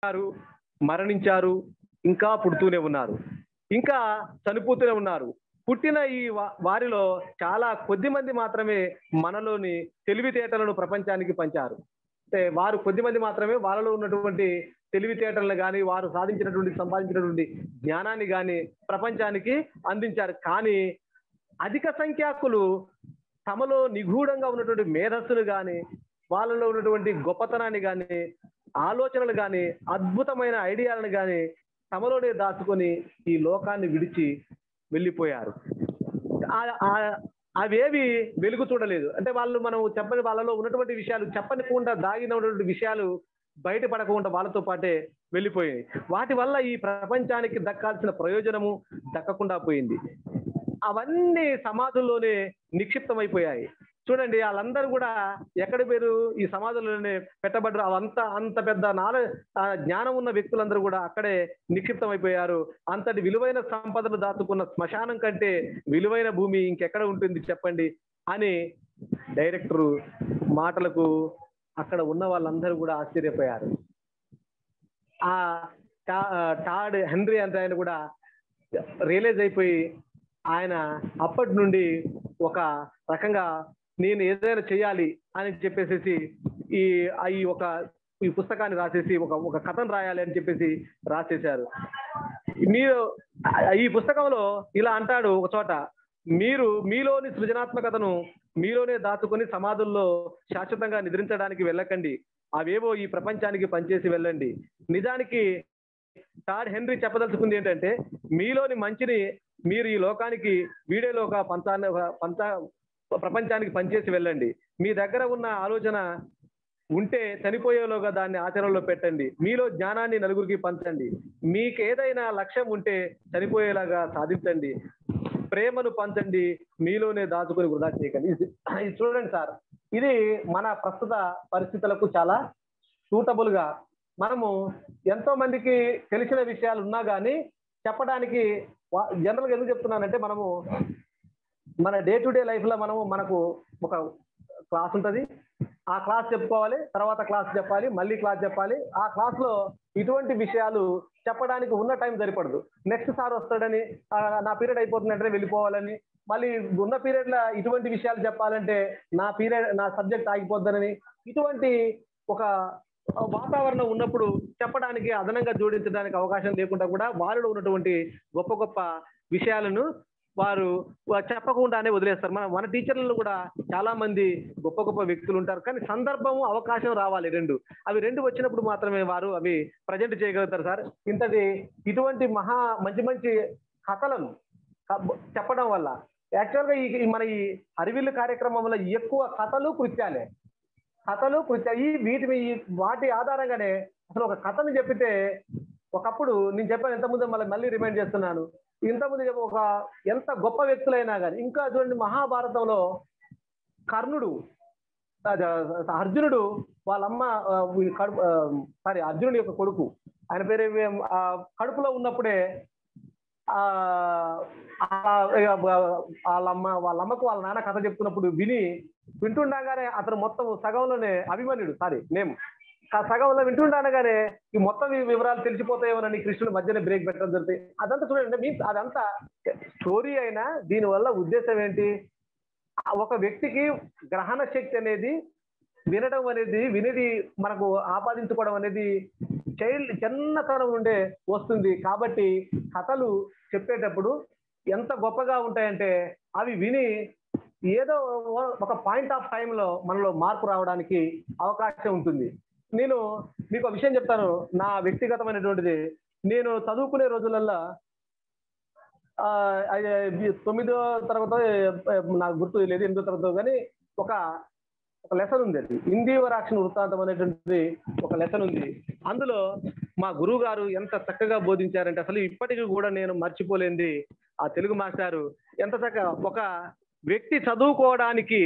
పుట్టారు మరణించారు ఇంకా పుడుతూనే ఉన్నారు ఇంకా చనిపోతూనే ఉన్నారు పుట్టిన ఈ వా- వారిలో చాలా కొద్ది మంది మాత్రమే మనలోని తెలివితేటలను ప్రపంచానికి పంచారు అంటే వారు కొద్ది మంది మాత్రమే వాళ్ళలో ఉన్నటువంటి తెలివితేటలను కానీ వారు సాధించినటువంటి సంపాదించినటువంటి జ్ఞానాన్ని కానీ ప్రపంచానికి అందించారు కానీ అధిక సంఖ్యాకులు తమలో నిగూఢంగా ఉన్నటువంటి మేధస్సును కానీ వాళ్ళలో ఉన్నటువంటి గొప్పతనాన్ని కానీ ఆలోచనలు కానీ అద్భుతమైన ఐడియాలను కానీ తమలోనే దాచుకొని ఈ లోకాన్ని విడిచి వెళ్ళిపోయారు ఆ- ఆ- అవేవి వెలుగు చూడలేదు అంటే వాళ్ళు మనం చెప్పని వాళ్ళలో ఉన్నటువంటి విషయాలు చెప్పనికుండా దాగిన ఉన్నటువంటి విషయాలు బయటపడకుండా వాళ్ళతో పాటే వెళ్ళిపోయాయి వాటి వల్ల ఈ ప్రపంచానికి దక్కాల్సిన ప్రయోజనము దక్కకుండా పోయింది అవన్నీ సమాధుల్లోనే నిక్షిప్తమైపోయాయి చూడండి వాళ్ళందరూ కూడా ఎక్కడ పేరు ఈ సమాధుల్లోనే పెట్టబడ్డారు అవంత అంత పెద్ద నాల ఆ, జ్ఞానం ఉన్న వ్యక్తులందరూ కూడా అక్కడే నిక్షిప్తమైపోయారు అంతటి విలువైన సంపదను దాచుకున్న శ్మశానం కంటే విలువైన భూమి ఇంకెక్కడ ఉంటుంది చెప్పండి అని డైరెక్టరు మాటలకు అక్కడ ఉన్న వాళ్ళందరూ కూడా ఆశ్చర్యపోయారు ఆ టా- టాడ్ హెన్రీ అంటే ఆయన కూడా రియలైజ్ అయిపోయి ఆయన అప్పటి నుండి ఒక రకంగా నేను ఏదైనా చేయాలి అని చెప్పేసి ఈ ఆ ఈ ఒక ఈ పుస్తకాన్ని రాసేసి ఒక ఒక కథను రాయాలి అని చెప్పేసి రాసేశారు మీరు ఆ- ఈ పుస్తకంలో ఇలా అంటాడు ఒక చోట మీరు మీలోని సృజనాత్మకతను మీలోనే దాచుకొని సమాధుల్లో శాశ్వతంగా నిద్రించడానికి వెళ్ళకండి అవేవో ఈ ప్రపంచానికి పనిచేసి వెళ్ళండి నిజానికి టాడ్ హెన్రీ చెప్పదలుచుకుంది ఏంటంటే మీలోని మంచిని మీరు ఈ లోకానికి వీడియోలోగా పంచాన్ని పంచ ప్రపంచానికి పనిచేసి వెళ్ళండి మీ దగ్గర ఉన్న ఆలోచన ఉంటే చనిపోయేలోగా దాన్ని ఆచరణలో పెట్టండి మీలో జ్ఞానాన్ని నలుగురికి పంచండి మీకు ఏదైనా లక్ష్యం ఉంటే చనిపోయేలాగా సాధించండి ప్రేమను పంచండి మీలోనే దాచుకొని వృధా చేయకండి ఇది ఇది చూడండి సార్ ఇది మన ప్రస్తుత పరిస్థితులకు చాలా సూటబుల్ గా మనము ఎంతో మందికి తెలిసిన విషయాలు ఉన్నా కానీ చెప్పడానికి జనరల్ గా ఎందుకు చెప్తున్నానంటే మనము మన డే టు డే లైఫ్ లో మనము మనకు ఒక క్లాస్ ఉంటది ఆ క్లాస్ చెప్పుకోవాలి తర్వాత క్లాస్ చెప్పాలి మళ్ళీ క్లాస్ చెప్పాలి ఆ క్లాస్ లో ఇటువంటి విషయాలు చెప్పడానికి ఉన్న టైం సరిపడదు నెక్స్ట్ సార్ వస్తాడని ఆ, నా పీరియడ్ అయిపోతుందంటే వెళ్ళిపోవాలని మళ్ళీ ఉన్న పీరియడ్ లో ఇటువంటి విషయాలు చెప్పాలంటే నా పీరియడ్ నా సబ్జెక్ట్ ఆగిపోద్దనని ఇటువంటి ఒక వాతావరణం ఉన్నప్పుడు చెప్పడానికి అదనంగా జోడించడానికి అవకాశం లేకుండా కూడా వారిలో ఉన్నటువంటి గొప్ప గొప్ప విషయాలను వారు వా- చెప్పకుండానే వదిలేస్తారు మన మన టీచర్లలో కూడా చాలా మంది గొప్ప గొప్ప వ్యక్తులు ఉంటారు కానీ సందర్భము అవకాశం రావాలి రెండు అవి రెండు వచ్చినప్పుడు మాత్రమే వారు అవి ప్రజెంట్ చేయగలుగుతారు సార్ ఇంతటి ఇటువంటి మహా మంచి మంచి కథలను క- చెప్పడం వల్ల యాక్చువల్గా ఈ ఈ మన ఈ అరివిల్లు కార్యక్రమంలో ఎక్కువ కథలు కృత్యాలే కథలు కృత్య ఈ వీటి మీ- ఈ వాటి ఆధారంగానే అసలు ఒక కథను చెప్పితే ఒకప్పుడు నేను చెప్పాను ఇంతకుముందు మళ్ళీ మళ్ళీ రిమైండ్ చేస్తున్నాను ఇంతకుముందు చెప్ప- ఒక ఎంత గొప్ప వ్యక్తులైనా కానీ ఇంకా చూడండి మహాభారతంలో కర్ణుడు అద- అర్జునుడు వాళ్ళమ్మ ఆ, ఈ కడుపు సారీ అర్జునుడి యొక్క కొడుకు ఆయన పేరు ఏమి, ఆ, కడుపులో ఉన్నప్పుడే ఆ ఆ, ఇక వాళ్ళమ్మ వాళ్ళమ్మకు వాళ్ళ నాన్న కథ చెప్తున్నప్పుడు విని వింటుండగానే అతను మొత్తం సగంలోనే అభిమన్యుడు సారీ నేమ్ ఆ సగంలో వింటుండగానే ఈ మొత్తం ఈ వివరాలు తెలిసిపోతాయేమోనని కృష్ణుడు మధ్యనే బ్రేక్ పెట్టడం జరుగుతుంది అదంతా చూడండి మీన్స్ అదంతా స్టోరీ అయినా దీనివల్ల ఉద్దేశం ఏంటి ఆ ఒక వ్యక్తికి గ్రహణ శక్తి అనేది వినడం అనేది వినేది మనకు ఆపాదించుకోవడం అనేది చైల్డ్ చిన్నతనం నుండే వస్తుంది కాబట్టి కథలు చెప్పేటప్పుడు ఎంత గొప్పగా ఉంటాయంటే అవి విని ఏదో ఒక పాయింట్ ఆఫ్ టైంలో మనలో మార్పు రావడానికి అవకాశం ఉంటుంది నేను మీకు ఒక విషయం చెప్తాను నా వ్యక్తిగతమైనటువంటిది నేను చదువుకునే రోజులల్లో ఆ, అది తొమ్మిదో తరగతి నాకు గుర్తు లేదు ఎనిమిదో తరగతి కానీ ఒక ఒక లెసన్ ఉంది అది హిందీ వరాక్షణ వృత్తాంతం అనేటువంటిది ఒక లెసన్ ఉంది అందులో మా గురువు గారు ఎంత చక్కగా బోధించారంటే అసలు ఇప్పటికీ కూడా నేను మర్చిపోలేంది ఆ తెలుగు మాస్టారు ఎంత చక్కగా ఒక వ్యక్తి చదువుకోవడానికి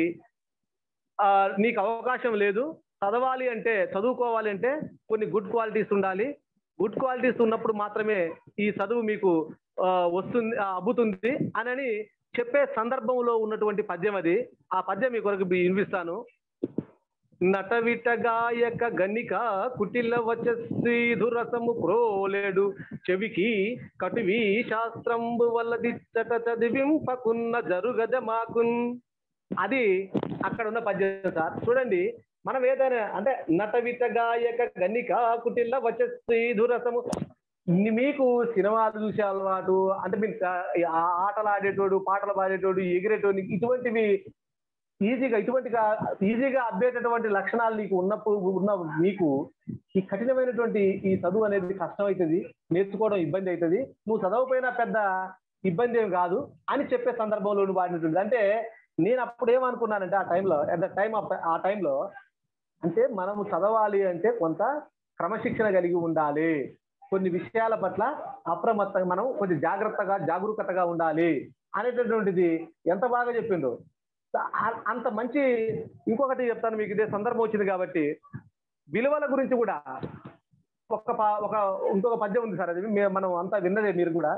ఆ నీకు అవకాశం లేదు చదవాలి అంటే చదువుకోవాలి అంటే కొన్ని గుడ్ క్వాలిటీస్ ఉండాలి గుడ్ క్వాలిటీస్ ఉన్నప్పుడు మాత్రమే ఈ చదువు మీకు ఆ, వస్తుంది ఆ, అబ్బుతుంది అని చెప్పే సందర్భంలో ఉన్నటువంటి పద్యం అది ఆ పద్యం మీ కొరకు మీ వినిపిస్తాను నటవిట గాయక గణిక కుటిల వచ్చి దురసము క్రోలేడు చెవికి కటువి శాస్త్రంబు వల్లదిచ్చట చదివింపకున్న జరుగద మాకున్ అది అక్కడ ఉన్న పద్యం సార్ చూడండి మనం ఏదైనా అంటే నటవిట గాయక గణిక కుటిల వచ్చి దురసము ని- మీకు సినిమాలు చూసే అలవాటు అంటే మీరు ఆ ఆటలు ఆడేటోడు పాటలు పాడేటోడు ఎగిరేటోడు ఇటువంటివి ఈజీగా ఇటువంటిగా ఈజీగా అబ్బేటటువంటి లక్షణాలు నీకు ఉన్నప్పుడు ఉన్న మీకు ఈ కఠినమైనటువంటి ఈ చదువు అనేది కష్టం అవుతుంది నేర్చుకోవడం ఇబ్బంది అవుతుంది నువ్వు చదవకపోయినా పెద్ద ఇబ్బంది ఏం కాదు అని చెప్పే సందర్భంలో నువ్వు వాడినట్టుంది అంటే నేను అప్పుడు ఏమనుకున్నానంటే ఆ టైంలో అట్ ద టైం ఆ టైంలో అంటే మనము చదవాలి అంటే కొంత క్రమశిక్షణ కలిగి ఉండాలి కొన్ని విషయాల పట్ల అప్రమత్తంగా మనం కొంచెం జాగ్రత్తగా జాగరూకతగా ఉండాలి అనేటటువంటిది ఎంత బాగా చెప్పిండ్రు ఆ- అంత మంచి ఇంకొకటి చెప్తాను మీకు ఇదే సందర్భం వచ్చింది కాబట్టి విలువల గురించి కూడా ఒక ప- ఒక ఇంకొక పద్యం ఉంది సార్ అది మే- మనం అంతా విన్నదే మీరు కూడా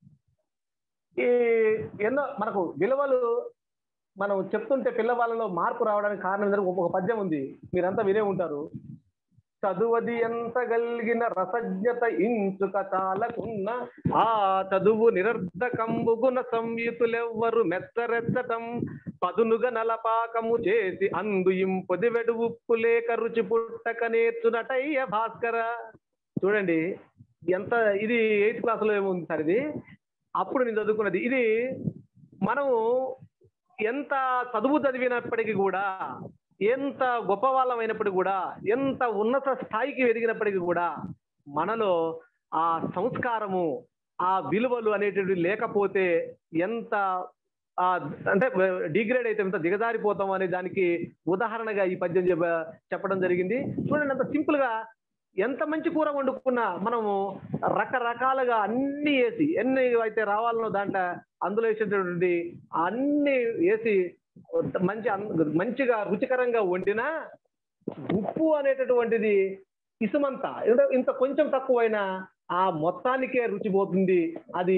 ఈ ఎన్నో మనకు విలువలు మనం చెప్తుంటే పిల్లవాళ్ళలో మార్పు రావడానికి కారణం ఏంటంటే ఒక పద్యం ఉంది మీరంతా వినే ఉంటారు చదువది ఎంత గలిగిన రసజ్ఞత ఇంచుక చాలకున్న ఆ చదువు నిరర్ధకంబు గుణ సంయుతులెవ్వరు మెత్తరెత్తటం పదునుగా నలపాకము చేసి అందు ఇంపొది వెడు ఉప్పు లేక రుచి పుట్టక నేర్చునటయ్య భాస్కర చూడండి ఎంత ఇది ఎయిత్ క్లాస్ లో ఏముంది సార్ ఇది అప్పుడు నేను చదువుకున్నది ఇది మనము ఎంత చదువు చదివినప్పటికీ కూడా ఎంత గొప్ప వాళ్ళమైనప్పటికీ కూడా ఎంత ఉన్నత స్థాయికి ఎదిగినప్పటికీ కూడా మనలో ఆ సంస్కారము ఆ విలువలు అనేటివి లేకపోతే ఎంత ఆ అంటే డిగ్రేడ్ అయితే ఎంత దిగజారిపోతాం అనే దానికి ఉదాహరణగా ఈ పద్యం చెప్ప చెప్పడం జరిగింది చూడండి అంత సింపుల్ గా ఎంత మంచి కూర వండుకున్నా మనము రకరకాలుగా అన్ని వేసి ఎన్ని అయితే రావాలనో దాంట్లో అందులో వేసేటటువంటి అన్ని వేసి మంచి అన్- మంచిగా రుచికరంగా వండినా ఉప్పు అనేటటువంటిది ఇసుమంత ఇంత- ఇంత కొంచెం తక్కువైనా ఆ మొత్తానికే రుచి పోతుంది అది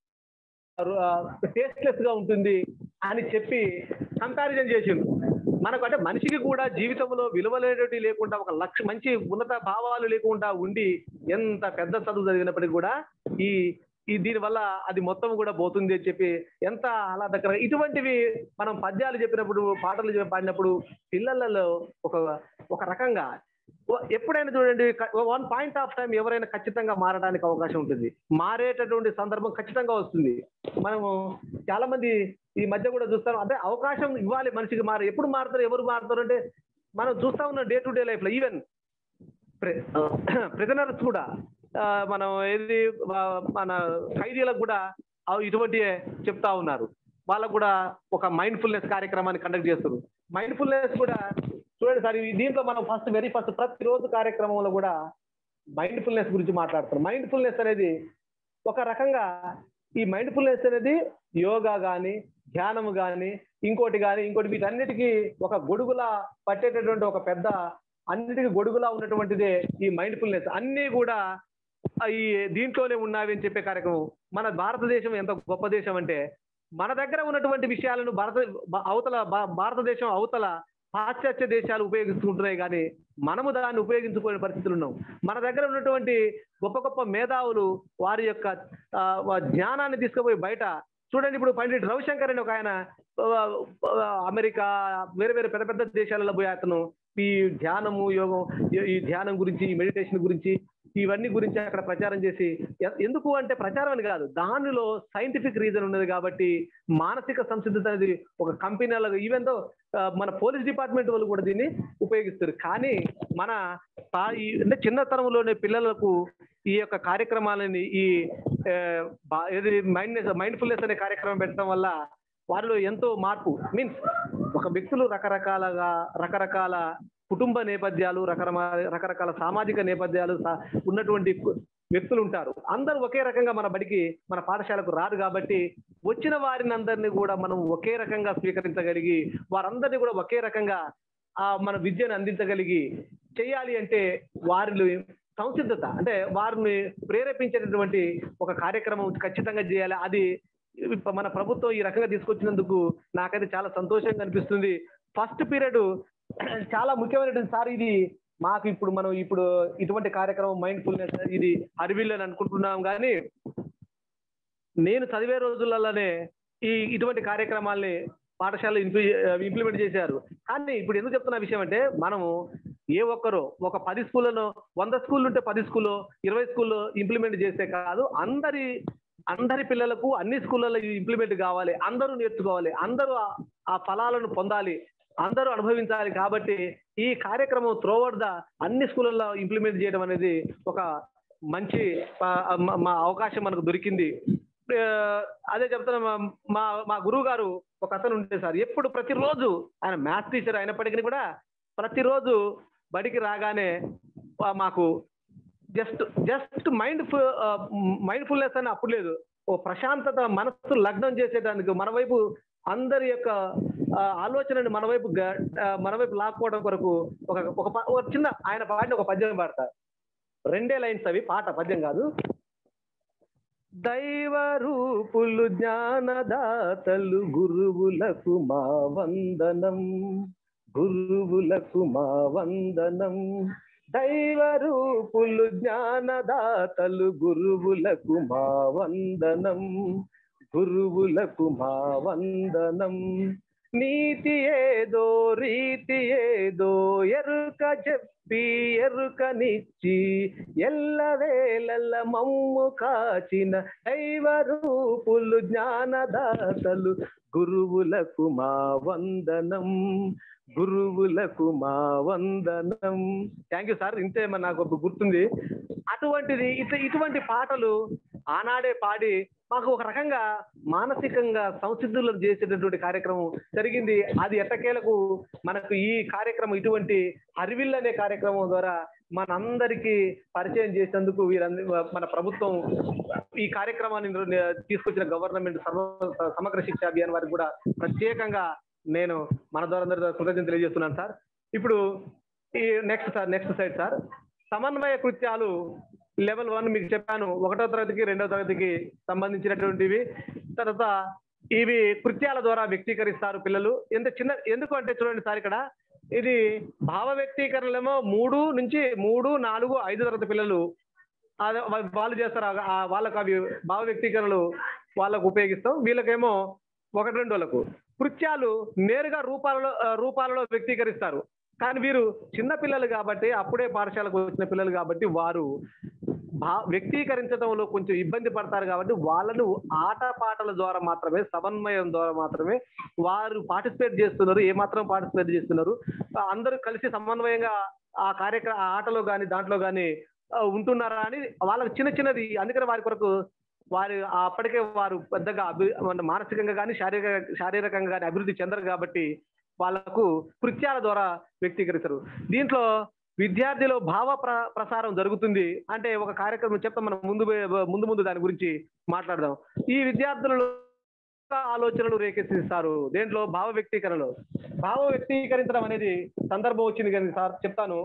టేస్ట్లెస్ గా ఉంటుంది అని చెప్పి కంపారిజన్ చేసిండు మనకు అంటే మనిషికి కూడా జీవితంలో విలువలేనటువంటి లేకుండా ఒక లక్ష మంచి ఉన్నత భావాలు లేకుండా ఉండి ఎంత పెద్ద చదువు చదివినప్పటికీ కూడా ఈ ఈ దీని వల్ల అది మొత్తం కూడా పోతుంది అని చెప్పి ఎంత అలా దగ్గర ఇటువంటివి మనం పద్యాలు చెప్పినప్పుడు పాటలు చెప్పి పాడినప్పుడు పిల్లలలో ఒక ఒక రకంగా ఓ- ఎప్పుడైనా చూడండి వన్ పాయింట్ ఆఫ్ టైం ఎవరైనా ఖచ్చితంగా మారడానికి అవకాశం ఉంటుంది మారేటటువంటి సందర్భం ఖచ్చితంగా వస్తుంది మనము చాలా మంది ఈ మధ్య కూడా చూస్తాం అంటే అవకాశం ఇవ్వాలి మనిషికి మార ఎప్పుడు మారుతారు ఎవరు మారుతారు అంటే మనం చూస్తా ఉన్న డే టు డే లైఫ్ లో ఈవెన్ ప్రిజనర్స్ కూడా ఆ, మనం ఏది ఆ, మన ఖైదీలకు కూడా ఆ ఇటువంటి చెప్తా ఉన్నారు వాళ్ళకు కూడా ఒక మైండ్ఫుల్నెస్ కార్యక్రమాన్ని కండక్ట్ చేస్తారు మైండ్ఫుల్నెస్ కూడా చూడండి సార్ ఈ దీంట్లో మనం ఫస్ట్ వెరీ ఫస్ట్ ప్రతిరోజు కార్యక్రమంలో కూడా మైండ్ఫుల్నెస్ గురించి మాట్లాడతారు మైండ్ఫుల్నెస్ అనేది ఒక రకంగా ఈ మైండ్ఫుల్నెస్ అనేది యోగా కానీ ధ్యానము కానీ ఇంకోటి కానీ ఇంకోటి వీటన్నిటికీ ఒక గొడుగులా పట్టేటటువంటి ఒక పెద్ద అన్నిటికీ గొడుగులా ఉన్నటువంటిదే ఈ మైండ్ఫుల్నెస్ అన్నీ కూడా ఆ ఈ దీంట్లోనే ఉన్నవి అని చెప్పే కార్యక్రమం మన భారతదేశం ఎంత గొప్ప దేశం అంటే మన దగ్గర ఉన్నటువంటి విషయాలను భారత భా- అవతల భా- భారతదేశం అవతల పాశ్చాత్య దేశాలు ఉపయోగిస్తుంటున్నాయి కానీ మనము దాన్ని ఉపయోగించుకునే పరిస్థితులు ఉన్నాం మన దగ్గర ఉన్నటువంటి గొప్ప గొప్ప మేధావులు వారి యొక్క ఆ, వా- జ్ఞానాన్ని తీసుకుపోయి బయట చూడండి ఇప్పుడు పండిట్ రవిశంకర్ అని ఒక ఆయన ఆ, ఆ, అమెరికా వేరే వేరే పెద్ద పెద్ద దేశాలలో పోయి అతను ఈ ధ్యానము యోగం ఈ- ఈ ధ్యానం గురించి ఈ మెడిటేషన్ గురించి ఇవన్నీ గురించి అక్కడ ప్రచారం చేసి ఎ- ఎందుకు అంటే ప్రచారం అని కాదు దానిలో సైంటిఫిక్ రీజన్ ఉన్నది కాబట్టి మానసిక సంసిద్ధత అనేది ఒక కంపెనీలలో ఈవెన్ దో మన పోలీస్ డిపార్ట్మెంట్ వాళ్ళు కూడా దీన్ని ఉపయోగిస్తారు కానీ మన తా- ఈ అంటే చిన్నతనంలోనే పిల్లలకు ఈ యొక్క కార్యక్రమాలని ఈ ఆ, బా- ఏది మైండ్ మైండ్ఫుల్నెస్ అనే కార్యక్రమం పెట్టడం వల్ల వారిలో ఎంతో మార్పు మీన్స్ ఒక వ్యక్తులు రకరకాలుగా రకరకాల కుటుంబ నేపథ్యాలు రకరకాల రకరకాల సామాజిక నేపథ్యాలు సా- ఉన్నటువంటి కు- వ్యక్తులు ఉంటారు అందరూ ఒకే రకంగా మన బడికి మన పాఠశాలకు రారు కాబట్టి వచ్చిన వారిని అందరినీ కూడా మనం ఒకే రకంగా స్వీకరించగలిగి వారందరినీ కూడా ఒకే రకంగా ఆ మన విద్యను అందించగలిగి చేయాలి అంటే వారిలో సంసిద్ధత అంటే వారిని ప్రేరేపించేటటువంటి ఒక కార్యక్రమం ఖచ్చితంగా చేయాలి అది మన ప్రభుత్వం ఈ రకంగా తీసుకొచ్చినందుకు నాకైతే చాలా సంతోషంగా అనిపిస్తుంది ఫస్ట్ పీరియడ్ చాలా ముఖ్యమైనటువంటి సార్ ఇది మాకు ఇప్పుడు మనం ఇప్పుడు ఇటువంటి కార్యక్రమం మైండ్ ఫుల్నెస్ ఇది అడవిల్ అని అనుకుంటున్నాం కానీ నేను చదివే రోజులలోనే ఈ ఇటువంటి కార్యక్రమాల్ని పాఠశాల ఇంప్లిమెంట్ చేశారు కానీ ఇప్పుడు ఎందుకు చెప్తున్న విషయం అంటే మనము ఏ ఒక్కరో ఒక పది స్కూళ్ళలో వంద స్కూళ్ళు ఉంటే పది స్కూల్లో ఇరవై స్కూల్లో ఇంప్లిమెంట్ చేస్తే కాదు అందరి అందరి పిల్లలకు అన్ని స్కూళ్ళలో ఇది ఇంప్లిమెంట్ కావాలి అందరూ నేర్చుకోవాలి అందరూ ఆ- ఆ ఫలాలను పొందాలి అందరూ అనుభవించాలి కాబట్టి ఈ కార్యక్రమం త్రోవర్ ద అన్ని స్కూళ్ళల్లో ఇంప్లిమెంట్ చేయడం అనేది ఒక మంచి ఆ, మా- మా అవకాశం మనకు దొరికింది ఆ, అదే చెప్తున్నా మా- మా మా గురువు గారు ఒక అతను ఉంటే సార్ ఎప్పుడు ప్రతిరోజు ఆయన మ్యాథ్స్ టీచర్ అయినప్పటికీ కూడా ప్రతిరోజు బడికి రాగానే ఆ, మాకు just just mind mindfulness అని అప్పుడు లేదు ఓ ప్రశాంతత మనస్సు లగ్నం చేసేదానికి మన వైపు అందరి యొక్క ఆ, ఆలోచనని మన వైపు గ- ఆ, మన వైపు లాక్కోవడం కొరకు ఒక ఒక ప- ఒక చిన్న ఆయన పాడిన ఒక పద్యం పాడతా రెండే లైన్స్ అవి పాట పద్యం కాదు దైవ రూపులు జ్ఞానదాతలు గురువులకు మా వందనం గురువులకు మా వందనం దైవ రూపులు జ్ఞానదాతలు గురువులకు మా వందనం గురువులకు మా వందనం నీతి ఏదో రీతి ఏదో ఎరుక చెప్పి ఎరుకనిచ్చి ఎల్లవేళల మమ్ము కాచిన దైవ రూపులు జ్ఞానదాతలు గురువులకు మా వందనం గురువులకు మా వందనం థ్యాంక్ యూ సార్ ఇంతే మరి నాకు ఒక గుర్తుంది అటువంటిది ఇటు ఇటువంటి పాటలు ఆనాడే పాడి మాకు ఒక రకంగా మానసికంగా సంసిద్ధులను చేసేటటువంటి కార్యక్రమం జరిగింది అది ఎట్టకేలకు మనకు ఈ కార్యక్రమం ఇటువంటి హరివిల్ అనే కార్యక్రమం ద్వారా మనందరికీ పరిచయం చేసేందుకు వీరందరి మన ప్రభుత్వం ఈ కార్యక్రమాన్ని నిర్- తీసుకొచ్చిన గవర్నమెంట్ సర్వ సమగ్ర శిక్ష అభియాన్ వారికి కూడా ప్రత్యేకంగా నేను మన ద్వారా అందరి ద్వారా కృతజ్ఞతలు తెలియజేస్తున్నాను సార్ ఇప్పుడు ఈ next sir next side sir సమన్వయ కృత్యాలు లెవెల్ వన్ మీకు చెప్పాను ఒకటో తరగతికి రెండో తరగతికి సంబంధించినటువంటివి తర్వాత ఇవి కృత్యాల ద్వారా వ్యక్తీకరిస్తారు పిల్లలు ఎంత చిన్న ఎందుకు అంటే చూడండి సార్ ఇక్కడ ఇది భావ వ్యక్తీకరణలేమో మూడు నుంచి మూడు నాలుగు ఐదు తరగతి పిల్లలు అదే వా- వాళ్ళు చేస్తారు ఆ- ఆ వాళ్ళకు అవి భావ వ్యక్తీకరణలు వాళ్ళకు ఉపయోగిస్తాం వీళ్ళకేమో ఒకటి రెండు వాళ్ళకు కృత్యాలు నేరుగా రూపాలలో ఆ, రూపాలలో వ్యక్తీకరిస్తారు కానీ వీరు చిన్న పిల్లలు కాబట్టి అప్పుడే పాఠశాలకు వచ్చిన పిల్లలు కాబట్టి వారు భా వ్యక్తీకరించడంలో కొంచెం ఇబ్బంది పడతారు కాబట్టి వాళ్ళను ఆట పాటల ద్వారా మాత్రమే సమన్వయం ద్వారా మాత్రమే వారు పార్టిసిపేట్ చేస్తున్నారు ఏ మాత్రం పార్టిసిపేట్ చేస్తున్నారు ఆ, అందరూ కలిసి సమన్వయంగా ఆ కార్యక్రమ ఆ ఆటలో కానీ దాంట్లో కానీ ఉంటున్నారా అని వాళ్ళకి చిన్న చిన్నది అందుకని వారి కొరకు వారు ఆ అప్పటికే వారు పెద్దగా అభి మన మానసికంగా కానీ శారీరక శారీరకంగా కానీ అభివృద్ధి చెందరు కాబట్టి వాళ్ళకు కృత్యాల ద్వారా వ్యక్తీకరిస్తారు దీంట్లో విద్యార్థిలో భావ ప్ర ప్రసారం జరుగుతుంది అంటే ఒక కార్యక్రమం చెప్తాం మనం ముందు పోయే- ముందు ముందు దాని గురించి మాట్లాడదాం ఈ విద్యార్థులలో ఆలోచనలు రేకెత్తిస్తారు దేంట్లో భావ వ్యక్తీకరణలో భావ వ్యక్తీకరించడం అనేది సందర్భం వచ్చింది కానీ సార్ చెప్తాను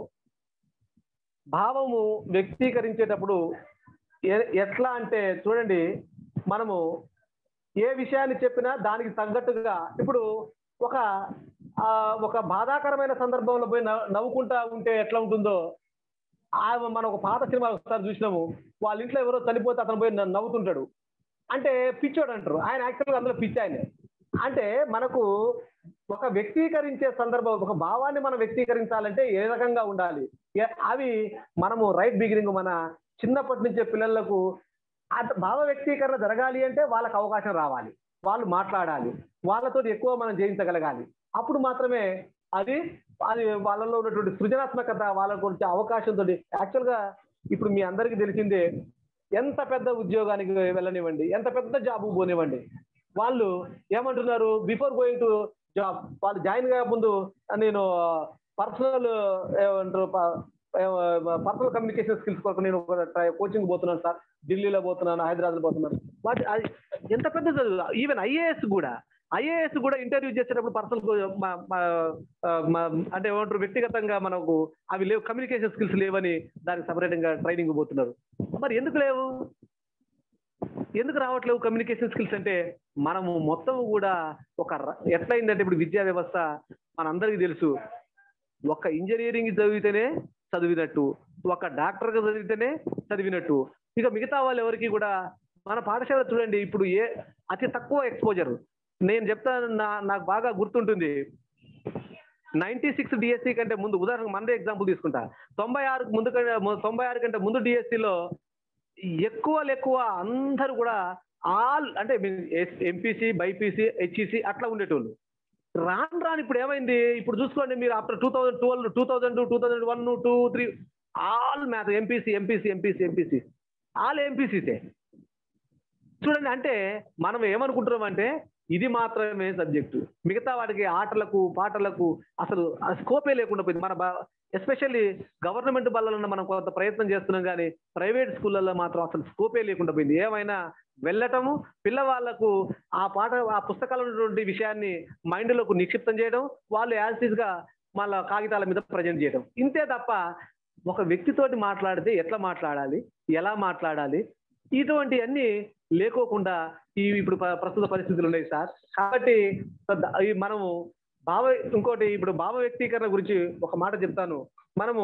భావము వ్యక్తీకరించేటప్పుడు ఎ- ఎట్లా అంటే చూడండి మనము ఏ విషయాన్ని చెప్పినా దానికి తగ్గట్టుగా ఇప్పుడు ఒక ఆ, ఒక బాధాకరమైన సందర్భంలో పోయి నవ్వు- నవ్వుకుంటా ఉంటే ఎట్లా ఉంటుందో ఆ మనం ఒక పాత సినిమా ఒకసారి చూసినాము వాళ్ళ ఇంట్లో ఎవరో చనిపోతే అతను పోయి నవ్వు- నవ్వుతుంటాడు అంటే పిచ్చోడు అంటారు ఆయన యాక్చువల్గా అందులో పిచ్చి ఆయన అంటే మనకు ఒక వ్యక్తీకరించే సందర్భం ఒక భావాన్ని మనం వ్యక్తీకరించాలంటే ఏ రకంగా ఉండాలి ఏ- అవి మనము రైట్ బిగినింగ్ మన చిన్నప్పటి నుంచే పిల్లలకు అత భావ వ్యక్తీకరణ జరగాలి అంటే వాళ్ళకి అవకాశం రావాలి వాళ్ళు మాట్లాడాలి వాళ్ళతో ఎక్కువ మనం జయించగలగాలి అప్పుడు మాత్రమే అది అది వాళ్ళలో ఉన్నటువంటి సృజనాత్మకత వాళ్ళకు వచ్చే అవకాశంతో యాక్చువల్గా ఇప్పుడు మీ అందరికీ తెలిసిందే ఎంత పెద్ద ఉద్యోగానికి వెళ్ళనివ్వండి ఎంత పెద్ద జాబ్ పోనివ్వండి వాళ్ళు ఏమంటున్నారు బిఫోర్ గోయింగ్ టు జాబ్ వాళ్ళు జాయిన్ కాక ముందు నేను పర్సనల్ ఏమంటారు పర్సనల్ కమ్యూనికేషన్ స్కిల్స్ కొరకు నేను కోచింగ్ పోతున్నాను సార్ ఢిల్లీలో పోతున్నాను హైదరాబాద్ పోతున్నాను వాటి అది ఎంత పెద్ద చదువు ఈవెన్ ఐఏఎస్ కూడా ఐఏఎస్ కూడా ఇంటర్వ్యూ చేసేటప్పుడు పర్సనల్ అంటే ఏమంటారు వ్యక్తిగతంగా మనకు అవి లేవు కమ్యూనికేషన్ స్కిల్స్ లేవని దానికి సపరేట్గా ట్రైనింగ్ పోతున్నారు మరి ఎందుకు లేవు ఎందుకు రావట్లేవు కమ్యూనికేషన్ స్కిల్స్ అంటే మనము మొత్తం కూడా ఒక ర- ఎట్లయిందంటే ఇప్పుడు విద్యా వ్యవస్థ మనందరికీ తెలుసు ఒక ఇంజనీరింగ్ చదివితేనే చదివినట్టు ఒక డాక్టర్గా చదివితేనే చదివినట్టు ఇక మిగతా వాళ్ళు ఎవరికి కూడా మన పాఠశాల చూడండి ఇప్పుడు ఏ అతి తక్కువ ఎక్స్పోజర్ నేను చెప్తాను నా నాకు బాగా గుర్తుంటుంది నైన్టీ సిక్స్ డిఎస్సి కంటే ముందు ఉదాహరణకు మనదే ఎగ్జాంపుల్ తీసుకుంటా తొంభై ఆరు ముందు కంటే- తొంభై ఆరు కంటే ముందు డిఎస్సిలో ఎక్కువ ఎక్కువ అందరూ కూడా ఆల్ అంటే ఎంపీసీ బైపీసీ హెచ్ఈసి అట్లా ఉండేటోళ్ళు రాను రాను ఇప్పుడు ఏమైంది ఇప్పుడు చూసుకోండి మీరు after two thousand twelve two thousand two thousand one two three all math MPC MPC MPC MPC all ఎంపీసీసే చూడండి అంటే మనం ఏమనుకుంటున్నాం అంటే ఇది మాత్రమే సబ్జెక్టు మిగతా వాటికి ఆటలకు పాటలకు అసలు ఆ స్కోపే లేకుండా పోయింది మన ఎస్పెషల్లీ గవర్నమెంట్ బళ్ళలో మనం కొంత ప్రయత్నం చేస్తున్నాం కానీ ప్రైవేట్ స్కూళ్ళల్లో మాత్రం అసలు స్కోపే లేకుండా పోయింది ఏమైనా వెళ్ళటము పిల్లవాళ్లకు ఆ పాట ఆ పుస్తకాలు ఉన్నటువంటి విషయాన్ని మైండ్లోకి నిక్షిప్తం చేయడం వాళ్ళు యాజ్ గా మళ్ళా కాగితాల మీద ప్రజెంట్ చేయడం ఇంతే తప్ప ఒక వ్యక్తితోటి మాట్లాడితే ఎట్లా మాట్లాడాలి ఎలా మాట్లాడాలి ఇటువంటివన్నీ లేకోకుండా ఈ ఇప్పుడు ప- ప్రస్తుత పరిస్థితులు ఉన్నాయి సార్ కాబట్టి ద- ఈ మనము భావ ఇంకోటి ఇప్పుడు భావ వ్యక్తీకరణ గురించి ఒక మాట చెప్తాను మనము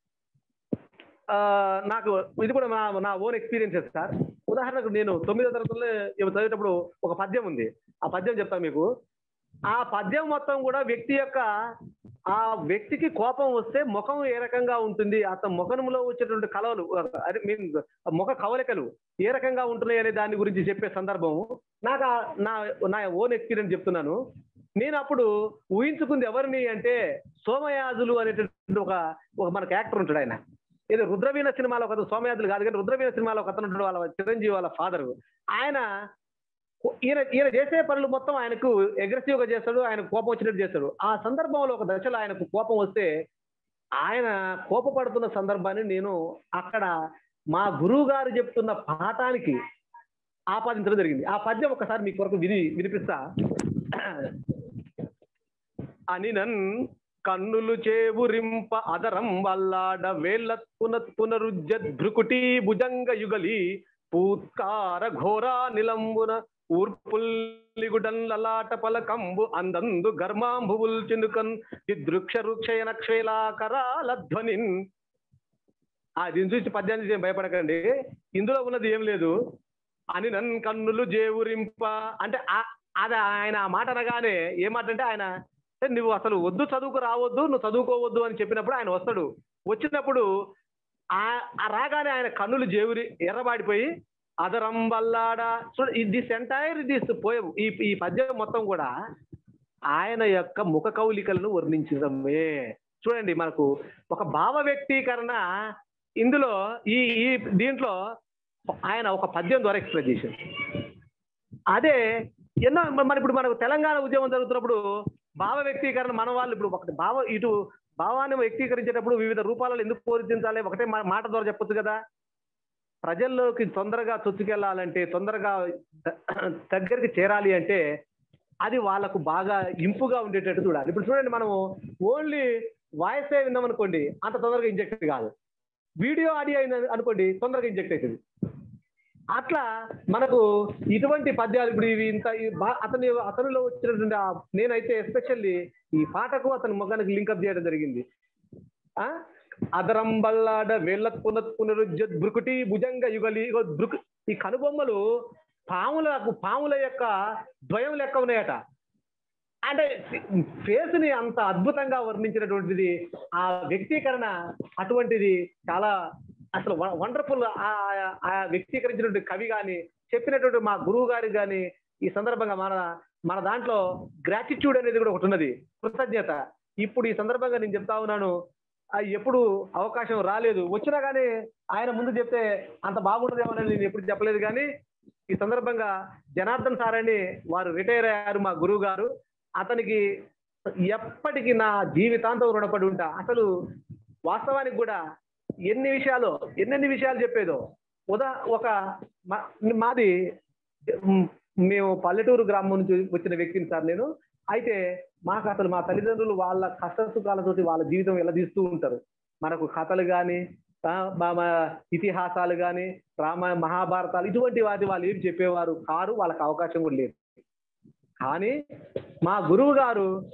ఆ, నాకు ఇది కూడా నా నా ఓన్ ఎక్స్పీరియన్సెస్ సార్ ఉదాహరణకు నేను తొమ్మిదో తరగతిలో ఇవి చదివేటప్పుడు ఒక పద్యం ఉంది ఆ పద్యం చెప్తాను మీకు ఆ పద్యం మొత్తం కూడా వ్యక్తి యొక్క ఆ వ్యక్తికి కోపం వస్తే ముఖం ఏ రకంగా ఉంటుంది అతని ముఖంలో వచ్చేటువంటి కలవలు అదే మీన్ ముఖ కవలికలు ఏ రకంగా ఉంటున్నాయి అనే దాని గురించి చెప్పే సందర్భం నాకు ఆ- నా నా ఓన్ ఎక్స్పీరియన్స్ చెప్తున్నాను నేను అప్పుడు ఊహించుకుంది ఎవరిని అంటే సోమయాజులు అనేటువంటి ఒక ఒక మనకు యాక్టర్ ఉంటాడు ఆయన ఏదో రుద్రవీణ సినిమాలో ఒక అతను సోమయాజులు కాదు కానీ రుద్రవీణ సినిమాలో ఒక అతను ఉంటాడు వాళ్ళ చిరంజీవి వాళ్ళ ఫాదర్ ఆయన ఈయన ఈయన చేసే పనులు మొత్తం ఆయనకు అగ్రెసివ్ గా చేస్తాడు ఆయన కోపం వచ్చినట్టు చేస్తాడు ఆ సందర్భంలో ఒక దశలో ఆయనకు కోపం వస్తే ఆయన కోపపడుతున్న సందర్భాన్ని నేను అక్కడ మా గురువు గారు చెప్తున్న పాఠానికి ఆపాదించడం జరిగింది ఆ పద్యం ఒకసారి మీ కొరకు విని వినిపిస్తా అని నన్ కన్నులు చేవురింప అదరం వల్లాడ వేళ్ళ పున పునరుజ్జద్భృకుటి భుజంగ యుగలి పూత్కార ఘోరా నిలంబున ఊర్పుల్లిగుడన్లలాట పలకంబు అందందు గర్మాంబువుల్ చినుకన్ దిదృక్ష రుక్షయన క్షేలాకరాల ధ్వనిన్ ఆ దీన్ని చూసి పద్యాన్ని చూసి భయపడకండి ఇందులో ఉన్నది ఏం లేదు అని నన్ కన్నులు జేవురింప అంటే ఆ- అది ఆయన ఆ మాట అనగానే ఏ మాట అంటే ఆయన "ఏ, నువ్వు అసలు వద్దు చదువుకు రావద్దు నువ్వు చదువుకోవద్దు అని చెప్పినప్పుడు ఆయన వస్తాడు వచ్చినప్పుడు ఆ ఆ రాగానే ఆయన కన్నులు జేవురి ఎర్రబాడిపోయి అదరం వల్లాడ చూడ దిస్ ఎంటైర్ దిస్ పోయం ఈ ఈ పద్యం మొత్తం కూడా ఆయన యొక్క ముఖ కౌలికలను వర్ణించడమే చూడండి మనకు ఒక భావ వ్యక్తీకరణ ఇందులో ఈ ఈ దీంట్లో ఆయన ఒక పద్యం ద్వారా ఎక్స్ప్రెస్ చేశారు అదే ఎన్నో మరి ఇప్పుడు మనకు తెలంగాణ ఉద్యమం జరుగుతున్నప్పుడు భావ వ్యక్తీకరణ మన వాళ్ళు ఇప్పుడు ఒకటి భావ ఇటు భావాన్ని వ్యక్తీకరించేటప్పుడు వివిధ రూపాలలో ఎందుకు పూరించాలి ఒకటే మా- మాట ద్వారా చెప్పొచ్చు కదా ప్రజల్లోకి తొందరగా చొచ్చుకెళ్ళాలంటే తొందరగా ద- దగ్గరికి చేరాలి అంటే అది వాళ్ళకు బాగా ఇంపుగా ఉండేటట్టు చూడాలి ఇప్పుడు చూడండి మనము ఓన్లీ వాయిస్ విన్నాం అనుకోండి అంత తొందరగా ఇంజెక్ట్ కాదు వీడియో ఆడియో అయింది అనుకోండి తొందరగా ఇంజెక్ట్ అవుతుంది అట్లా మనకు ఇటువంటి పద్యాలు ఇప్పుడు ఇవి ఇంత ఈ బా- అతని అతనిలో వచ్చినటువంటి ఆ- నేనైతే ఎస్పెషల్లీ ఈ పాటకు అతని ముఖానికి లింకప్ చేయడం జరిగింది ఆ అదరం బల్లాడ వేళ్ళ పునత్ పునరుజ్జత్ భృకుటి భుజంగ యుగలి ఇగో భృకు ఈ కనుబొమ్మలు పాములకు పాముల యొక్క ద్వయం లెక్క ఉన్నాయట అంటే ఫేస్ ని అంత అద్భుతంగా వర్ణించినటువంటిది ఆ వ్యక్తీకరణ అటువంటిది చాలా అసలు వండర్ఫుల్ ఆ వ్యక్తీకరించినటువంటి కవి గాని చెప్పినటువంటి మా గురువు గారికి గాని ఈ సందర్భంగా మన మన దాంట్లో గ్రాటిట్యూడ్ అనేది కూడా ఒకటి ఉన్నది కృతజ్ఞత ఇప్పుడు ఈ సందర్భంగా నేను చెప్తా ఉన్నాను ఆ ఎప్పుడు అవకాశం రాలేదు వచ్చినా కానీ ఆయన ముందు చెప్తే అంత బాగుంటుందేమో అని నేను ఎప్పుడు చెప్పలేదు కానీ ఈ సందర్భంగా జనార్దన్ సార్ అని వారు రిటైర్ అయ్యారు మా గురువు గారు అతనికి ఎప్పటికీ నా జీవితాంతం రుణపడి ఉంటా అసలు వాస్తవానికి కూడా ఎన్ని విషయాలు ఎన్నెన్ని విషయాలు చెప్పేదో ఉదా ఒక మా- మాది ఉమ్, మేము పల్లెటూరు గ్రామం నుంచి వచ్చిన వ్యక్తిని సార్ నేను అయితే మాకు అసలు మా తల్లిదండ్రులు వాళ్ళ కష్ట సుఖాలతోటి వాళ్ళ జీవితం ఎలా తీస్తూ ఉంటారు మనకు కథలు కానీ మా ఇతిహాసాలు కానీ రామ మహాభారతాలు ఇటువంటి వాటి వాళ్ళు ఏం చెప్పేవారు కారు వాళ్ళకి అవకాశం కూడా లేదు కానీ మా గురువు గారు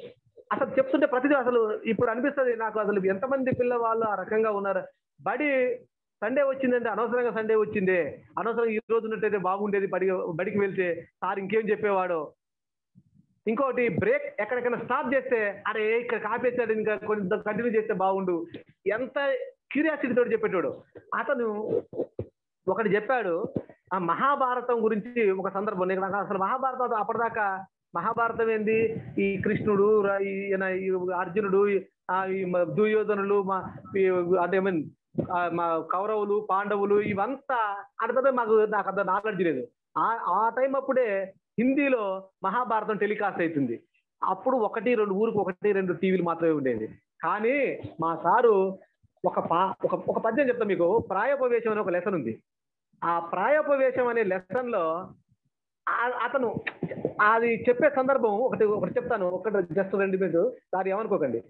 అసలు చెప్తుంటే ప్రతిదీ అసలు ఇప్పుడు అనిపిస్తుంది నాకు అసలు ఎంతమంది పిల్లవాళ్ళు ఆ రకంగా ఉన్నారు బడి సండే వచ్చిందంటే అనవసరంగా సండే వచ్చిందే అనవసరంగా ఈ రోజు ఉన్నట్టయితే బాగుండేది బడి బడికి వెళ్తే సార్ ఇంకేం చెప్పేవాడో ఇంకోటి బ్రేక్ ఎక్కడికైనా స్టాప్ చేస్తే అరే ఇక్కడ కాపేసాడు ఇంకా కొంచెం కంటిన్యూ చేస్తే బాగుండు ఎంత క్యూరియాసిటీ తోటి చెప్పేటోడు అతను ఒకటి చెప్పాడు ఆ మహాభారతం గురించి ఒక సందర్భం నేను నాకు అసలు మహాభారతం అప్పటిదాకా మహాభారతం ఏంది ఈ కృష్ణుడు ర- ఈ- ఈయన ఈ అర్జునుడు ఈ- ఆ ఈ మ- దుర్యోధనులు మా ఈ అంటే I mean, ఆ మా కౌరవులు పాండవులు ఇవంతా అంత పెద్ద మాకు నాకు అంత నాలెడ్జ్ లేదు ఆ ఆ టైం అప్పుడే హిందీలో మహాభారతం టెలికాస్ట్ అవుతుంది అప్పుడు ఒకటి రెండు ఊరికి ఒకటి రెండు టీవీలు మాత్రమే ఉండేది కానీ మా సారు ఒక పా ఒక ఒక పద్యం చెప్తా మీకు ప్రాయోపవేశం అనే ఒక లెసన్ ఉంది ఆ ప్రాయోపవేశం అనే లెసన్ లో ఆ- అతను అది చెప్పే సందర్భం ఒకటి ఒకటి చెప్తాను ఒకటి జస్ట్ రెండు మీరు దాని ఏమనుకోకండి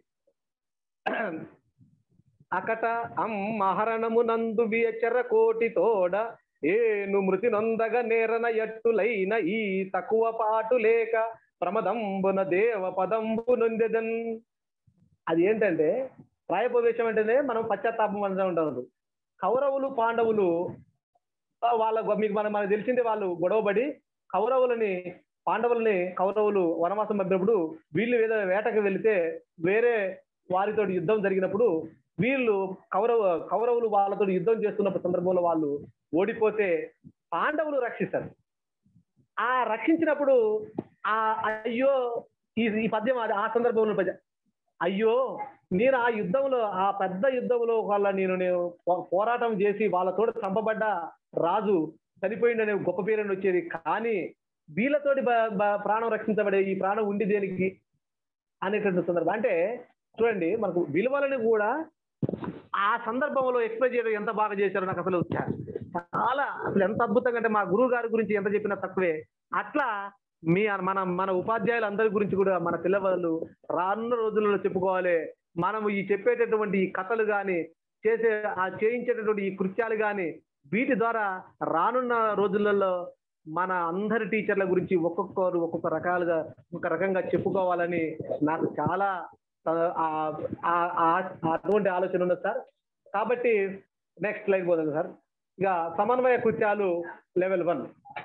అకట అమ్మహరణము నందు వియచర కోటి తోడ ఏను మృతి నొందగ నేరన ఎట్టులైన ఈ తక్కువ పాటు లేక ప్రమదంబున దేవ పదంబు నొందెదన్ అది ఏంటంటే ప్రాయపవేశం అంటేనే మనం పశ్చాత్తాపం అంటూ ఉంటారు కౌరవులు పాండవులు ఆ, వాళ్ళ గొ- మీకు మనం మనకు తెలిసిందే వాళ్ళు గొడవపడి కౌరవులని పాండవులని కౌరవులు వనవాసం పంపినప్పుడు వీళ్ళు ఏదో వేటకు వెళితే వేరే వారితో యుద్ధం జరిగినప్పుడు వీళ్ళు కౌరవ కౌరవులు వాళ్ళతో యుద్ధం చేస్తున్న సందర్భంలో వాళ్ళు ఓడిపోతే పాండవులు రక్షిస్తారు ఆ రక్షించినప్పుడు ఆ అయ్యో ఈ ఈ పద్యం అది ఆ సందర్భంలో పద్యం అయ్యో నేను ఆ యుద్ధంలో ఆ పెద్ద యుద్ధంలో వాళ్ళ నేను నేను పో- పోరాటం చేసి వాళ్ళతో చంపబడ్డ రాజు చనిపోయిందనే గొప్ప పేరుని వచ్చేది కానీ వీళ్ళతోటి బ- బ- ప్రాణం రక్షించబడే ఈ ప్రాణం ఉండి దేనికి అనేటువంటి సందర్భం అంటే చూడండి మనకు విలువలని కూడా ఆ సందర్భంలో ఎక్స్ప్లెయిన్ చేయడం ఎంత బాగా చేశారో నాకు అసలు చా- చాలా అసలు ఎంత అద్భుతంగా అంటే మా గురువు గారి గురించి ఎంత చెప్పినా తక్కువే అట్లా మీ మన మన ఉపాధ్యాయులు అందరి గురించి కూడా మన పిల్లవాళ్ళు రానున్న రోజులలో చెప్పుకోవాలి మనం ఈ చెప్పేటటువంటి ఈ కథలు కానీ చేసే ఆ చేయించేటటువంటి ఈ కృత్యాలు కానీ వీటి ద్వారా రానున్న రోజులలో మన అందరి టీచర్ల గురించి ఒక్కొక్కరు ఒక్కొక్క రకాలుగా ఒక రకంగా చెప్పుకోవాలని నాకు చాలా ఆ- ఆ- ఆ- ఆ- అటువంటి ఆలోచన ఉన్నది సార్ కాబట్టి నెక్స్ట్ లైన్ పోతుంది సార్ ఇక సమన్వయ కృత్యాలు లెవెల్ వన్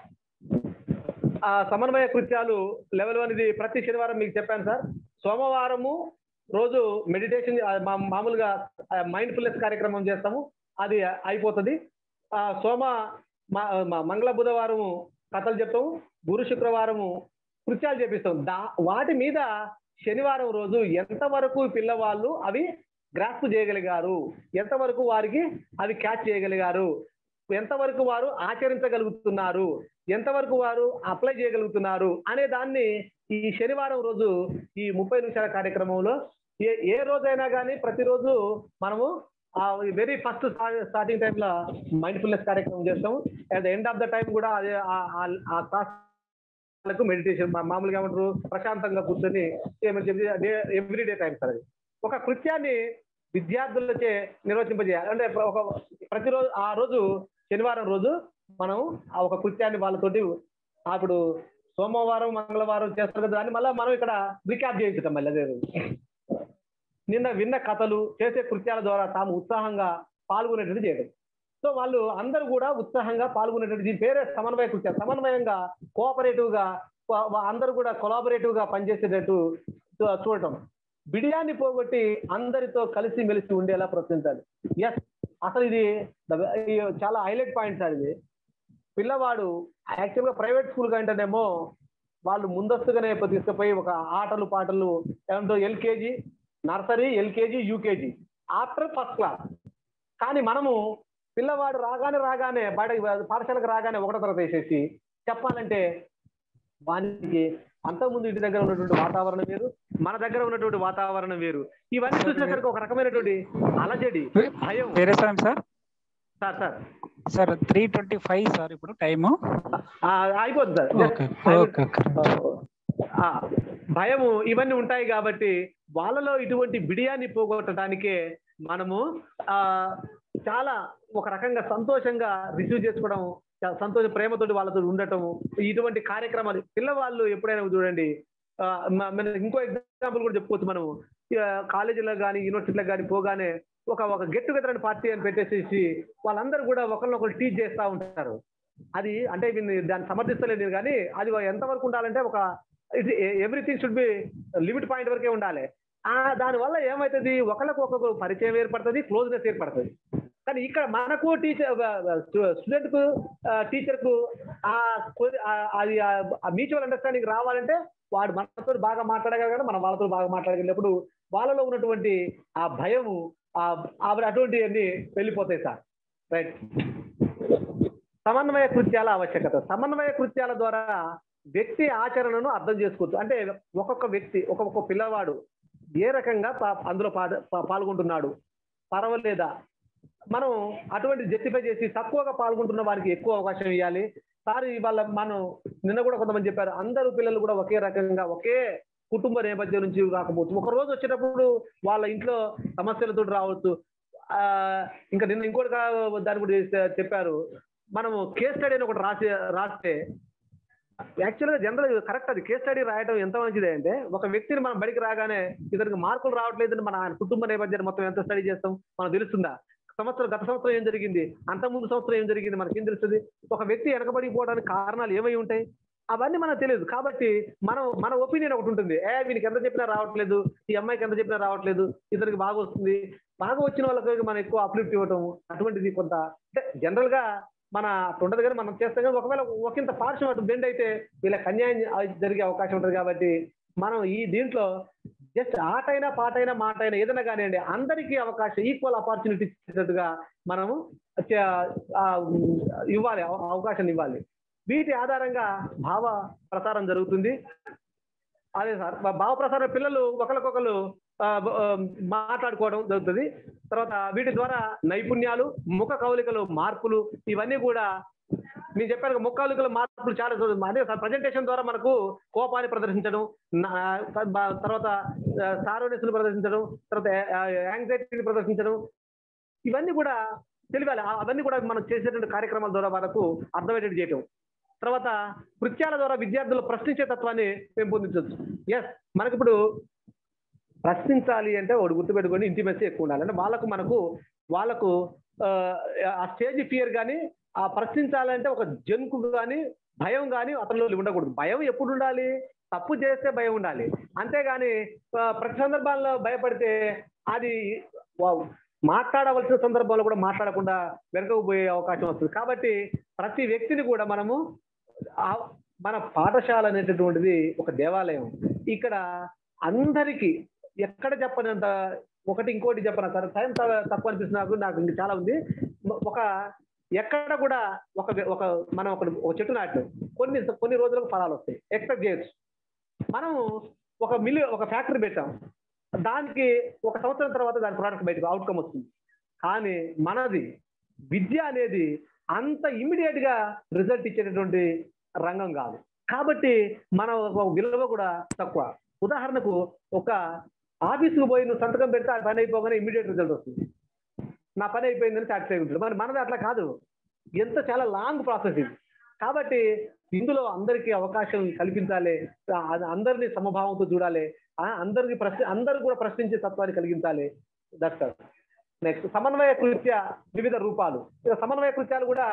ఆ సమన్వయ కృత్యాలు లెవెల్ వన్ ఇది ప్రతి శనివారం మీకు చెప్పాను సార్ సోమవారము రోజు మెడిటేషన్ మామూలుగా మైండ్ ఫుల్నెస్ కార్యక్రమం చేస్తాము అది అయిపోతుంది ఆ సోమ మా- మా- మంగళ బుధవారము కథలు చెప్తాము గురు శుక్రవారము కృత్యాలు చేపిస్తాం దా వాటి మీద శనివారం రోజు ఎంతవరకు పిల్లవాళ్ళు అవి గ్రాస్ప్ చేయగలిగారు ఎంతవరకు వారికి అవి క్యాచ్ చేయగలిగారు ఎంతవరకు వారు ఆచరించగలుగుతున్నారు ఎంతవరకు వారు అప్లై చేయగలుగుతున్నారు అనే దాన్ని ఈ శనివారం రోజు ఈ ముప్పై నిమిషాల కార్యక్రమంలో ఏ ఏ రోజైనా కానీ ప్రతిరోజు మనము ఆ వెరీ ఫస్ట్ స్టార్టింగ్ టైంలో మైండ్ ఫుల్నెస్ కార్యక్రమం చేస్తాము at the end of the time కూడా అదే ఆ- ఆ- ఆ క్లాస్ మెడిటేషన్ మామూలుగా ఏమంటారు ప్రశాంతంగా కూర్చొని ఏమని చెప్పి day every day time sir అది ఒక కృత్యాన్ని విద్యార్థులచే నిర్వచింపజేయాలి అంటే ఒక ప్రతిరోజు ఆ రోజు శనివారం రోజు మనం ఆ ఒక కృత్యాన్ని వాళ్ళతోటి అప్పుడు సోమవారం మంగళవారం చేస్తారు కదా అని మళ్ళీ మనం ఇక్కడ రికాప్ చేయించటం మళ్ళీ అదే రోజు నిన్న విన్న కథలు చేసే కృత్యాల ద్వారా తాము ఉత్సాహంగా పాల్గొనేటట్టు చేయడం సో వాళ్ళు అందరూ కూడా ఉత్సాహంగా పాల్గొనేటట్టు దీని పేరే సమన్వయ కృత్యాలు సమన్వయంగా కోఆపరేటివ్ గా వా- వా- అందరూ కూడా కొలాబరేటివ్ గా పనిచేసేటట్టు చూ- చూడటం బిడియాన్ని పోగొట్టి అందరితో కలిసి మెలిసి ఉండేలా ప్రోత్సహించాలి ఎస్ అసలు ఇది ద- ఈ చాలా హైలైట్ పాయింట్ సార్ ఇది పిల్లవాడు యాక్చువల్ గా ప్రైవేట్ స్కూల్ కంటేనేమో వాళ్ళు ముందస్తుగానే తీసుకుపోయి ఒక ఆటలు పాటలు ఏమంటో LKG nursery LKG UKG after first class కానీ మనము పిల్లవాడు రాగానే రాగానే బయట పాఠశాలకు రాగానే ఒకటో తరగతి వేసేసి చెప్పాలంటే వానికి అంతకుముందు ఇంటి దగ్గర ఉన్నటువంటి వాతావరణం వేరు మన దగ్గర ఉన్నటువంటి వాతావరణం వేరు ఇవన్నీ చూసేసరికి ఒక రకమైనటువంటి అలజడి భయం వేరే sir sir sir sir sir three twenty five sir ఇప్పుడు టైము ఆ, అయిపోతుంది సార్ ఓకే ఓకే ఓకే ఆ, భయము ఇవన్నీ ఉంటాయి కాబట్టి వాళ్ళలో ఇటువంటి బిడియాన్ని పోగొట్టడానికే మనము ఆ చాలా ఒక రకంగా సంతోషంగా రిసీవ్ చేసుకోవడం చాలా సంతోష ప్రేమతోటి వాళ్ళతో ఉండటము ఇటువంటి కార్యక్రమాలు పిల్లవాళ్ళు ఎప్పుడైనా చూడండి ఆ, మ- మన ఇంకో ఎగ్జాంపుల్ కూడా చెప్పుకోవచ్చు మనం కాలేజీలో కానీ యూనివర్సిటీలో కానీ పోగానే ఒక ఒక గెట్ టుగెదర్ అని పార్టీ అని పెట్టేసేసి వాళ్ళందరూ కూడా ఒకరినొకరు టీచ్ చేస్తూ ఉంటారు అది అంటే వీన్ని దాన్ని సమర్థిస్తలేదు నేను కానీ అది ఎంతవరకు ఉండాలంటే ఒక everything should be limit point వరకే ఉండాలి ఆ దానివల్ల ఏమవుతుంది ఒకరికి ఒకరు పరిచయం ఏర్పడుతుంది క్లోజ్నెస్ ఏర్పడుతుంది కానీ ఇక్కడ మనకు టీచర్ స్టూడెంట్ కు టీచర్ కు ఆ కొ- ఆ- అది మ్యూచువల్ అండర్స్టాండింగ్ రావాలంటే వాడు మనతో బాగా మాట్లాడగలగాడు మనం వాళ్ళతో బాగా మాట్లాడగలిగినప్పుడు వాళ్ళలో ఉన్నటువంటి ఆ భయము ఆ ఆ- అటువంటివన్నీ వెళ్ళిపోతాయి సార్ రైట్ సమన్వయ కృత్యాల ఆవశ్యకత సమన్వయ కృత్యాల ద్వారా వ్యక్తి ఆచరణను అర్థం చేసుకోవచ్చు అంటే ఒక్కొక్క వ్యక్తి ఒక్కొక్క పిల్లవాడు ఏ రకంగా పా- అందులో పాద- పా- పాల్గొంటున్నాడు పర్వాలేదా మనం అటువంటి జస్టిఫై చేసి తక్కువగా పాల్గొంటున్న వారికి ఎక్కువ అవకాశం ఇవ్వాలి సార్ ఇవాళ మనం నిన్న కూడా కొంతమంది చెప్పారు అందరూ పిల్లలు కూడా ఒకే రకంగా ఒకే కుటుంబ నేపథ్యం నుంచి రాకపోవచ్చు ఒక రోజు వచ్చేటప్పుడు వాళ్ళ ఇంట్లో సమస్యలతో రావచ్చు ఆ, ఇంకా నిన్న ఇంకోటి కా- దాని గురించి చెప్పారు మనము కేస్ స్టడీ అని ఒకటి రాసి రాస్తే యాక్చువల్గా జనరల్ కరెక్ట్ అది కేస్ స్టడీ రాయడం ఎంత మంచిది అంటే ఒక వ్యక్తిని మనం బడికి రాగానే ఇతనికి మార్కులు రావట్లేదని మన ఆయన కుటుంబ నేపథ్యాన్ని మొత్తం ఎంత స్టడీ చేస్తాం మనకు తెలుస్తుందా సంవత్సరం గత సంవత్సరం ఏం జరిగింది అంత ముందు సంవత్సరం ఏం జరిగింది మనకేం తెలుస్తుంది ఒక వ్యక్తి వెనకబడిపోవడానికి కారణాలు ఏమై ఉంటాయి అవన్నీ మనకు తెలియదు కాబట్టి మనం మన ఒపీనియన్ ఒకటి ఉంటుంది ఏ వీనికి ఎంత చెప్పినా రావట్లేదు ఈ అమ్మాయికి ఎంత చెప్పినా రావట్లేదు ఇతనికి బాగా వస్తుంది బాగా వచ్చిన వాళ్ళకి మనం ఎక్కువ అప్లిఫ్ట్ ఇవ్వటం అటువంటిది కొంత అంటే జనరల్ గా మన అట్లా ఉండదు కానీ మనం చేస్తాం కానీ ఒకవేళ ఒకంత పార్శ్వం అటు బెండ్ అయితే వీళ్ళకి అన్యాయం జ- జరిగే అవకాశం ఉంటుంది కాబట్టి మనం ఈ దీంట్లో జస్ట్ ఆటైనా పాటైనా మాట అయినా ఏదైనా కానివ్వండి అందరికీ అవకాశం ఈక్వల్ ఆపర్చునిటీ ఇచ్చేటట్టుగా మనము చ- ఆ, ఉమ్, ఇవ్వాలి అవ- అవకాశం ఇవ్వాలి వీటి ఆధారంగా భావ ప్రసారం జరుగుతుంది అదే సార్ బా- భావ ప్రసారం పిల్లలు ఒకరికొకరు ఆ, బ- ఆ, మాట్లాడుకోవడం జరుగుతుంది తర్వాత వీటి ద్వారా నైపుణ్యాలు ముఖ కవలికలు మార్పులు ఇవన్నీ కూడా నేను చెప్పాను కదా, ముఖ కవలికల మార్పులు చాలా జరుగుతుంది. అదే సార్ ప్రజెంటేషన్ ద్వారా మనకు కోపాన్ని ప్రదర్శించడం నా- బ- తర్వాత సారోనెస్ ప్రదర్శించడం తర్వాత యాంగ్జైటీని ప్రదర్శించడం ఇవన్నీ కూడా తెలియాలి ఆ- అవన్నీ కూడా మనం చేసేటువంటి కార్యక్రమాల ద్వారా మనకు అర్థమయ్యేటట్టు చేయటం తర్వాత కృత్యాల ద్వారా విద్యార్థులు ప్రశ్నించే తత్వాన్ని పెంపొందించవచ్చు ఎస్ మనకిప్పుడు ప్రశ్నించాలి అంటే ఒకటి గుర్తుపెట్టుకొని ఇంటిమెసీ ఎక్కువ ఉండాలి అంటే వాళ్ళకు మనకు వాళ్ళకు ఆ, ఆ స్టేజ్ ఫియర్ కానీ ఆ ప్రశ్నించాలంటే ఒక జంకు కానీ భయం కానీ అతనిలో ఉండకూడదు భయం ఎప్పుడు ఉండాలి తప్పు చేస్తే భయం ఉండాలి అంతేగాని ఆ, ప్రతి సందర్భాల్లో భయపడితే అది వావ్, మాట్లాడవలసిన సందర్భంలో కూడా మాట్లాడకుండా వెనకకు పోయే అవకాశం వస్తుంది కాబట్టి ప్రతి వ్యక్తిని కూడా మనము ఆ- మన పాఠశాల అనేటటువంటిది ఒక దేవాలయం ఇక్కడ అందరికీ ఎక్కడ చెప్పనంత ఒకటి ఇంకోటి చెప్పను సార్ టైం త- తక్కువ అనిపిస్తుంది నాకు నాకు ఇంకా చాలా ఉంది ఒక ఎక్కడ కూడా ఒక ఒక మనం ఒక ఒక చెట్టు నాటినాం కొన్ని కొన్ని రోజులకు ఫలాలు వస్తాయి ఎక్స్పెక్ట్ చేయొచ్చు మనం ఒక మిల్లు ఒక ఫ్యాక్టరీ పెట్టాం దానికి ఒక సంవత్సరం తర్వాత దాని ప్రోడక్ట్ బయటకు అవుట్కమ్ వస్తుంది కానీ మనది విద్య అనేది అంత ఇమ్మీడియట్ గా రిజల్ట్ ఇచ్చేటటువంటి రంగం కాదు కాబట్టి మన ఒక విలువ కూడా తక్కువ ఉదాహరణకు ఒక ఆఫీసుకు పోయి నువ్వు సంతకం పెడితే ఆ పని అయిపోగానే ఇమ్మీడియట్ రిజల్ట్ వస్తుంది నా పని అయిపోయిందని సాటిస్ఫై ఉంటుంది మరి మనది అట్లా కాదు ఎంత చాలా లాంగ్ ప్రాసెస్ ఇది కాబట్టి ఇందులో అందరికీ అవకాశం కల్పించాలి ఆ- అందరినీ సమభావంతో చూడాలి ఆ అందరికి ప్రశ్న అందరూ కూడా ప్రశ్నించే తత్వాన్ని కలిగించాలి దట్ నెక్స్ట్ సమన్వయ కృత్య వివిధ రూపాలు ఇక సమన్వయ కృత్యాలు కూడా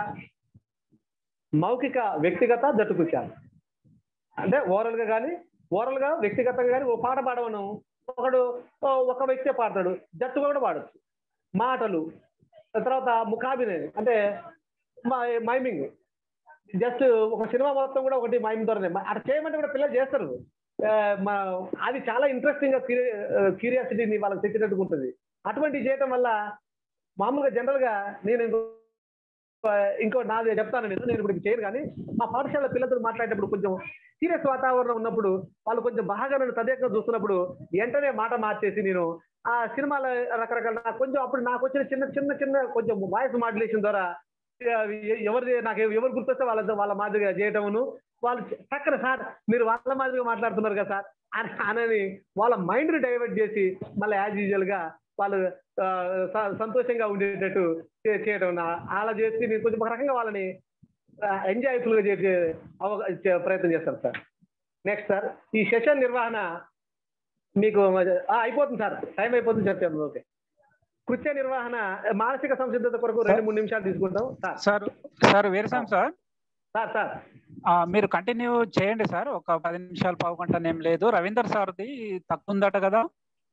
మౌఖిక వ్యక్తిగత జట్టు కృత్యాలు అంటే ఓవరాల్ గా కానీ ఓవరాల్ గా వ్యక్తిగతంగా కానీ ఓ పాట పాడవను ఒకడు ఓ ఒక వ్యక్తే పాడతాడు జట్టుగా కూడా పాడచ్చు మాటలు తర్వాత ముఖాభినయం అంటే మై- మైమింగ్ జస్ట్ ఒక సినిమా మొత్తం కూడా ఒకటి మైమింగ్ ద్వారానే మ- అట్లా చేయమంటే కూడా పిల్లలు చేస్తారు ఆ, మా అది చాలా ఇంట్రెస్టింగ్ గా క్యూరియాసిటీని వాళ్ళకి తెచ్చినట్టుగా ఉంటుంది అటువంటివి చేయటం వల్ల మామూలుగా జనరల్ గా నేను ఇంకో ఆ, ఇంకో నాది చెప్తాను నేను నేను ఇప్పుడు ఇది చేయను కానీ మా పాఠశాల పిల్లలతో మాట్లాడేటప్పుడు కొంచెం సీరియస్ వాతావరణం ఉన్నప్పుడు వాళ్ళు కొంచెం బాగా నన్ను తదేకంగా చూస్తున్నప్పుడు వెంటనే మాట మార్చేసి నేను ఆ సినిమాల రకరకాల నాకు కొంచెం అప్పుడు నాకు వచ్చిన చిన్న చిన్న చిన్న కొంచెం వాయిస్ మాడ్యులేషన్ ద్వారా ఆ, ఎ- ఎవరిది నాకు ఎవరు గుర్తొస్తే వాళ్ళతో వాళ్ళ మాదిరిగా చేయటమును వాళ్ళు చక్కన సార్ మీరు వాళ్ళ మాదిరిగా మాట్లాడుతున్నారు కదా సార్ అని అనని వాళ్ళ మైండ్ ని డైవర్ట్ చేసి మళ్ళీ యాజ్ యూజువల్ గా వాళ్ళు ఆ, స- సంతోషంగా ఉండేటట్టు చే- చేయడం నా- అలా చేసి నేను కొంచెం ఒక రకంగా వాళ్ళని ఎంజాయ్ఫుల్ గా చేసే అవ- చే- ప్రయత్నం చేస్తాను సార్ నెక్స్ట్ సార్ ఈ సెషన్ నిర్వహణ మీకు ఆ, అయిపోతుంది సార్ టైం అయిపోతుంది చెప్పాము ఓకే కృత్య నిర్వహణ మానసిక సంసిద్ధత కొరకు రెండు మూడు నిమిషాలు తీసుకుంటాం సార్ సార్ సార్ వీరసాం సార్ సార్ సార్ ఆ, మీరు కంటిన్యూ చేయండి సార్ ఒక పది నిమిషాలు పావు గంట ఏం లేదు రవీందర్ సార్ది తక్కువ ఉందట కదా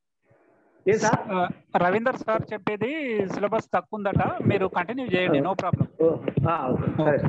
ఏం సార్ ఆ, రవీందర్ సార్ చెప్పేది సిలబస్ తక్కువ ఉందట మీరు కంటిన్యూ చేయండి నో ప్రాబ్లం ఓ, ఆ, ఓకే, సరే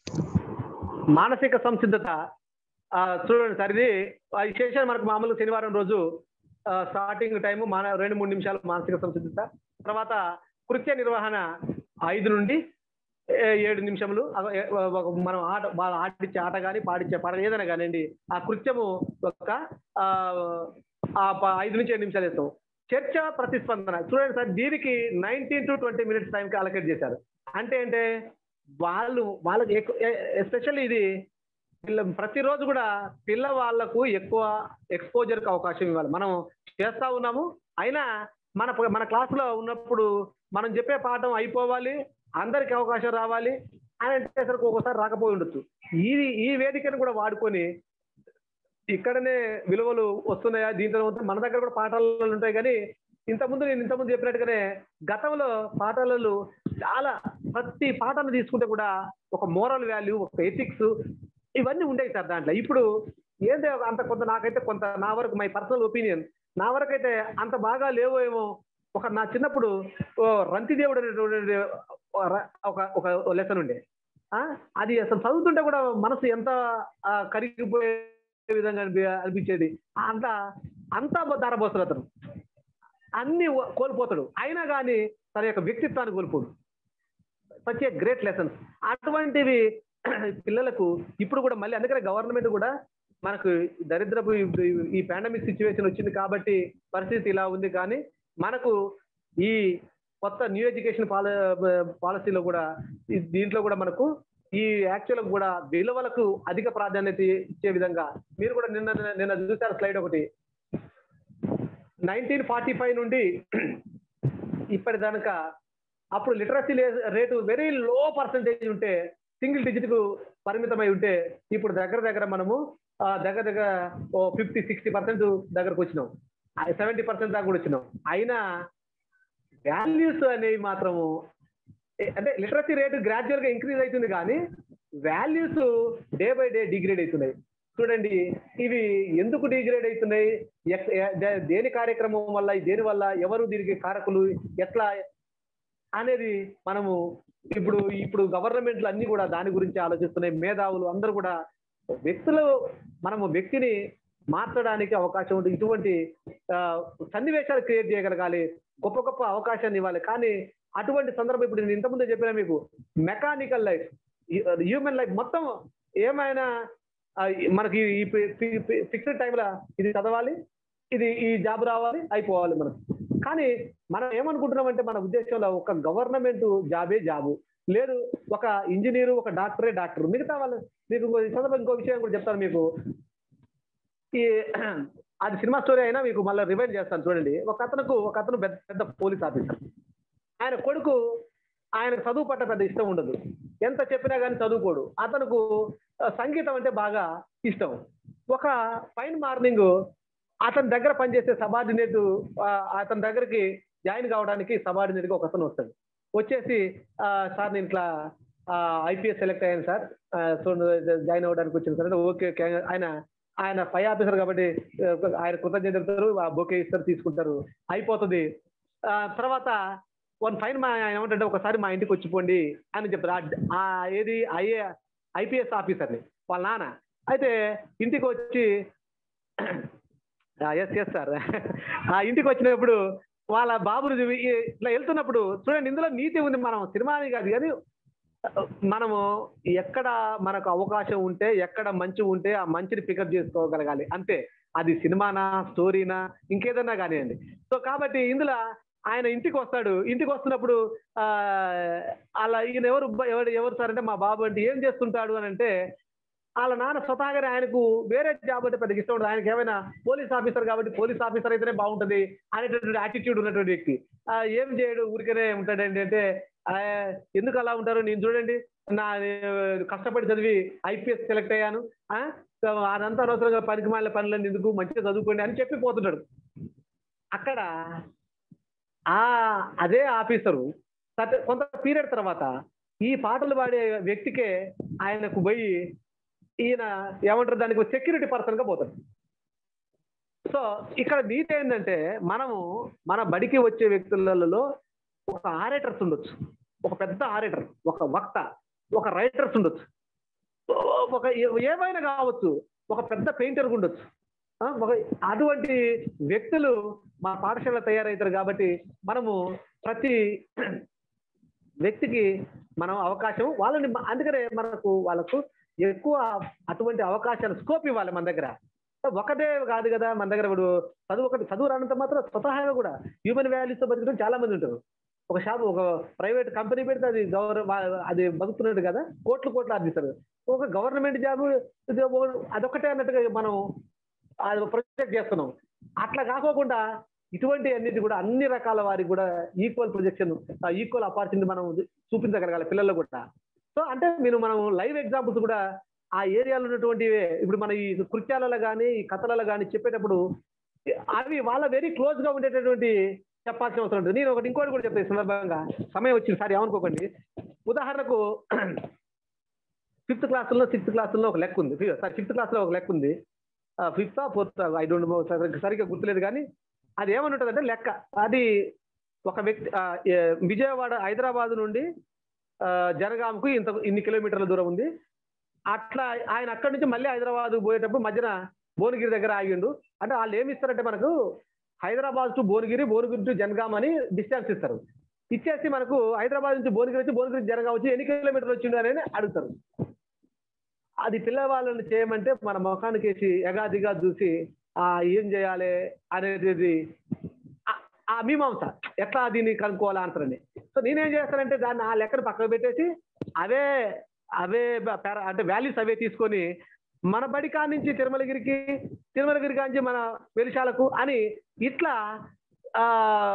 మానసిక సంసిద్ధత ఆ, చూడండి సార్ ఇది ఆ, ఈ సెషన్ మనకు మామూలు శనివారం రోజు ఆ, స్టార్టింగ్ టైం మన రెండు మూడు నిమిషాలు మానసిక సంసిద్ధత తర్వాత కృత్య నిర్వహణ ఐదు నుండి ఏ- ఏడు నిమిషములు ఆ, ఏ- ఒక మనం ఆట బాగా ఆడిచ్చే ఆట కానీ పాడిచ్చే పాట ఏదైనా కానివ్వండి ఆ కృత్యము ఒక ఆ, ఆ ప- ఐదు నుంచి ఏడు నిమిషాలు వేస్తాం చర్చ ప్రతిస్పందన చూడండి సార్ దీనికి నైన్టీన్ టు ట్వంటీ మినిట్స్ టైంకి అలకేట్ చేశారు అంటే ఏంటే వాళ్ళు వాళ్ళకి ఎక్కువ ఎస్పెషల్లీ ఇది పిల్ల ప్రతిరోజు కూడా పిల్లవాళ్లకు ఎక్కువ ఎక్స్పోజర్కి అవకాశం ఇవ్వాలి మనం చేస్తా ఉన్నాము అయినా మన మన క్లాసులో ఉన్నప్పుడు మనం చెప్పే పాఠం అయిపోవాలి అందరికి అవకాశం రావాలి అని అంటేసరికి ఒక్కోసారి రాకపోయి ఉండొచ్చు ఇది ఈ వేదికను కూడా వాడుకొని ఇక్కడనే విలువలు వస్తున్నాయా దీంట్లో ఉంటే మన దగ్గర కూడా పాఠాలు ఉంటాయి కానీ ఇంతకుముందు నేను ఇంతకుముందు చెప్పినట్టుగానే గతంలో పాఠాలలో చాలా ప్రతి పాఠాన్ని తీసుకుంటే కూడా ఒక మోరల్ వాల్యూ ఒక ఎథిక్స్ ఇవన్నీ ఉండేవి సార్ దాంట్లో ఇప్పుడు ఏంటో అంత కొంత నాకైతే కొంత నా వరకు మై పర్సనల్ ఒపీనియన్ నా వరకు అయితే అంత బాగా లేవో ఏమో ఒక నా చిన్నప్పుడు ఓ రంతిదేవుడు అనేటువంటి ఒక ర- ఒక ఒక లెసన్ ఉండే ఆ, అది అసలు చదువుతుంటే కూడా మనసు ఎంత ఆ, కరిగిపోయే విధంగా అనిపి అనిపించేది అంత అంతా ధారపోస్తాడు అతను అన్ని కోల్పోతాడు అయినా కానీ తన యొక్క వ్యక్తిత్వాన్ని కోల్పోడు సచ్ ఏ గ్రేట్ లెసన్స్ అటువంటివి పిల్లలకు ఇప్పుడు కూడా మళ్ళీ అందుకనే గవర్నమెంట్ కూడా మనకు దరిద్రపు ఈ- ఈ పాండమిక్ సిచ్యువేషన్ వచ్చింది కాబట్టి పరిస్థితి ఇలా ఉంది కానీ మనకు ఈ కొత్త న్యూ ఎడ్యుకేషన్ పాల పాలసీలో కూడా ఈ దీంట్లో కూడా మనకు ఈ యాక్చువల్ కూడా విలువలకు అధిక ప్రాధాన్యత ఇచ్చే విధంగా మీరు కూడా నిన్న నిన్న చూసారు స్లైడ్ ఒకటి నైన్టీన్ ఫార్టీ ఫైవ్ నుండి ఇప్పటి దానిక అప్పుడు literacy rate very low percentage ఉంటే సింగిల్ డిజిట్ కు పరిమితమై ఉంటే ఇప్పుడు దగ్గర దగ్గర మనము ఆ, దగ్గర దగ్గర ఓ ఫిఫ్టీ సిక్స్టీ పర్సెంట్ దగ్గరకు వచ్చినాం సెవెంటీ పర్సెంట్ దాకా కూడా వచ్చినాం అయినా వాల్యూస్ అనేవి మాత్రము ఏ- అంటే లిటరసీ రేటు గ్రాడ్యువల్ గా ఇంక్రీజ్ అవుతుంది కానీ values day by day degrade అవుతున్నాయి చూడండి ఇవి ఎందుకు డిగ్రేడ్ అవుతున్నాయి ఎక్- ఏ- దే- దేని కార్యక్రమం వల్ల దేని వల్ల ఎవరు దీనికి కారకులు ఎట్లా అనేది మనము ఇప్పుడు ఇప్పుడు గవర్నమెంట్లు అన్ని కూడా దాని గురించి ఆలోచిస్తున్నాయి మేధావులు అందరూ కూడా వ్యక్తులు మనము వ్యక్తిని మార్చడానికి అవకాశం ఉంటుంది ఇటువంటి ఆ, సన్నివేశాలు క్రియేట్ చేయగలగాలి గొప్ప గొప్ప అవకాశాన్ని ఇవ్వాలి కానీ అటువంటి సందర్భం ఇప్పుడు నేను ఇంతకుముందే చెప్పిన మీకు మెకానికల్ లైఫ్ హ్యూమన్ లైఫ్ మొత్తం ఏమైనా ఆ, మనకి ఈ ఫిక్స్డ్ టైంలో ఇది చదవాలి ఇది ఈ జాబ్ రావాలి అయిపోవాలి మనం కానీ మనం ఏమనుకుంటున్నామంటే మన ఉద్దేశంలో ఒక గవర్నమెంట్ జాబే జాబు లేదు ఒక ఇంజనీరు ఒక డాక్టరే డాక్టర్ మిగతా వాళ్ళు మీకు ఇంకో ఈ సందర్భంగా ఇంకో విషయం కూడా చెప్తాను మీకు ఈ అది సినిమా స్టోరీ అయినా మీకు మళ్ళీ రివైండ్ చేస్తాను చూడండి ఒక అతనుకు ఒక అతను పెద్ద పెద్ద పోలీస్ ఆఫీసర్ ఆయన కొడుకు ఆయన చదువు పట్ల పెద్ద ఇష్టం ఉండదు ఎంత చెప్పినా కానీ చదువుకోడు అతనుకు ఆ, సంగీతం అంటే బాగా ఇష్టం ఒక ఫైన్ మార్నింగ్ అతని దగ్గర పనిచేసే సబార్డినేట్ అతని దగ్గరికి జాయిన్ కావడానికి సబార్డినేట్ గా ఒక అతను వస్తాడు వచ్చేసి ఆ, సార్ నేను ఇట్లా ఐపీఎస్ సెలెక్ట్ అయ్యాను సార్ ఆ, సో జాయిన్ అవ్వడానికి వచ్చింది సార్ అంటే ఓకే ఓకే ఆయన ఆయన పై ఆఫీసర్ కాబట్టి ఆ, ఆయన కృతజ్ఞత చెప్తారు ఆ బొకే ఇస్తారు తీసుకుంటారు అయిపోతుంది ఆ, తర్వాత వన్ ఫైన్ మా ఆయన ఏమంటే ఒకసారి మా ఇంటికి వచ్చిపోండి అని చెప్పారు ఆ- ఆ ఏది ఐఏ ఐపీఎస్ ఆఫీసర్ని వాళ్ళ నాన్న అయితే ఇంటికి వచ్చి ఎస్ ఎస్ సార్ ఆ ఇంటికి వచ్చినప్పుడు వాళ్ళ బాబుని చూపి ఈ- ఇట్లా వెళ్తున్నప్పుడు చూడండి ఇందులో నీతి ఉంది మనం సినిమాని కాదు కానీ మనము ఎక్కడ మనకు అవకాశం ఉంటే ఎక్కడ మంచి ఉంటే ఆ మంచిని పికప్ చేసుకోగలగాలి అంతే అది సినిమానా స్టోరీనా ఇంకేదన్నా కానివ్వండి సో కాబట్టి ఇందులో ఆయన ఇంటికి వస్తాడు ఇంటికి వస్తున్నప్పుడు ఆ అలా ఈయన ఎవరు ఎవరు ఎవరు సార్ అంటే మా బాబు అంటే ఏం చేస్తుంటాడు అని అంటే వాళ్ళ నాన్న స్వతహాగానే ఆయనకు వేరే జాబ్ అంటే పెద్దగా ఇష్టం ఉండదు ఆయనకి ఏమైనా పోలీస్ ఆఫీసర్ కాబట్టి పోలీస్ ఆఫీసర్ అయితేనే బాగుంటది అనేటటువంటి యాటిట్యూడ్ ఉన్నటువంటి వ్యక్తి ఆ, ఏం చేయడు ఊరికనే ఉంటాడండి అంటే ఆ, ఎందుకు అలా ఉంటారు నేను చూడండి నా నేను కష్టపడి చదివి ఐపీఎస్ సెలెక్ట్ అయ్యాను ఆ, సో అదంతా అనవసరంగా పనికి మాలిన పనులన్నీ ఎందుకు మంచిగా చదువుకోండి అని చెప్పి పోతున్నాడు అక్కడ ఆ అదే ఆఫీసరు సర్ట- కొంత పీరియడ్ తర్వాత ఈ పాటలు పాడే వ్యక్తికే ఆయనకు పోయి ఈయన ఏమంటారు దానికి సెక్యూరిటీ పర్సన్ గా పోతాడు సో ఇక్కడ నీతి ఏంటంటే మనము మన బడికి వచ్చే వ్యక్తులలో ఒక ఆరేటర్స్ ఉండొచ్చు ఒక పెద్ద ఆరేటర్ ఒక వక్త ఒక రైటర్స్ ఉండొచ్చు ఒక ఏ- ఏమైనా కావచ్చు ఒక పెద్ద పెయింటర్ ఉండొచ్చు ఆ, ఒక అటువంటి వ్యక్తులు మా పాఠశాల తయారవుతారు కాబట్టి మనము ప్రతి వ్యక్తికి మనం అవకాశం వాళ్ళని మ- అందుకనే మనకు వాళ్ళకు ఎక్కువ అటువంటి అవకాశాలు స్కోప్ ఇవ్వాలి మన దగ్గర ఒకటే కాదు కదా మన దగ్గర ఇప్పుడు చదువు ఒకటి చదువు రానంత మాత్రం స్వతహాగా కూడా హ్యూమన్ వాల్యూస్ తో బతికడం చాలా మంది ఉంటారు ఒక షాప్ ఒక ప్రైవేట్ కంపెనీ పెడితే అది గౌరవ అది బతుకుతున్నట్టు కదా కోట్లు కోట్లు ఆర్జిస్తారు ఒక గవర్నమెంట్ జాబ్ అదొకటే అన్నట్టుగా మనం అది ప్రొజెక్ట్ చేస్తున్నాం అట్లా కాకోకుండా ఇటువంటి అన్నిటి కూడా అన్ని రకాల వారికి కూడా ఈక్వల్ ప్రొజెక్షన్ ఈక్వల్ ఆపర్చునిటీ మనం చూపించగలగాలి పిల్లల్లో కూడా సో అంటే మీరు మనం లైవ్ ఎగ్జాంపుల్స్ కూడా ఆ ఏరియాలో ఉన్నటువంటి ఇప్పుడు మన ఈ కృత్యాలలో కానీ ఈ కథలలో కానీ చెప్పేటప్పుడు అవి వాళ్ళ వెరీ క్లోజ్ గా ఉండేటటువంటి చెప్పాల్సిన అవసరం ఉంటుంది నేను ఒకటి ఇంకోటి కూడా చెప్తాను ఈ సందర్భంగా సమయం వచ్చింది సార్ ఏమనుకోకండి ఉదాహరణకు ఫిఫ్త్ క్లాసుల్లో సిక్స్త్ క్లాసుల్లో ఒక లెక్క ఉంది సార్ ఫిఫ్త్ క్లాస్లో ఒక లెక్క ఉంది fifth fourth I don't know సరిగ్గా గుర్తులేదు కానీ అది ఏమని ఉంటుందంటే లెక్క అది ఒక వ్యక్తి ఆ, ఏ, విజయవాడ హైదరాబాద్ నుండి ఆ, జనగాంకు ఇంత ఇన్ని కిలోమీటర్ల దూరం ఉంది అట్లా ఆయన అక్కడి నుంచి మళ్ళీ హైదరాబాద్ పోయేటప్పుడు మధ్యన భువనగిరి దగ్గర ఆగిండు అంటే వాళ్ళు ఏమి ఇస్తారంటే మనకు హైదరాబాద్ టు భువనగిరి భువనగిరి టు జనగాం అని డిస్టెన్స్ ఇస్తారు ఇచ్చేసి మనకు హైదరాబాద్ నుంచి భువనగిరి వచ్చి భువనగిరి జనగాం వచ్చి ఎన్ని కిలోమీటర్లు వచ్చిండు అని అడుగుతారు అది పిల్లవాళ్ళని చేయమంటే మన ముఖానికి వేసి ఎగాదిగా చూసి ఆ ఏం చేయాలి అనేది ఆ- ఆ మీమాంస ఎట్లా దీన్ని కనుక్కోవాలా అంటారని సో నేనేం చేస్తానంటే దాన్ని ఆ లెక్కను పక్కకు పెట్టేసి అవే అవే బ- పారా- అంటే వాల్యూస్ అవే తీసుకొని మన బడి కా నుంచి తిరుమలగిరికి తిరుమలగిరి కాంచి మన వెలిశాలకు అని ఇట్లా ఆ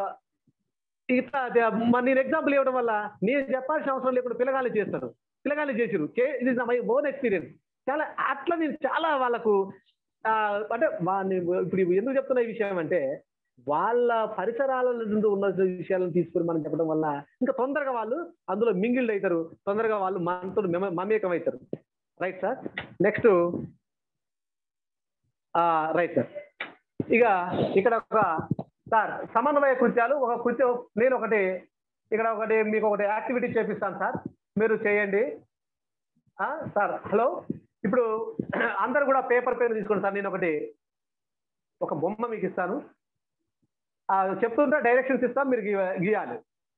ఇట్లా అదే మ- నేను ఎగ్జాంపుల్ ఇవ్వడం వల్ల నేను చెప్పాల్సిన అవసరం లేకుండా పిల్లగాళ్ళు చేస్తారు పిల్లగాళ్ళు చేసిరు ఇది నా మై ఓన్ ఎక్స్పీరియన్స్ చాలా అట్లా నేను చాలా వాళ్ళకు ఆ, అంటే వాడిని ఇప్పుడు ఎందుకు చెప్తున్న ఈ విషయం అంటే వాళ్ళ పరిసరాల నుండి ఉన్న విషయాలను తీసుకొని మనం చెప్పడం వల్ల ఇంకా తొందరగా వాళ్ళు అందులో మింగిల్డ్ అవుతారు తొందరగా వాళ్ళు మనతో మెమ- మమేకం అవుతారు right sir next right sir ఇక ఇక్కడ ఒక సార్ సమన్వయ కృత్యాలు ఒక కృత్యం నేను ఒకటి ఇక్కడ ఒకటి మీకు ఒకటి యాక్టివిటీ చేపిస్తాను సార్ మీరు చేయండి ఆ, సార్ హలో ఇప్పుడు అందరు కూడా పేపర్ పెన్ తీసుకోండి సార్ నేను ఒకటి ఒక బొమ్మ మీకు ఇస్తాను ఆ, చెప్తుంటే డైరెక్షన్స్ ఇస్తాను మీరు గీయ- గీయాలి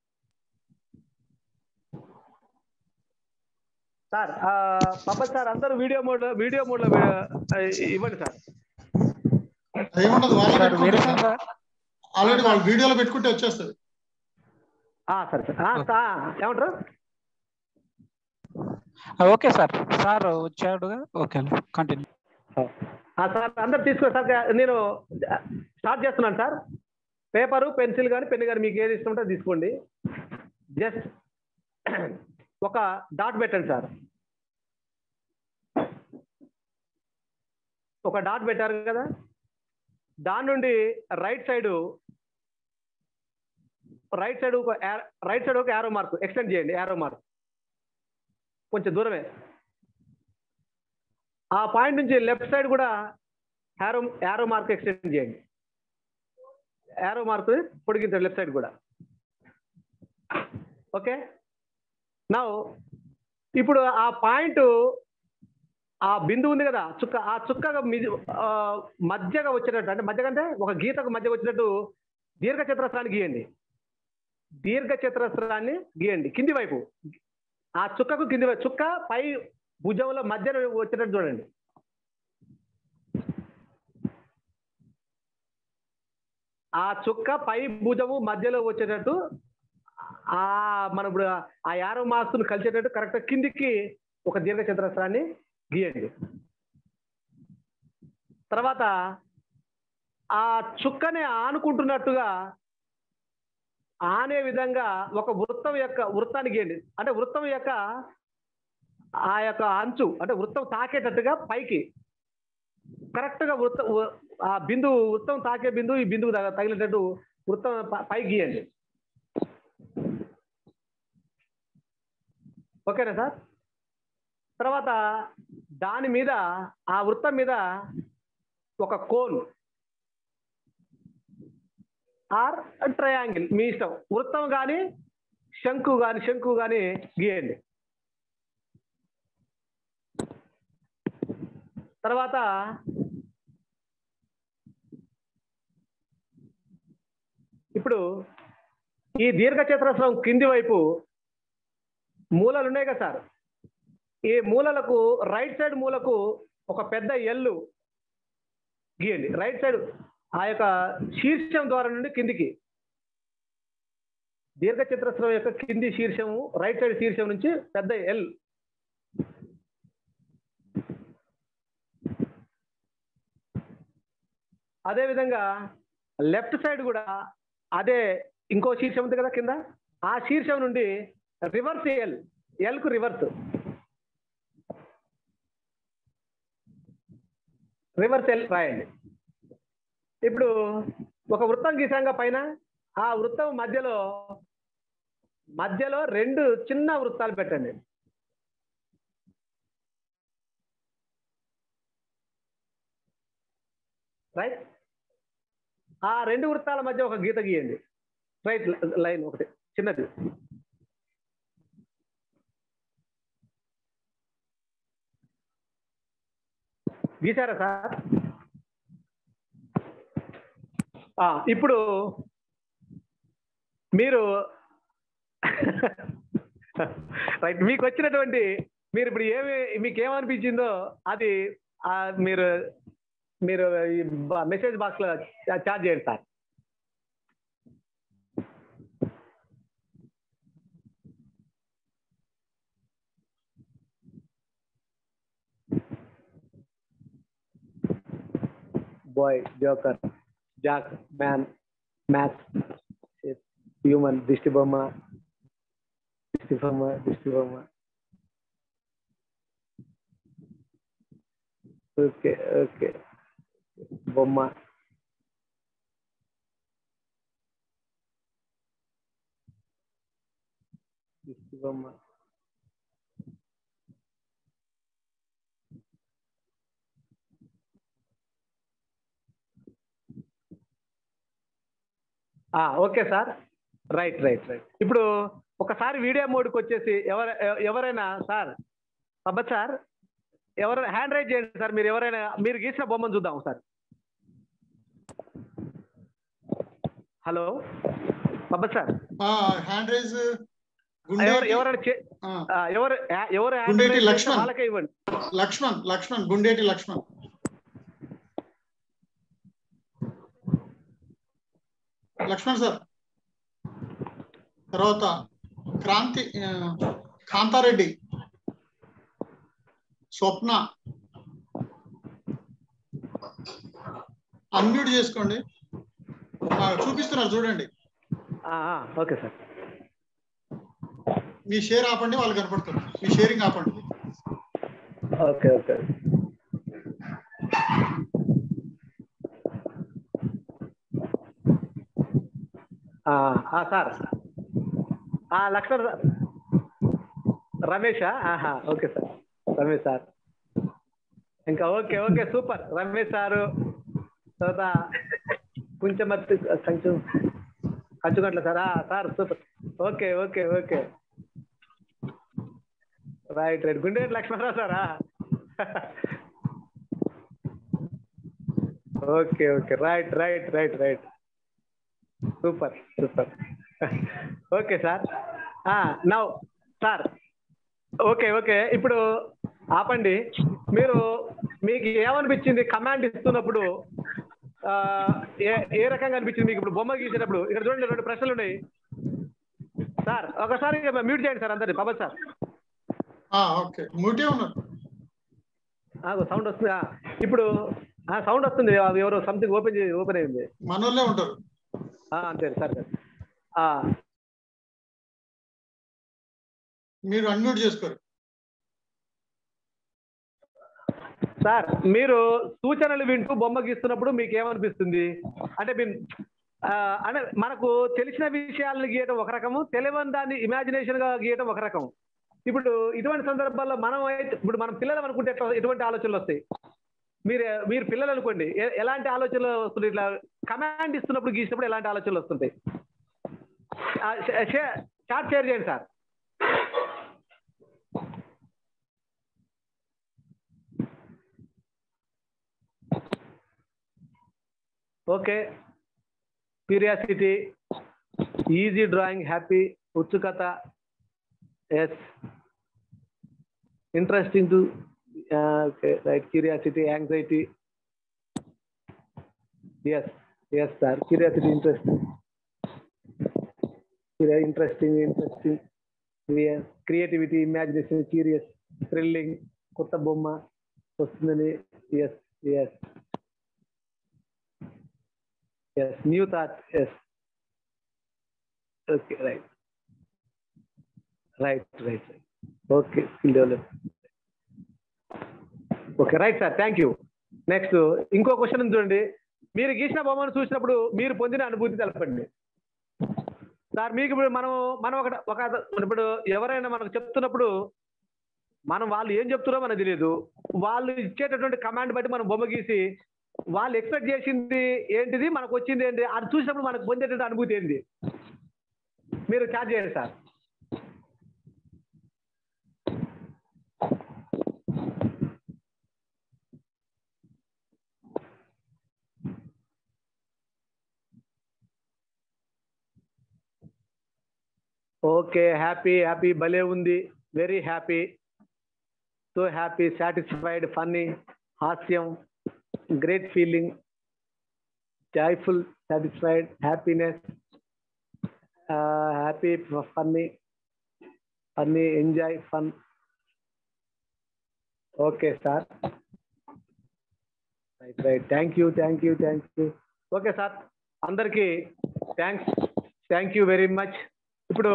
సార్ ఆ, పబ్బన్ సార్ అందరూ వీడియో మోడ్ వీడియో మోడ్ లో ఆ, ఇవ్వండి సార్ ఏముండదు వాళ్ళే సార్ మీరే పెట్టుకుంటే సార్ ఆల్రెడీ వాళ్ళు వీడియోలో పెట్టుకుంటే వచ్చేస్తుంది ఆ, సరే సార్ ఆ, సా- ఏమంటారు ఓకే సార్ సార్ వచ్చాడు ఓకే కంటిన్యూ ఆ, సార్ అందరు తీసుకో సార్ నేను స్టార్ట్ చేస్తున్నాను సార్ పేపరు పెన్సిల్ కానీ పెన్ కానీ మీకు ఏది ఇష్టం ఉంటే అది తీసుకోండి జస్ట్ ఒక డాట్ పెట్టండి సార్ ఒక డాట్ పెట్టారు కదా దాని నుండి రైట్ సైడ్ రైట్ సైడ్ ఒక రైట్ సైడ్ ఒక యారో మార్క్ ఎక్స్టెండ్ చేయండి యారో మార్క్ కొంచెం దూరమే ఆ పాయింట్ నుంచి లెఫ్ట్ సైడ్ కూడా యారో యారో మార్క్ ఎక్స్టెండ్ చేయండి యారో మార్క్ పొడిగించండి లెఫ్ట్ సైడ్ కూడా ఓకే నా ఇప్పుడు ఆ పాయింట్ ఆ బిందువు ఉంది కదా చుక్క ఆ చుక్కగా మిది- ఆ, మధ్యగా వచ్చేటట్టు అంటే మధ్య కంటే ఒక గీతకు మధ్య వచ్చినట్టు దీర్ఘ చతురస్రాన్ని గీయండి దీర్ఘ చతురస్రాన్ని గీయండి కింది వైపు ఆ చుక్కకు కింది వైపు చుక్క పై భుజంలో మధ్యన వచ్చేటట్టు చూడండి ఆ చుక్క పై భుజము మధ్యలో వచ్చేటట్టు ఆ మనం ఇప్పుడు ఆ యారో మాస్కును కలిసేటట్టు కరెక్ట్ కిందికి ఒక దీర్ఘ చతురస్రాన్ని గీయండి తర్వాత ఆ చుక్కని ఆనుకుంటున్నట్టుగా ఆనే విధంగా ఒక వృత్తం యొక్క వృత్తాన్ని గీయండి అంటే వృత్తం యొక్క ఆ యొక్క అంచు అంటే వృత్తం తాకేటట్టుగా పైకి కరెక్ట్ గా వృత్తం ఆ బిందువు వృత్తం తాకే బిందువు ఈ బిందువు తగ- తగిలేటట్టు వృత్తం ప- పైకి గీయండి ఓకేనా సార్ తర్వాత దాని మీద ఆ వృత్తం మీద ఒక కోన్ ఆర్ ట్రయాంగిల్ మీ ఇష్టం వృత్తం కానీ శంకు కానీ శంకు కానీ గీయండి తర్వాత ఇప్పుడు ఈ దీర్ఘచతురస్రం కింది వైపు మూలలు ఉన్నాయి కదా సార్ ఈ మూలలకు రైట్ సైడ్ మూలకు ఒక పెద్ద ఎల్లు గీయండి రైట్ సైడ్ ఆ యొక్క శీర్షం ద్వారా నుండి కిందికి దీర్ఘచతురస్రం యొక్క కింది శీర్షము రైట్ సైడ్ శీర్షం నుంచి పెద్ద ఎల్ అదే విధంగా లెఫ్ట్ సైడ్ కూడా అదే ఇంకో శీర్షం ఉంది కదా కింద ఆ శీర్షం నుండి రివర్స్ ఎల్ ఎల్ కు రివర్స్ రివర్స్ ఎల్ రాయండి ఇప్పుడు ఒక వృత్తం గీసాంగా పైన ఆ వృత్తం మధ్యలో మధ్యలో రెండు చిన్న వృత్తాలు పెట్టండి రైట్ ఆ రెండు వృత్తాల మధ్య ఒక గీత గీయండి రైట్ లైన్ ఒకటి చిన్నది గీసారా సార్ ఆ, ఇప్పుడు మీరు రైట్ మీకు వచ్చినటువంటి మీరు ఇప్పుడు ఏమి మీకు ఏమనిపించిందో అది ఆ, మీరు మీరు ఈ బ- మెసేజ్ బాక్స్ లో చా- చాట్ చేయండి sir boy joker jack man maths human దిష్టి బొమ్మ దిష్టి బొమ్మ దిష్టి బొమ్మ ఓకే ఓకే బొమ్మ దిష్టి బొమ్మ ఆ, okay sir right right right ఇప్పుడు ఒకసారి వీడియో మోడ్కి వచ్చేసి ఎవర ఎవ- ఎవరైనా సార్ అబ్బా సార్ ఎవరైనా హ్యాండ్ రైజ్ చేయండి సార్ మీరు ఎవరైనా మీరు గీసిన బొమ్మను చూద్దాం సార్ హలో అబ్బా సార్ హ్యాండ్ రైజ్ ఎవరు ఎవరైనా చే- ఆ, ఎవరు ఆ, ఎవరు hand గుండేటి raise చేస్తే లక్ష్మణ్. వాళ్ళకే ఇవ్వండి లక్ష్మణ్ లక్ష్మణ్ గుండేటి లక్ష్మణ్ లక్ష్మణ్ సార్ తర్వాత క్రాంతి ఆ, కాంతారెడ్డి స్వప్న అన్మ్యూట్ చేసుకోండి ఆ, చూపిస్తున్నారు చూడండి ఆ, ఆ, ఓకే సార్ మీ షేర్ ఆపండి వాళ్ళు కనపడుతుంది మీ షేరింగ్ ఆపండి ఓకే ఓకే ఆ, ఆ, సార్ ఆ, లక్ష్మణ్ సార్ రమేషా ఆహా ఓకే సార్ రమేష్ సార్ ఇంకా okay okay super Ramesh sir తర్వాత కొంచెం మత్తి కొంచెం కంచుగంటల సార్ ఆ, sir super okay okay okay right right Gunde Lakshmanarao సారా okay okay right right right right super super okay sir now sir okay okay ఇప్పుడు ఆపండి మీరు మీకు ఏమనిపించింది కమాండ్ ఇస్తున్నప్పుడు ఆ, ఏ ఏ రకంగా అనిపించింది మీకు ఇప్పుడు బొమ్మ గీసేటప్పుడు ఇక్కడ చూడండి రెండు ప్రశ్నలు ఉన్నాయి సార్ ఒకసారి మ్యూట్ చేయండి సార్ అందరినీ బాబా సార్ ఆ, ఓకే మూటే ఉన్నారు సౌండ్ వస్తుంది ఆ, ఇప్పుడు సౌండ్ వస్తుంది అది ఎవరో సంథింగ్ ఓపెన్ ఓపెన్ అయింది మనోళ్ళే ఉంటారు ఆ, అంతే సరే సరే ఆ, మీరు అన్మ్యూట్ చేసుకోరు సార్ మీరు సూచనలు వింటూ బొమ్మ గీస్తున్నప్పుడు మీకు ఏమనిపిస్తుంది అంటే మీరు ఆ, అంటే మనకు తెలిసిన విషయాలను గీయటం ఒక రకము తెలియని దాన్ని ఇమాజినేషన్ గా గీయటం ఒక రకం ఇప్పుడు ఇటువంటి సందర్భాల్లో మనం అయితే ఇప్పుడు మనం పిల్లలు అనుకుంటే ఎట్లా- ఎటువంటి ఆలోచనలు వస్తాయి మీరు మీరు పిల్లలు అనుకోండి ఎ- ఎలాంటి ఆలోచనలు వస్తుంటాయి ఇట్లా కమాండ్ ఇస్తున్నప్పుడు గీసినప్పుడు ఎలాంటి ఆలోచనలు వస్తుంటాయి ఆ, షే- షే- చాట్ షేర్ చేయండి sir okay curiosity easy drawing happy ఉత్సుకత yes interesting too okay right curiosity anxiety yes yes sir curiosity interesting interesting interesting creativity imagination curious thrilling కొత్త బొమ్మ వస్తుందని yes yes yes new thought yes okay right right right right okay skill develop okay right sir thank you next ఇంకో question ఉంది చూడండి మీరు గీసిన బొమ్మను చూసినప్పుడు మీరు పొందిన అనుభూతి తెలపండి సార్ మీకు ఇప్పుడు మనం మనం ఒక ఒక ఇప్పుడు ఎవరైనా మనకు చెప్తున్నప్పుడు మనం వాళ్ళు ఏం చెప్తున్నారో మనకు తెలియదు వాళ్ళు ఇచ్చేటటువంటి కమాండ్ బట్టి మనం బొమ్మ గీసి వాళ్ళు ఎక్స్పెక్ట్ చేసింది ఏంటిది మనకు వచ్చింది ఏంటి అది చూసినప్పుడు మనకు పొందేటువంటి అనుభూతి ఏంటి మీరు చార్జ్ చేయండి సార్ ఓకే హ్యాపీ హ్యాపీ భలే ఉంది very happy so happy satisfied funny హాస్యం great feeling joyful satisfied happiness happy funny funny enjoy fun okay sir right right thank you thank you thank you okay sir అందరికీ thanks thank you very much ఇప్పుడు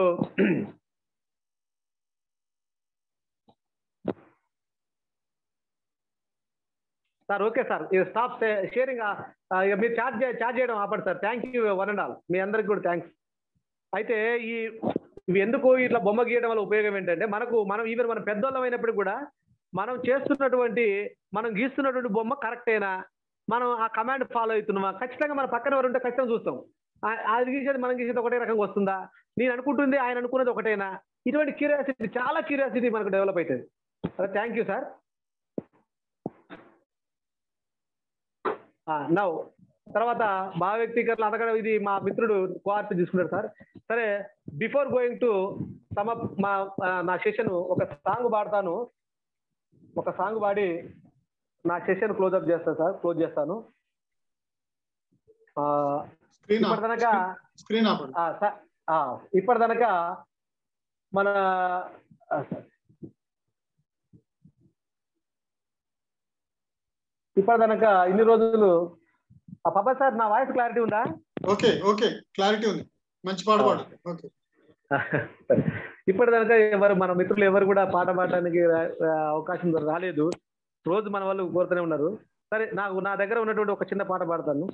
sir okay sir stop sharing మీరు charge charge చేయడం ఆపండి sir thank you one and all మీ అందరికి కూడా thanks అయితే ఈ ఇవి ఎందుకు ఇట్లా బొమ్మ గీయడం వల్ల ఉపయోగం ఏంటంటే మనకు మనం ఈవెన్ మనం పెద్దోళ్ళం అయినప్పటికీ కూడా మనం చేస్తున్నటువంటి మనం గీస్తున్నటువంటి బొమ్మ కరెక్టేనా మనం ఆ కమాండ్ ఫాలో అవుతున్నామా ఖచ్చితంగా మన పక్కన ఎవరు ఉంటే ఖచ్చితంగా చూస్తాం ఆ- అది గీసేది మనం గీసేది ఒకటే రకంగా వస్తుందా నేను అనుకుంటుంది ఆయన అనుకున్నది ఒకటేనా ఇటువంటి క్యూరియాసిటీ చాలా క్యూరియాసిటీ మనకు డెవలప్ అవుతుంది అదే థ్యాంక్ యూ సార్ నౌ తర్వాత భావ వ్యక్తీకరణ అడగడం ఇది మా మిత్రుడు కోఆర్ట్ తీసుకున్నాడు సార్ సరే బిఫోర్ గోయింగ్ టు సమ మా ఆ, నా సెషన్ ఒక సాంగ్ పాడతాను ఒక సాంగ్ పాడి నా సెషన్ క్లోజ్ అప్ చేస్తాను సార్ క్లోజ్ చేస్తాను ఆ, స్క్రీన్ ఇప్పటిదనక స్క్రీన్ ఆపండి ఆ, స- ఆ, ఇప్పటిదనక మన ఆ, సార్. ఇప్పటిదనక ఇన్ని రోజులు ఆ పాపా సార్ నా వాయిస్ క్లారిటీ ఉందా ఓకే ఓకే క్లారిటీ ఉంది మంచి పాట పాడు ఓకే సరే. ఇప్పటిదాకా ఎవరు మన మిత్రులు ఎవరు కూడా పాట పాడడానికి రా- రా- అవకాశం రాలేదు రోజు మన వాళ్ళు కోరుతూనే ఉన్నారు సరే నాకు నా దగ్గర ఉన్నటువంటి ఒక చిన్న పాట పాడతాను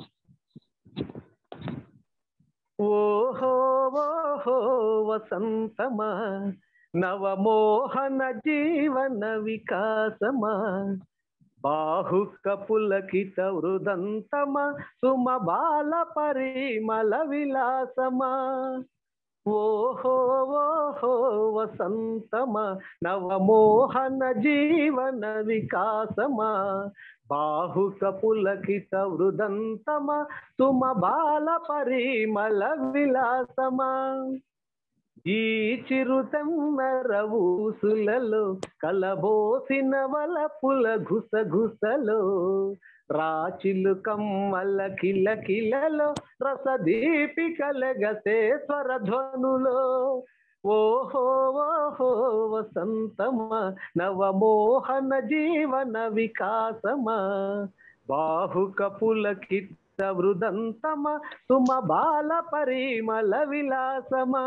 ఓహో ఓహో వసంతమా నవమోహన జీవన వికాసమా బాహుక పులకిత వృదంతమా సుమ బాల పరిమళ విలాసమా ఓహో ఓహో వసంతమా నవమోహన జీవన వికాసమా బాహుక పులకిత వృదంతమా సుమ బాల పరిమళ విలాసమా ఈ చిరుతెమ్మర ఊసులలో కలబోసిన వలపుల గుసగుసలో రాచిలు కమ్మల కిల కిలలో రసదీపికలగసే స్వరధ్వనులో ఓహో ఓహో వసంతమా నవమోహన జీవన వికాసమా బాహుక పులకిత వృదంతమ సుమ బాల పరిమళ విలాసమా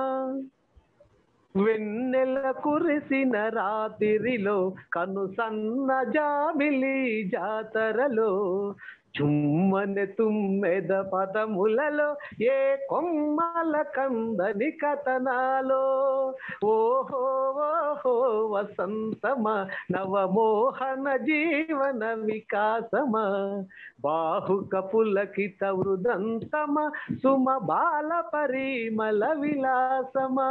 వెన్నెల కురిసిన రాత్రిలో కను సన్న జాబిలి జాతరలో చుమ్మని తుమ్మెద పదములలో ఏ కొమ్మల కందని కథనాలో ఓహో ఓహో వసంతమా నవమోహన జీవన వికాసమా బాహుక పులకిత వృదంతమ సుమ బాల పరిమళ విలాసమా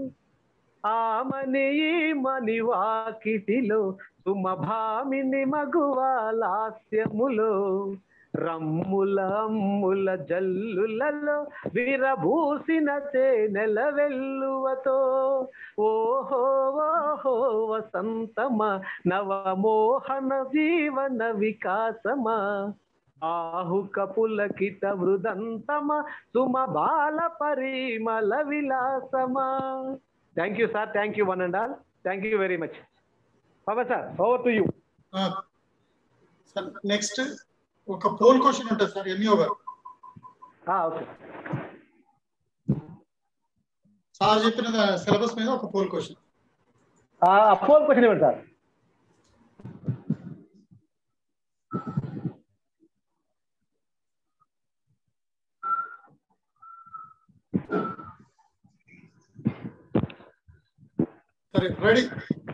ఆమని మని వాకిటిలో సుమభామిని మగువ లాస్యములో రమ్ముల అమ్ముల జల్లులలో విరబూసిన తేనెల వెల్లువతో ఓహో ఓహో వసంతమా నవమోహన జీవన వికాసమా ఆహుక పులకిత వృదంతమ సుమ బాల పరిమళ విలాసమా thank you sir thank you one and all thank you very much బాబా sir over to you sir next ఒక పోల్ క్వశ్చన్ ఉంటుంది సార్ ఎంఈఓ గారు ఓకే సార్ చెప్పిన సిలబస్ మీద ఒక పోల్ క్వశ్చన్ పోల్ క్వశ్చన్ ఇవ్వండి సార్ సరే రెడీ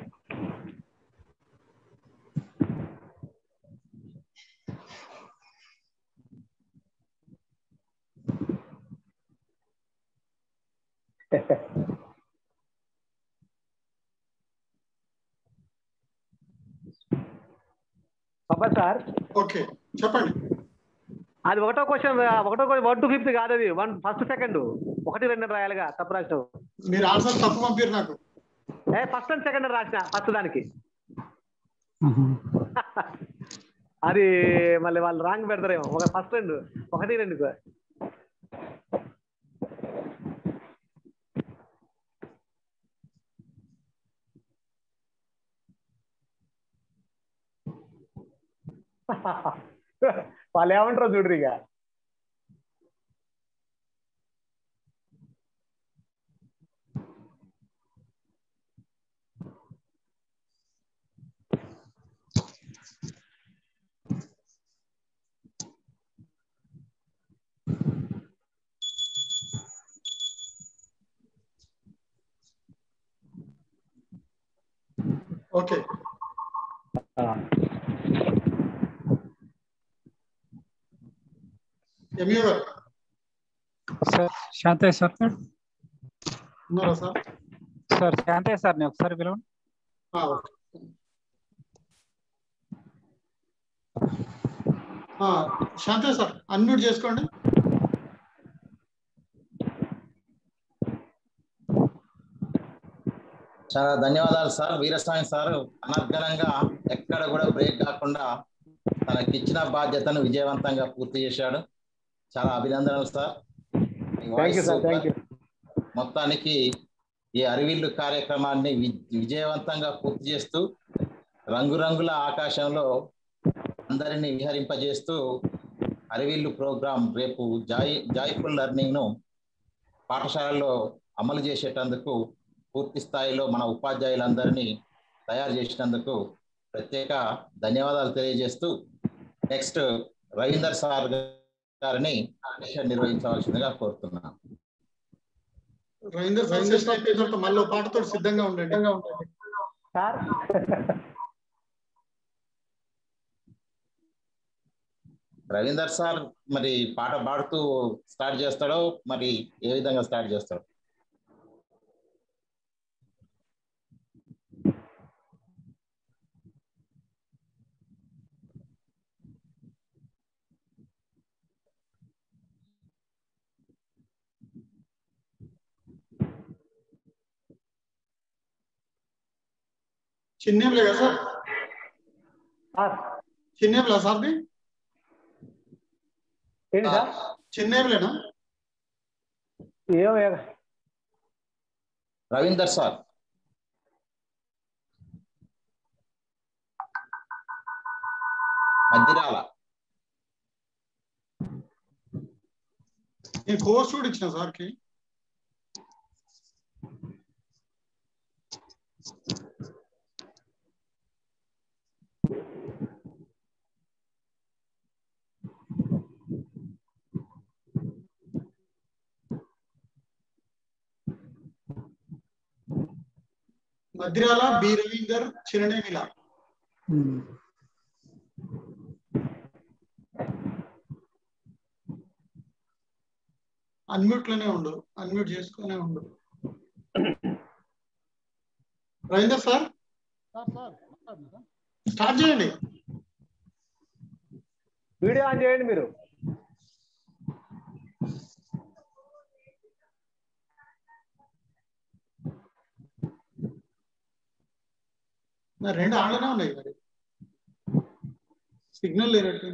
బాబా సార్ ఓకే చెప్పండి అది ఒకటో క్వశ్చన్ ఒకటో క్వశ్చన్ వన్ టు ఫిఫ్త్ కాదు అది వన్ ఫస్ట్ సెకండ్ ఒకటి రెండు రాయాలిగా తప్పు రాసినావు మీరు ఆన్సర్ తప్పు పంపారు నాకు ఏ ఫస్ట్ అండ్ సెకండ్ రాసిన ఫస్ట్ దానికి అది మళ్ళీ వాళ్ళు రాంగ్ పెడతారేమో ఒక ఫస్ట్ రెండు ఒకటి రెండు వాళ్ళు ఏమంటారో చూడరు ఇక ఓకే ఎంఈఓ గారు సార్ శాంతయ్య సార్ ఉన్నారా సార్ సార్ శాంతయ్య సార్ నేను ఒకసారి పిలవండి ఆ, ఓకే ఆ, శాంతే సార్ అన్మ్యూట్ చేసుకోండి చాలా ధన్యవాదాలు సార్ వీరస్వామి సార్ అనర్గళంగా ఎక్కడ కూడా బ్రేక్ కాకుండా తనకిచ్చిన బాధ్యతను విజయవంతంగా పూర్తి చేశాడు చాలా అభినందనలు సార్ మీ thank you voice sir thank you మొత్తానికి ఈ అరివిల్లు కార్యక్రమాన్ని వి- విజయవంతంగా పూర్తి చేస్తూ రంగురంగుల ఆకాశంలో అందరినీ విహరింపజేస్తూ అరివిల్లు ప్రోగ్రాం రేపు జాయ్ జాయ్ఫుల్ లెర్నింగ్ ను పాఠశాలల్లో అమలు చేసేటందుకు పూర్తి స్థాయిలో మన ఉపాధ్యాయులందరినీ తయారు చేసినందుకు ప్రత్యేక ధన్యవాదాలు తెలియజేస్తూ నెక్స్ట్ రవీందర్ సార్ గారిని సెషన్ నిర్వహించవలసిందిగా కోరుతున్నాను రవీందర్ సార్ సెషన్ అయిపోయిన తర్వాత మళ్ళీ ఓ పాటతో సిద్ధంగా ఉండండి సార్ రవీందర్ సార్ మరి పాట పాడుతూ స్టార్ట్ చేస్తాడో మరి ఏ విధంగా స్టార్ట్ చేస్తాడు చిన్నేంలే కదా సార్ సార్ చిన్నేంలా సార్ది ఏంటి సార్ చిన్నేంలేనా ఏమో రవీందర్ సార్ మధ్యరాల నేను కోర్స్ కూడా ఇచ్చిన సార్కి మధ్యరాల బి రవీందర్ చిరణేమిల అన్మ్యూట్ లోనే ఉండు అన్మ్యూట్ చేసుకునే ఉండు రవీందర్ సార్ సార్ సార్ మాట్లాడండి సార్ స్టార్ట్ చేయండి వీడియో ఆన్ చేయండి మీరు నా రెండు ఆన్లోనే ఉన్నాయి మరి సిగ్నల్ లేనట్టు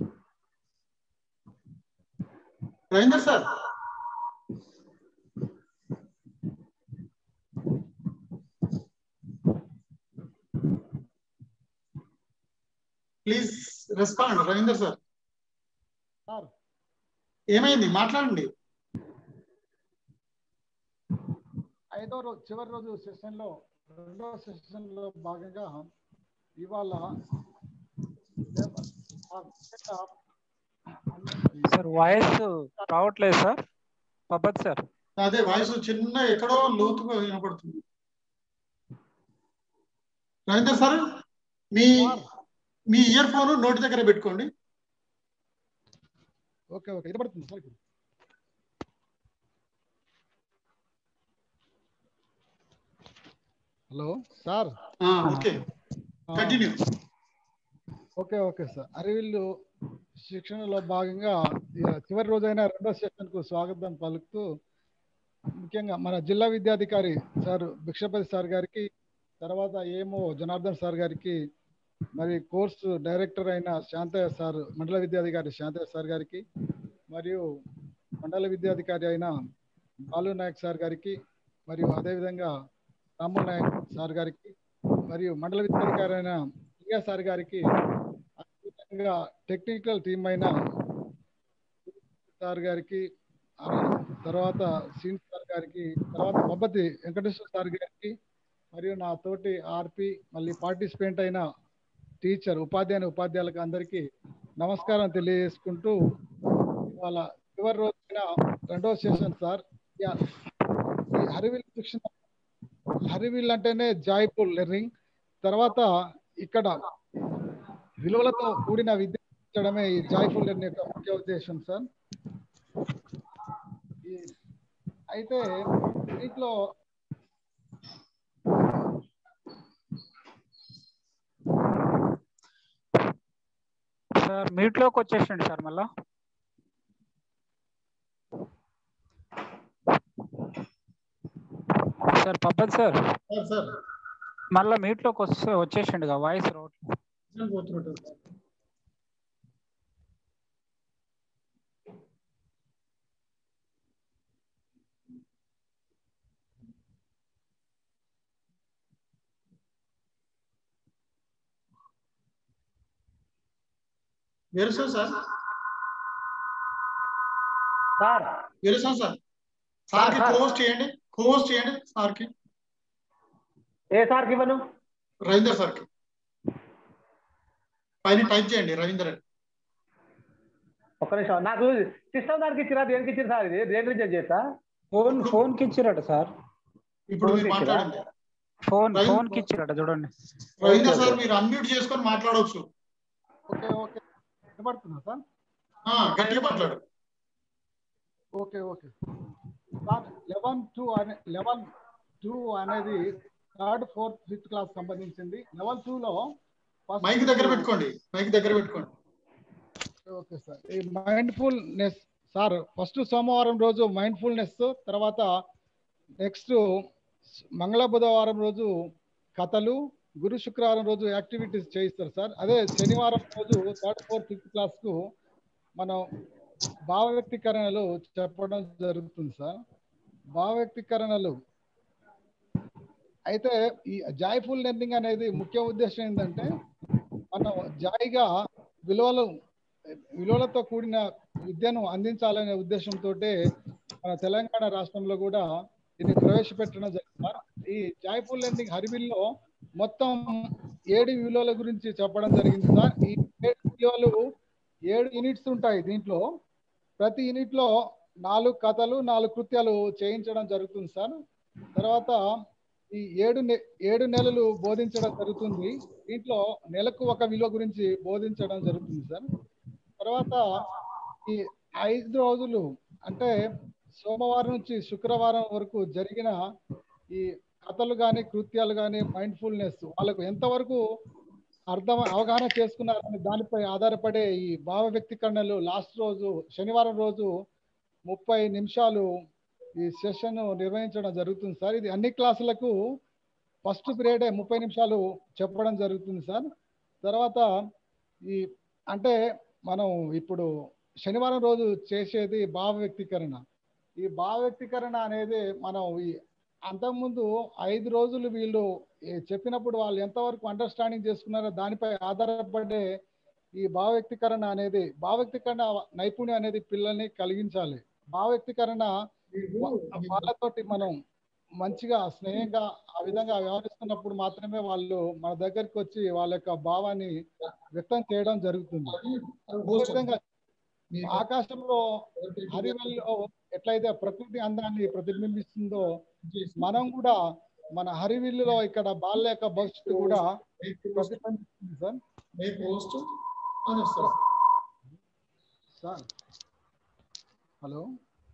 Ravinder sir please respond Ravinder sir sir ఏమైంది మాట్లాడండి ఐదో రోజు చివరి రోజు సెషన్ లో రెండో సెషన్ లో భాగంగా ఇవాళ సార్ వాయిస్ రావట్లేదు సార్ పబ్బత్ సార్ అదే వాయిస్ చిన్న ఎక్కడో లోతుగా వినపడుతుంది రవీందర్ సార్ మీ మీ ఇయర్ ఫోన్ నోటి దగ్గర పెట్టుకోండి ఓకే ఓకే వినపడుతుంది సార్ ఇప్పుడు హలో సార్ ఆ, okay continue okay okay sir Aravillu శిక్షణలో భాగంగా ఇక చివరి రోజైన రెండో సెషన్ కు స్వాగతం పలుకుతూ ముఖ్యంగా మన జిల్లా విద్యాధికారి సార్ భిక్షపతి సార్ గారికి తర్వాత ఏమో జనార్దన్ సార్ గారికి మరి కోర్సు డైరెక్టర్ అయిన శాంతయ్య సార్ మండల విద్యాధికారి శాంతయ్య సార్ గారికి మరియు మండల విద్యాధికారి అయిన బాలు నాయక్ సార్ గారికి మరియు అదేవిధంగా రాముల్ నాయక్ సార్ గారికి మరియు మండల విద్యాధికారి అయిన ప్రియా సార్ గారికి అదేవిధంగా టెక్నికల్ టీం అయిన సార్ గారికి ఆ తర్వాత సీన్ సార్ గారికి తర్వాత బొబ్బతి వెంకటేశ్వర సార్ గారికి మరియు నా తోటి ఆర్పి మళ్ళీ పార్టిసిపేంట్ అయిన టీచర్ ఉపాధ్యాయుని ఉపాధ్యాయులకు అందరికీ నమస్కారం తెలియజేసుకుంటూ ఇవాళ చివరి రోజున రెండో సెషన్ సార్ యా, ఈ హరివిల్ శిక్షణ హరివిల్ అంటేనే జాయ్ఫుల్ లెర్నింగ్ తర్వాత ఇక్కడ విలువలతో కూడిన విద్య ఇచ్చడమే ఈ జాయ్ఫుల్ లెర్నింగ్ యొక్క ముఖ్య ఉద్దేశం సార్ ఈ- అయితే దీంట్లో సార్ మీట్ లోకి వచ్చేసండి సార్ మళ్ళా sir Pabbath sir sir sir మళ్ళా మీట్ లోకి వస్తే వచ్చేసండి వాయిస్ రావట్లేదు సిగ్నల్ పోతున్నట్టు సార్. వేరుసా సార్ సార్ వేరుసా సార్ సార్కి సార్. కోస్ట్ చేయండి కోస్ట్ చేయండి సార్కి ఏ సార్కి ఇవ్వను రవీందర్ సార్కి పైన టైప్ చేయండి రవీందర్ అని ఒక్క నిమిషం నాకు సిస్టమ్ దానికి ఇచ్చిరా దేనికి ఇచ్చారు సార్ ఇది దేని నుంచి చేస్తా ఫోన్ ఫోన్ కి ఇచ్చిరట సార్ ఇప్పుడు మీరు కోస్ట్ ఇచ్చిరా? మాట్లాడండి ఫోన్ Right. ఫోన్ కి ఇచ్చిరట చూడండి రవీందర్ సార్ మీరు అన్మ్యూట్ చేసుకొని మాట్లాడవచ్చు ఓకే ఓకే వినపడుతుందా సార్ ఆ, గట్టిగా మాట్లాడు okay okay sir eleven two అనే లెవెన్ టూ అనేది థర్డ్ ఫోర్త్ ఫిఫ్త్ క్లాస్ సంబంధించింది లెవెల్ లో మైక్ దగ్గర పెట్టుకోండి మైక్ దగ్గర పెట్టుకోండి ఓకే సార్ ఈ మైండ్ఫుల్నెస్ సార్ ఫస్ట్ సోమవారం రోజు మైండ్ఫుల్నెస్ తర్వాత నెక్స్ట్ మంగళ బుధవారం రోజు కథలు గురు శుక్రవారం రోజు యాక్టివిటీస్ చేయిస్తారు సార్ అదే శనివారం రోజు థర్డ్ ఫోర్త్ ఫిఫ్త్ క్లాస్ కు మనం భావ వ్యక్తీకరణలు చెప్పడం జరుగుతుంది సార్ భావ వ్యక్తీకరణలు అయితే ఈ జాయ్ఫుల్ లెర్నింగ్ అనేది ముఖ్య ఉద్దేశం ఏంటంటే మనం జాయిగా విలువలు విలువలతో కూడిన విద్యను అందించాలనే ఉద్దేశంతో మన తెలంగాణ రాష్ట్రంలో కూడా దీన్ని ప్రవేశపెట్టడం జరిగింది సార్. ఈ జాయ్ఫుల్ లెర్నింగ్ హరివిల్లో మొత్తం ఏడు విలువల గురించి చెప్పడం జరిగింది సార్ ఈ ఏడు విలువలు ఏడు యూనిట్స్ ఉంటాయి దీంట్లో ప్రతి యూనిట్ లో నాలుగు కథలు నాలుగు కృత్యాలు చేయించడం జరుగుతుంది సార్ తర్వాత ఈ ఏడు నె- ఏడు నెలలు బోధించడం జరుగుతుంది దీంట్లో నెలకు ఒక విలువ గురించి బోధించడం జరుగుతుంది సార్ తర్వాత ఈ ఐదు రోజులు అంటే సోమవారం నుంచి శుక్రవారం వరకు జరిగిన ఈ కథలు కానీ కృత్యాలు కానీ మైండ్ఫుల్నెస్ వాళ్ళకు ఎంతవరకు అర్థం అవగాహన చేసుకున్నారనే దానిపై ఆధారపడే ఈ భావ వ్యక్తీకరణలు లాస్ట్ రోజు శనివారం రోజు ముప్పై నిమిషాలు ఈ సెషన్ నిర్వహించడం జరుగుతుంది సార్ ఇది అన్ని క్లాసులకు ఫస్ట్ పీరియడే ముప్పై నిమిషాలు చెప్పడం జరుగుతుంది సార్ తర్వాత ఈ అంటే మనం ఇప్పుడు శనివారం రోజు చేసేది భావ వ్యక్తీకరణ ఈ భావ వ్యక్తీకరణ అనేది మనం ఈ అంతకుముందు ఐదు రోజులు వీళ్ళు ఈ చెప్పినప్పుడు వాళ్ళు ఎంతవరకు అండర్స్టాండింగ్ చేసుకున్నారో దానిపై ఆధారపడే ఈ భావ వ్యక్తీకరణ అనేది భావ వ్యక్తీకరణ నైపుణ్యం అనేది పిల్లల్ని కలిగించాలి భావ వ్యక్తీకరణ వా- వాళ్ళతోటి మనం మంచిగా స్నేహంగా ఆ విధంగా వ్యవహరిస్తున్నప్పుడు మాత్రమే వాళ్ళు మన దగ్గరికి వచ్చి వాళ్ళ యొక్క భావాన్ని వ్యక్తం చేయడం జరుగుతుంది అదే విధంగా ఆకాశంలో హరివెల్లో ఎట్లయితే ప్రకృతి అందాన్ని ప్రతిబింబిస్తుందో మనం కూడా మన హరివిల్లులో ఇక్కడ బాల యొక్క భవిష్యత్తు కూడా ప్రతిబింబిస్తుంది సార్ మే పోస్ట్ అని సార్ సార్ హలో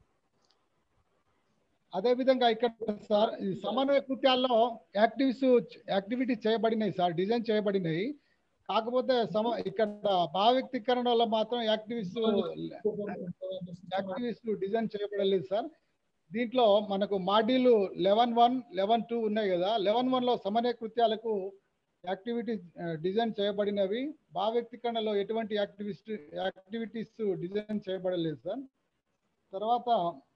అదే విధంగా ఇక్కడ సార్ ఈ సమన్వయ కృత్యాల్లో యాక్టివిస్ యాక్టివిటీస్ చేయబడినాయి సార్ డిజైన్ చేయబడినాయి కాకపోతే సమ ఇక్కడ భావ వ్యక్తీకరణలో మాత్రం యాక్టివిస్ యాక్టివిస్ట్ డిజైన్ చేయబడలేదు సార్ దీంట్లో మనకు module eleven one eleven two ఉన్నాయి కదా లెవెన్ వన్ లో సమన్వయ కృత్యాలకు యాక్టివిటీస్ డిజైన్ చేయబడినవి భావ వ్యక్తీకరణలో ఎటువంటి యాక్టివిస్ట్ యాక్టివిటీస్ డిజైన్ చేయబడలేదు సార్ తర్వాత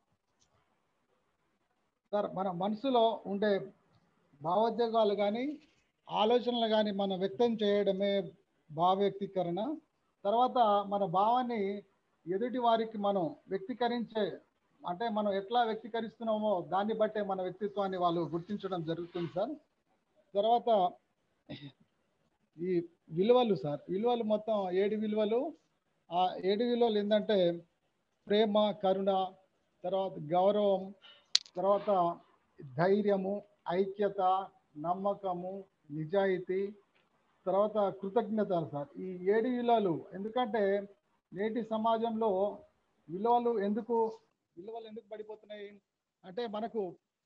సార్ మన మనసులో ఉండే భావోద్వేగాలు కానీ ఆలోచనలు కానీ మనం వ్యక్తం చేయడమే భావ వ్యక్తీకరణ తర్వాత మన భావాన్ని ఎదుటి వారికి మనం వ్యక్తీకరించే అంటే మనం ఎట్లా వ్యక్తీకరిస్తున్నామో దాన్ని బట్టే మన వ్యక్తిత్వాన్ని వాళ్ళు గుర్తించడం జరుగుతుంది సార్ తర్వాత ఈ విలువలు సార్ విలువలు మొత్తం ఏడు విలువలు ఆ ఏడు విలువలు ఏంటంటే ప్రేమ కరుణ తర్వాత గౌరవం తర్వాత ధైర్యము ఐక్యత నమ్మకము నిజాయితీ తర్వాత కృతజ్ఞత సార్ ఈ ఏడు విలువలు ఎందుకంటే నేటి సమాజంలో విలువలు ఎందుకు విలువలు ఎందుకు పడిపోతున్నాయి అంటే మనకు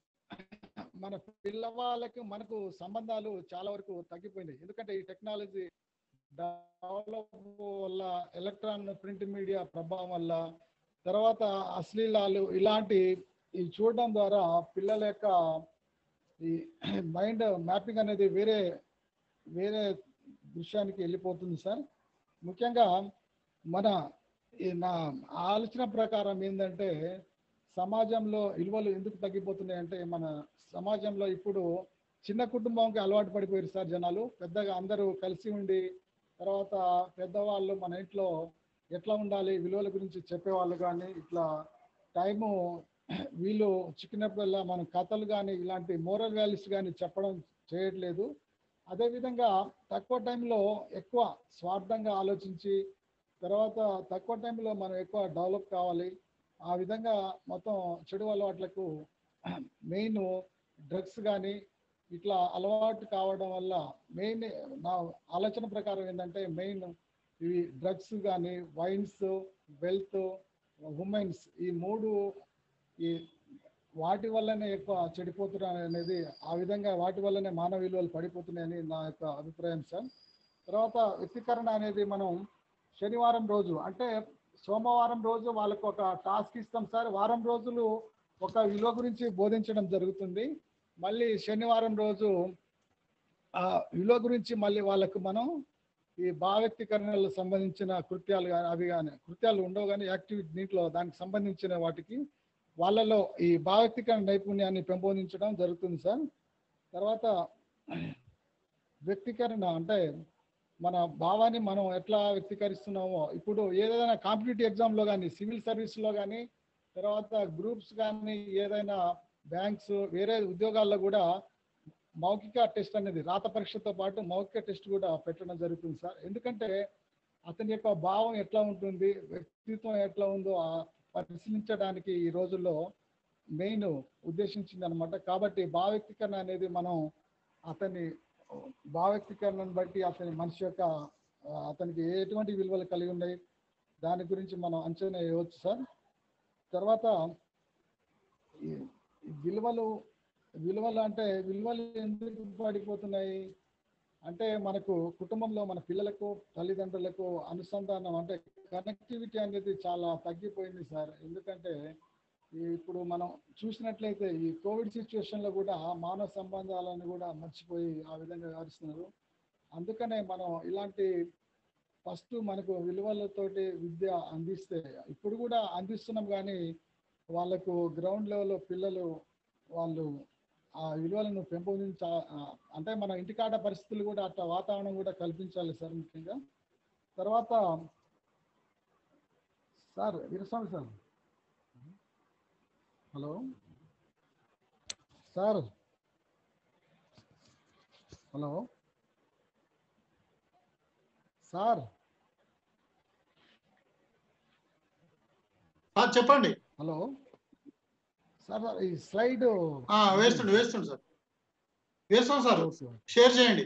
మన పిల్లవాళ్ళకి మనకు సంబంధాలు చాలా వరకు తగ్గిపోయినాయి ఎందుకంటే ఈ టెక్నాలజీ డెవలప్ వల్ల ఎలక్ట్రాన్ ప్రింట్ మీడియా ప్రభావం వల్ల తర్వాత అశ్లీలాలు ఇలాంటి ఈ చూడడం ద్వారా పిల్లల యొక్క ఈ మైండ్ మ్యాపింగ్ అనేది వేరే వేరే దృశ్యానికి వెళ్ళిపోతుంది సార్ ముఖ్యంగా మన ఈ నా ఆలోచన ప్రకారం ఏంటంటే సమాజంలో విలువలు ఎందుకు తగ్గిపోతున్నాయి అంటే మన సమాజంలో ఇప్పుడు చిన్న కుటుంబంకి అలవాటు పడిపోయారు సార్ జనాలు పెద్దగా అందరూ కలిసి ఉండి తర్వాత పెద్దవాళ్ళు మన ఇంట్లో ఎట్లా ఉండాలి విలువల గురించి చెప్పేవాళ్ళు కానీ ఇట్లా టైము వీళ్ళు చిక్కినప్పుడల్లా మన కథలు కానీ ఇలాంటి మోరల్ వాల్యూస్ కానీ చెప్పడం చేయట్లేదు అదేవిధంగా తక్కువ టైంలో ఎక్కువ స్వార్థంగా ఆలోచించి తర్వాత తక్కువ టైంలో మనం ఎక్కువ డెవలప్ కావాలి ఆ విధంగా మొత్తం చెడు అలవాట్లకు మెయిన్ డ్రగ్స్ కానీ ఇట్లా అలవాటు కావడం వల్ల మెయిన్ నా ఆలోచన ప్రకారం ఏంటంటే మెయిన్ ఇవి డ్రగ్స్ కానీ వైన్స్ వెల్త్ ఉమెన్స్ ఈ మూడు ఈ వాటి వల్లనే ఎక్కువ చెడిపోతున్నారు అనేది ఆ విధంగా వాటి వల్లనే మానవ విలువలు పడిపోతున్నాయని నా యొక్క అభిప్రాయం సార్ తర్వాత వ్యక్తీకరణ అనేది మనం శనివారం రోజు అంటే సోమవారం రోజు వాళ్ళకు ఒక టాస్క్ ఇస్తాం సార్ వారం రోజులు ఒక విలువ గురించి బోధించడం జరుగుతుంది మళ్ళీ శనివారం రోజు ఆ విలువ గురించి మళ్ళీ వాళ్ళకు మనం ఈ భావ వ్యక్తీకరణలకు సంబంధించిన కృత్యాలు కానీ అవి కానీ కృత్యాలు ఉండవు కానీ యాక్టివిటీ దీంట్లో దానికి సంబంధించిన వాటికి వాళ్ళలో ఈ భావ వ్యక్తీకరణ నైపుణ్యాన్ని పెంపొందించడం జరుగుతుంది సార్ తర్వాత వ్యక్తీకరణ అంటే మన భావాన్ని మనం ఎట్లా వ్యక్తీకరిస్తున్నామో ఇప్పుడు ఏదైనా కాంపిటేటివ్ ఎగ్జామ్లో కానీ సివిల్ సర్వీస్లో కానీ తర్వాత గ్రూప్స్ కానీ ఏదైనా బ్యాంక్స్ వేరే ఉద్యోగాల్లో కూడా మౌఖిక టెస్ట్ అనేది రాత పరీక్షతో పాటు మౌఖిక టెస్ట్ కూడా పెట్టడం జరుగుతుంది సార్ ఎందుకంటే అతని యొక్క భావం ఎట్లా ఉంటుంది వ్యక్తిత్వం ఎట్లా ఉందో ఆ పరిశీలించడానికి ఈ రోజుల్లో మెయిన్ ఉద్దేశించింది అనమాట కాబట్టి భావ వ్యక్తీకరణ అనేది మనం అతని భావ వ్యక్తీకరణను బట్టి అతని మనిషి యొక్క ఆ, అతనికి ఎటువంటి విలువలు కలిగి ఉన్నాయి దాని గురించి మనం అంచనా వేయవచ్చు సార్ తర్వాత ఈ ఈ విలువలు విలువలు అంటే విలువలు ఎందుకు పడిపోతున్నాయి అంటే మనకు కుటుంబంలో మన పిల్లలకు తల్లిదండ్రులకు అనుసంధానం అంటే కనెక్టివిటీ అనేది చాలా తగ్గిపోయింది సార్ ఎందుకంటే ఈ ఇప్పుడు మనం చూసినట్లయితే ఈ కోవిడ్ సిచ్యువేషన్ లో కూడా మానవ సంబంధాలను కూడా మర్చిపోయి ఆ విధంగా వ్యవహరిస్తున్నారు అందుకనే మనం ఇలాంటి ఫస్ట్ మనకు విలువలతోటి విద్య అందిస్తే ఇప్పుడు కూడా అందిస్తున్నాం కానీ వాళ్ళకు గ్రౌండ్ లెవెల్లో పిల్లలు వాళ్ళు ఆ విలువలను పెంపొందించ ఆ, అంటే మన ఇంటికాట పరిస్థితులు కూడా అట్లా వాతావరణం కూడా కల్పించాలి సార్ ముఖ్యంగా తర్వాత sir Veeraswamy sir hello sir hello sir sir చెప్పండి హలో సార్ సార్, ఈ స్లైడ్ ఆ, వేస్తుండు వేస్తుండు సార్ వేస్తాం సార్ షేర్ చేయండి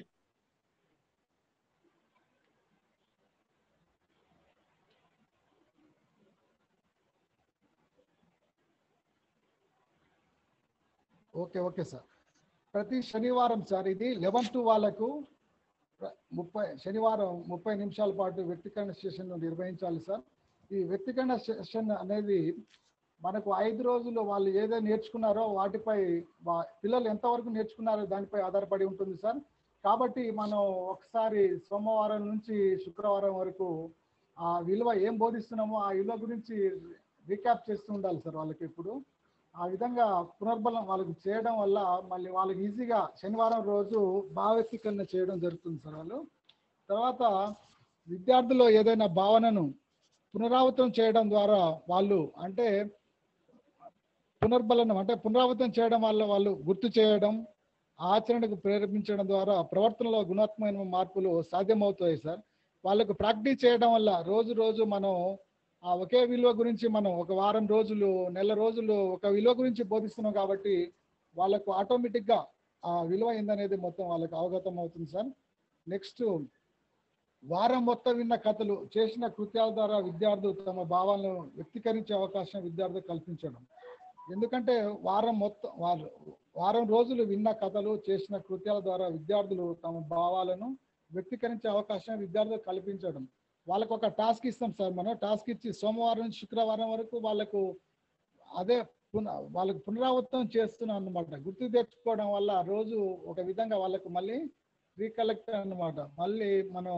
ఓకే ఓకే సార్ ప్రతి శనివారం సార్ ఇది లెవెన్ టు వాళ్ళకు ప్ర- ముప్పై శనివారం ముప్పై నిమిషాల పాటు వ్యక్తీకరణ సెషన్ నిర్వహించాలి సార్ ఈ వ్యక్తీకరణ సెషన్ అనేది మనకు ఐదు రోజులు వాళ్ళు ఏదైతే నేర్చుకున్నారో వాటిపై వా- పిల్లలు ఎంతవరకు నేర్చుకున్నారో దానిపై ఆధారపడి ఉంటుంది సార్ కాబట్టి మనం ఒకసారి సోమవారం నుంచి శుక్రవారం వరకు ఆ విలువ ఏం బోధిస్తున్నామో ఆ విలువ గురించి రీక్యాప్ చేస్తూ ఉండాలి సార్ వాళ్ళకి ఇప్పుడు ఆ విధంగా పునర్బలం వాళ్ళకి చేయడం వల్ల మళ్ళీ వాళ్ళకి ఈజీగా శనివారం రోజు భావవ్యక్తీకరణ చేయడం జరుగుతుంది సార్ వాళ్ళు తర్వాత విద్యార్థులు ఏదైనా భావనను పునరావృతం చేయడం ద్వారా వాళ్ళు అంటే పునర్బలనం అంటే పునరావృతం చేయడం వల్ల వాళ్ళు గుర్తు చేయడం ఆచరణకు ప్రేరేపించడం ద్వారా ప్రవర్తనలో గుణాత్మకమైన మార్పులు సాధ్యమవుతాయి సార్ వాళ్ళకు ప్రాక్టీస్ చేయడం వల్ల రోజు రోజు మనం ఆ ఒకే విలువ గురించి మనం ఒక వారం రోజులు నెల రోజులు ఒక విలువ గురించి బోధిస్తున్నాం కాబట్టి వాళ్ళకు ఆటోమేటిక్గా ఆ విలువ ఏందనేది మొత్తం వాళ్ళకి అవగతం అవుతుంది సార్ నెక్స్ట్ వారం మొత్తం విన్న కథలు చేసిన కృత్యాల ద్వారా విద్యార్థులు తమ భావాలను వ్యక్తీకరించే అవకాశం విద్యార్థులకు కల్పించడం ఎందుకంటే వారం మొత్తం వారు వారం రోజులు విన్న కథలు చేసిన కృత్యాల ద్వారా విద్యార్థులు తమ భావాలను వ్యక్తీకరించే అవకాశం విద్యార్థులకు కల్పించడం వాళ్ళకు ఒక టాస్క్ ఇస్తాం సార్ మనం టాస్క్ ఇచ్చి సోమవారం నుంచి శుక్రవారం వరకు వాళ్ళకు అదే పున వాళ్ళకు పునరావృతం చేస్తున్నాం అన్నమాట గుర్తు తెచ్చుకోవడం వల్ల రోజు ఒక విధంగా వాళ్ళకు మళ్ళీ రీకలెక్ట్ అన్నమాట మళ్ళీ మనం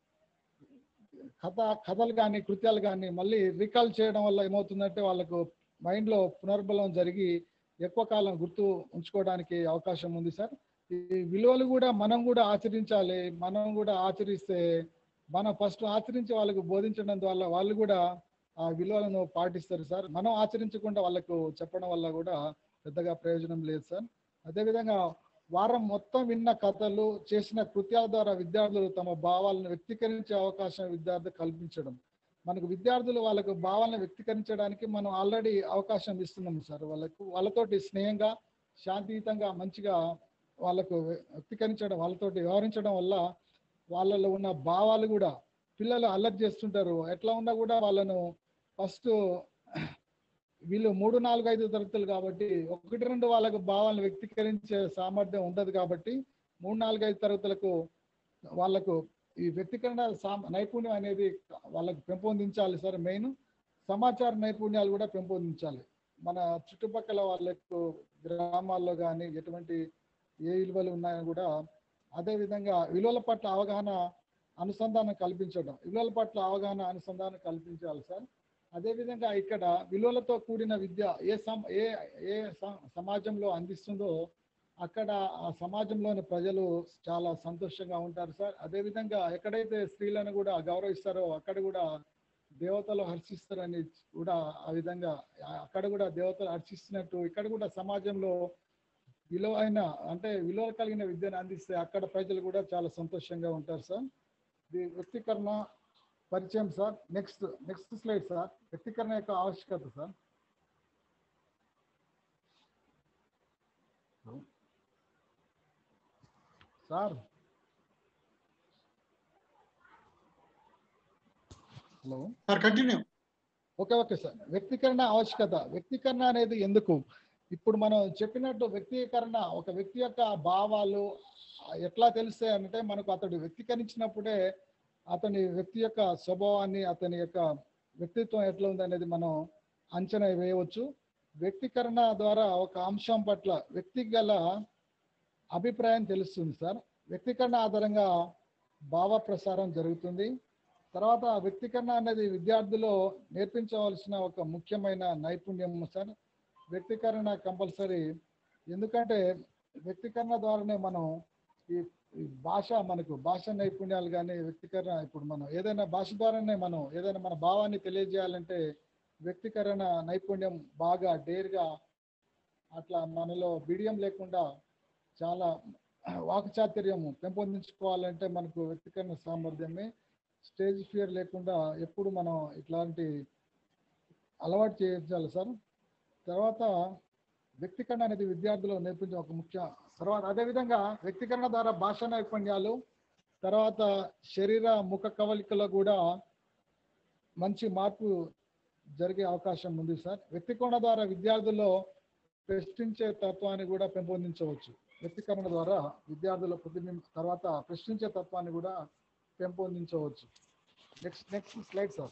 కథ కథలు కానీ కృత్యాలు కానీ మళ్ళీ రీకాల్ చేయడం వల్ల ఏమవుతుందంటే వాళ్ళకు మైండ్లో పునర్బలం జరిగి ఎక్కువ కాలం గుర్తు ఉంచుకోవడానికి అవకాశం ఉంది సార్ ఈ విలువలు కూడా మనం కూడా ఆచరించాలి మనం కూడా ఆచరిస్తే మనం ఫస్ట్ ఆచరించి వాళ్ళకు బోధించడం ద్వారా వాళ్ళు కూడా ఆ విలువలను పాటిస్తారు సార్ మనం ఆచరించకుండా వాళ్ళకు చెప్పడం వల్ల కూడా పెద్దగా ప్రయోజనం లేదు సార్ అదేవిధంగా వారం మొత్తం విన్న కథలు చేసిన కృత్యాల ద్వారా విద్యార్థులు తమ భావాలను వ్యక్తీకరించే అవకాశం విద్యార్థి కల్పించడం మనకు విద్యార్థులు వాళ్ళకు భావాలను వ్యక్తీకరించడానికి మనం ఆల్రెడీ అవకాశం ఇస్తున్నాం సార్ వాళ్ళకు వాళ్ళతోటి స్నేహంగా శాంతియుతంగా మంచిగా వాళ్ళకు వ్యక్తీకరించడం వాళ్ళతోటి వ్యవహరించడం వల్ల వాళ్ళలో ఉన్న భావాలు కూడా పిల్లలు అల్లరి చేస్తుంటారు ఎట్లా ఉన్నా కూడా వాళ్ళను ఫస్ట్ వీళ్ళు మూడు నాలుగు ఐదు తరగతులు కాబట్టి ఒకటి రెండు వాళ్ళకు భావాలను వ్యక్తీకరించే సామర్థ్యం ఉండదు కాబట్టి మూడు నాలుగు ఐదు తరగతులకు వాళ్ళకు ఈ వ్యక్తీకరణ సామ నైపుణ్యం అనేది వాళ్ళకు పెంపొందించాలి సార్ మెయిన్ సమాచార నైపుణ్యాలు కూడా పెంపొందించాలి మన చుట్టుపక్కల వాళ్ళకు గ్రామాల్లో కానీ ఎటువంటి ఏ విలువలు ఉన్నాయని కూడా అదే విధంగా విలువల పట్ల అవగాహన అనుసంధానం కల్పించడం విలువల పట్ల అవగాహన అనుసంధానం కల్పించాలి సార్ అదే విధంగా ఇక్కడ విలువలతో కూడిన విద్య ఏ సమ ఏ ఏ స- సమాజంలో అందిస్తుందో అక్కడ ఆ సమాజంలోని ప్రజలు చాలా సంతోషంగా ఉంటారు సార్ అదేవిధంగా ఎక్కడైతే స్త్రీలను కూడా గౌరవిస్తారో అక్కడ కూడా దేవతలు హర్షిస్తారని కూడా ఆ విధంగా ఆ- అక్కడ కూడా దేవతలు హర్షిస్తున్నట్టు ఇక్కడ కూడా సమాజంలో విలువైన అంటే విలువ కలిగిన విద్యను అందిస్తే అక్కడ ప్రజలు కూడా చాలా సంతోషంగా ఉంటారు సార్ ఇది వ్యక్తీకరణ పరిచయం sir next next slide sir వ్యక్తీకరణ యొక్క ఆవశ్యకత sir sir hello sir continue okay okay sir వ్యక్తీకరణ ఆవశ్యకత వ్యక్తీకరణ అనేది ఎందుకు ఇప్పుడు మనం చెప్పినట్టు వ్యక్తీకరణ ఒక వ్యక్తి యొక్క భావాలు ఎట్లా తెలుస్తాయి అంటే మనకు అతడు వ్యక్తీకరించినప్పుడే అతని వ్యక్తి యొక్క స్వభావాన్ని అతని యొక్క వ్యక్తిత్వం ఎట్లా ఉంది అనేది మనం అంచనా వేయవచ్చు వ్యక్తీకరణ ద్వారా ఒక అంశం పట్ల వ్యక్తి గల అభిప్రాయం తెలుస్తుంది సార్ వ్యక్తీకరణ ఆధారంగా భావ ప్రసారం జరుగుతుంది తర్వాత వ్యక్తీకరణ అనేది విద్యార్థులు నేర్పించవలసిన ఒక ముఖ్యమైన నైపుణ్యం సార్ వ్యక్తీకరణ కంపల్సరీ ఎందుకంటే వ్యక్తీకరణ ద్వారానే మనం ఈ ఈ భాష మనకు భాష నైపుణ్యాలు కానీ వ్యక్తీకరణ ఇప్పుడు మనం ఏదైనా భాష ద్వారానే మనం ఏదైనా మన భావాన్ని తెలియజేయాలంటే వ్యక్తీకరణ నైపుణ్యం బాగా డేర్గా అట్లా మనలో బిడియం లేకుండా చాలా వాక్చాతుర్యం పెంపొందించుకోవాలంటే మనకు వ్యక్తీకరణ సామర్థ్యమే స్టేజ్ ఫియర్ లేకుండా ఎప్పుడు మనం ఇట్లాంటి అలవాటు చేయించాలి సార్ తర్వాత వ్యక్తీకరణ అనేది విద్యార్థులు నేర్పించే ఒక ముఖ్య తర్వాత అదేవిధంగా వ్యక్తీకరణ ద్వారా భాషా నైపుణ్యాలు తర్వాత శరీర ముఖ కవలికలో కూడా మంచి మార్పు జరిగే అవకాశం ఉంది సార్ వ్యక్తీకరణ ద్వారా విద్యార్థుల్లో ప్రశ్నించే తత్వాన్ని కూడా పెంపొందించవచ్చు వ్యక్తీకరణ ద్వారా విద్యార్థుల ప్రతిబింబ తర్వాత ప్రశ్నించే తత్వాన్ని కూడా పెంపొందించవచ్చు next next slide sir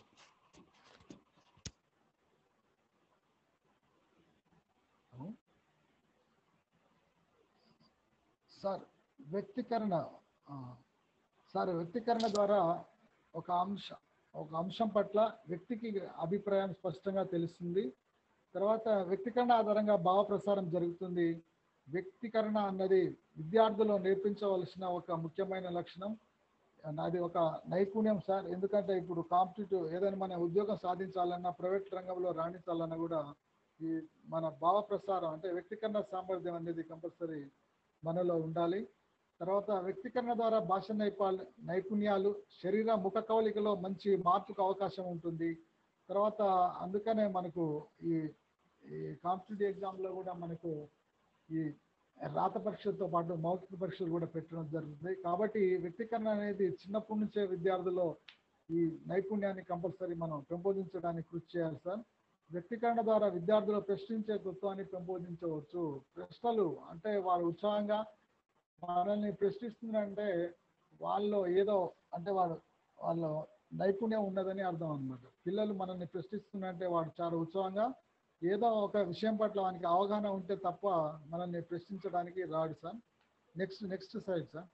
sir వ్యక్తీకరణ ఆ, సార్ వ్యక్తీకరణ ద్వారా ఒక అంశ ఒక అంశం పట్ల వ్యక్తికి అభిప్రాయం స్పష్టంగా తెలుస్తుంది తర్వాత వ్యక్తీకరణ ఆధారంగా భావ ప్రసారం జరుగుతుంది వ్యక్తీకరణ అన్నది విద్యార్థులు నేర్పించవలసిన ఒక ముఖ్యమైన లక్షణం అది ఒక నైపుణ్యం సార్ ఎందుకంటే ఇప్పుడు కాంపిటేటివ్ ఏదైనా మన ఉద్యోగం సాధించాలన్నా ప్రైవేట్ రంగంలో రాణించాలన్నా కూడా ఈ మన భావ ప్రసారం అంటే వ్యక్తీకరణ సామర్థ్యం అనేది కంపల్సరీ మనలో ఉండాలి తర్వాత వ్యక్తీకరణ ద్వారా భాష నైపాల్ నైపుణ్యాలు శరీర ముఖ కవలికలో మంచి మార్పుకు అవకాశం ఉంటుంది తర్వాత అందుకనే మనకు ఈ ఈ కాంపిటేటివ్ ఎగ్జామ్లో కూడా మనకు ఈ రాత పరీక్షలతో పాటు మౌఖిక పరీక్షలు కూడా పెట్టడం జరుగుతుంది కాబట్టి వ్యక్తీకరణ అనేది చిన్నప్పటి నుంచే విద్యార్థుల్లో ఈ నైపుణ్యాన్ని కంపల్సరీ మనం పెంపొందించడానికి కృషి చేయాలి సార్ వ్యక్తీకరణ ద్వారా విద్యార్థులు ప్రశ్నించే తత్వాన్ని పెంపొందించవచ్చు ప్రశ్నలు అంటే వారు ఉత్సాహంగా మనల్ని ప్రశ్నిస్తున్నారంటే వాళ్ళు ఏదో అంటే వాడు వాళ్ళ నైపుణ్యం ఉన్నదని అర్థం అన్నమాట పిల్లలు మనల్ని ప్రశ్నిస్తున్నారంటే వాడు చాలా ఉత్సాహంగా ఏదో ఒక విషయం పట్ల వానికి అవగాహన ఉంటే తప్ప మనల్ని ప్రశ్నించడానికి రాడు sir next next side sir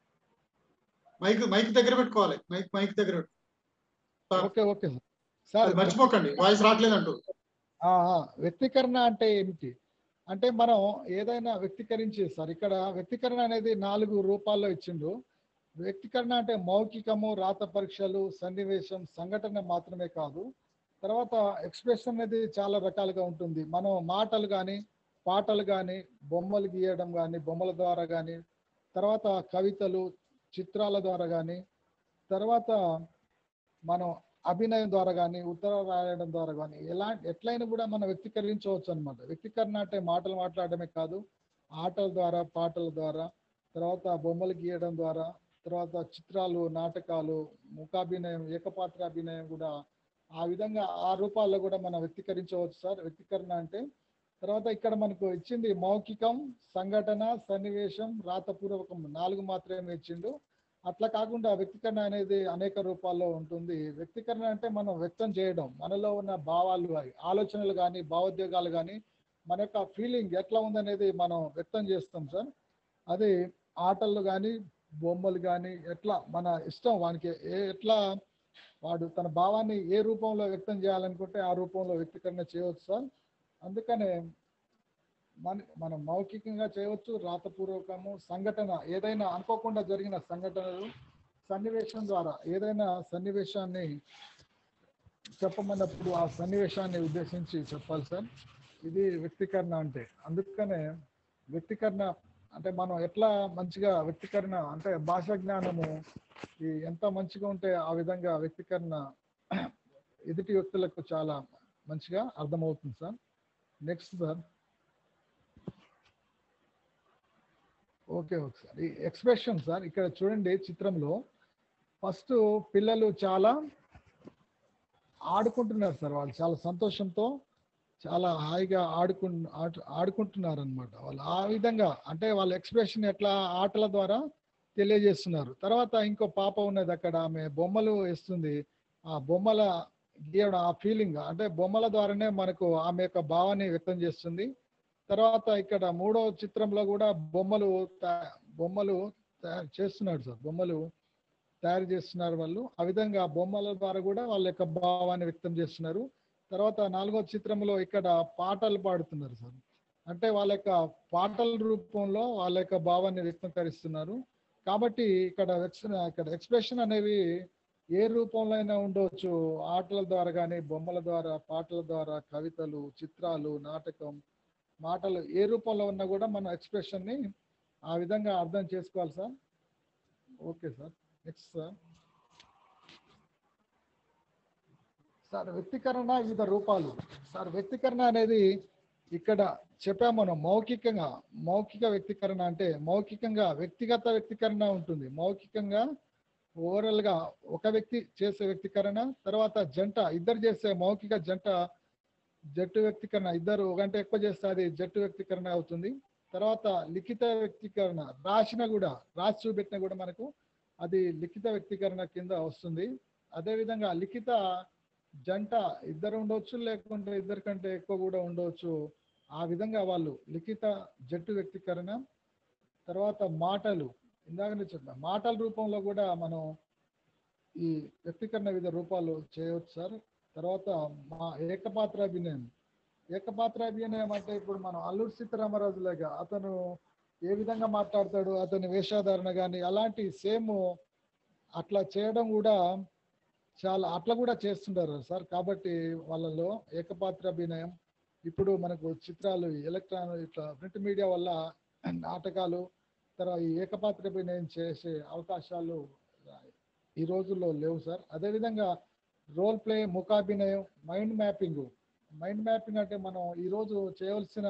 mike mike దగ్గర పెట్టుకోవాలి మైక్ మైక్ దగ్గర పెట్టు. సార్ ఓకే ఓకే సార్ అది సార్ మర్చిపోకండి వాయిస్ రావట్లేదంటూ ఆ, ఆ, వ్యక్తీకరణ అంటే ఏమిటి అంటే మనం ఏదైనా వ్యక్తీకరించి సార్ ఇక్కడ వ్యక్తీకరణ అనేది నాలుగు రూపాల్లో ఇచ్చిండు వ్యక్తీకరణ అంటే మౌఖికము రాత పరీక్షలు సన్నివేశం సంఘటన మాత్రమే కాదు తర్వాత ఎక్స్ప్రెషన్ అనేది చాలా రకాలుగా ఉంటుంది మనం మాటలు కానీ పాటలు కానీ బొమ్మలు గీయడం కానీ బొమ్మల ద్వారా కానీ తర్వాత కవితలు చిత్రాల ద్వారా కానీ తర్వాత మనం అభినయం ద్వారా కానీ ఉత్తరాలు రాయడం ద్వారా కానీ ఎలా ఎట్లయినా కూడా మనం వ్యక్తీకరించవచ్చు అనమాట వ్యక్తీకరణ అంటే మాటలు మాట్లాడడమే కాదు ఆటల ద్వారా పాటల ద్వారా తర్వాత బొమ్మలు గీయడం ద్వారా తర్వాత చిత్రాలు నాటకాలు ముఖాభినయం ఏకపాత్ర అభినయం కూడా ఆ విధంగా ఆ రూపాల్లో కూడా మనం వ్యక్తీకరించవచ్చు సార్ వ్యక్తీకరణ అంటే తర్వాత ఇక్కడ మనకు ఇచ్చింది మౌఖికం సంఘటన సన్నివేశం రాతపూర్వకం నాలుగు మాత్రమే ఇచ్చిండు అట్లా కాకుండా వ్యక్తీకరణ అనేది అనేక రూపాల్లో ఉంటుంది వ్యక్తీకరణ అంటే మనం వ్యక్తం చేయడం మనలో ఉన్న భావాలు గాని, ఆలోచనలు కానీ భావోద్వేగాలు కానీ మన యొక్క ఫీలింగ్ ఎట్లా ఉందనేది మనం వ్యక్తం చేస్తాం సార్ అది ఆటలు కానీ బొమ్మలు కానీ ఎట్లా మన ఇష్టం వానికి ఏ ఎట్లా వాడు తన భావాన్ని ఏ రూపంలో వ్యక్తం చేయాలనుకుంటే ఆ రూపంలో వ్యక్తీకరణ చేయవచ్చు సార్ అందుకనే మన మనం మౌఖికంగా చేయవచ్చు రాతపూర్వకము సంఘటన ఏదైనా అనుకోకుండా జరిగిన సంఘటనలు సన్నివేశం ద్వారా ఏదైనా సన్నివేశాన్ని చెప్పమన్నప్పుడు ఆ సన్నివేశాన్ని ఉద్దేశించి చెప్పాలి సార్ ఇది వ్యక్తీకరణ అంటే అందుకనే వ్యక్తీకరణ అంటే మనం ఎట్లా మంచిగా వ్యక్తీకరణ అంటే భాషా జ్ఞానము ఈ ఎంత మంచిగా ఉంటే ఆ విధంగా వ్యక్తీకరణ ఎదుటి వ్యక్తులకు చాలా మంచిగా అర్థమవుతుంది sir next sir okay okay sir ఈ ఎక్స్ప్రెషన్ సార్ ఇక్కడ చూడండి చిత్రంలో ఫస్ట్ పిల్లలు చాలా ఆడుకుంటున్నారు సార్ వాళ్ళు చాలా సంతోషంతో చాలా హాయిగా ఆడుకు ఆట- ఆడుకుంటున్నారు అనమాట వాళ్ళు ఆ విధంగా అంటే వాళ్ళ ఎక్స్ప్రెషన్ ఎట్లా ఆటల ద్వారా తెలియజేస్తున్నారు తర్వాత ఇంకో పాప ఉన్నది అక్కడ ఆమె బొమ్మలు వేస్తుంది ఆ బొమ్మల గీయడం ఆ ఫీలింగ్ అంటే బొమ్మల ద్వారానే మనకు ఆమె యొక్క భావాన్ని వ్యక్తం చేస్తుంది తర్వాత ఇక్కడ మూడో చిత్రంలో కూడా బొమ్మలు తయా- బొమ్మలు తయారు చేస్తున్నాడు సార్ బొమ్మలు తయారు చేస్తున్నారు వాళ్ళు ఆ విధంగా బొమ్మల ద్వారా కూడా వాళ్ళ యొక్క భావాన్ని వ్యక్తం చేస్తున్నారు తర్వాత నాలుగో చిత్రంలో ఇక్కడ పాటలు పాడుతున్నారు సార్ అంటే వాళ్ళ యొక్క పాటల రూపంలో వాళ్ళ యొక్క భావాన్ని వ్యక్తీకరిస్తున్నారు కాబట్టి ఇక్కడ ఎక్స్- ఇక్కడ ఎక్స్ప్రెషన్ అనేవి ఏ రూపంలో అయినా ఉండవచ్చు ఆటల ద్వారా కానీ బొమ్మల ద్వారా పాటల ద్వారా కవితలు చిత్రాలు నాటకం మాటలు ఏ రూపంలో ఉన్నా కూడా మన ఎక్స్ప్రెషన్ ని ఆ విధంగా అర్థం చేసుకోవాలి sir okay sir next sir sir వ్యక్తీకరణ వివిధ రూపాలు సార్ వ్యక్తీకరణ అనేది ఇక్కడ చెప్పాము మనం మౌఖికంగా మౌఖిక వ్యక్తీకరణ అంటే మౌఖికంగా వ్యక్తిగత వ్యక్తీకరణ ఉంటుంది మౌఖికంగా ఓవరాల్ గా ఒక వ్యక్తి చేసే వ్యక్తీకరణ తర్వాత జంట ఇద్దరు చేసే మౌఖిక జంట జట్టు వ్యక్తీకరణ ఇద్దరు ఒకటి ఎక్కువ చేస్తే అది జట్టు వ్యక్తీకరణ అవుతుంది తర్వాత లిఖిత వ్యక్తీకరణ రాసిన కూడా రాసి చూపెట్టిన కూడా మనకు అది లిఖిత వ్యక్తీకరణ కింద వస్తుంది అదే విధంగా లిఖిత జంట ఇద్దరు ఉండొచ్చు లేకుంటే ఇద్దరు కంటే ఎక్కువ కూడా ఉండవచ్చు ఆ విధంగా వాళ్ళు లిఖిత జట్టు వ్యక్తీకరణ తర్వాత మాటలు ఇందాకనే చెప్పిన మాటల రూపంలో కూడా మనం ఈ వ్యక్తీకరణ వివిధ రూపాలు చేయవచ్చు సార్ తర్వాత మా ఏకపాత్ర అభినయం ఏకపాత్ర అభినయం అంటే ఇప్పుడు మనం అల్లూరి సీతారామరాజు లాగా అతను ఏ విధంగా మాట్లాడతాడు అతని వేషధారణ కానీ అలాంటి సేమ్ అట్లా చేయడం కూడా చాలా అట్లా కూడా చేస్తుంటారు సార్ కాబట్టి వాళ్ళలో ఏకపాత్ర అభినయం ఇప్పుడు మనకు చిత్రాలు ఎలక్ట్రానిక్ ఇట్లా ప్రింట్ మీడియా వల్ల నాటకాలు తర్వాత ఈ ఏకపాత్ర అభినయం చేసే అవకాశాలు ఈ రోజుల్లో లేవు సార్ అదేవిధంగా రోల్ ప్లే ముఖాభినయం మైండ్ మ్యాపింగ్ మైండ్ మ్యాపింగ్ అంటే మనం ఈరోజు చేయవలసిన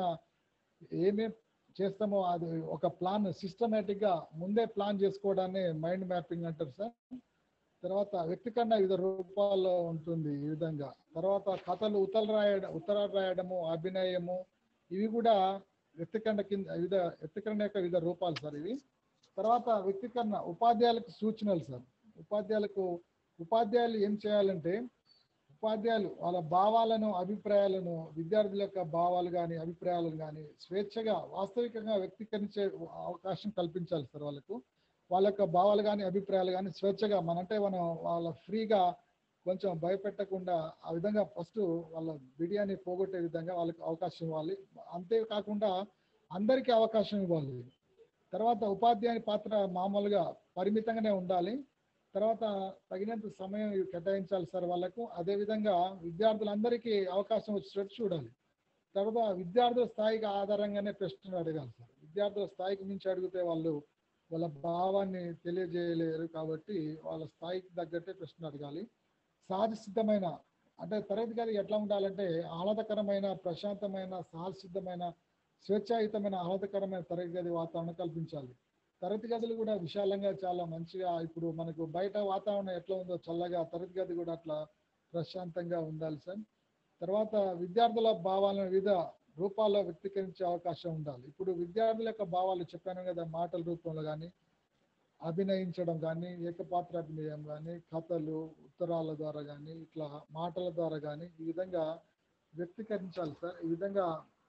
ఏమేం చేస్తామో అది ఒక ప్లాన్ సిస్టమేటిక్ గా ముందే ప్లాన్ చేసుకోవడాన్ని మైండ్ మ్యాపింగ్ అంటారు సార్ తర్వాత వ్యక్తీకరణ వివిధ రూపాల్లో ఉంటుంది ఈ విధంగా తర్వాత కథలు ఉత్తరాలు రాయడం ఉత్తరాలు రాయడము అభినయము ఇవి కూడా వ్యక్తీకరణ కింద వివిధ వ్యక్తీకరణ యొక్క వివిధ రూపాలు సార్ ఇవి తర్వాత వ్యక్తీకరణ ఉపాధ్యాయులకు సూచనలు సార్ ఉపాధ్యాయులకు ఉపాధ్యాయులు ఏం చేయాలంటే ఉపాధ్యాయులు వాళ్ళ భావాలను అభిప్రాయాలను విద్యార్థుల యొక్క భావాలు కానీ అభిప్రాయాలను కానీ స్వేచ్ఛగా వాస్తవికంగా వ్యక్తీకరించే అవకాశం కల్పించాలి సార్ వాళ్ళకు వాళ్ళ యొక్క భావాలు కానీ అభిప్రాయాలు కానీ స్వేచ్ఛగా మనంటే మనం వాళ్ళ ఫ్రీగా కొంచెం భయపెట్టకుండా ఆ విధంగా ఫస్ట్ వాళ్ళ బిడియాని పోగొట్టే విధంగా వాళ్ళకి అవకాశం ఇవ్వాలి అంతేకాకుండా అందరికీ అవకాశం ఇవ్వాలి తర్వాత ఉపాధ్యాయుని పాత్ర మామూలుగా పరిమితంగానే ఉండాలి తర్వాత తగినంత సమయం కేటాయించాలి సార్ వాళ్ళకు అదేవిధంగా విద్యార్థులందరికీ అవకాశం వచ్చేటట్టు చూడాలి తర్వాత విద్యార్థుల స్థాయికి ఆధారంగానే ప్రశ్నలు అడగాలి సార్ విద్యార్థుల స్థాయికి మించి అడిగితే వాళ్ళు వాళ్ళ భావాన్ని తెలియజేయలేరు కాబట్టి వాళ్ళ స్థాయికి తగ్గట్టే ప్రశ్నలు అడగాలి సహజ సిద్ధమైన అంటే తరగతి గది ఎట్లా ఉండాలంటే ఆహ్లాదకరమైన ప్రశాంతమైన సహజ సిద్ధమైన స్వేచ్ఛాయుతమైన ఆహ్లాదకరమైన తరగతి గది వాతావరణం కల్పించాలి తరగతి గదులు కూడా విశాలంగా చాలా మంచిగా ఇప్పుడు మనకు బయట వాతావరణం ఎట్లా ఉందో చల్లగా తరగతి గది కూడా అట్లా ప్రశాంతంగా ఉండాలి సార్ తర్వాత విద్యార్థుల భావాలను వివిధ రూపాల్లో వ్యక్తీకరించే అవకాశం ఉండాలి ఇప్పుడు విద్యార్థుల యొక్క భావాలు చెప్పాను కదా మాటల రూపంలో కానీ అభినయించడం కానీ ఏకపాత్ర అభినయం కానీ కథలు ఉత్తరాల ద్వారా కానీ ఇట్లా మాటల ద్వారా కానీ ఈ విధంగా వ్యక్తీకరించాలి సార్ ఈ విధంగా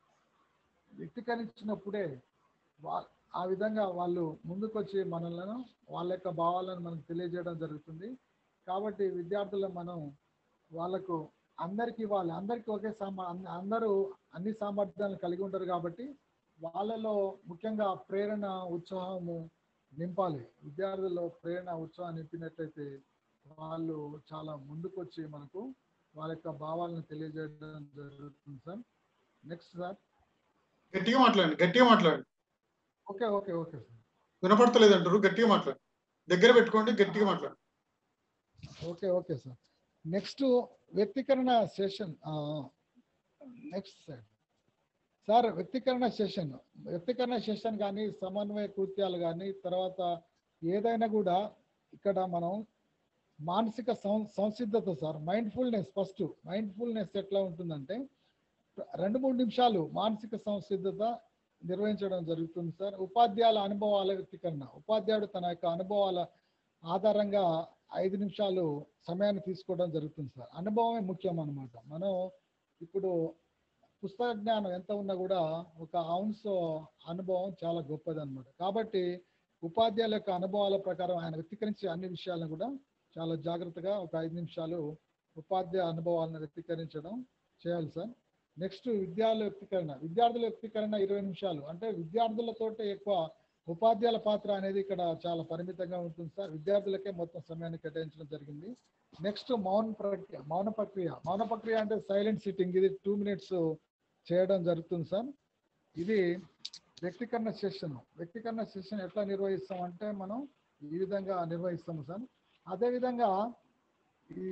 వ్యక్తీకరించినప్పుడే వా ఆ విధంగా వాళ్ళు ముందుకొచ్చి మనలను వాళ్ళ యొక్క భావాలను మనకు తెలియజేయడం జరుగుతుంది కాబట్టి విద్యార్థులు మనం వాళ్ళకు అందరికీ ఇవ్వాలి అందరికీ ఒకే సామా అన్- అందరూ అన్ని సామర్థ్యాలను కలిగి ఉంటారు కాబట్టి వాళ్ళలో ముఖ్యంగా ప్రేరణ ఉత్సాహము నింపాలి విద్యార్థుల్లో ప్రేరణ ఉత్సాహం నింపినట్లయితే వాళ్ళు చాలా ముందుకొచ్చి మనకు వాళ్ళ యొక్క భావాలను తెలియజేయడం జరుగుతుంది సార్ నెక్స్ట్ సార్ గట్టిగా మాట్లాడండి గట్టిగా మాట్లాడండి ఓకే ఓకే ఓకే సార్ వినపడతలేదు అంటారు గట్టిగా మాట్లాడండి దగ్గర పెట్టుకోండి గట్టిగా మాట్లాడండి ఓకే ఓకే సార్ నెక్స్ట్ వ్యక్తీకరణ సెషన్ నెక్స్ట్ సార్ సార్ వ్యక్తీకరణ సెషన్ వ్యక్తీకరణ సెషన్ కానీ సమన్వయ కృత్యాలు కానీ తర్వాత ఏదైనా కూడా ఇక్కడ మనం మానసిక సం సంసిద్ధత సార్ మైండ్ఫుల్నెస్ ఫస్ట్ మైండ్ఫుల్నెస్ ఎట్లా ఉంటుందంటే రెండు మూడు నిమిషాలు మానసిక సంసిద్ధత నిర్వహించడం జరుగుతుంది సార్ ఉపాధ్యాయుల అనుభవాల వ్యక్తీకరణ ఉపాధ్యాయుడు తన యొక్క అనుభవాల ఆధారంగా ఐదు నిమిషాలు సమయాన్ని తీసుకోవడం జరుగుతుంది సార్ అనుభవమే ముఖ్యం అన్నమాట మనం ఇప్పుడు పుస్తక జ్ఞానం ఎంత ఉన్నా కూడా ఒక ఔన్స్ అనుభవం చాలా గొప్పది అనమాట కాబట్టి ఉపాధ్యాయుల యొక్క అనుభవాల ప్రకారం ఆయన వ్యక్తీకరించే అన్ని విషయాలను కూడా చాలా జాగ్రత్తగా ఒక ఐదు నిమిషాలు ఉపాధ్యాయ అనుభవాలను వ్యక్తీకరించడం చేయాలి సార్ నెక్స్ట్ విద్యార్థుల వ్యక్తీకరణ విద్యార్థుల వ్యక్తీకరణ ఇరవై నిమిషాలు అంటే విద్యార్థులతోటే ఎక్కువ ఉపాధ్యాయుల పాత్ర అనేది ఇక్కడ చాలా పరిమితంగా ఉంటుంది సార్ విద్యార్థులకే మొత్తం సమయాన్ని కేటాయించడం జరిగింది నెక్స్ట్ మౌన ప్రక్రియ మౌన ప్రక్రియ మౌన ప్రక్రియ అంటే సైలెంట్ సిట్టింగ్ ఇది టూ మినిట్స్ చేయడం జరుగుతుంది సార్ ఇది వ్యక్తీకరణ సెషన్ వ్యక్తీకరణ సెషన్ ఎట్లా నిర్వహిస్తాం అంటే మనం ఈ విధంగా నిర్వహిస్తాము సార్ అదేవిధంగా ఈ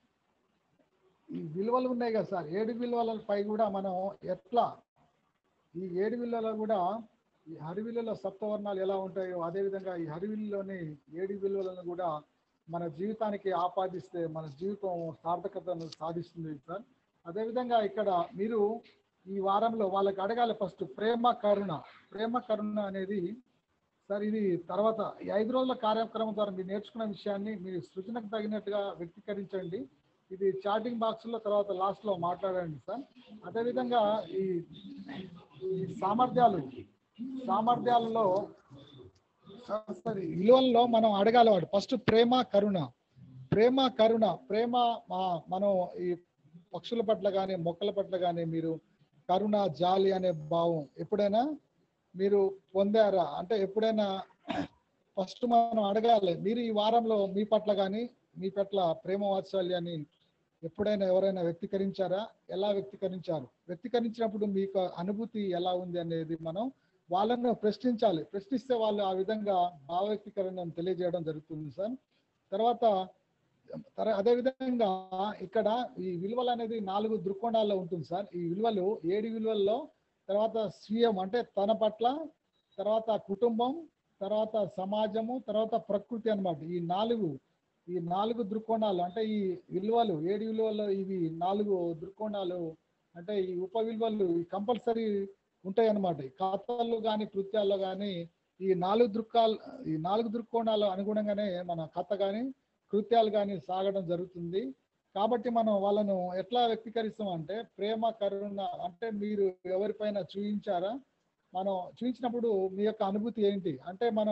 ఈ విలువలు ఉన్నాయి కదా సార్ ఏడు విలువలపై కూడా మనం ఎట్లా ఈ ఏడు విలువలో కూడా ఈ హరివిల్లులో సప్తవర్ణాలు ఎలా ఉంటాయో అదేవిధంగా ఈ హరివిల్లులోని ఏడు విలువలను కూడా మన జీవితానికి ఆపాదిస్తే మన జీవితం సార్థకతను సాధిస్తుంది సార్ అదేవిధంగా ఇక్కడ మీరు ఈ వారంలో వాళ్ళకి అడగాలి ఫస్ట్ ప్రేమ కరుణ ప్రేమ కరుణ అనేది సార్ ఇది తర్వాత ఈ ఐదు రోజుల కార్యక్రమం ద్వారా మీరు నేర్చుకున్న విషయాన్ని మీరు సృజనకు తగినట్టుగా వ్యక్తీకరించండి ఇది చాటింగ్ బాక్స్లో తర్వాత లాస్ట్లో మాట్లాడండి సార్ అదేవిధంగా ఈ ఈ సామర్థ్యాలు సామర్థ్యాలలో సరే విలువల్లో మనం అడగాలి వాడు ఫస్ట్ ప్రేమ కరుణ ప్రేమ కరుణ ప్రేమ మా- మనం ఈ పక్షుల పట్ల కానీ మొక్కల పట్ల కానీ మీరు కరుణ జాలి అనే భావం ఎప్పుడైనా మీరు పొందారా అంటే ఎప్పుడైనా ఫస్ట్ మనం అడగాలి మీరు ఈ వారంలో మీ పట్ల కానీ మీ పట్ల ప్రేమ వాత్సల్యాన్ని ఎప్పుడైనా ఎవరైనా వ్యక్తీకరించారా ఎలా వ్యక్తీకరించారు వ్యక్తీకరించినప్పుడు మీకు అనుభూతి ఎలా ఉంది అనేది మనం వాళ్ళను ప్రశ్నించాలి ప్రశ్నిస్తే వాళ్ళు ఆ విధంగా భావ వ్యక్తీకరణను తెలియజేయడం జరుగుతుంది సార్ తర్వాత తర- అదే విధంగా ఇక్కడ ఈ విలువలు అనేది నాలుగు దృక్కోణాల్లో ఉంటుంది సార్ ఈ విలువలు ఏడు విలువల్లో తర్వాత స్వీయం అంటే తన పట్ల తర్వాత కుటుంబం తర్వాత సమాజము తర్వాత ప్రకృతి అన్నమాట ఈ నాలుగు ఈ నాలుగు దృక్కోణాలు అంటే ఈ విలువలు ఏడు విలువలు ఇవి నాలుగు దృక్కోణాలు అంటే ఈ ఉప విలువలు కంపల్సరీ ఉంటాయి అన్నమాట ఈ ఖాతాల్లో కానీ కృత్యాల్లో కానీ ఈ నాలుగు దృక్కాలు ఈ నాలుగు దృక్కోణాలు అనుగుణంగానే మన కథ కానీ కృత్యాలు కానీ సాగడం జరుగుతుంది కాబట్టి మనం వాళ్ళను ఎట్లా వ్యక్తీకరిస్తాం అంటే ప్రేమ కరుణ అంటే మీరు ఎవరిపైన చూపించారా మనం చూపించినప్పుడు మీ యొక్క అనుభూతి ఏంటి అంటే మనం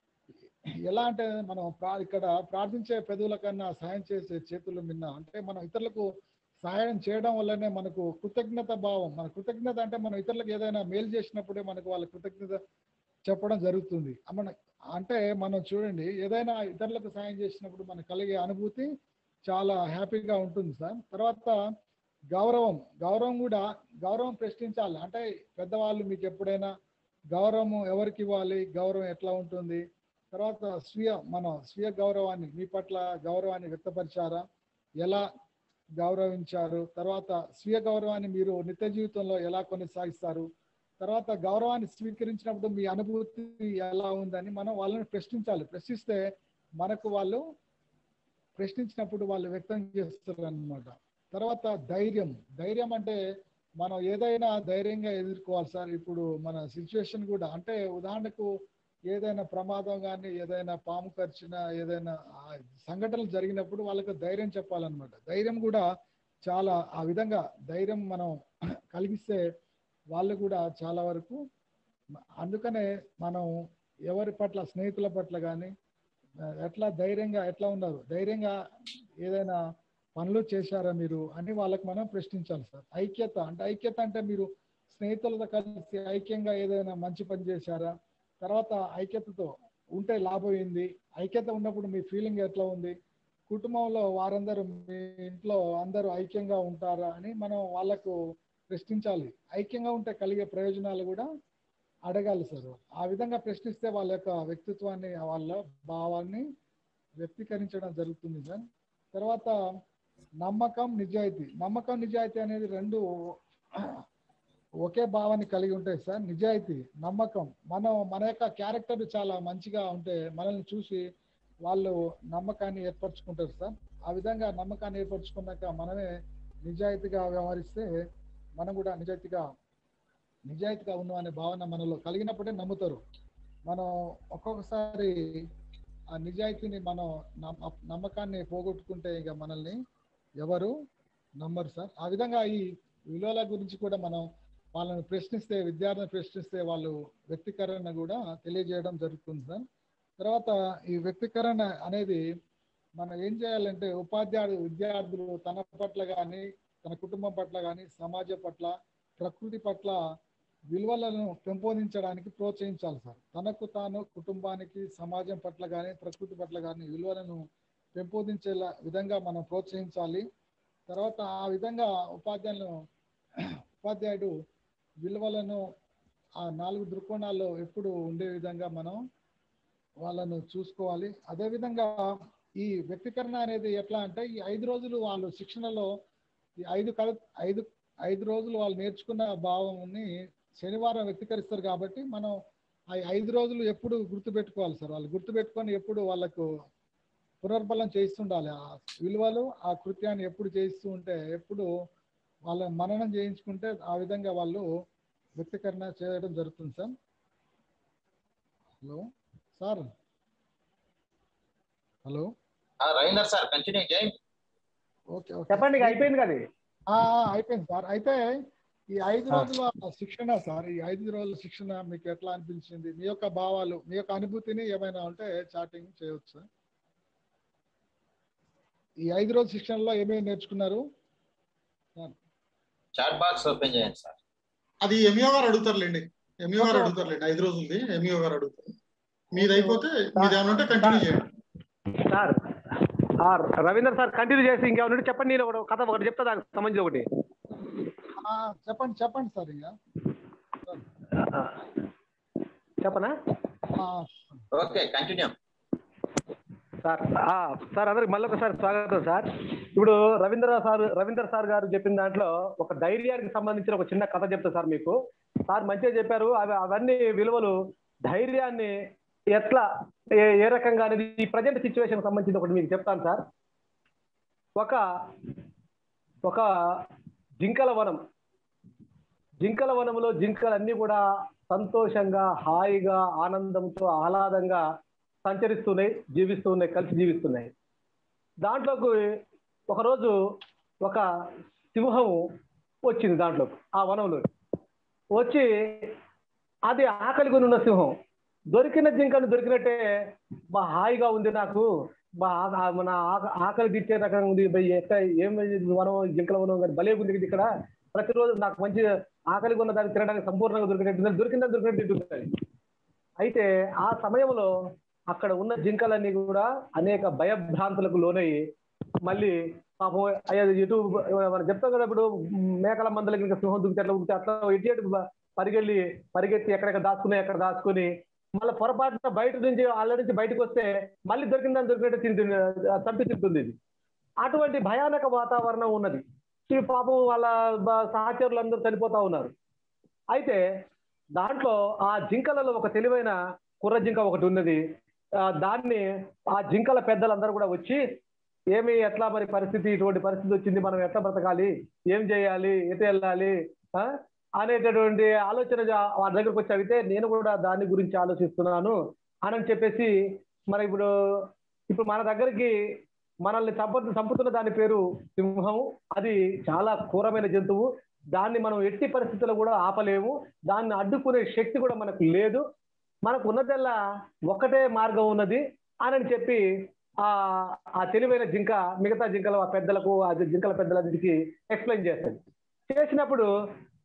ఎలా అంటే మనం ప్రా ఇక్కడ ప్రార్థించే పెదవుల కన్నా సహాయం చేసే చేతులు మిన్న అంటే మనం ఇతరులకు సహాయం చేయడం వల్లనే మనకు కృతజ్ఞత భావం మన కృతజ్ఞత అంటే మనం ఇతరులకు ఏదైనా మేలు చేసినప్పుడే మనకు వాళ్ళ కృతజ్ఞత చెప్పడం జరుగుతుంది మన అంటే మనం చూడండి ఏదైనా ఇతరులకు సాయం చేసినప్పుడు మనకు కలిగే అనుభూతి చాలా హ్యాపీగా ఉంటుంది సార్ తర్వాత గౌరవం గౌరవం కూడా గౌరవం ప్రశ్నించాలి అంటే పెద్దవాళ్ళు మీకు ఎప్పుడైనా గౌరవం ఎవరికి ఇవ్వాలి గౌరవం ఎట్లా ఉంటుంది తర్వాత స్వీయ మనం స్వీయ గౌరవాన్ని మీ పట్ల గౌరవాన్ని వ్యక్తపరిచారా ఎలా గౌరవించారు తర్వాత స్వీయ గౌరవాన్ని మీరు నిత్య జీవితంలో ఎలా కొనసాగిస్తారు తర్వాత గౌరవాన్ని స్వీకరించినప్పుడు మీ అనుభూతి ఎలా ఉందని మనం వాళ్ళని ప్రశ్నించాలి ప్రశ్నిస్తే మనకు వాళ్ళు ప్రశ్నించినప్పుడు వాళ్ళు వ్యక్తం చేస్తారు అన్నమాట తర్వాత ధైర్యం ధైర్యం అంటే మనం ఏదైనా ధైర్యంగా ఎదుర్కోవాలి సార్ ఇప్పుడు మన సిచ్యువేషన్ కూడా అంటే ఉదాహరణకు ఏదైనా ప్రమాదం కానీ ఏదైనా పాము ఖర్చిన ఏదైనా ఆ సంఘటనలు జరిగినప్పుడు వాళ్ళకు ధైర్యం చెప్పాలన్నమాట ధైర్యం కూడా చాలా ఆ విధంగా ధైర్యం మనం కలిగిస్తే వాళ్ళు కూడా చాలా వరకు అందుకనే మనం ఎవరి పట్ల స్నేహితుల పట్ల కానీ ఎట్లా ధైర్యంగా ఎట్లా ఉన్నారు ధైర్యంగా ఏదైనా పనులు చేశారా మీరు అని వాళ్ళకి మనం ప్రశ్నించాలి సార్ ఐక్యత అంటే ఐక్యత అంటే మీరు స్నేహితులతో కలిసి ఐక్యంగా ఏదైనా మంచి పని చేశారా తర్వాత ఐక్యతతో ఉంటే లాభం ఏంది ఐక్యత ఉన్నప్పుడు మీ ఫీలింగ్ ఎట్లా ఉంది కుటుంబంలో వారందరూ మీ ఇంట్లో అందరూ ఐక్యంగా ఉంటారా అని మనం వాళ్ళకు ప్రశ్నించాలి ఐక్యంగా ఉంటే కలిగే ప్రయోజనాలు కూడా అడగాలి సార్ ఆ విధంగా ప్రశ్నిస్తే వాళ్ళ యొక్క వ్యక్తిత్వాన్ని వాళ్ళ భావాన్ని వ్యక్తీకరించడం జరుగుతుంది సార్ తర్వాత నమ్మకం నిజాయితీ నమ్మకం నిజాయితీ అనేది రెండు ఒకే భావాన్ని కలిగి ఉంటాయి సార్ నిజాయితీ నమ్మకం మనం మన యొక్క క్యారెక్టర్ చాలా మంచిగా ఉంటే మనల్ని చూసి వాళ్ళు నమ్మకాన్ని ఏర్పరచుకుంటారు సార్ ఆ విధంగా నమ్మకాన్ని ఏర్పరచుకున్నాక మనమే నిజాయితీగా వ్యవహరిస్తే మనం కూడా నిజాయితీగా నిజాయితీగా ఉన్నాం అనే భావన మనలో కలిగినప్పుడే నమ్ముతారు మనం ఒక్కొక్కసారి ఆ నిజాయితీని మనం నమ్మ- నమ్మకాన్ని పోగొట్టుకుంటే ఇక మనల్ని ఎవరు నమ్మరు సార్ ఆ విధంగా ఈ విలువల గురించి కూడా మనం వాళ్ళని ప్రశ్నిస్తే విద్యార్థిని ప్రశ్నిస్తే వాళ్ళు వ్యక్తీకరణ కూడా తెలియజేయడం జరుగుతుంది సార్ తర్వాత ఈ వ్యక్తీకరణ అనేది మనం ఏం చేయాలంటే ఉపాధ్యాయుడు విద్యార్థులు తన పట్ల కానీ తన కుటుంబం పట్ల కానీ సమాజం పట్ల ప్రకృతి పట్ల విలువలను పెంపొందించడానికి ప్రోత్సహించాలి సార్ తనకు తాను కుటుంబానికి సమాజం పట్ల కానీ ప్రకృతి పట్ల కానీ విలువలను పెంపొందించేలా విధంగా మనం ప్రోత్సహించాలి తర్వాత ఆ విధంగా ఉపాధ్యాయులను ఉపాధ్యాయుడు విలువలను ఆ నాలుగు దృక్కోణాల్లో ఎప్పుడు ఉండే విధంగా మనం వాళ్ళను చూసుకోవాలి అదేవిధంగా ఈ వ్యక్తీకరణ అనేది ఎట్లా అంటే ఈ ఐదు రోజులు వాళ్ళు శిక్షణలో ఈ ఐదు కల ఐదు ఐదు రోజులు వాళ్ళు నేర్చుకున్న భావంని శనివారం వ్యక్తీకరిస్తారు కాబట్టి మనం ఆ ఐదు రోజులు ఎప్పుడు గుర్తుపెట్టుకోవాలి సార్ వాళ్ళు గుర్తుపెట్టుకొని ఎప్పుడు వాళ్ళకు పునర్బలం చేస్తుండాలి ఆ విలువలు ఆ కృత్యాన్ని ఎప్పుడు చేయిస్తూ ఉంటే ఎప్పుడు వాళ్ళ మననం చేయించుకుంటే ఆ విధంగా వాళ్ళు వ్యక్తీకరణ చేయడం జరుగుతుంది సార్ హలో సార్ హలో ఆ, రవీందర్ సార్ కంటిన్యూ చేయండి ఓకే ఓకే చెప్పండి ఇక అయిపోయింది కదా ఇది. ఆ, ఆ, అయిపోయింది సార్ అయితే ఈ ఐదు ఆ. రోజుల శిక్షణ సార్ ఈ ఐదు రోజుల శిక్షణ మీకు ఎట్లా అనిపించింది మీ యొక్క భావాలు మీ యొక్క అనుభూతిని ఏమైనా ఉంటే చాటింగ్ చేయవచ్చు సార్ ఈ ఐదు రోజుల శిక్షణలో ఏమేమి నేర్చుకున్నారు చాట్ బాక్స్ ఓపెన్ చేయండి సార్ అది ఎంఈఓ గారు అడుగుతారులేండి ఎంఈఓ గారు అడుగుతారులేండి ఐదు రోజులది ఎంఈఓ గారు అడుగుతారు మీది అయిపోతే మీది ఏమైనా ఉంటే కంటిన్యూ చేయండి సార్ ఆ, రవీంద్ర సార్ కంటిన్యూ చేసి ఇంకేమైనా ఉంటే చెప్పండి నేను ఒక కథ ఒకటి చెప్తా దానికి సంబంధించి ఒకటి ఆ, చెప్పండి చెప్పండి సార్ ఇక ఆ, చెప్పనా ఆ, ఓకే కంటిన్యూ సార్ ఆ, సార్ అందరికి మళ్ళీ ఒకసారి స్వాగతం సార్ ఇప్పుడు రవీంద్ర సార్ రవీంద్ర సార్ గారు చెప్పిన దాంట్లో ఒక ధైర్యానికి సంబంధించిన ఒక చిన్న కథ చెప్తా సార్ మీకు సార్ మంచిగా చెప్పారు అవి అవన్నీ విలువలు ధైర్యాన్ని ఎట్లా ఏ ఏ రకంగా అనేది ఈ ప్రజెంట్ సిచ్యువేషన్ సంబంధించి ఒకటి మీకు చెప్తాను సార్ ఒక ఒక జింకల వనం జింకల వనంలో జింకలన్నీ కూడా సంతోషంగా హాయిగా ఆనందంతో ఆహ్లాదంగా సంచరిస్తున్నాయి జీవిస్తున్నాయి కలిసి జీవిస్తున్నాయి దాంట్లోకి ఒకరోజు ఒక సింహం వచ్చింది దాంట్లో ఆ వనంలో వచ్చి అది ఆకలి కొని ఉన్న సింహం దొరికిన జింకను దొరికినట్టే బా హాయిగా ఉంది నాకు బా ఆ- మన ఆక- ఆకలి తీర్చే రకంగా ఉంది బై ఎక్కడ ఏం ఇది వనం జింకల వనం కానీ భలే ఉంది ఇది ఇక్కడ ప్రతిరోజు నాకు మంచి ఆకలి ఉన్న దాన్ని తినడానికి సంపూర్ణంగా దొరికినట్టు దొరికిందని దొరికినట్టు తింటుంది అయితే ఆ సమయంలో అక్కడ ఉన్న జింకలన్నీ కూడా అనేక భయభ్రాంతులకు లోనయ్యి మళ్ళీ పాపం అయ్యా ఇటు మనం చెప్తాం కదా ఇప్పుడు మేకల మందలకి ఇంకా సింహం దుక్కితే అట్లా ఉరికితే అట్లా ఇటు ఇటు పరిగెళ్ళి పరిగెత్తి ఎక్కడెక్కడ దాచుకుని ఎక్కడ దాచుకుని మళ్ళీ పొరపాటున బయట నుంచి వాళ్ళ నుంచి బయటకు వస్తే మళ్ళీ దొరికిందని దొరికినట్టు తింటుంది చంపి తింటుంది ఇది అటువంటి భయానక వాతావరణం ఉన్నది ఈ పాపం వాళ్ళ బ- సహచరులు అందరూ చనిపోతా ఉన్నారు అయితే దాంట్లో ఆ జింకలలో ఒక తెలివైన కుర్ర జింక ఒకటి ఉన్నది ఆ దాన్ని ఆ జింకల పెద్దలందరూ కూడా వచ్చి ఏమి ఎట్లా మరి పరిస్థితి ఇటువంటి పరిస్థితి వచ్చింది మనం ఎట్లా బ్రతకాలి ఏం చేయాలి ఎటు వెళ్ళాలి ఆ? అనేటటువంటి ఆలోచన జా- వాళ్ళ దగ్గరకు వచ్చి అడిగితే నేను కూడా దాని గురించి ఆలోచిస్తున్నాను అని చెప్పేసి మరి ఇప్పుడు ఇప్పుడు మన దగ్గరికి మనల్ని చంప చంపుతున్న దాని పేరు సింహం అది చాలా క్రూరమైన జంతువు దాన్ని మనం ఎట్టి పరిస్థితుల్లో కూడా ఆపలేము దాన్ని అడ్డుకునే శక్తి కూడా మనకు లేదు మనకు ఉన్నదల్లా ఒకటే మార్గం ఉన్నది అని చెప్పి ఆ ఆ తెలివైన జింక మిగతా జింకల ఆ పెద్దలకు ఆ జింకల పెద్దలన్నిటికీ ఎక్స్ప్లెయిన్ చేస్తుంది చేసినప్పుడు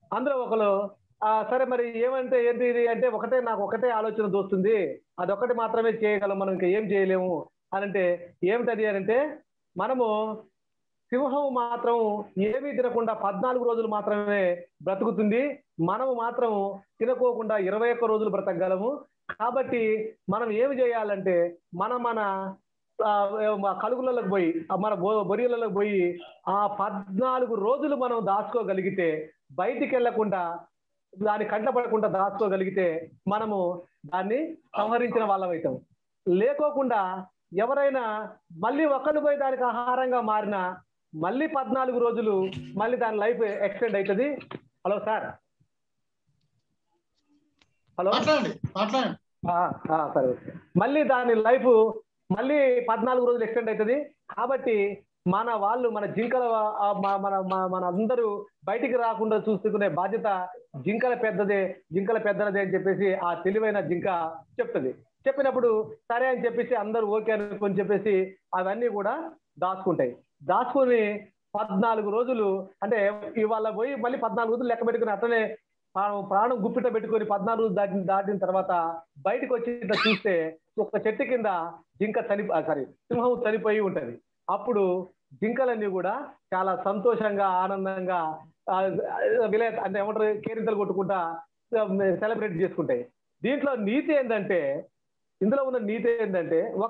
అందులో ఒకరు ఆ సరే మరి ఏమంటే ఏంటి ఇది అంటే ఒకటే నాకు ఒకటే ఆలోచన దోస్తుంది అదొకటి మాత్రమే చేయగలం మనం ఇంకా ఏం చేయలేము అని అంటే ఏమిటది అని అంటే మనము సింహం మాత్రం ఏమీ తినకుండా పద్నాలుగు రోజులు మాత్రమే బ్రతుకుతుంది మనము మాత్రం తినకోకుండా ఇరవై ఒక్క రోజులు బ్రతకగలము కాబట్టి మనం ఏమి చేయాలంటే మనం మన ఆ, మా కలుగులలోకి పోయి ఆ, మన బొ- బొరియలలోకి పోయి ఆ పద్నాలుగు రోజులు మనం దాచుకోగలిగితే బయటికి వెళ్లకుండా దాని కంట పడకుండా దాచుకోగలిగితే మనము దాన్ని సంహరించిన వాళ్ళం అవుతాం లేకోకుండా ఎవరైనా మళ్ళీ ఒక్కళ్ళు పోయి దానికి ఆహారంగా మారినా మళ్ళీ పద్నాలుగు రోజులు మళ్ళీ దాని లైఫ్ ఎక్స్టెండ్ అవుతుంది హలో సార్ హలో మాట్లాడండి మాట్లాడండి ఆ, ఆ, సరే మళ్ళీ దాని లైఫ్ మళ్ళీ పద్నాలుగు రోజులు ఎక్స్టెండ్ అవుతుంది కాబట్టి మన వాళ్ళు మన జింకల ఆ, మ- మన మ- మన అందరూ బయటికి రాకుండా చూసుకునే బాధ్యత జింకల పెద్దదే జింకల పెద్దదే అని చెప్పేసి ఆ తెలివైన జింక చెప్తుంది చెప్పినప్పుడు సరే అని చెప్పేసి అందరూ ఓకే అనుకొని చెప్పేసి అవన్నీ కూడా దాచుకుంటాయి దాచుకుని పద్నాలుగు రోజులు అంటే ఇవాళ పోయి మళ్ళీ పద్నాలుగు రోజులు లెక్క పెట్టుకుని అట్లనే ప్రాణం ప్రాణం గుప్పిట పెట్టుకొని పద్నాలుగు రోజులు దాటిన దాటిన తర్వాత బయటకు వచ్చి ఇట్లా చూస్తే ఒక చెట్టు కింద జింక చని సారీ సింహం చనిపోయి ఉంటది అప్పుడు జింకలన్నీ కూడా చాలా సంతోషంగా ఆనందంగా ఆ, విలే అంటే ఏమంటారు కేరింతలు కొట్టుకుంటా సెలబ్రేట్ చేసుకుంటాయి దీంట్లో నీతి ఏంటంటే ఇందులో ఉన్న నీతి ఏంటంటే ఒక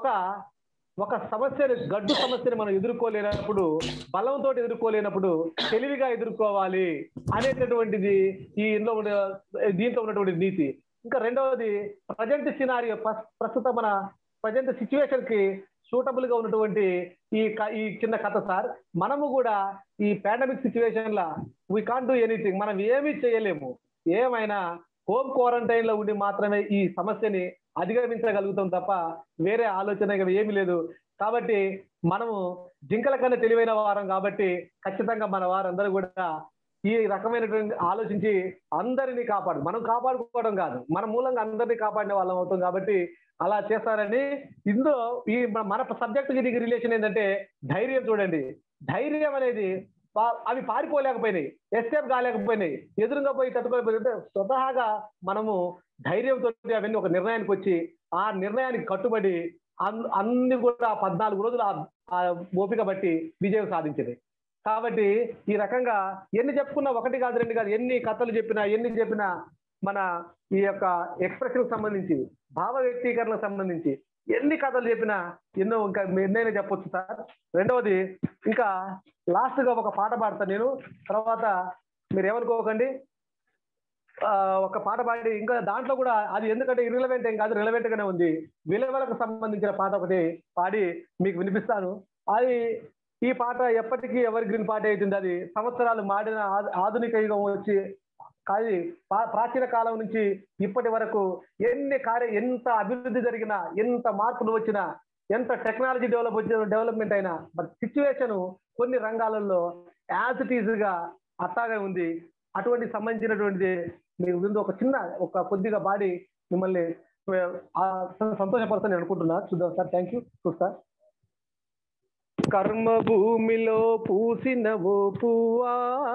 ఒక సమస్యని గడ్డు సమస్యని మనం ఎదుర్కోలేనప్పుడు బలంతో ఎదుర్కోలేనప్పుడు తెలివిగా ఎదుర్కోవాలి అనేటటువంటిది ఈ ఇందులో ఉన్న దీంట్లో ఉన్నటువంటి నీతి ఇంకా రెండవది ప్రజెంట్ సినారియో ప్రస్తుతం మన ప్రజెంట్ సిచ్యువేషన్ కి సూటబుల్ గా ఉన్నటువంటి ఈ క- ఈ చిన్న కథ సార్ మనము కూడా ఈ పాండమిక్ సిచ్యువేషన్ లా వీ కాన్ డూ ఎనీథింగ్ మనం ఏమీ చేయలేము ఏమైనా హోమ్ క్వారంటైన్ లో ఉండి మాత్రమే ఈ సమస్యని అధిగమించగలుగుతాం తప్ప వేరే ఆలోచన ఇక ఏమీ లేదు కాబట్టి మనము జింకల కన్నా తెలివైన వారం కాబట్టి ఖచ్చితంగా మన వారందరూ కూడా ఈ రకమైనటువంటి ఆలోచించి అందరినీ కాపాడు మనం కాపాడుకోవడం కాదు మన మూలంగా అందరినీ కాపాడిన వాళ్ళం అవుతాం కాబట్టి అలా చేస్తారని ఇందులో ఈ మన- మన సబ్జెక్ట్ దీనికి రిలేషన్ ఏంటంటే ధైర్యం చూడండి ధైర్యం అనేది పా- అవి పారిపోలేకపోయినాయి ఎస్కేప్ కాలేకపోయినాయి ఎదురుగా పోయి తట్టుకోలేకపోయి అంటే స్వతహాగా మనము ధైర్యంతో అవన్నీ ఒక నిర్ణయానికి వచ్చి ఆ నిర్ణయానికి కట్టుబడి అన్- అన్ని కూడా పద్నాలుగు రోజులు ఆ- ఆ ఓపిక బట్టి విజయం సాధించింది కాబట్టి ఈ రకంగా ఎన్ని చెప్పుకున్నా ఒకటి కాదు రెండు కాదు ఎన్ని కథలు చెప్పినా ఎన్ని చెప్పినా మన ఈ యొక్క ఎక్స్ప్రెషన్ సంబంధించి భావ వ్యక్తీకరణకు సంబంధించి ఎన్ని కథలు చెప్పినా ఎన్నో ఇంకా ఎన్నైనా చెప్పొచ్చు సార్ రెండవది ఇంకా లాస్ట్ గా ఒక పాట పాడతా నేను తర్వాత మీరు ఏమనుకోకండి ఆ, ఒక పాట పాడి ఇంకా దాంట్లో కూడా అది ఎందుకంటే ఇరిలవెంట్ ఏం కాదు రిలవెంట్ గానే ఉంది విలువలకు సంబంధించిన పాట ఒకటి పాడి మీకు వినిపిస్తాను అది ఈ పాట ఎప్పటికీ ఎవరి గ్రీన్ పాట అవుతుంది అది సంవత్సరాలు మాడిన ఆ- ఆధునిక యుగం వచ్చి కాదు పా- ప్రాచీన కాలం నుంచి ఇప్పటి వరకు ఎన్ని కార్య ఎంత అభివృద్ధి జరిగినా ఎంత మార్పులు వచ్చినా ఎంత టెక్నాలజీ డెవలప్ వచ్చిన డెవలప్మెంట్ అయినా బట్ సిచ్యువేషన్ కొన్ని రంగాలలో యాజ్ ఇట్ ఈజ్ గా అట్టాగే ఉంది అటువంటి సంబంధించినటువంటిది మీకు ముందు ఒక చిన్న ఒక కొద్దిగా బాడీ మిమ్మల్ని ఆ, సంతోషపడతాను నేను అనుకుంటున్నా చూద్దాం సార్ థ్యాంక్ యూ చూస్తా కర్మ భూమిలో పూసిన ఓ పువ్వా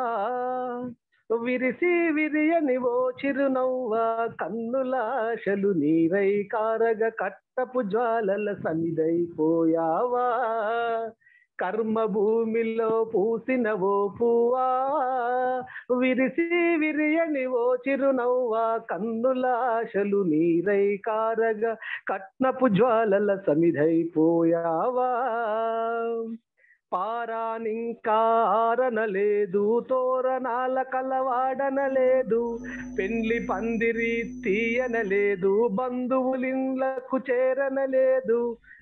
విరిసి విరియని ఓ చిరునవ్వ కన్నులాశలు నీరై కారగ కట్టపు జ్వాలల సమిదైపోయావా కర్మ భూమిలో పూసిన ఓ పువ్వా విరిసి విరియని ఓ చిరునవ్వ కన్నులాశలు నీరై కారగ కట్నపు జ్వాలల సమిధైపోయావా పారానింకా ఆరనలేదు తోరణాల కలవాడనలేదు పెండ్లి పందిరి తీయనలేదు బంధువులిండ్లకు చేరనలేదు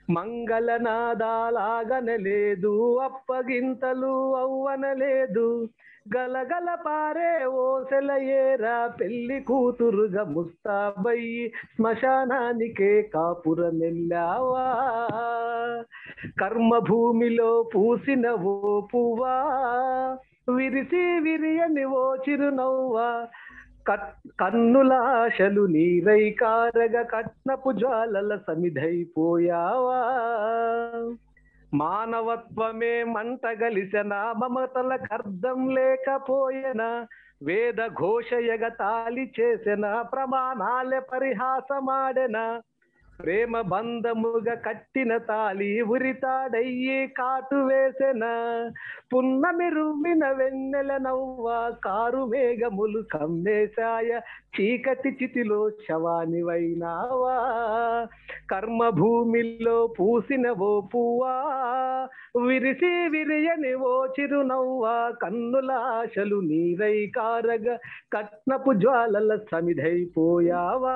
మంగళనాదాలాగనలేదు అప్పగింతలు అవ్వనలేదు గలగల పారే ఓసెల ఏరా పెళ్లి కూతురుగా ముస్తాబయ్యి శ్మశానానికే కాపురమెల్లావా కర్మ భూమిలో పూసిన ఓ పువ్వా విరిసి విరియని ఓ చిరునవ్వా కట్- కన్నులాశలు నీరై కారగ కట్నపు జ్వాలల సమిధైపోయావా మానవత్వమే మంట గలిసిన మమతలకు అర్థం లేకపోయేనా వేద ఘోష ఎగతాళి చేసిన ప్రమాణాలే పరిహాసమాడెనా ప్రేమ బంధముగా కట్టిన తాలి ఉరితాడయ్యి కాటు వేసెన పున్నమి రుమ్మిన వెన్నెల నవ్వ కారు మేఘములు కమ్మేశాయ చీకటి చితిలో శవానివైనావా కర్మ భూమిలో పూసిన ఓ పువ్వా విరిసి విరియని ఓ చిరునవ్వా కన్నుల ఆశలు నీరై కారగ కట్నపు జ్వాలల సమిధైపోయావా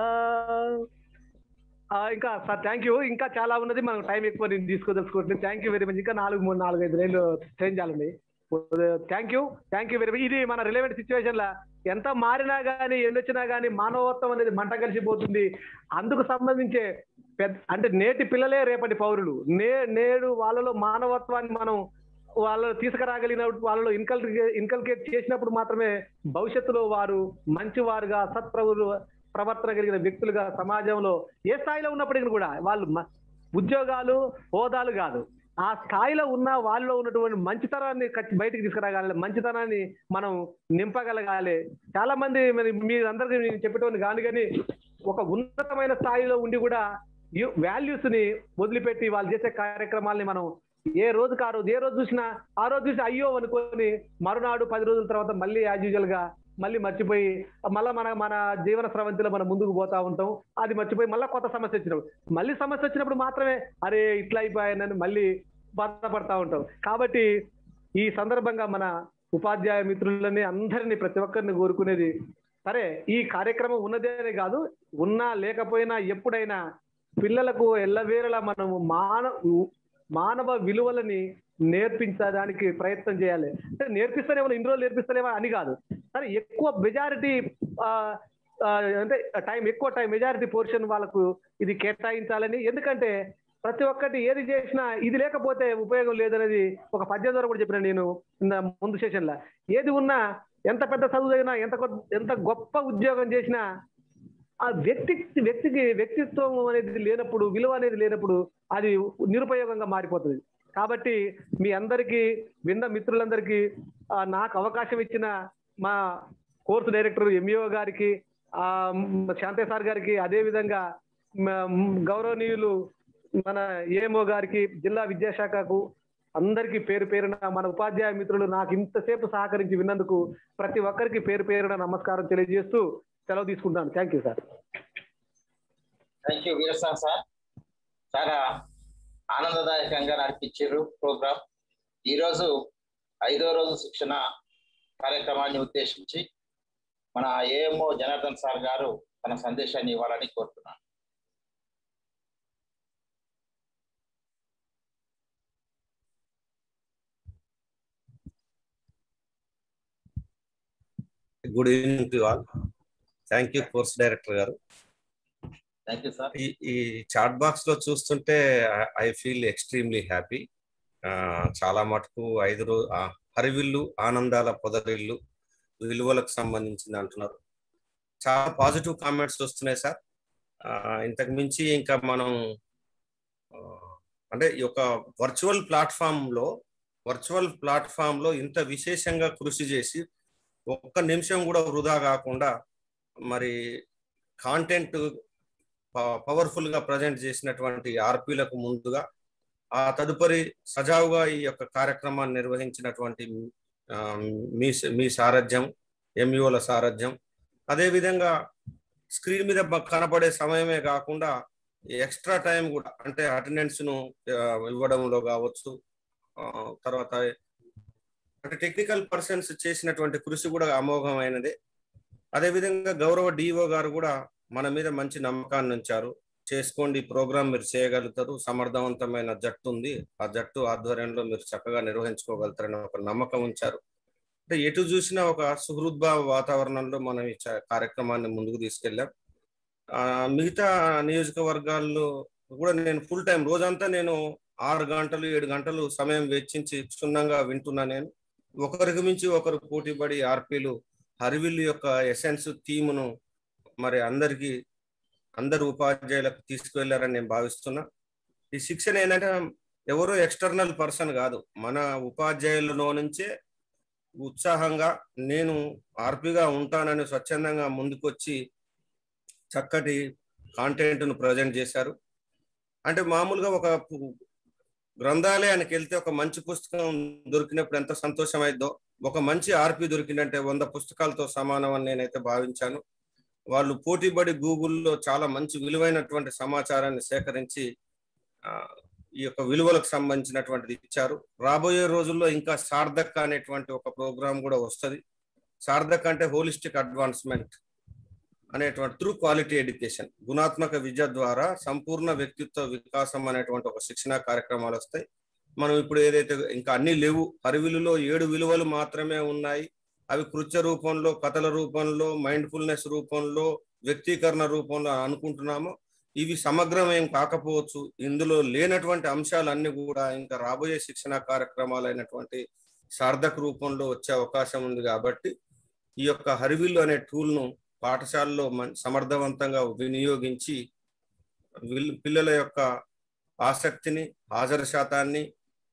ఆ, ఇంకా సార్ థ్యాంక్ యూ ఇంకా చాలా ఉన్నది మనం టైం ఎక్కువ నేను తీసుకోదలుచుకుంటున్నాను థ్యాంక్ యూ వెరీ మచ్ ఇంకా నాలుగు మూడు నాలుగు ఐదు లైన్లు చేంజ్ చేయాలండి thank you thank you very much ఇది మన రిలవెంట్ సిచ్యువేషన్ లా ఎంత మారినా కానీ ఎండొచ్చినా కానీ మానవత్వం అనేది మంట కలిసిపోతుంది అందుకు సంబంధించే పెద్ద అంటే నేటి పిల్లలే రేపటి పౌరులు నే నేడు వాళ్ళలో మానవత్వాన్ని మనం వాళ్ళలో తీసుకురాగలిగిన వాళ్ళలో ఇన్కల్కేట్ ఇన్కల్కేట్ చేసినప్పుడు మాత్రమే భవిష్యత్తులో వారు మంచివారుగా సత్ప్రభులు ప్రవర్తన కలిగిన వ్యక్తులుగా సమాజంలో ఏ స్థాయిలో ఉన్నప్పటికీ కూడా వాళ్ళు మ- ఉద్యోగాలు హోదాలు కాదు ఆ స్థాయిలో ఉన్న వాళ్ళలో ఉన్నటువంటి మంచితనాన్ని ఖచ్చి- బయటికి తీసుకురాగలి మంచితనాన్ని మనం నింపగలగాలి చాలా మంది మరి మీరందరికీ నేను చెప్పేటోని కాదు కానీ ఒక ఉన్నతమైన స్థాయిలో ఉండి కూడా వాల్యూస్ ని వదిలిపెట్టి వాళ్ళు చేసే కార్యక్రమాల్ని మనం ఏ రోజుకి ఆ రోజు ఏ రోజు చూసినా ఆ రోజు చూసి అయ్యో అనుకొని మరునాడు పది రోజుల తర్వాత మళ్ళీ యాజ్ యూజువల్ గా మళ్ళీ మర్చిపోయి మళ్ళీ మన మన జీవన స్రవంతిలో మనం ముందుకు పోతా ఉంటాం అది మర్చిపోయి మళ్ళీ కొత్త సమస్య వచ్చినప్పుడు మళ్ళీ సమస్య వచ్చినప్పుడు మాత్రమే అరే ఇట్లా అయిపోయానని మళ్ళీ బాధపడతా ఉంటాం కాబట్టి ఈ సందర్భంగా మన ఉపాధ్యాయ మిత్రులని అందరినీ ప్రతి ఒక్కరిని కోరుకునేది సరే ఈ కార్యక్రమం ఉన్నదే అని కాదు ఉన్నా లేకపోయినా ఎప్పుడైనా పిల్లలకు ఎల్లవేళలా మనము మాన మానవ విలువలని నేర్పించడానికి ప్రయత్నం చేయాలి అంటే నేర్పిస్తేనేమో ఇన్ని రోజులు నేర్పిస్తలేమో అని కాదు సరే ఎక్కువ మెజారిటీ అంటే టైం ఎక్కువ టైం మెజారిటీ పోర్షన్ వాళ్ళకు ఇది కేటాయించాలని ఎందుకంటే ప్రతి ఒక్కటి ఏది చేసినా ఇది లేకపోతే ఉపయోగం లేదనేది ఒక పద్యం ద్వారా కూడా చెప్పిన నేను నిన్న ముందు సెషన్ లా ఏది ఉన్నా ఎంత పెద్ద చదువు చదివినా ఎంత గొప్ప- ఎంత గొప్ప ఉద్యోగం చేసినా ఆ వ్యక్తి వ్యక్తికి వ్యక్తిత్వం అనేది లేనప్పుడు విలువ అనేది లేనప్పుడు అది నిరుపయోగంగా మారిపోతుంది కాబట్టి మీ అందరికీ విన్న మిత్రులందరికీ ఆ, నాకు అవకాశం ఇచ్చిన మా కోర్సు డైరెక్టర్ ఎంఈఓ గారికి ఆ మ్, శాంతే సార్ గారికి అదే విధంగా మ- మ్, గౌరవనీయులు మన ఏఎంఓ గారికి జిల్లా విద్యాశాఖకు అందరికీ పేరు పేరున మన ఉపాధ్యాయ మిత్రులు నాకు ఇంతసేపు సహకరించి విన్నందుకు ప్రతి ఒక్కరికి పేరు పేరున నమస్కారం తెలియజేస్తూ సెలవు తీసుకుంటాను thank you sir thank you Veeraswamy sir చాలా ఆనందదాయకంగా నడిపించారు ప్రోగ్రామ్ ఈరోజు ఐదో రోజు శిక్షణ కార్యక్రమాన్ని ఉద్దేశించి మన ఏఎంఓ జనార్దన్ సార్ గారు తన సందేశాన్ని ఇవ్వాలని కోరుతున్నాను good evening to all thank you course director గారు థ్యాంక్ యూ సార్ ఈ ఈ చాట్ బాక్స్ లో చూస్తుంటే ఐ ఫీల్ ఎక్స్ట్రీమ్లీ హ్యాపీ చాలా మటుకు ఐదు రోజు హరివిల్లు ఆనందాల పొదరిల్లు విలువలకు సంబంధించింది అంటున్నారు చాలా పాజిటివ్ కామెంట్స్ వస్తున్నాయి సార్ ఆ, ఇంతకు మించి ఇంకా మనం ఆ, అంటే ఈ యొక్క వర్చువల్ ప్లాట్ఫామ్ లో వర్చువల్ ప్లాట్ఫామ్ లో ఇంత విశేషంగా కృషి చేసి ఒక్క నిమిషం కూడా వృధా కాకుండా మరి కాంటెంట్ పవర్ఫుల్ గా ప్రజెంట్ చేసినటువంటి ఆర్పీలకు ముందుగా ఆ తదుపరి సజావుగా ఈ యొక్క కార్యక్రమాన్ని నిర్వహించినటువంటి ఆ, మీ మీ సారథ్యం ఎంఈఓల సారథ్యం అదేవిధంగా స్క్రీన్ మీద బ- కనపడే సమయమే కాకుండా ఎక్స్ట్రా టైం కూడా అంటే అటెండెన్స్ ను ఆ, ఇవ్వడంలో కావచ్చు ఆ, తర్వాత అంటే టెక్నికల్ పర్సన్స్ చేసినటువంటి కృషి కూడా అమోఘమైనదే అదేవిధంగా గౌరవ డిఓ గారు కూడా మన మీద మంచి నమ్మకాన్ని ఉంచారు చేసుకోండి ఈ ప్రోగ్రామ్ మీరు చేయగలుగుతారు సమర్థవంతమైన జట్టు ఉంది ఆ జట్టు ఆధ్వర్యంలో మీరు చక్కగా నిర్వహించుకోగలుగుతారని ఒక నమ్మకం ఉంచారు అంటే ఎటు చూసినా ఒక సుహృద్భావ వాతావరణంలో మనం ఈ చ- కార్యక్రమాన్ని ముందుకు తీసుకెళ్ళాం ఆ, మిగతా నియోజకవర్గాల్లో కూడా నేను ఫుల్ టైం రోజంతా నేను ఆరు గంటలు ఏడు గంటలు సమయం వెచ్చించి క్షుణ్ణంగా వింటున్నా నేను ఒకరికి మించి ఒకరు పోటీపడి ఆర్పీలు హరివిల్లు యొక్క ఎసెన్స్ థీమును మరి అందరికి అందరు ఉపాధ్యాయులకు తీసుకువెళ్ళారని నేను భావిస్తున్నా ఈ శిక్షణ ఏంటంటే ఎవరో ఎక్స్టర్నల్ పర్సన్ కాదు మన ఉపాధ్యాయులలో నుంచే ఉత్సాహంగా నేను ఆర్పిగా ఉంటానని స్వచ్ఛందంగా ముందుకొచ్చి చక్కటి కాంటెంట్ను ప్రజెంట్ చేశారు అంటే మామూలుగా ఒక పు- గ్రంథాలయానికి వెళ్తే ఒక మంచి పుస్తకం దొరికినప్పుడు ఎంత సంతోషం అయిద్దో ఒక మంచి ఆర్పి దొరికిందంటే వంద పుస్తకాలతో సమానం అని నేనైతే భావించాను వాళ్ళు పోటీపడి గూగుల్లో చాలా మంచి విలువైనటువంటి సమాచారాన్ని సేకరించి ఆ, ఈ యొక్క విలువలకు సంబంధించినటువంటిది ఇచ్చారు రాబోయే రోజుల్లో ఇంకా సార్థక్ అనేటువంటి ఒక ప్రోగ్రామ్ కూడా వస్తుంది సార్థక్ అంటే హోలిస్టిక్ అడ్వాన్స్మెంట్ అనేటువంటి త్రూ క్వాలిటీ ఎడ్యుకేషన్ గుణాత్మక విద్య ద్వారా సంపూర్ణ వ్యక్తిత్వ వికాసం అనేటువంటి ఒక శిక్షణా కార్యక్రమాలు వస్తాయి మనం ఇప్పుడు ఏదైతే ఇంకా అన్ని లేవు పరివిలులో ఏడు విలువలు మాత్రమే ఉన్నాయి అవి కృత్య రూపంలో కథల రూపంలో మైండ్ఫుల్నెస్ రూపంలో వ్యక్తీకరణ రూపంలో అనుకుంటున్నామో ఇవి సమగ్రం ఏం కాకపోవచ్చు ఇందులో లేనటువంటి అంశాలన్నీ కూడా ఇంకా రాబోయే శిక్షణ కార్యక్రమాలైనటువంటి సార్థక రూపంలో వచ్చే అవకాశం ఉంది కాబట్టి ఈ యొక్క హరివిల్లు అనే టూల్ను పాఠశాలలో మన్- సమర్థవంతంగా వినియోగించి విల్- పిల్లల యొక్క ఆసక్తిని హాజరు శాతాన్ని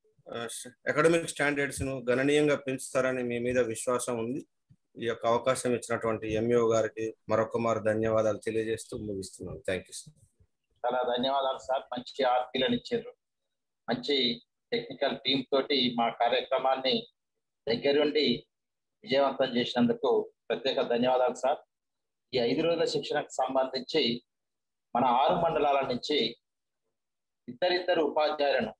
అకాడమిక్ స్టాండర్డ్స్ ను గణనీయంగా పెంచుతారని మీ మీద విశ్వాసం ఉంది ఈ యొక్క అవకాశం ఇచ్చినటువంటి ఎంఈఓ గారికి మరొక మారు ధన్యవాదాలు తెలియజేస్తూ ముగిస్తున్నాను థ్యాంక్ యూ సార్ చాలా ధన్యవాదాలు సార్ మంచి ఆర్పీలను ఇచ్చారు మంచి టెక్నికల్ టీమ్ తోటి మా కార్యక్రమాన్ని దగ్గరుండి విజయవంతం చేసినందుకు ప్రత్యేక ధన్యవాదాలు సార్ ఈ ఐదు రోజుల శిక్షణకు సంబంధించి మన ఆరు మండలాల నుంచి ఇద్దరిద్దరు ఉపాధ్యాయులను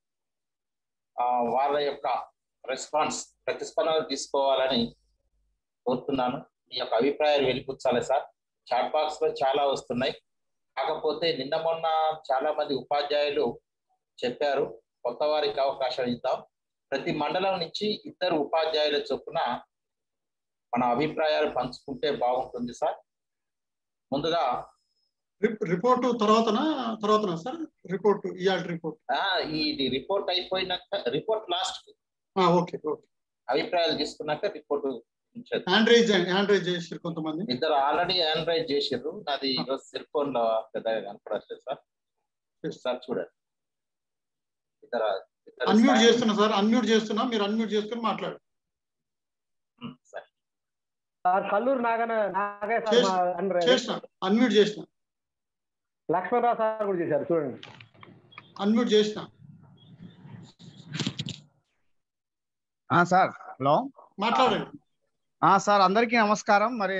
ఆ, వాళ్ళ యొక్క రెస్పాన్స్ ప్రతిస్పందన తీసుకోవాలని కోరుతున్నాను మీ యొక్క అభిప్రాయాలు వెలిపుచ్చాలి సార్ చాట్ బాక్స్ లో చాలా వస్తున్నాయి కాకపోతే నిన్న మొన్న చాలా మంది ఉపాధ్యాయులు చెప్పారు కొత్త వారికి అవకాశం ఇద్దాం ప్రతి మండలం నుంచి ఇద్దరు ఉపాధ్యాయుల చొప్పున మన అభిప్రాయాలు పంచుకుంటే బాగుంటుంది సార్ ముందుగా రిప్- రిపోర్టు తర్వాతనా తర్వాతనా సార్ రిపోర్టు ఇయాల్టి రిపోర్ట్ ఆ, ఈ రిపోర్ట్ అయిపోయినాక రిపోర్ట్ లాస్ట్ ఆ, ఓకే ఓకే అభిప్రాయాలు తీసుకున్నాక రిపోర్ట్ ఉంచేద్దాం. హ్యాండ్ రైజ్ హ్యాండ్ రైజ్ చేసారు కొంతమంది ఇద్దరు ఆల్రెడీ ఆండ్రాయిడ్ చేసిర్రు నాది ఈరోజు సెల్ ఫోన్ లో పెద్దగా కనపడట్లేదు సార్ సార్ చూడండి ఇద్దరు ఇద్దరు అన్మ్యూట్ సార్- చేస్తున్నా సార్ అన్మ్యూట్ చేస్తున్నా మీరు అన్మ్యూట్ చేసుకుని మాట్లాడు ఉమ్, సార్ సార్ కల్లూరు నాగన నాగయ్య సార్ చేసి- మా అన్న- చేసిన అన్మ్యూట్ చేసిన లక్ష్మణరావు సార్ కూడా చేశారు చూడండి అన్మ్యూట్ చేసిన ఆ సార్ హలో మాట్లాడండి ఆ సార్ అందరికీ నమస్కారం మరి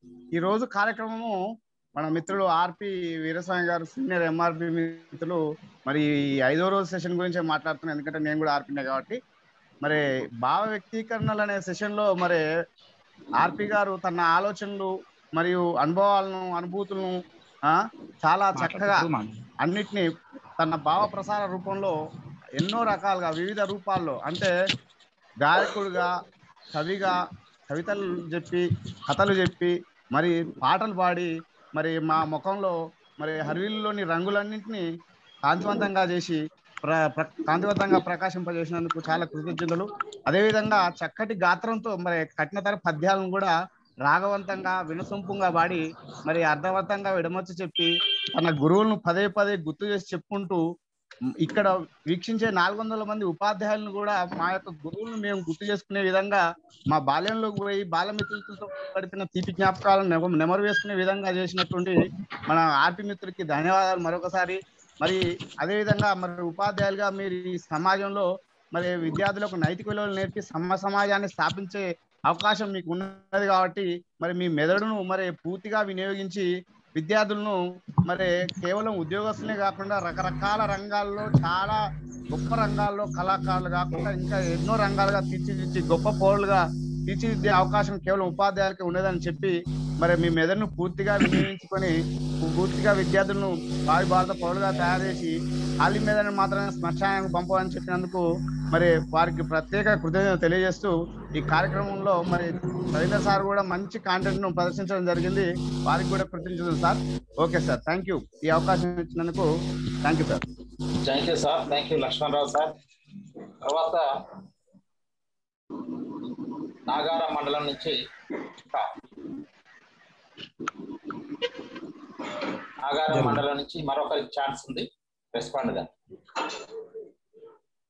ఈ రోజు కార్యక్రమము మన మిత్రులు ఆర్పి వీరస్వామి గారు సీనియర్ ఎంఆర్పి మిత్రులు మరి ఈ ఐదో రోజు సెషన్ గురించి మాట్లాడుతున్నాను ఎందుకంటే నేను కూడా ఆర్పినే కాబట్టి మరి భావ వ్యక్తీకరణలు అనే సెషన్ లో మరి ఆర్పి గారు తన ఆలోచనలు మరియు అనుభవాలను అనుభూతులను ఆ చాలా చక్కగా అన్నిటినీ తన భావ ప్రసార రూపంలో ఎన్నో రకాలుగా వివిధ రూపాల్లో అంటే గాయకుడిగా కవిగా కవితలు చెప్పి కథలు చెప్పి మరి పాటలు పాడి మరి మా ముఖంలో మరి హరివిల్లులోని రంగులన్నింటినీ కాంతివంతంగా చేసి ప్ర ప్ర- కాంతివంతంగా ప్రకాశింపజేసినందుకు చాలా కృతజ్ఞతలు అదేవిధంగా చక్కటి గాత్రంతో మరి కఠినతర పద్యాలను కూడా రాగవంతంగా వినసొంపుగా పాడి మరి అర్థవంతంగా విడమర్చి చెప్పి తన గురువులను పదే పదే గుర్తు చేసి చెప్పుకుంటూ మ్, ఇక్కడ వీక్షించే నాలుగు వందల మంది ఉపాధ్యాయులను కూడా మా యొక్క గురువులను మేము గుర్తు చేసుకునే విధంగా మా బాల్యంలోకి పోయి బాలమిత్రులతో గడిపిన తీపి జ్ఞాపకాలను నెమ- నెమరు వేసుకునే విధంగా చేసినటువంటి మన ఆర్పి మిత్రులకి ధన్యవాదాలు మరొకసారి మరి అదేవిధంగా మరి ఉపాధ్యాయులుగా మీరు ఈ సమాజంలో మరి విద్యార్థులకు నైతిక విలువలు నేర్పి సమ సమాజాన్ని స్థాపించే అవకాశం మీకు ఉన్నది కాబట్టి మరి మీ మెదడును మరి పూర్తిగా వినియోగించి విద్యార్థులను మరి కేవలం ఉద్యోగస్తులే కాకుండా రకరకాల రంగాల్లో చాలా గొప్ప రంగాల్లో కళాకారులు కాకుండా ఇంకా ఎన్నో రంగాలుగా తీర్చిదిద్ది గొప్ప పౌరులుగా తీర్చిదిద్దే అవకాశం కేవలం ఉపాధ్యాయులకి ఉండదని చెప్పి మరి మీ మెదడును పూర్తిగా వినియోగించుకొని పూర్తిగా విద్యార్థులను భావి భారత పౌరులుగా తయారు చేసి ఖాళీ మీదనే మాత్రమే శ్మశానానికి పంపమని చెప్పినందుకు మరి వారికి ప్రత్యేక కృతజ్ఞత తెలియజేస్తూ ఈ కార్యక్రమంలో మరి రవీంద్ర సార్ కూడా మంచి కాంటెంట్ ను ప్రదర్శించడం జరిగింది వారికి కూడా కృతజ్ఞతలు sir okay sir thank you ఈ అవకాశం ఇచ్చినందుకు thank you sir thank you sir thank you Lakshmanarao sir తర్వాత నాగార మండలం నుంచి ఇంకా నాగార మండలం నుంచి మరొకరికి ఛాన్స్ ఉంది రెస్పాండ్ గా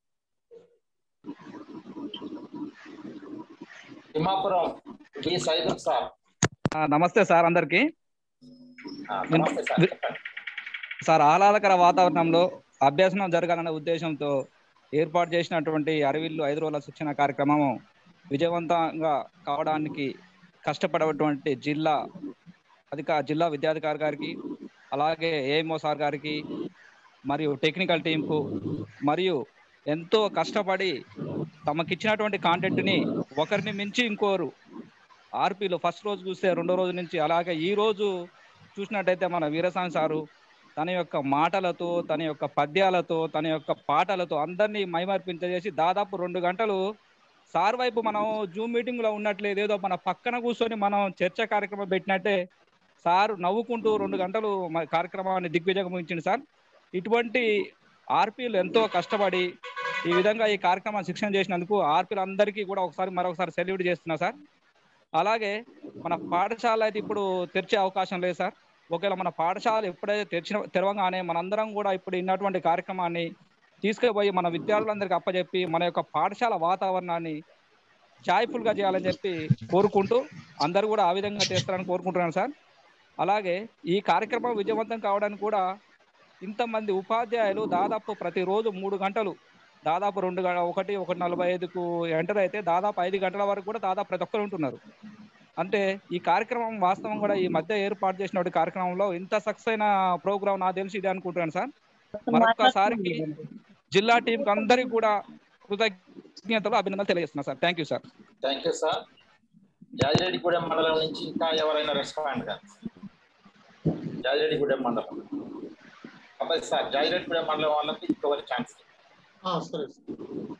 తిమ్మాపురం బి సైదుల్ సార్ ఆ, నమస్తే సార్ అందరికి ఆ, నమస్తే సార్ చెప్పండి సార్ ఆహ్లాదకర వాతావరణంలో అభ్యసనం జరగాలనే ఉద్దేశంతో ఏర్పాటు చేసినటువంటి అరవిల్లు ఐదు రోజుల శిక్షణ కార్యక్రమం విజయవంతంగా కావడానికి కష్టపడేటువంటి జిల్లా అధిక జిల్లా విద్యాధికారి గారికి అలాగే ఏఎంఓ సార్ గారికి మరియు టెక్నికల్ టీంకు మరియు ఎంతో కష్టపడి తమకిచ్చినటువంటి కాంటెంట్ని ఒకరిని మించి ఇంకోరు ఆర్పీలో ఫస్ట్ రోజు చూస్తే రెండో రోజు నుంచి అలాగే ఈ రోజు చూసినట్టయితే మన వీరస్వామి సారు తన యొక్క మాటలతో తన యొక్క పద్యాలతో తన యొక్క పాటలతో అందరినీ మైమర్పించేసి దాదాపు రెండు గంటలు సార్ వైపు మనం జూమ్ మీటింగ్ లో ఉన్నట్లేదు ఏదో మన పక్కన కూర్చొని మనం చర్చ కార్యక్రమం పెట్టినట్టే సార్ నవ్వుకుంటూ రెండు గంటలు మన కార్యక్రమాన్ని దిగ్విజయం ఇచ్చింది సార్ ఇటువంటి ఆర్పీలు ఎంతో కష్టపడి ఈ విధంగా ఈ కార్యక్రమం శిక్షణ చేసినందుకు ఆర్పీలు అందరికీ కూడా ఒకసారి మరొకసారి సెల్యూట్ చేస్తున్నా సార్ అలాగే మన పాఠశాల అయితే ఇప్పుడు తెరిచే అవకాశం లేదు సార్ ఒకవేళ మన పాఠశాల ఎప్పుడైతే తెరిచిన తెరవగానే మనందరం కూడా ఇప్పుడు ఇన్నటువంటి కార్యక్రమాన్ని తీసుకుపోయి మన విద్యార్థులందరికీ అప్పచెప్పి మన యొక్క పాఠశాల వాతావరణాన్ని జాయ్ఫుల్ గా చేయాలని చెప్పి కోరుకుంటూ అందరూ కూడా ఆ విధంగా చేస్తారని కోరుకుంటున్నాను సార్ అలాగే ఈ కార్యక్రమం విజయవంతం కావడానికి కూడా ఇంతమంది ఉపాధ్యాయులు దాదాపు ప్రతిరోజు మూడు గంటలు దాదాపు రెండు గ- ఒకటి ఒకటి నలభై ఐదుకు ఎంటర్ అయితే దాదాపు ఐదు గంటల వరకు కూడా దాదాపు ప్రతి ఒక్కరు ఉంటున్నారు అంటే ఈ కార్యక్రమం వాస్తవం కూడా ఈ మధ్య ఏర్పాటు చేసిన కార్యక్రమంలో ఇంత సక్సెస్ అయిన ప్రోగ్రామ్ నాకు తెలిసి ఇది అనుకుంటున్నాను సార్ మరొకసారికి జిల్లా టీం అందరికి కూడా కృతజ్ఞతలు అభినందనలు తెలియజేస్తున్నా sir thank you sir thank you sir Jajireddygudem మండలం నుంచి ఇంకా ఎవరైనా రెస్పాండ్ గా జాజిరెడ్డిగూడెం మండలం అబ్బాయి సార్ జాజిరెడ్డిగూడెం మండలం వాళ్ళకి ఇంకొకరి ఛాన్స్ ఆ, సరే సార్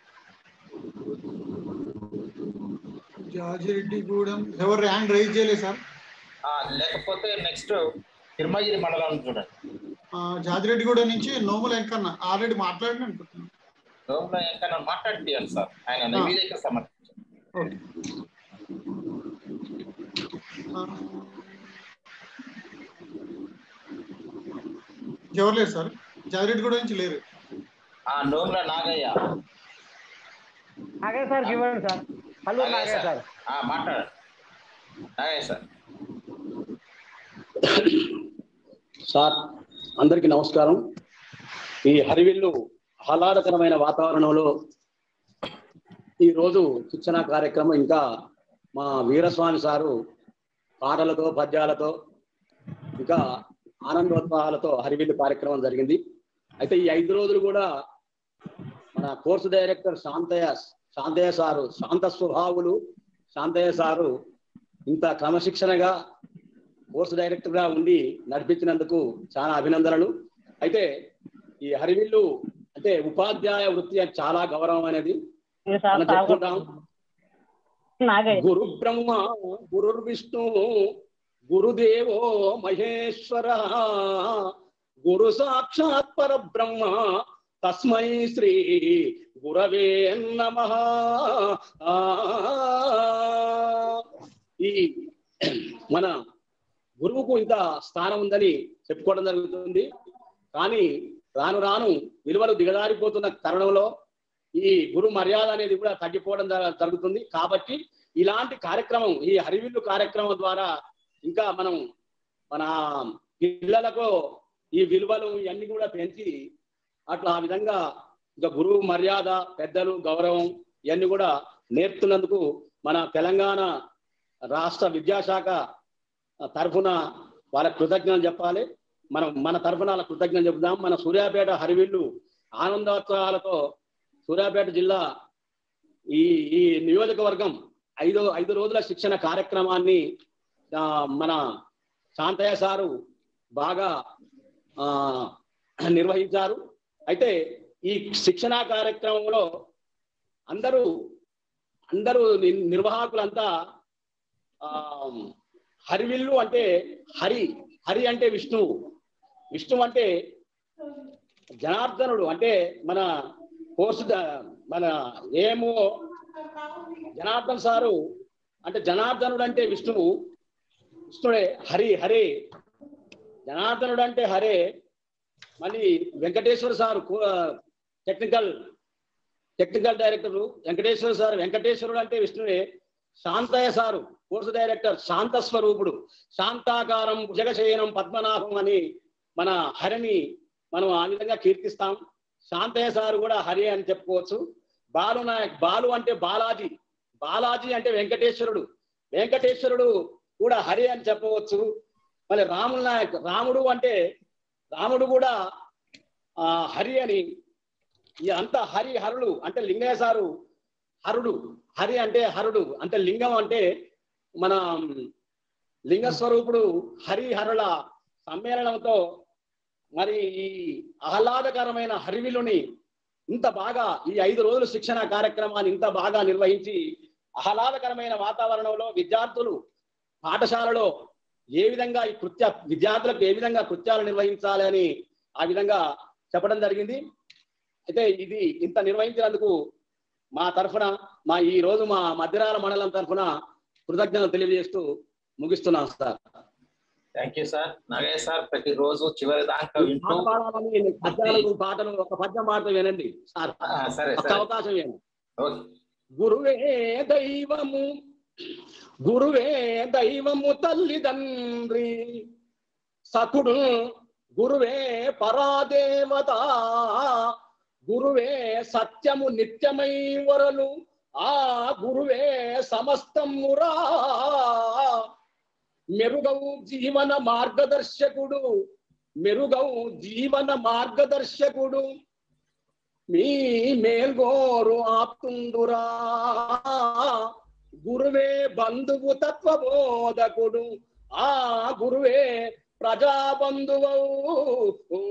జాజిరెడ్డిగూడెం ఎవరు హ్యాండ్ రైజ్ చేయలేదు సార్ లేకపోతే నెక్స్ట్ తిరుమగిరి మండలం చూడండి ఆ, జాజిరెడ్డిగూడెం నుంచి నోముల వెంకన్న ఆల్రెడీ మాట్లాడిన అనుకుంటున్నాను లోపల ఇంకా మాట్లాడిపియాలి సార్ ఆయన నివేదిక సమర్పించారు ఓకే ఆ, ఎవరు లేరు సార్ జాజిరెడ్డిగూడెం నుంచి లేరు ఆ నోముల నాగయ్య నాగయ్య సార్ ఇవ్వండి సార్ హలో నాగయ్య సార్ ఆ, మాట్లాడండి నాగయ్య సార్ సార్ అందరికీ నమస్కారం ఈ హరివిల్లు ఆహ్లాదకరమైన వాతావరణంలో ఈరోజు శిక్షణ కార్యక్రమం ఇంకా మా వీరస్వామి సారు పాటలతో పద్యాలతో ఇంకా ఆనందోత్సాహాలతో హరివిల్లు కార్యక్రమం జరిగింది అయితే ఈ ఐదు రోజులు కూడా మన course director Shantaiah Shantaiah sir శాంత స్వభావులు శాంతయ్య సారు ఇంత క్రమశిక్షణగా కోర్సు డైరెక్టర్ గా ఉండి నడిపించినందుకు చాలా అభినందనలు అయితే ఈ హరివిల్లు అంటే ఉపాధ్యాయ వృత్తి అంటే చాలా గౌరవం అనేది మనం చెప్పుకుంటాం గురు బ్రహ్మ గురు విష్ణు గురుదేవో మహేశ్వర గురు సాక్షాత్ పరబ్రహ్మ తస్మై శ్రీ గురవే నమ ఈ మన గురువుకు ఇంత స్థానం ఉందని చెప్పుకోవడం జరుగుతుంది కానీ రాను రాను విలువలు దిగజారిపోతున్న తరుణంలో ఈ గురు మర్యాద అనేది కూడా తగ్గిపోవడం జర- జరుగుతుంది కాబట్టి ఇలాంటి కార్యక్రమం ఈ హరివిల్లు కార్యక్రమం ద్వారా ఇంకా మనం మన పిల్లలకు ఈ విలువలు ఇవన్నీ కూడా పెంచి అట్లా ఆ విధంగా ఇంకా గురువు మర్యాద పెద్దలు గౌరవం ఇవన్నీ కూడా నేర్పుతున్నందుకు మన తెలంగాణ రాష్ట్ర విద్యాశాఖ తరఫున వాళ్ళ కృతజ్ఞతలు చెప్పాలి మనం మన తరఫున వాళ్ళ కృతజ్ఞతలు చెప్దాం మన సూర్యాపేట హరివిల్లు ఆనందోత్సవాలతో సూర్యాపేట జిల్లా ఈ ఈ నియోజకవర్గం ఐదు ఐదు రోజుల శిక్షణ కార్యక్రమాన్ని ఆ, మన శాంతయ్య సారు బాగా ఆ, నిర్వహించారు అయితే ఈ శిక్షణ కార్యక్రమంలో అందరూ అందరూ ని- నిర్వాహకులంతా ఆ హరివిల్లు అంటే హరి హరి అంటే విష్ణువు విష్ణువు అంటే జనార్దనుడు అంటే మన కోర్సు ద- మన ఏమో జనార్దన్ సారు అంటే జనార్దనుడు అంటే విష్ణువు విష్ణుడే హరి హరే జనార్దనుడు అంటే హరే మళ్ళీ Venkateshwara sir technical technical director Venkateshwara sir వెంకటేశ్వరుడు అంటే విష్ణువే శాంతయ్య సారు కోర్సు డైరెక్టర్ శాంత స్వరూపుడు శాంతాకారం భుజగశయనం పద్మనాభం అని మన హరిని మనం ఆ విధంగా కీర్తిస్తాం శాంతయ్య సారు కూడా హరి అని చెప్పుకోవచ్చు బాలు నాయక్ బాలు అంటే బాలాజీ బాలాజీ అంటే వెంకటేశ్వరుడు వెంకటేశ్వరుడు కూడా హరి అని చెప్పవచ్చు మళ్ళీ రాముల నాయక్ రాముడు అంటే రాముడు కూడా ఆ హరి అని ఈ అంతా హరి హరుడు అంటే లింగయ్య సారు హరుడు హరి అంటే హరుడు అంటే లింగం అంటే మన లింగ స్వరూపుడు హరి హరుల సమ్మేళనంతో మరి ఈ ఆహ్లాదకరమైన హరివిలుని ఇంత బాగా ఈ ఐదు రోజుల శిక్షణ కార్యక్రమాన్ని ఇంత బాగా నిర్వహించి ఆహ్లాదకరమైన వాతావరణంలో విద్యార్థులు పాఠశాలలో ఏ విధంగా ఈ కృత్య విద్యార్థులకు ఏ విధంగా కృత్యాలు నిర్వహించాలి అని ఆ విధంగా చెప్పడం జరిగింది అయితే ఇది ఇంత నిర్వహించినందుకు మా తరఫున మా ఈ రోజు మా మధ్యరాల మండలం తరఫున కృతజ్ఞతలు తెలియజేస్తూ ముగిస్తున్నాం sir thank you sir Nagaiah sir ప్రతిరోజు చివరి దాకా వింటూ పాడాలని పద్యాలు పాటలు ఒక పద్యం పాట వినండి సార్ ఆ, సరే ఒక్క సరే అవకాశం ఇవ్వండి ఓకే గురువే దైవము గురువే దైవము తల్లిదండ్రి సకుడు గురువే పరాదేవత గురువే సత్యము నిత్యమై వరలు ఆ గురువే సమస్తమురా మెరుగవు జీవన మార్గదర్శకుడు మెరుగవు జీవన మార్గదర్శకుడు మీ మేల్గోరు ఆప్తుందురా గురువే బంధువు తత్వబోధకుడు ఆ గురువే ప్రజాబంధువవు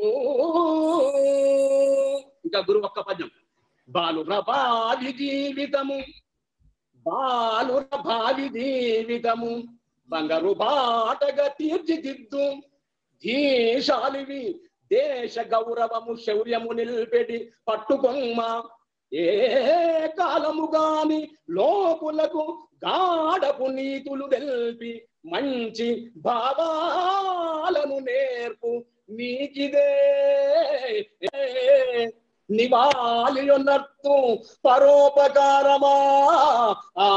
ఇంకా గురువు ఒక్క పద్యం బాలుర భావి జీవితము బాలుర భావి జీవితము బంగారు బాటగా తీర్చిదిద్దు ధీశాలివి దేశ గౌరవము శౌర్యము నిల్పెడి పట్టుకొమ్మ ఏ కాలము గాని లోకులకు గాఢపు నీతులు తెల్పి మంచి భావాలను నేర్పు నీకిదే నివాళియున్నట్టు పరోపకారమా ఆ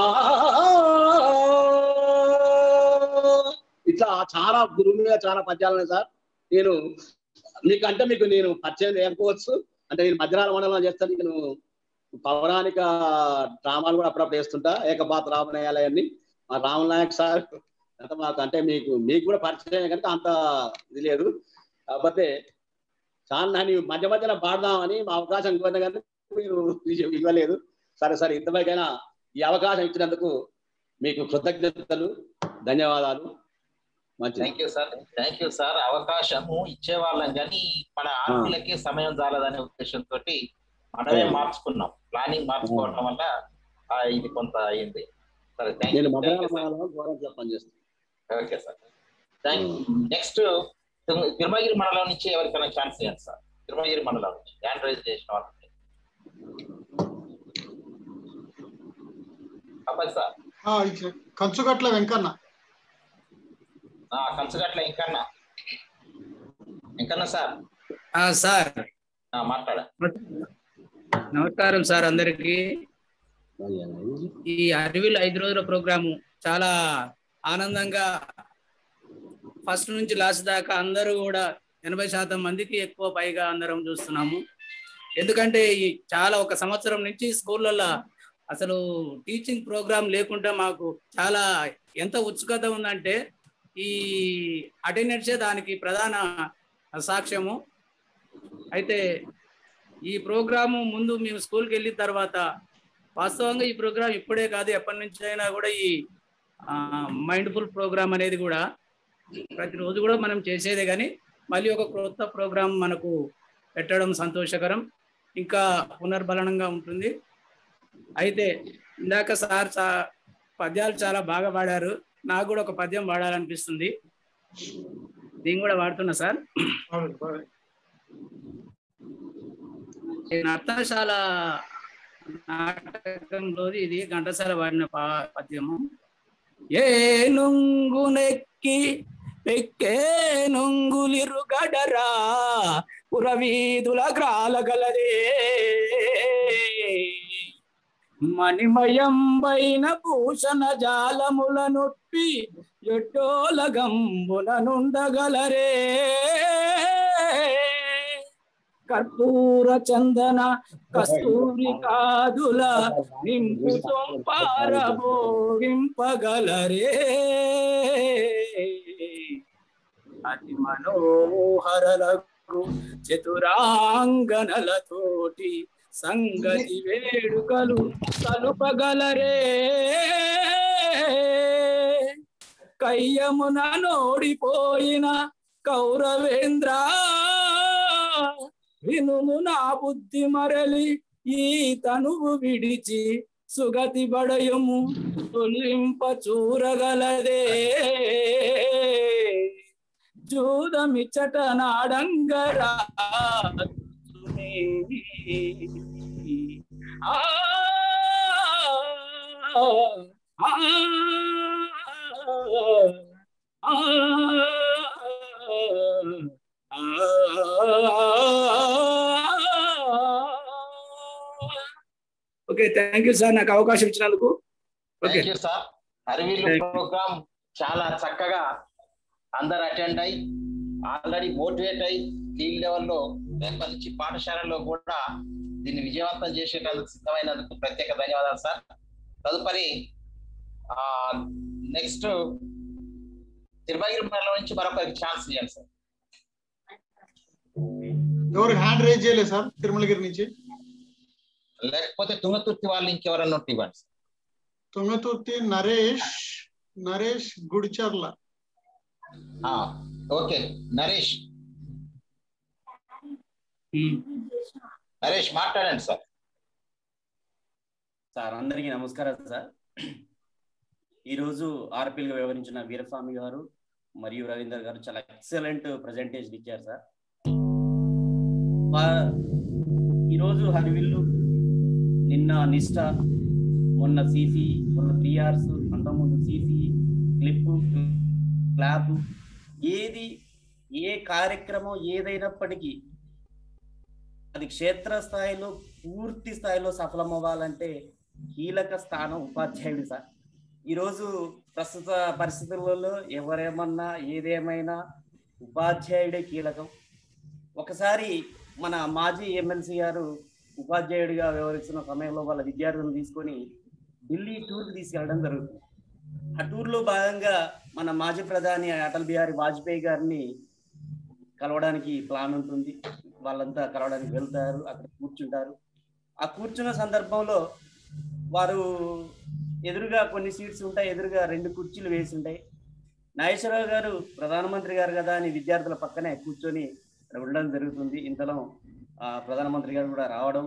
ఇట్లా చాలా గురువు మీద చాలా పద్యాలు ఉన్నాయి సార్ నేను మీకంటే మీకు నేను పరిచయం లేకపోవచ్చు అంటే నేను మధ్యరాల మండలం చేస్తాను నేను పౌరాణిక డ్రామాలు కూడా అప్పుడప్పుడు వేస్తుంటా ఏకపాత్ర రామనయాలయాన్ని మా రామ్ నాయక్ సార్ అంత మాకు అంటే మీకు మీకు కూడా పరిచయం కనుక అంత ఇది లేదు కాకపోతే చాలా నన్ను మధ్య మధ్యన పాడదామని మా అవకాశం కోరిన కానీ మీరు ఇవ్వలేదు సరే సరే ఇంతవరకైనా ఈ అవకాశం ఇచ్చినందుకు మీకు కృతజ్ఞతలు ధన్యవాదాలు మంచిది thank you sir thank you sir అవకాశము ఇచ్చేవాళ్ళం కానీ మన ఆర్మీలకి సమయం చాలదనే ఉద్దేశంతో మనమే మార్చుకున్నాం ప్లానింగ్ మార్చుకోవడం వల్ల ఆ, ఇది కొంత అయింది సరే థ్యాంక్ నేను యూ మధ్యరాల మండలంలో గౌరవ పనిచేస్తాను okay sir thank next Tirumalagiri మండలం నుంచి ఎవరికైనా ఛాన్స్ ఇవ్వండి సార్ తిరుమలగిరి మండలం నుంచి హ్యాండ్ రైజ్ చేసిన వాళ్ళకి అబ్బాయి సార్ ఆ, ఇచ్చే- కంచుగట్ల వెంకన్న ఆ, కంచుగట్ల ఇంకన్నా ఇంకన్నా సార్ ఆ, సార్ ఆ, మాట్లాడ నమస్కారం సార్ అందరికి ఈ అరవిల్ ఐదు రోజుల ప్రోగ్రాము చాలా ఆనందంగా ఫస్ట్ నుంచి లాస్ట్ దాకా అందరూ కూడా ఎనభై శాతం మందికి ఎక్కువ పైగా అందరం చూస్తున్నాము ఎందుకంటే ఈ చాలా ఒక సంవత్సరం నుంచి స్కూళ్ళల్లో అసలు టీచింగ్ ప్రోగ్రామ్ లేకుండా మాకు చాలా ఎంత ఉత్సుకత ఉందంటే ఈ అటెండెన్సే దానికి ప్రధాన సాక్ష్యము అయితే ఈ ప్రోగ్రాము ముందు మేము స్కూల్కి వెళ్ళిన తర్వాత వాస్తవంగా ఈ ప్రోగ్రామ్ ఇప్పుడే కాదు ఎప్పటి నుంచి అయినా కూడా ఈ మైండ్ఫుల్ ప్రోగ్రామ్ అనేది కూడా ప్రతిరోజు కూడా మనం చేసేదే కానీ మళ్ళీ ఒక కొత్త ప్రోగ్రామ్ మనకు పెట్టడం సంతోషకరం ఇంకా పునర్బలనంగా ఉంటుంది అయితే ఇందాక సార్ చా పద్యాలు చాలా బాగా పాడారు నాకు కూడా ఒక పద్యం పాడాలనిపిస్తుంది నేను కూడా వాడుతున్నా సార్ ఈ నర్తనశాల నాటకంలోది ఇది ఘంటసాల వాడిన పా- పద్యము ఏ నుంగునెక్కి ఎక్కే నుంగులిరుగడరా పురవీధుల గ్రాలగలదే మణిమయంబైన భూషణ జాలముల నొప్పి ఎట్టోల గంబుల నుండగలరే కర్పూర చందన కస్తూరి కాదుల నింపు సొంపారబోగింపగలరే అతి మనోహరలకు చతురాంగనలతోటి సంగతి వేడుకలు తలుపగలరే కయ్యమున నోడిపోయిన కౌరవేంద్ర వినుము నా బుద్ధి మరలి ఈ తనువు విడిచి సుగతి బడయము తొలింప చూరగలదే జూదమిచ్చట నాడంగరా ఆ ఆ ఆ ఓకే థ్యాంక్ యూ సార్ నాకు అవకాశం ఇచ్చినందుకు okay thank you sir Aravillu program చాలా చక్కగా అందరు అటెండ్ అయి ఆల్రెడీ మోటివేట్ అయి ఫీల్డ్ లెవెల్లో రేపటి నుంచి పాఠశాలలో కూడా దీన్ని విజయవంతం చేసేటందుకు సిద్ధమైనందుకు ప్రత్యేక ధన్యవాదాలు సార్ తదుపరి నెక్స్ట్ తిరుమగిరి మండలం నుంచి మరొకరికి ఛాన్స్ ఇవ్వండి సార్ ఎవరు హ్యాండ్ రైజ్ చేయలేదు సార్ తిరుమలగిరి నుంచి లేకపోతే తుంగతుర్తి వాళ్ళు ఇంకెవరన్నా ఉంటే ఇవ్వండి సార్. తుంగతుర్తి నరేష్ నరేష్ గుడిచర్ల ఆ, ఓకే నరేష్ నరేష్ మాట్లాడండి సార్ సార్ అందరికీ నమస్కారం సార్ ఈరోజు ఆర్పిల్గా వివరించిన వీరస్వామి గారు మరియు రవీందర్ గారు చాలా ఎక్సలెంట్ ప్రజెంటేషన్ ఇచ్చారు సార్ వా- ఈరోజు హరివిల్లు నిన్న నిష్ట మొన్న సీసీ మొన్న త్రీ అవర్స్ అంతకుముందు సీసీ క్లిప్ క్లాప్ ఏది ఏ కార్యక్రమం ఏదైనప్పటికీ అది క్షేత్రస్థాయిలో పూర్తి స్థాయిలో సఫలమవ్వాలంటే కీలక స్థానం ఉపాధ్యాయుడు సార్ ఈరోజు ప్రస్తుత పరిస్థితులలో ఎవరేమన్నా ఏదేమైనా ఉపాధ్యాయుడే కీలకం ఒకసారి మన మాజీ ఎమ్మెల్సీ గారు ఉపాధ్యాయుడిగా వ్యవహరిస్తున్న సమయంలో వాళ్ళ విద్యార్థులను తీసుకొని ఢిల్లీ టూర్కి తీసుకెళ్ళడం జరుగుతుంది ఆ టూర్లో భాగంగా మన మాజీ ప్రధాని అటల్ బిహారీ వాజ్పేయి గారిని కలవడానికి ప్లాన్ ఉంటుంది వాళ్ళంతా కలవడానికి వెళ్తారు అక్కడ కూర్చుంటారు ఆ కూర్చున్న సందర్భంలో వారు ఎదురుగా కొన్ని సీట్స్ ఉంటాయి ఎదురుగా రెండు కుర్చీలు వేసి ఉంటాయి నాగేశ్వరరావు గారు ప్రధానమంత్రి గారు కదా అని విద్యార్థుల పక్కనే కూర్చొని అక్కడ ఉండడం జరుగుతుంది ఇంతలో ఆ, ప్రధానమంత్రి గారు కూడా రావడం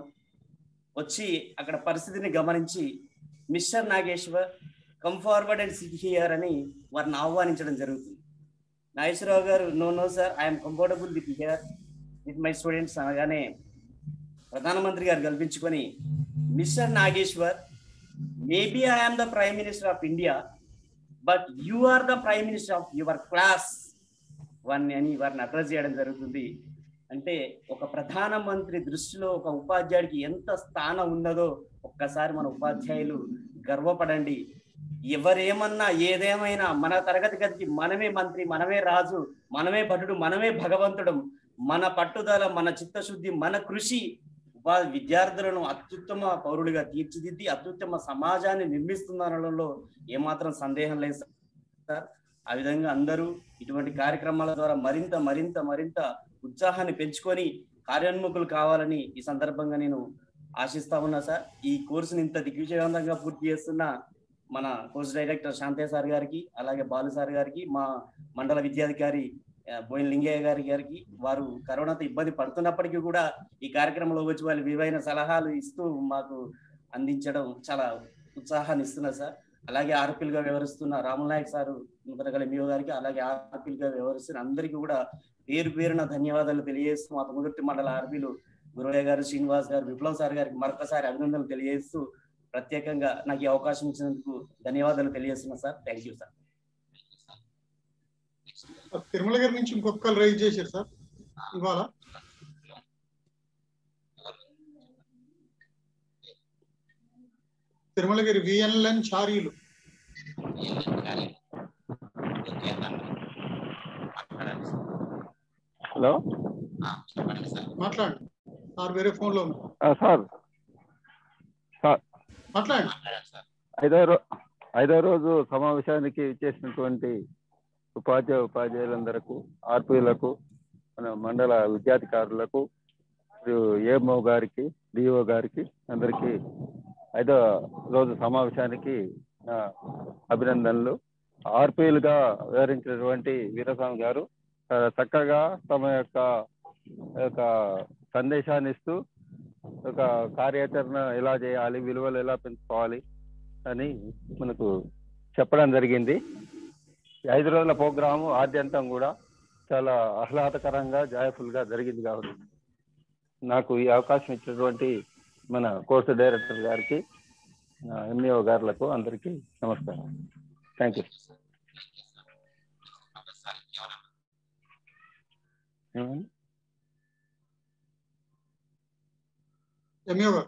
వచ్చి అక్కడ పరిస్థితిని గమనించి mister Nageswar come forward and sit here అని వారిని ఆహ్వానించడం జరుగుతుంది నాగేశ్వరరావు గారు no no sir I'm comfortable with here with my students అనగానే ప్రధానమంత్రి గారు కల్పించుకొని mister Nageswar maybe I'm the prime minister of India but you are the prime minister of your class one అని వారిని అడ్రస్ చేయడం జరుగుతుంది అంటే ఒక ప్రధానమంత్రి దృష్టిలో ఒక ఉపాధ్యాయుడికి ఎంత స్థానం ఉన్నదో ఒక్కసారి మన ఉపాధ్యాయులు గర్వపడండి ఎవరేమన్నా ఏదేమైనా మన తరగతి గదికి మనమే మంత్రి మనమే రాజు మనమే భటుడు మనమే భగవంతుడు మన పట్టుదల మన చిత్తశుద్ధి మన కృషి ఉపా విద్యార్థులను అత్యుత్తమ పౌరులుగా తీర్చిదిద్ది అత్యుత్తమ సమాజాన్ని నిర్మిస్తుందనడంలో ఏమాత్రం సందేహం లేదు సార్ ఆ విధంగా అందరూ ఇటువంటి కార్యక్రమాల ద్వారా మరింత మరింత మరింత ఉత్సాహాన్ని పెంచుకొని కార్యోన్ముఖులు కావాలని ఈ సందర్భంగా నేను ఆశిస్తా ఉన్నా సార్ ఈ కోర్సుని ఇంత దిగ్విజయవంతంగా పూర్తి చేస్తున్న మన కోర్స్ డైరెక్టర్ శాంతే సార్ గారికి అలాగే బాలు సార్ గారికి మా మండల విద్యాధికారి ఆ, బోయిన లింగయ్య గారి గారికి వారు కరోనాతో ఇబ్బంది పడుతున్నప్పటికీ కూడా ఈ కార్యక్రమంలో వచ్చి వాళ్ళు విలువైన సలహాలు ఇస్తూ మాకు అందించడం చాలా ఉత్సాహాన్ని ఇస్తున్నారు సార్ అలాగే ఆర్పిల్ గా వ్యవహరిస్తున్న రామనాయక్ సారు నూతనగల మియో గారికి అలాగే ఆర్పిల్ గా వ్యవహరిస్తున్న అందరికీ కూడా పేరు పేరున ధన్యవాదాలు తెలియజేస్తూ మా తొమ్మిది మండల ఆర్పీలు గురవయ్య గారు శ్రీనివాస్ గారు విప్లవ్ సార్ గారికి మరొకసారి అభినందనలు తెలియజేస్తూ ప్రత్యేకంగా నాకు ఈ అవకాశం ఇచ్చినందుకు ధన్యవాదాలు తెలియజేస్తున్నా sir thank you sir Tirumalagiri నుంచి ఇంకొకరు రైజ్ చేశారు సార్ ఇవాళ తిరుమలగిరి విఎన్ఎన్ చారీలు హలో మాట్లాడండి సార్ వేరే ఫోన్ లో ఉన్నారు. ఆ, సార్ సార్ మాట్లాడండి ఐదో రో ఐదో రోజు సమావేశానికి ఇచ్చేసినటువంటి ఉపాధ్యాయ ఉపాధ్యాయులందరకు ఆర్పీలకు మన మండల విద్యాధికారులకు మరియు ఏఎంఓ గారికి డిఓ గారికి అందరికీ ఐదో రోజు సమావేశానికి నా అభినందనలు ఆర్పీలుగా వివరించినటువంటి వీరస్వామి గారు చాలా చక్కగా తమ యొక్క యొక్క సందేశాన్ని ఇస్తూ ఒక కార్యాచరణ ఎలా చేయాలి విలువలు ఎలా పెంచుకోవాలి అని మనకు చెప్పడం జరిగింది ఈ ఐదు రోజుల ప్రోగ్రాము ఆద్యంతం కూడా చాలా ఆహ్లాదకరంగా జాయఫుల్ గా జరిగింది కాబట్టి నాకు ఈ అవకాశం ఇచ్చినటువంటి మన కోర్సు డైరెక్టర్ గారికి ఎంఈఓ గారులకు అందరికీ నమస్కారం థ్యాంక్ యూ ఎంఈఓ గారు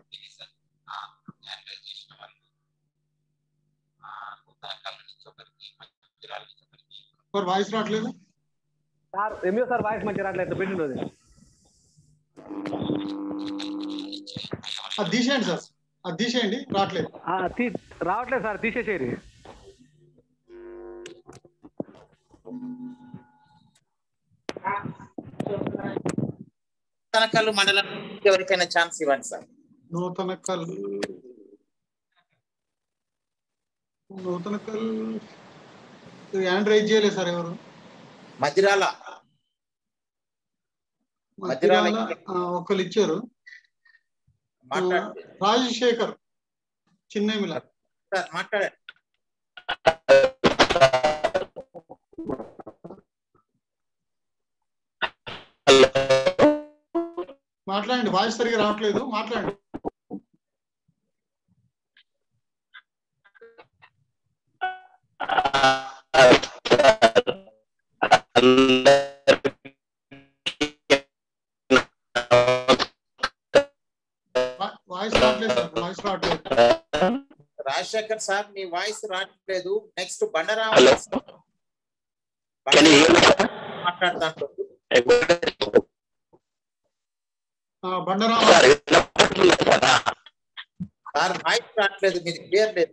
సార్ వాయిస్ రావట్లేదు సార్ ఎంఈఓ సార్ వాయిస్ మంచి రావట్లేదు పెట్టిండు అది అది తీసేయండి సార్ అది తీసేయండి రావట్లేదు ఆ, తీ- రావట్లేదు సార్ తీసేసేరి తనకల్లు మండలం ఎవరికైనా ఛాన్స్ ఇవ్వండి సార్ నూతన కల్ నూతన కల్ హ్యాండ్ రైజ్ చేయలేదు సార్ ఎవరు మధిరాల మధిరాల మధ్యరాల ఒకళ్ళు ఇచ్చారు మాట్లాడు రాజశేఖర్ చిన్నేమిల సార్ మాట్లాడండి మాట్లాడండి వాయిస్ సరిగా రావట్లేదు మాట్లాడండి వా- వాయిస్ రావట్లేదు సార్ వాయిస్ రావట్లేదు రాజశేఖర్ సార్ మీ వాయిస్ రావట్లేదు నెక్స్ట్ బండరామ మాట్లాడతాను ఆ, బండరామ సార్ వాయిస్ రావట్లేదు మీది క్లియర్ లేదు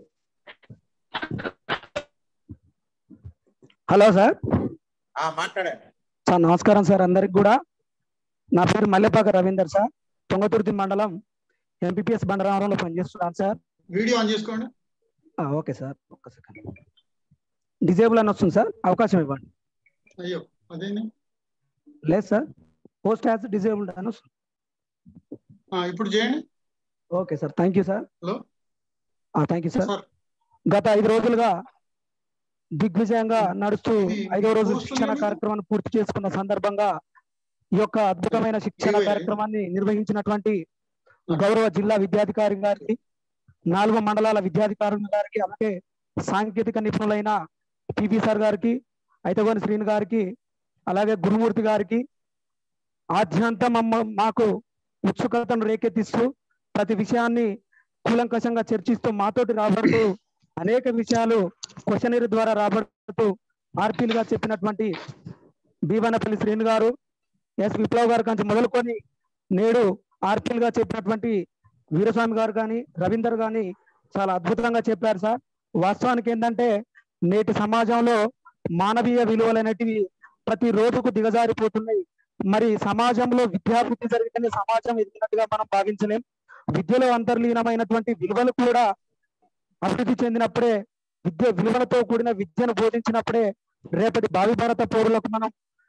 హలో సార్ ఆ మాట్లాడండి సార్ నమస్కారం సార్ అందరికి కూడా నా పేరు మల్లెపాక రవీందర్ సార్ తుంగతుర్తి మండలం ఎంపీపీఎస్ బండరామరంలో పనిచేస్తున్నాను సార్ వీడియో ఆన్ చేసుకోండి ఆ, ఓకే సార్ ఒక్క సెకండ్ డిజేబుల్ అని వస్తుంది సార్ అవకాశం ఇవ్వండి అయ్యో అదేంటి లేదు సార్ పోస్ట్ హ్యాస్ డిజేబుల్డ్ అని వస్తుంది ఆ, ఇప్పుడు చేయండి okay sir thank you sir hello thank you sir గత ఐదు రోజులుగా దిగ్విజయంగా నడుస్తూ ఐదో రోజు శిక్షణ కార్యక్రమాన్ని పూర్తి చేసుకున్న సందర్భంగా ఈ యొక్క అద్భుతమైన శిక్షణ కార్యక్రమాన్ని నిర్వహించినటువంటి గౌరవ జిల్లా విద్యాధికారి గారికి నాలుగు మండలాల విద్యాధికారుల గారికి అలాగే సాంకేతిక నిపుణులైన పిపి సార్ గారికి ఐతగోని శ్రీని గారికి అలాగే గురుమూర్తి గారికి ఆద్యంతం మమ్మ- మాకు ఉత్సుకతను రేకెత్తిస్తూ ప్రతి విషయాన్ని కూలంకషంగా చర్చిస్తూ మాతోటి రాబడుతూ అనేక విషయాలు క్వశ్చనరీ ద్వారా రాబడుతూ ఆర్పీలుగా చెప్పినటువంటి బీవనపల్లి శ్రీను గారు ఎస్ విప్లవ్ గారు కంచి మొదలుకొని నేడు ఆర్పీలుగా చెప్పినటువంటి వీరస్వామి గారు కానీ రవీందర్ గాని చాలా అద్భుతంగా చెప్పారు సార్ వాస్తవానికి ఏంటంటే నేటి సమాజంలో మానవీయ విలువలు అనేటివి ప్రతి రోజుకు దిగజారిపోతున్నాయి మరి సమాజంలో విద్యాభివృద్ధి జరిగితేనే సమాజం ఎదిగినట్టుగా మనం భావించలేం విద్యలో అంతర్లీనమైనటువంటి విలువలు కూడా అభివృద్ధి చెందినప్పుడే విద్య విలువలతో కూడిన విద్యను బోధించినప్పుడే రేపటి భావి భారత పౌరులకు మనం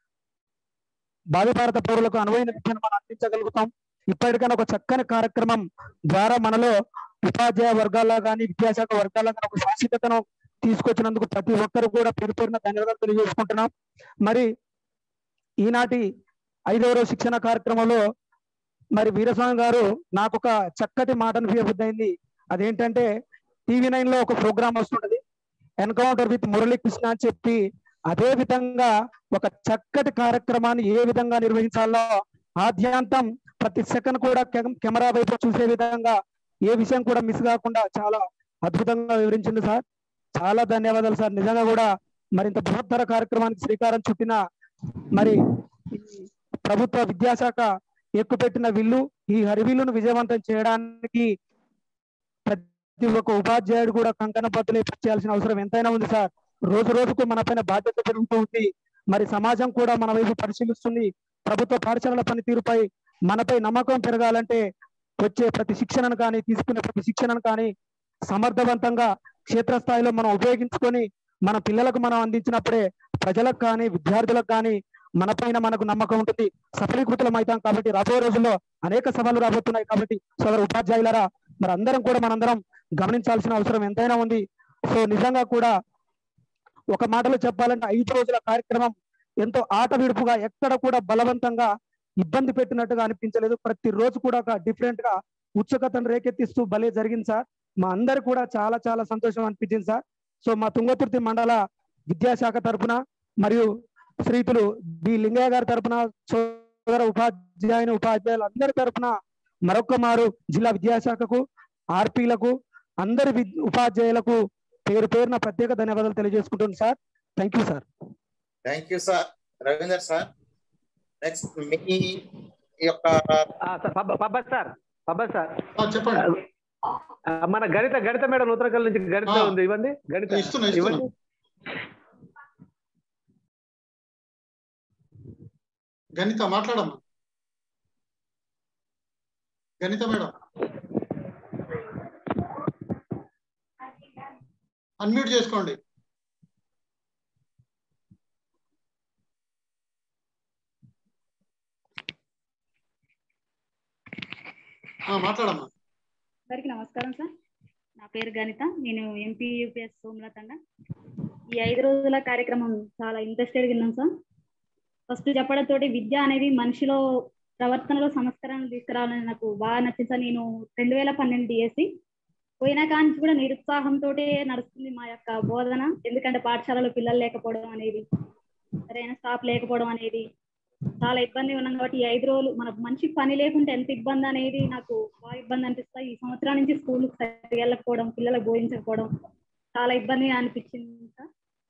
భావి భారత పౌరులకు అనువైన విద్యను మనం అందించగలుగుతాం ఇప్పటికైనా ఒక చక్కని కార్యక్రమం ద్వారా మనలో ఉపాధ్యాయ వర్గాల్లో కానీ విద్యాశాఖ వర్గాల్లో కానీ ఒక శాశ్వతను తీసుకొచ్చినందుకు ప్రతి ఒక్కరు కూడా పేరు పేరున ధన్యవాదాలు తెలియజేసుకుంటున్నాం మరి ఈనాటి ఐదవ రోజు శిక్షణ కార్యక్రమంలో మరి వీరస్వామి గారు నాకు ఒక చక్కటి మాటను వియబుద్దైంది అదేంటంటే టీవీ నైన్ లో ఒక ప్రోగ్రామ్ వస్తుంటది ఎన్కౌంటర్ విత్ మురళీ కృష్ణ అని చెప్పి అదే విధంగా ఒక చక్కటి కార్యక్రమాన్ని ఏ విధంగా నిర్వహించాలో ఆద్యాంతం ప్రతి సెకండ్ కూడా కెమ్- కెమెరా వైపు చూసే విధంగా ఏ విషయం కూడా మిస్ కాకుండా చాలా అద్భుతంగా వివరించింది సార్ చాలా ధన్యవాదాలు సార్ నిజంగా కూడా మరింత బృహత్తర కార్యక్రమానికి శ్రీకారం చుట్టిన మరి ఈ ప్రభుత్వ విద్యాశాఖ ఎక్కుపెట్టిన విల్లు ఈ హరివిల్లును విజయవంతం చేయడానికి ప్రతి ఒక్క ఉపాధ్యాయుడు కూడా కంకణ బద్దులు చేయాల్సిన అవసరం ఎంతైనా ఉంది సార్ రోజు రోజుకు మన పైన బాధ్యత పెరుగుతూ ఉంది మరి సమాజం కూడా మన వైపు పరిశీలిస్తుంది ప్రభుత్వ పాఠశాలల పనితీరుపై మనపై నమ్మకం పెరగాలంటే వచ్చే ప్రతి శిక్షణను కానీ తీసుకునే ప్రతి శిక్షణను కానీ సమర్థవంతంగా క్షేత్రస్థాయిలో మనం ఉపయోగించుకొని మన పిల్లలకు మనం అందించినప్పుడే ప్రజలకు కానీ విద్యార్థులకు కానీ మన పైన మనకు నమ్మకం ఉంటుంది సఫలీకృతులం అవుతాం కాబట్టి రాబోయే రోజుల్లో అనేక సవాళ్లు రాబోతున్నాయి కాబట్టి సోదర ఉపాధ్యాయులరా మరి అందరం కూడా మనందరం గమనించాల్సిన అవసరం ఎంతైనా ఉంది సో నిజంగా కూడా ఒక మాటలో చెప్పాలంటే ఐదు రోజుల కార్యక్రమం ఎంతో ఆట విడుపుగా ఎక్కడ కూడా బలవంతంగా ఇబ్బంది పెట్టినట్టుగా అనిపించలేదు ప్రతి రోజు కూడా ఒక డిఫరెంట్ గా ఉత్సుకతను రేకెత్తిస్తూ భలే జరిగింది సార్ మా అందరు కూడా చాలా చాలా సంతోషం అనిపించింది సార్ సో మా తుంగతుర్తి మండల విద్యాశాఖ తరపున మరియు శ్రీతులు బి లింగయ్య గారి తరపున సోదర ఉపాధ్యాయుని ఉపాధ్యాయులు అందరి తరపున మరొక్క మారు జిల్లా విద్యాశాఖకు ఆర్పీలకు అందరి విద్- ఉపాధ్యాయులకు పేరు పేరున ప్రత్యేక ధన్యవాదాలు తెలియజేసుకుంటున్నాను sir thank you sir thank you sir Ravinder sir next మీ యొక్క పబ్బర్ సార్ పబ్బర్ సార్ చెప్పండి ఆ, మన గణిత గణిత మేడం నూతనకల్ నుంచి గణిత ఆ. ఉంది ఇవ్వండి గణిత ఇస్తున్నా, ఇస్తున్నా. ఇవ్వండి గణిత మాట్లాడమ్మా గణిత మేడం అన్మ్యూట్ చేసుకోండి ఆ, మాట్లాడమ్మా అందరికీ నమస్కారం సార్ నా పేరు గణిత నేను ఎంపీ యూపీఎస్ సోమలతండ ఈ ఐదు రోజుల కార్యక్రమం చాలా ఇంట్రెస్టెడ్ విన్నాం సార్ ఫస్ట్ చెప్పడంతో విద్య అనేది మనిషిలో ప్రవర్తనలో సంస్కరణలు తీసుకురావాలని నాకు బాగా నచ్చింది సార్ నేను రెండు వేల పన్నెండు డిఎస్సి పోయిన కాంచి కూడా నిరుత్సాహంతో నడుస్తుంది మా యొక్క బోధన ఎందుకంటే పాఠశాలలో పిల్లలు లేకపోవడం అనేది సరైన స్టాఫ్ లేకపోవడం అనేది చాలా ఇబ్బంది ఉన్నాం కాబట్టి ఈ ఐదు రోజులు మన మనిషి పని లేకుంటే ఎంత ఇబ్బంది అనేది నాకు బాగా ఇబ్బంది అనిపిస్తాయి ఈ సంవత్సరం నుంచి స్కూల్ సరిగ్గా వెళ్ళకపోవడం పిల్లలకు బోధించకపోవడం చాలా ఇబ్బందిగా అనిపించింది సార్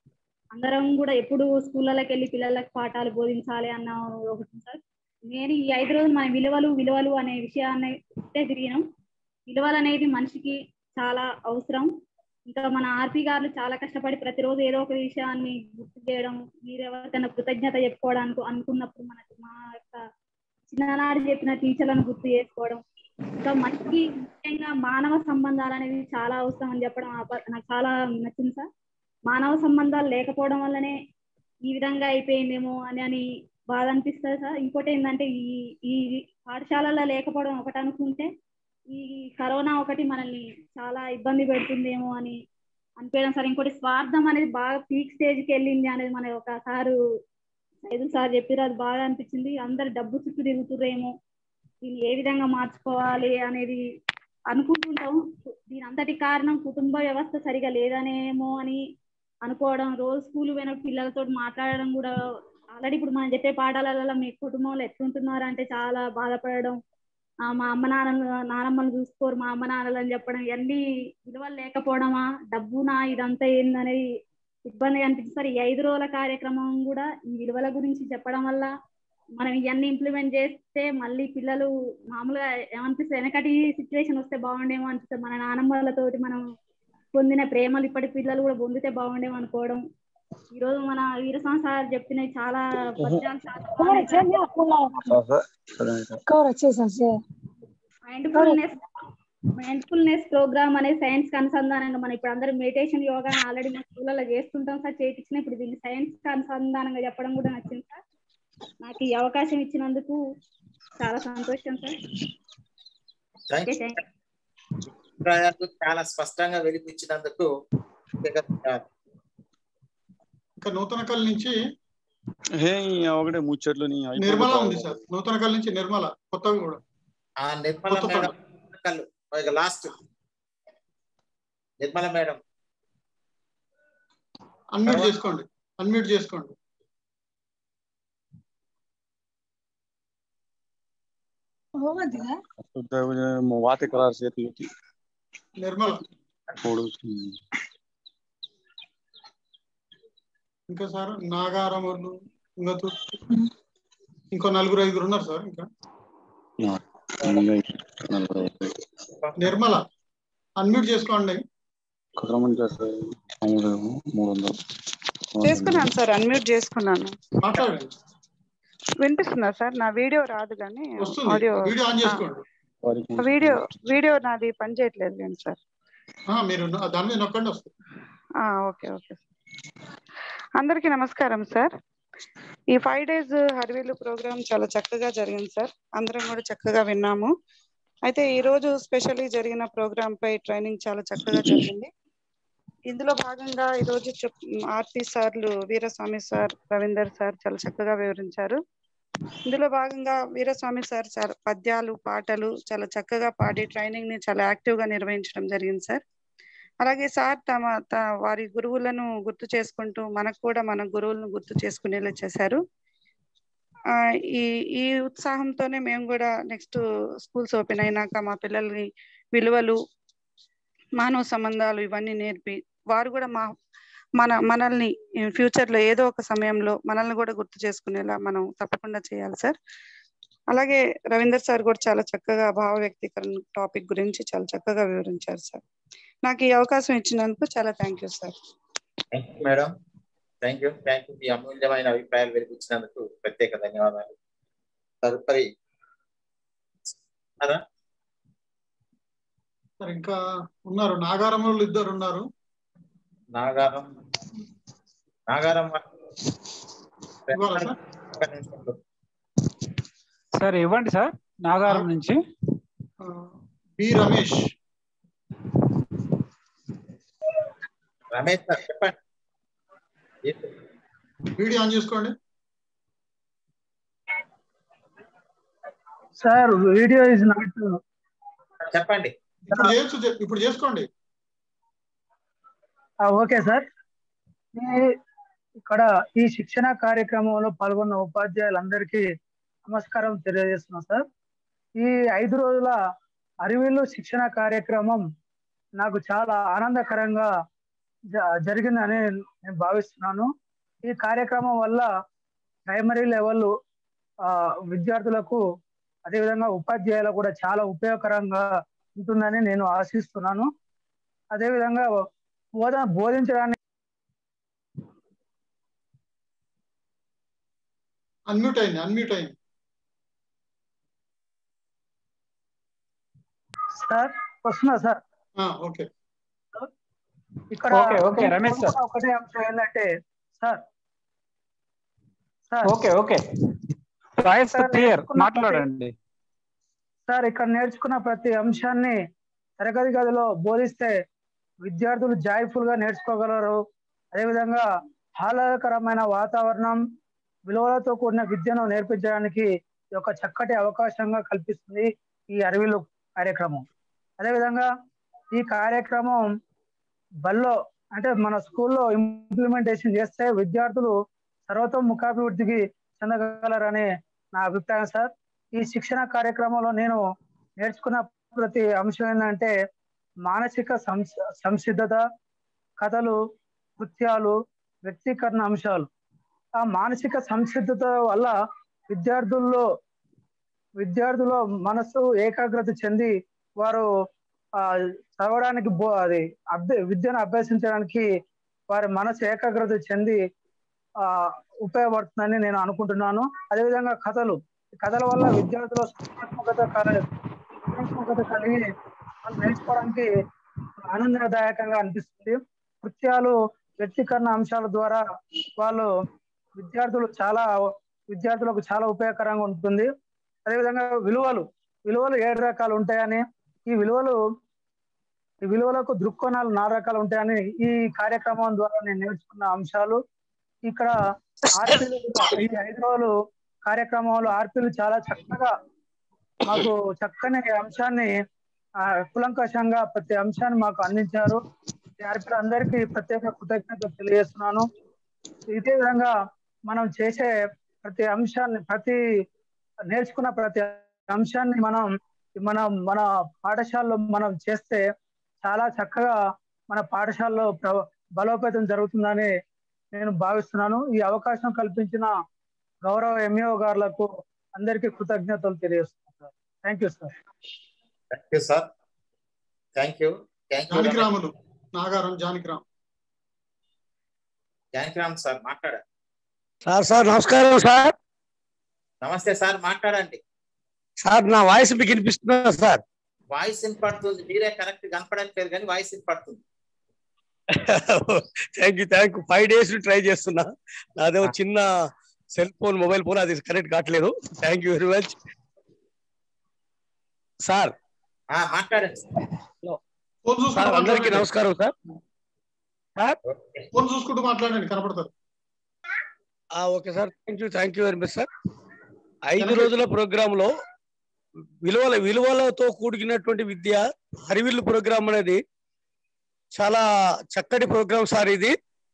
అందరం కూడా ఎప్పుడు స్కూళ్ళకి వెళ్ళి పిల్లలకు పాఠాలు బోధించాలి అన్న ఒకటి సార్ నేను ఈ ఐదు రోజులు మన విలువలు విలువలు అనే విషయాన్ని ఇట్టే తిరిగినాం విలువలు అనేది మనిషికి చాలా అవసరం ఇంకా మన ఆర్పి గారు చాలా కష్టపడి ప్రతిరోజు ఏదో ఒక విషయాన్ని గుర్తు చేయడం మీరు ఎవరికైనా కృతజ్ఞత చెప్పుకోవడానికి అనుకున్నప్పుడు మనకి మా యొక్క చిన్ననాడు చెప్పిన టీచర్లను గుర్తు చేసుకోవడం ఇంకా మనిషికి ముఖ్యంగా మానవ సంబంధాలు అనేవి చాలా అవసరం అని చెప్పడం ఆ ప- నాకు చాలా నచ్చింది సార్ మానవ సంబంధాలు లేకపోవడం వల్లనే ఈ విధంగా అయిపోయిందేమో అని అని బాధ అనిపిస్తుంది సార్ ఇంకోటి ఏంటంటే ఈ ఈ పాఠశాలలో లేకపోవడం ఒకటి అనుకుంటే ఈ కరోనా ఒకటి మనల్ని చాలా ఇబ్బంది పెడుతుందేమో అని అనిపించడం సార్ ఇంకోటి స్వార్థం అనేది బాగా పీక్ స్టేజ్కి వెళ్ళింది అనేది మన ఒక సారు ఐదు సార్ చెప్పారు అది బాగా అనిపించింది అందరు డబ్బు చుట్టూ తిరుగుతుర్రేమో దీన్ని ఏ విధంగా మార్చుకోవాలి అనేది అనుకుంటుంటాం దీని అంతటి కారణం కుటుంబ వ్యవస్థ సరిగా లేదనేమో అని అనుకోవడం రోజు స్కూల్ పోయిన పిల్లలతో మాట్లాడడం కూడా ఆల్రెడీ ఇప్పుడు మనం చెప్పే పాఠాలలో మీ కుటుంబంలో ఎట్లుంటున్నారు అంటే చాలా బాధపడడం ఆ, మా అమ్మ నాన్న నానమ్మలు చూసుకోరు మా అమ్మ నాన్నలు అని చెప్పడం ఇవన్నీ విలువలు లేకపోవడమా డబ్బునా ఇదంతా ఏందనేది ఇబ్బంది అనిపిస్తుంది సార్ ఈ ఐదు రోజుల కార్యక్రమం కూడా ఈ విలువల గురించి చెప్పడం వల్ల మనం ఇవన్నీ ఇంప్లిమెంట్ చేస్తే మళ్ళీ పిల్లలు మామూలుగా ఏమనిపిస్తుంది వెనకటి సిచ్యువేషన్ వస్తే బాగుండేమో అనిపిస్తుంది మన నానమ్మలతోటి మనం పొందిన ప్రేమలు ఇప్పటి పిల్లలు కూడా పొందితే బాగుండేమో అనుకోవడం ఈ రోజు మన వీరస్వామి సార్ చెప్పినవి చాలా పద్యాలు చాలా కవర్ వచ్చేసా సార్ మైండ్ఫుల్నెస్ మైండ్ఫుల్నెస్ ప్రోగ్రామ్ అనేది సైన్స్ కి అనుసంధానంగా మనం ఇప్పుడు అందరూ మెడిటేషన్ యోగా ఆల్రెడీ మన స్కూళ్ళలో చేస్తుంటాం సార్ చేయించిన ఇప్పుడు దీన్ని సైన్స్ కి అనుసంధానంగా చెప్పడం కూడా నచ్చింది సార్ నాకు ఈ అవకాశం ఇచ్చినందుకు చాలా సంతోషం సార్ థ్యాంక్ ఓకే థ్యాంక్ అభిప్రాయాలు చాలా స్పష్టంగా వెలిపించినందుకు కృతజ్ఞతలు. ఇంకా నూతనకల్ నుంచి హే ఒకటే ముచ్చట్లు నీ అయిపోయింది నిర్మల బాబు. ఉంది సార్ నూతనకల్ నుంచి నిర్మల కొత్తగా కూడా ఆ నిర్మల కొత్త మేడం కళ్ళు ఇక లాస్ట్ నిర్మల మేడం అన్మ్యూట్ చేసుకోండి అన్మ్యూట్ చేసుకోండి होगा दिया शुद्ध वाते करार से थी నిర్మల ఇంకా సార్ నాగారమర్లు ఇంకా ఇంకో నలుగురు ఐదుగురు ఉన్నారు సార్ ఇంకా నిర్మల అన్మ్యూట్ చేసుకోండి మూడు వందలు చేసుకున్నాను సార్ అన్మ్యూట్ చేసుకున్నాను మాట్లాడండి వినిపిస్తుందా సార్ నా వీడియో రాదు కానీ వస్తుంది ఆడియో వీడియో ఆన్ చేసుకోండి వీడియో వీడియో నాది పని చేయట్లేదు కానీ సార్ ఆ, మీరు దాని మీద నొక్కండి వస్తుంది ఆ, ఓకే ఓకే అందరికీ నమస్కారం సార్ ఈ ఫైవ్ డేస్ హరివేలు ప్రోగ్రామ్ చాలా చక్కగా జరిగింది సార్ అందరం కూడా చక్కగా విన్నాము అయితే ఈ రోజు స్పెషల్లీ జరిగిన ప్రోగ్రామ్ పై ట్రైనింగ్ చాలా చక్కగా జరిగింది ఇందులో భాగంగా ఈ రోజు ఆర్పి సార్లు వీరస్వామి సార్ రవీందర్ సార్ చాలా చక్కగా వివరించారు ఇందులో భాగంగా వీరస్వామి సార్ చాలా పద్యాలు పాటలు చాలా చక్కగా పాడి ట్రైనింగ్ ని చాలా యాక్టివ్ గా నిర్వహించడం జరిగింది సార్ అలాగే సార్ తమ త- వారి గురువులను గుర్తు చేసుకుంటూ మనకు కూడా మన గురువులను గుర్తు చేసుకునేలా చేశారు ఆ, ఈ ఈ ఉత్సాహంతోనే మేము కూడా నెక్స్ట్ స్కూల్స్ ఓపెన్ అయినాక మా పిల్లల్ని విలువలు మానవ సంబంధాలు ఇవన్నీ నేర్పి వారు కూడా మా మన మనల్ని ఫ్యూచర్ లో ఏదో ఒక సమయంలో మనల్ని కూడా గుర్తు చేసుకునేలా మనం తప్పకుండా చేయాలి సార్ అలాగే రవీందర్ సార్ కూడా చాలా చక్కగా భావ వ్యక్తీకరణ టాపిక్ గురించి చాలా చక్కగా వివరించారు సార్ నాకు ఈ అవకాశం ఇచ్చినందుకు చాలా thank you sir thank you madam thank you thank you మీ అమూల్యమైన అభిప్రాయాలు వెలిపించినందుకు ప్రత్యేక ధన్యవాదాలు తదుపరి అదా? సార్ ఇంకా ఉన్నారు నాగారం వాళ్ళు ఇద్దరు ఉన్నారు నాగారం నాగారం ఇవ్వాలా సార్ ఒక్క నిమిషంలో. సార్ ఇవ్వండి సార్ నాగారం నుంచి ఆ, బి రమేష్ రమేష్ సార్ చెప్పండి వీడియో ఆన్ చేసుకోండి సార్ వీడియో ఇస్ నాట్ చెప్పండి ఇప్పుడు చేయొచ్చు చెప్- ఇప్పుడు చేసుకోండి ఓకే సార్ ఈ ఇక్కడ ఈ శిక్షణ కార్యక్రమంలో పాల్గొన్న ఉపాధ్యాయులందరికీ నమస్కారం తెలియజేస్తున్నాం సార్ ఈ ఐదు రోజుల అరివిల్లు శిక్షణ కార్యక్రమం నాకు చాలా ఆనందకరంగా జ- జరిగిందని నేను భావిస్తున్నాను ఈ కార్యక్రమం వల్ల ప్రైమరీ లెవెల్ ఆ, విద్యార్థులకు అదేవిధంగా ఉపాధ్యాయులకు కూడా చాలా ఉపయోగకరంగా ఉంటుందని నేను ఆశిస్తున్నాను అదేవిధంగా బోధన బోధించడానికి అన్మ్యూట్ అయింది అన్మ్యూట్ అయింది సార్ వస్తున్నా సార్ ఓకే ఇక్కడ ఓకే, ఓకే, రమేష్ సార్. ఒకటే అంశం ఏంటంటే sir sir okay okay voice sir, clear నేర్చుకున్న మాట్లాడండి సార్ ఇక్కడ నేర్చుకున్న ప్రతి అంశాన్ని తరగతి గదిలో బోధిస్తే విద్యార్థులు జాయ్ఫుల్ గా నేర్చుకోగలరు అదేవిధంగా ఆహ్లాదకరమైన వాతావరణం విలువలతో కూడిన విద్యను నేర్పించడానికి ఇది ఒక చక్కటి అవకాశంగా కల్పిస్తుంది ఈ అరవిలు కార్యక్రమం అదేవిధంగా ఈ కార్యక్రమం బల్లో అంటే మన స్కూల్లో ఇంప్లిమెంటేషన్ చేస్తే విద్యార్థులు సర్వతోముఖాభివృద్ధికి చెందగలరని నా అభిప్రాయం సార్ ఈ శిక్షణ కార్యక్రమంలో నేను నేర్చుకున్న ప్రతి అంశం ఏంటంటే మానసిక సంస్- సంసిద్ధత కథలు కృత్యాలు వ్యక్తీకరణ అంశాలు ఆ మానసిక సంసిద్ధత వల్ల విద్యార్థుల్లో విద్యార్థుల మనసు ఏకాగ్రత చెంది వారు ఆ చదవడానికి బో అది అభ్య విద్యను అభ్యసించడానికి వారి మనసు ఏకాగ్రత చెంది ఆ ఉపయోగపడుతుందని నేను అనుకుంటున్నాను అదేవిధంగా కథలు ఈ కథల వల్ల విద్యార్థుల సృజనాత్మకత కల- సృజనాత్మకత కలిగి వాళ్ళు నేర్చుకోవడానికి ఆనందదాయకంగా అనిపిస్తుంది కృత్యాలు వ్యక్తీకరణ అంశాల ద్వారా వాళ్ళు విద్యార్థులు చాలా విద్యార్థులకు చాలా ఉపయోగకరంగా ఉంటుంది అదేవిధంగా విలువలు విలువలు ఏడు రకాలు ఉంటాయని ఈ విలువలు ఈ విలువలకు దృక్కోణాలు నాలుగు రకాలు ఉంటాయని ఈ కార్యక్రమం ద్వారా నేను నేర్చుకున్న అంశాలు ఇక్కడ ఆర్పీలు ఈ ఐదు రోజులు కార్యక్రమంలో ఆర్పీలు చాలా చక్కగా మాకు చక్కని అంశాన్ని ఆ, కులంకషంగా ప్రతి అంశాన్ని మాకు అందించారు ఈ ఆర్పీలు అందరికీ ప్రత్యేక కృతజ్ఞతలు తెలియజేస్తున్నాను ఇదే విధంగా మనం చేసే ప్రతి అంశాన్ని ప్రతి నేర్చుకున్న ప్రతి అంశాన్ని మనం మనం మన పాఠశాలలో మనం చేస్తే చాలా చక్కగా మన పాఠశాలలో ప్ర- బలోపేతం జరుగుతుందని నేను భావిస్తున్నాను ఈ అవకాశం కల్పించిన గౌరవ ఎంఈఓ గారులకు అందరికీ కృతజ్ఞతలు తెలియజేస్తున్నాను sir thank you sir thank you sir thank you thank you Janakiramulu Nagaram Janakiram Janakiram sir మాట్లాడండి సార్ సార్ నమస్కారం సార్ నమస్తే సార్ మాట్లాడండి సార్ నా వాయిస్ మీకు వినిపిస్తుందా సార్ వాయిస్ వినపడుతుంది మీరే కరెక్ట్ కనపడట్లేదు కానీ వాయిస్ వినపడుతుంది thank you thank you five days try చేస్తున్నా నాదేమో చిన్న సెల్ ఫోన్ మొబైల్ ఫోన్ అది కనెక్ట్ కావట్లేదు thank you very much sir ఆ, మాట్లాడండి ఫోన్ చూసుకుంటూ సార్ అందరికీ మాట్లాడండి. నమస్కారం సార్ సార్ ఫోన్ చూసుకుంటూ మాట్లాడండి కనపడతారు ఆ, okay sir thank you thank you very much sir ఐదు రోజుల ప్రోగ్రామ్ లో విలువల విలువలతో కూడినటువంటి విద్య హరివిల్లు ప్రోగ్రామ్ అనేది చాలా చక్కటి ప్రోగ్రామ్ సార్ ఇది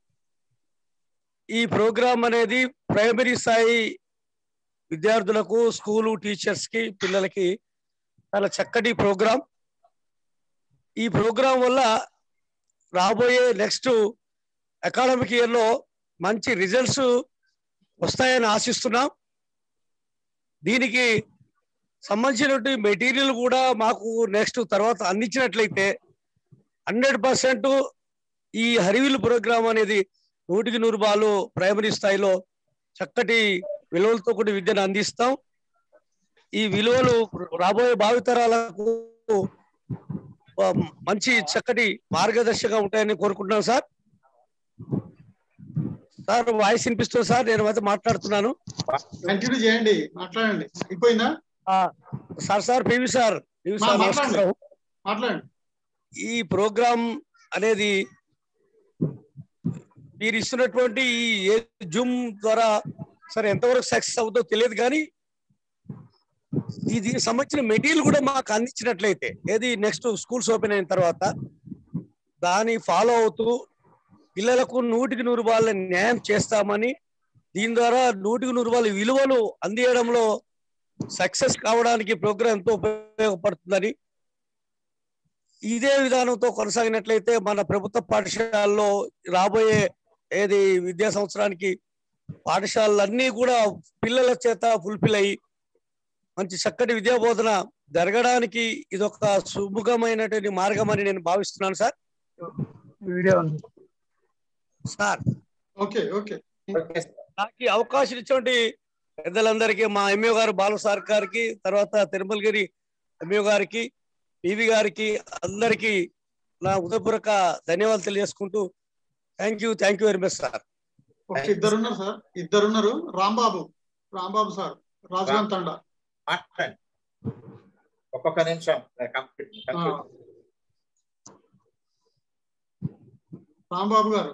ఈ ప్రోగ్రామ్ అనేది ప్రైమరీ స్థాయి విద్యార్థులకు స్కూలు టీచర్స్ కి పిల్లలకి చాలా చక్కటి ప్రోగ్రామ్ ఈ ప్రోగ్రాం వల్ల రాబోయే నెక్స్ట్ అకాడమిక్ ఇయర్ లో మంచి రిజల్ట్స్ వస్తాయని ఆశిస్తున్నాం దీనికి సంబంధించినటువంటి మెటీరియల్ కూడా మాకు నెక్స్ట్ తర్వాత అందించినట్లయితే హండ్రెడ్ పర్సెంట్ ఈ హరివిల్ ప్రోగ్రామ్ అనేది నూటికి నూరు బాలు ప్రైమరీ స్థాయిలో చక్కటి విలువలతో కూడి విద్యను అందిస్తాం ఈ విలువలు రాబోయే భావితరాలకు ఆ, మంచి చక్కటి మార్గదర్శకంగా ఉంటాయని కోరుకుంటున్నాను సార్ సార్ వాయిస్ వినిపిస్తుంది సార్ నేను అయితే మాట్లాడుతున్నాను కంటిన్యూ చేయండి మాట్లాడండి అయిపోయిందా ఆ, sir sir PV sir PV మా- సార్ మాట్లాడండి. నమస్కారం మాట్లాడండి ఈ ప్రోగ్రామ్ అనేది మీరు ఇస్తున్నటువంటి ఈ జూమ్ ద్వారా సరే ఎంతవరకు సక్సెస్ అవుతుందో తెలియదు కానీ ఇది సంబంధించిన మెటీరియల్ కూడా మాకు అందించినట్లయితే ఏది నెక్స్ట్ స్కూల్స్ ఓపెన్ అయిన తర్వాత దాన్ని ఫాలో అవుతూ పిల్లలకు నూటికి నూరు వాళ్ళ న్యాయం చేస్తామని దీని ద్వారా నూటికి నూరు వాళ్ళ విలువలు అందియడంలో సక్సెస్ కావడానికి ప్రోగ్రామ్ ఎంతో ఉపయోగపడుతుందని ఇదే విధానంతో కొనసాగినట్లయితే మన ప్రభుత్వ పాఠశాలలో రాబోయే ఏది విద్యా సంవత్సరానికి పాఠశాలలన్నీ కూడా పిల్లల చేత ఫుల్ఫిల్ అయ్యి మంచి చక్కటి విద్యా బోధన జరగడానికి ఇది ఒక సుముఖమైనటువంటి మార్గం అని నేను భావిస్తున్నాను సార్ వీడియో ఉంది సార్ ఓకే ఓకే నాకు ఈ అవకాశం ఇచ్చినటువంటి పెద్దలందరికీ మా ఎంఏ గారు బాలు సార్ గారికి తర్వాత తిరుమలగిరి ఎంఏ గారికి పివి గారికి అందరికీ నా ఉదయపూర్వక ధన్యవాదాలు తెలియజేసుకుంటూ thank you thank you very much sir okay ఇద్దరున్నారు సార్ ఇద్దరున్నారు రాంబాబు రాంబాబు సార్ రాజగాన్ తండా మాట్లాడండి ఒక్కొక్క నిమిషం కంప్లీట్ ఆ. రాంబాబు గారు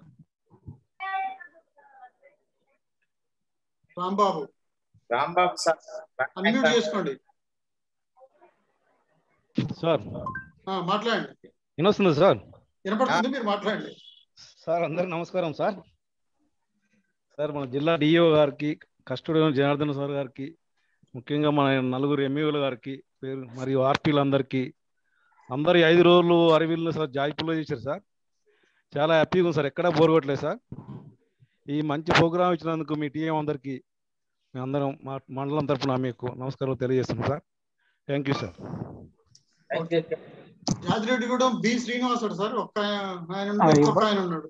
రాంబాబు రాంబాబు సార్ అన్మ్యూట్ చేసుకోండి సార్ ఆ, మాట్లాడండి వినొస్తుంది సార్ వినపడుతుంది మీరు మాట్లాడండి సార్ అందరికి నమస్కారం సార్ సార్ మన జిల్లా డిఓ గారికి కస్టడీ జనార్దన్ సార్ గారికి ముఖ్యంగా మన నలుగురు ఎంఈఓల గారికి పేరు మరియు ఆర్పీలందరికీ అందరు ఈ ఐదు రోజులు అరవిల్లు సార్ జాయిపుల్లో చేశారు సార్ చాలా హ్యాపీగా ఉంది సార్ ఎక్కడా బోర్ కొట్టలేదు సార్ ఈ మంచి ప్రోగ్రామ్ ఇచ్చినందుకు మీ టీఎం అందరికీ మీ అందరం మా మండలం తరపున మీకు నమస్కారం తెలియజేస్తున్నాం sir thank you sir Jajireddygudem B Srinivasudu sir ఒక్క ఆయన ఆ, ఉన్నాడు, ఇవ్వ- ఒక్క ఆయన ఉన్నాడు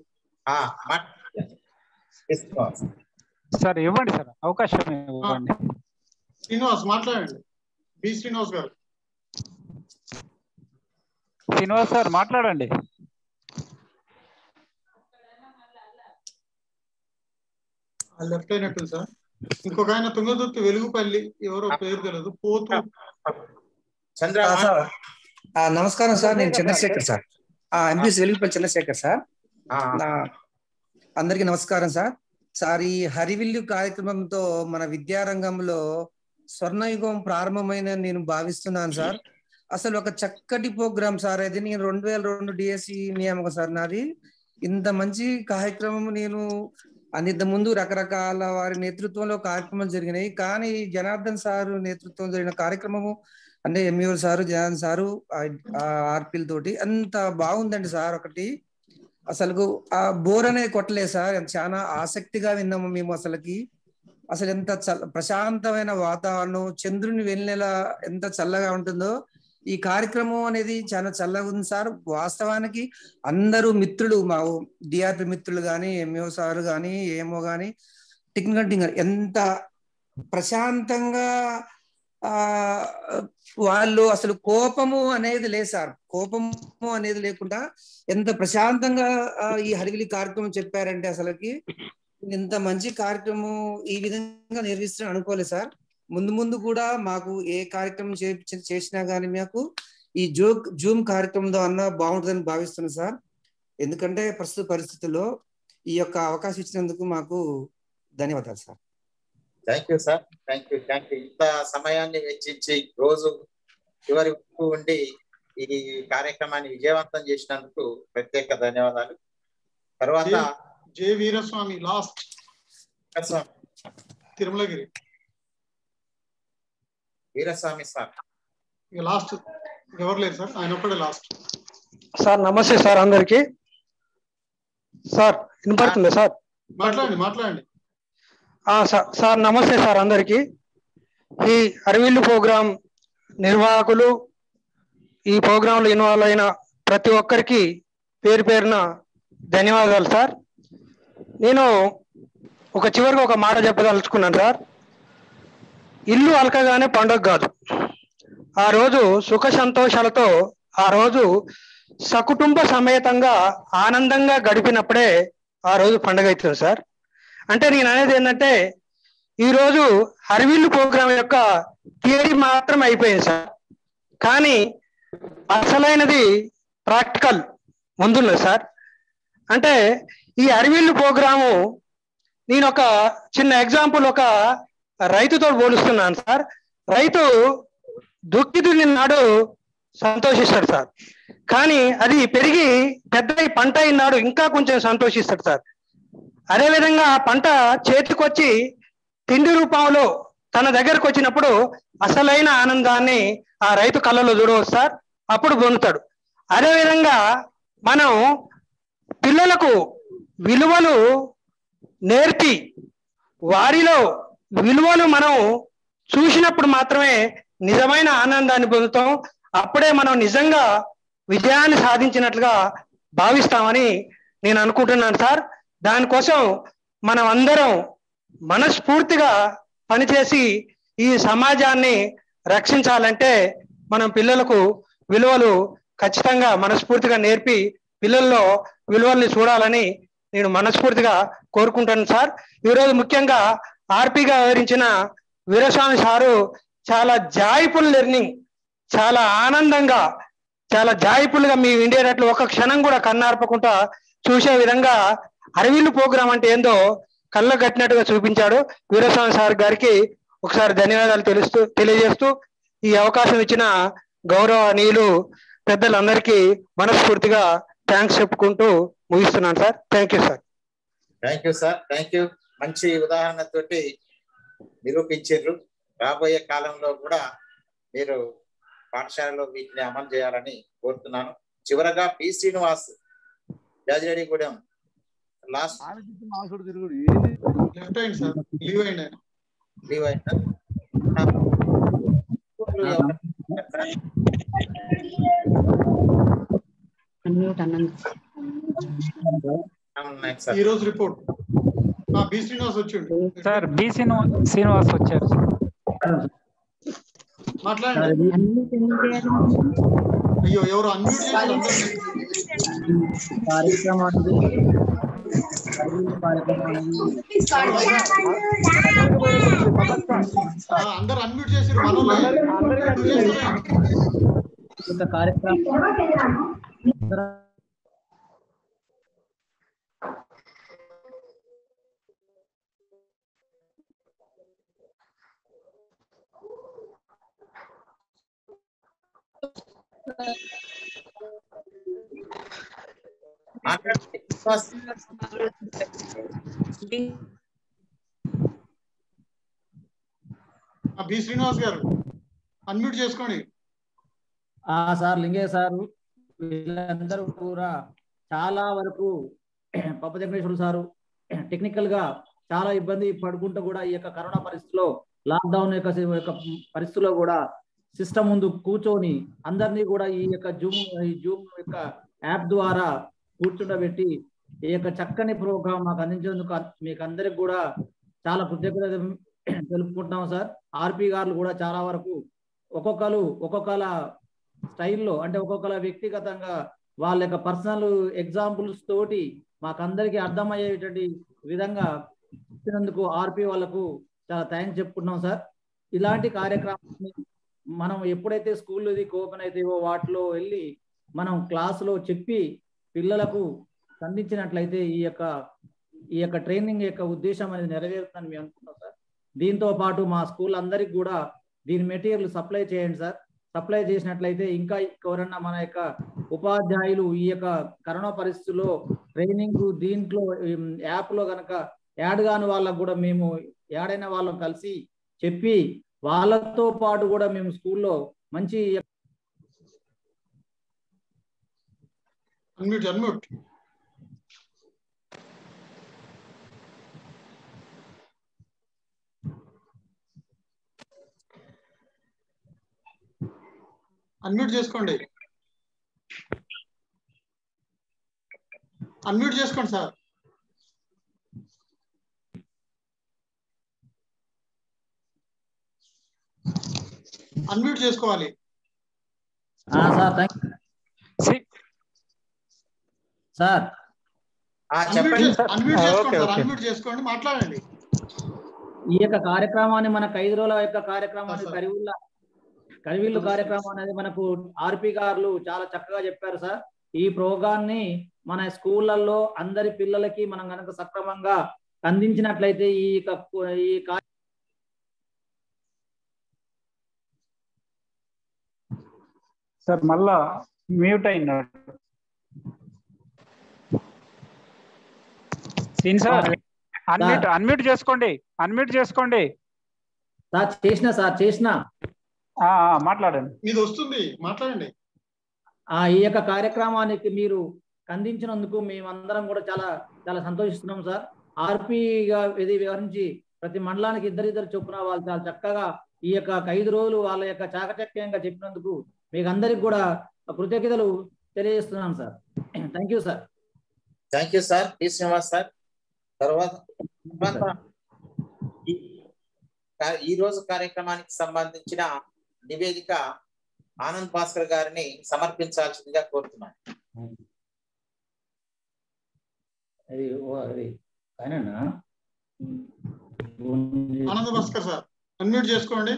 సార్ ఇవ్వండి సార్ అవకాశం ఇవ్వండి శ్రీనివాస్ మాట్లాడండి బి శ్రీనివాస్ గారు శ్రీనివాస్ సార్ మాట్లాడండి లెఫ్ట్ అయినట్టు సార్ ఇంకొక ఆయన తుంగదుర్తి వెలుగుపల్లి ఎవరో పేరు తెలియదు పోతు చంద్ర ఆ, సార్ ఆ, నమస్కారం సార్ నేను Chandrasekhar sir MPC Velugupalli Chandrasekhar sir నా అందరికీ నమస్కారం సార్ సార్ ఈ హరివిల్లు కార్యక్రమంతో మన విద్యారంగంలో స్వర్ణయుగం ప్రారంభమైన నేను భావిస్తున్నాను సార్ అసలు ఒక చక్కటి ప్రోగ్రామ్ సార్ అది నేను రెండు వేల రెండు డిఎస్సి నియామకం సార్ నాది ఇంత మంచి కార్యక్రమం నేను అంత ముందు రకరకాల వారి నేతృత్వంలో కార్యక్రమాలు జరిగినాయి కానీ జనార్దన్ సార్ నేతృత్వం జరిగిన కార్యక్రమము అంటే ఎంఈఓ సారు జగన్ సారు ఆర్పిల్ తోటి అంత బాగుందండి సార్ ఒకటి అసలు ఆ బోర్ అనేది కొట్టలేదు సార్ చాలా ఆసక్తిగా విన్నాము మేము అసలుకి అసలు ఎంత చల్ల ప్రశాంతమైన వాతావరణం చంద్రుని వెళ్ళేల ఎంత చల్లగా ఉంటుందో ఈ కార్యక్రమం అనేది చాలా చల్లగా ఉంది సార్ వాస్తవానికి అందరూ మిత్రులు మా డిఆర్పి మిత్రులు కానీ ఎంఓ సార్ కానీ ఏమో కానీ టెక్నికల్ టీం ఎంత ప్రశాంతంగా ఆ వాళ్ళు అసలు కోపము అనేది లేదు సార్ కోపము అనేది లేకుండా ఎంత ప్రశాంతంగా ఆ, ఈ హరివిలి కార్యక్రమం చెప్పారంటే అసలుకి ఇంత మంచి కార్యక్రమం ఈ విధంగా నిర్వహిస్తారని అనుకోలేదు సార్ ముందు ముందు కూడా మాకు ఏ కార్యక్రమం చే- చేసినా కానీ మాకు ఈ జో జూమ్ కార్యక్రమంలో అన్న బాగుంటుందని భావిస్తున్నాను సార్ ఎందుకంటే ప్రస్తుత పరిస్థితుల్లో ఈ యొక్క అవకాశం ఇచ్చినందుకు మాకు ధన్యవాదాలు sir thank you sir thank you thank you ఇంత సమయాన్ని వెచ్చించి రోజు చివరి వరకు ఉండి ఈ కార్యక్రమాన్ని విజయవంతం చేసినందుకు ప్రత్యేక ధన్యవాదాలు తర్వాత J Veeraswamy last Tirumalagiri Veeraswamy sir ఇక లాస్ట్ ఎవరు లేరు సార్ ఆయన ఒక్కడే లాస్ట్ సార్ నమస్తే సార్ అందరికి సార్ వినపడుతుందా సార్ మాట్లాడండి మాట్లాడండి ఆ, సా- సార్ నమస్తే సార్ అందరికి ఈ అరవిల్లు ప్రోగ్రాం నిర్వాహకులు ఈ ప్రోగ్రాంలో ఇన్వాల్వ్ అయిన ప్రతి ఒక్కరికి పేరు పేరున ధన్యవాదాలు సార్ నేను ఒక చివరిగా ఒక మాట చెప్పదలుచుకున్నాను సార్ ఇల్లు అలకగానే పండుగ కాదు ఆ రోజు సుఖ సంతోషాలతో ఆ రోజు సకుటుంబ సమేతంగా ఆనందంగా గడిపినప్పుడే ఆ రోజు పండుగ అవుతుంది సార్ అంటే నేను అనేది ఏంటంటే ఈరోజు హరివిల్లు ప్రోగ్రాం యొక్క థియరీ మాత్రం అయిపోయింది సార్ కానీ అసలైనది ప్రాక్టికల్ ముందున్నది సార్ అంటే ఈ అరివిల్లు ప్రోగ్రాము నేను ఒక చిన్న ఎగ్జాంపుల్ ఒక రైతుతో పోలుస్తున్నాను సార్ రైతు దుక్కి దున్నినాడు సంతోషిస్తాడు సార్ కానీ అది పెరిగి పెద్ద పంట అయినాడు ఇంకా కొంచెం సంతోషిస్తాడు సార్ అదేవిధంగా ఆ పంట చేతికొచ్చి తిండి రూపంలో తన దగ్గరకు వచ్చినప్పుడు అసలైన ఆనందాన్ని ఆ రైతు కళ్ళలో చూడవచ్చు సార్ అప్పుడు పొందుతాడు అదేవిధంగా మనం పిల్లలకు విలువలు నేర్పి వారిలో విలువలు మనం చూసినప్పుడు మాత్రమే నిజమైన ఆనందాన్ని పొందుతాం అప్పుడే మనం నిజంగా విజయాన్ని సాధించినట్లుగా భావిస్తామని నేను అనుకుంటున్నాను సార్ దానికోసం మనం అందరం మనస్ఫూర్తిగా పనిచేసి ఈ సమాజాన్ని రక్షించాలంటే మనం పిల్లలకు విలువలు ఖచ్చితంగా మనస్ఫూర్తిగా నేర్పి పిల్లల్లో విలువల్ని చూడాలని నేను మనస్ఫూర్తిగా కోరుకుంటాను సార్ ఈరోజు ముఖ్యంగా ఆర్పిగా వివరించిన వీరస్వామి సారు చాలా జాయ్ఫుల్ లెర్నింగ్ చాలా ఆనందంగా చాలా జాయ్ఫుల్ గా మీ ఉండేటట్లు ఒక క్షణం కూడా కన్నార్పకుండా చూసే విధంగా అరవిల్లు ప్రోగ్రాం అంటే ఏందో కళ్ళ కట్టినట్టుగా చూపించాడు వీరస్వామి సార్ గారికి ఒకసారి ధన్యవాదాలు తెలుస్తూ తెలియజేస్తూ ఈ అవకాశం ఇచ్చిన గౌరవనీయులు పెద్దలందరికీ మనస్ఫూర్తిగా థ్యాంక్స్ చెప్పుకుంటూ ముగిస్తున్నాను sir thank you sir thank you sir thank you మంచి ఉదాహరణతోటి నిరూపించారు రాబోయే కాలంలో కూడా మీరు పాఠశాలలో వీటిని అమలు చేయాలని కోరుతున్నాను చివరగా P Srinivas Jajireddygudem last left అయింది సార్ లీవ్ అయింది ఆయన లీవ్ అయిందా ఈ రోజు రిపోర్ట్ బి శ్రీనివాస్ వచ్చిండు సార్ బి శ్రీనివా- శ్రీనివాస్ వచ్చారు మాట్లాడండి అయ్యో ఎవరు అన్మ్యూట్ చేశారు అందరినీ? కార్యక్రమానికి ఆ, అందరు అన్మ్యూట్ చేసిరు మనోళ్ళే ఒక కార్యక్రమం మాట్లాడండి శ్రీనివాస్. ఆ, బి శ్రీనివాస్ గారు అన్మ్యూట్ చేసుకోండి ఆ సార్ లింగయ్య సారు వీళ్ళందరూ కూడా చాలా వరకు పప్ప వెంకటేశ్వర సారు టెక్నికల్ గా చాలా ఇబ్బంది పడుకుంటూ కూడా ఈ యొక్క కరోనా పరిస్థితిలో లాక్డౌన్ యొక్క యొక్క పరిస్థితిలో కూడా సిస్టమ్ ముందు కూర్చొని అందరినీ కూడా ఈ యొక్క జూమ్ ఈ జూమ్ యొక్క యాప్ ద్వారా కూర్చుండబెట్టి ఈ యొక్క చక్కని ప్రోగ్రామ్ మాకు అందించేందుకు మీకు అందరికి కూడా చాలా కృతజ్ఞత తెలుపుకుంటున్నాం సార్ ఆర్పి గారు కూడా చాలా వరకు ఒక్కొక్కరు ఒక్కొక్కల స్టైల్లో అంటే ఒక్కొక్కల వ్యక్తిగతంగా వాళ్ళ యొక్క పర్సనల్ ఎగ్జాంపుల్స్ తోటి మాకందరికీ అర్థమయ్యేటువంటి విధంగా ఇచ్చినందుకు ఆర్పి వాళ్ళకు చాలా థ్యాంక్స్ చెప్పుకుంటున్నాం సార్ ఇలాంటి కార్యక్రమాన్ని మనం ఎప్పుడైతే స్కూల్ ఇది ఓపెన్ అవుతాయో వాటిలో వెళ్ళి మనం క్లాసులో చెప్పి పిల్లలకు అందించినట్లయితే ఈ యొక్క ఈ యొక్క ట్రైనింగ్ యొక్క ఉద్దేశం అనేది నెరవేరుతుందని మేము అనుకుంటున్నాం సార్ దీంతో పాటు మా స్కూల్ అందరికి కూడా దీని మెటీరియల్ సప్లై చేయండి సార్ సప్లై చేసినట్లయితే ఇంకా ఎవరన్నా మన యొక్క ఉపాధ్యాయులు ఈ యొక్క కరోనా పరిస్థితుల్లో ట్రైనింగ్ దీంట్లో యాప్ లో కనుక యాడ్ కాని వాళ్ళకు కూడా మేము యాడ్ అయిన వాళ్ళం కలిసి చెప్పి వాళ్ళతో పాటు కూడా మేము స్కూల్లో మంచి అన్మ్యూట్ అన్మ్యూట్ అన్మ్యూట్ చేసుకోండి అన్మ్యూట్ చేసుకోండి సార్ అన్మ్యూట్ చేసుకోవాలి సార్ థ్యాంక్ సార్ అన్మ్యూట్ చేసుకోండి సార్ అన్మ్యూట్ చేసుకోండి మాట్లాడండి ఈ యొక్క కార్యక్రమాన్ని మన ఐదు రోజుల యొక్క కార్యక్రమాన్ని కరివుల్ల కరివిల్లు కార్యక్రమం అనేది మనకు ఆర్పి గారు చాలా చక్కగా చెప్పారు సార్ ఈ ప్రోగ్రాన్ని మన స్కూళ్ళల్లో అందరి పిల్లలకి మనం కనుక సక్రమంగా అందించినట్లయితే ఈ ఈ సార్ మళ్ళా మ్యూట్ అయినాడు సీన్ సార్ అన్మ్యూట్ అన్మ్యూట్ చేసుకోండి అన్మ్యూట్ చేసుకోండి సార్ చేసిన సార్ చేసిన మాట్లాడండి ఇది వస్తుంది మాట్లాడండి ఆ ఈ యొక్క కార్యక్రమానికి మీరు అందించినందుకు మేమందరం కూడా చాలా చాలా సంతోషిస్తున్నాం సార్ ఆర్పిగా ఇది వివరించి ప్రతి మండలానికి ఇద్దరిద్దరు చొప్పున వాళ్ళు చాలా చక్కగా ఈ యొక్క ఐదు రోజులు వాళ్ళ యొక్క చాకచక్యంగా చెప్పినందుకు మీకు అందరికి కూడా కృతజ్ఞతలు తెలియజేస్తున్నాం sir thank you sir thank you sir P Srinivas sir తర్వాత ఈ రోజు కార్యక్రమానికి సంబంధించిన నివేదిక ఆనంద్ భాస్కర్ గారిని సమర్పించాల్సిందిగా కోరుతున్నాను అది అది ఆయననా ఆనంద్ భాస్కర్ సార్ అన్మ్యూట్ చేసుకోండి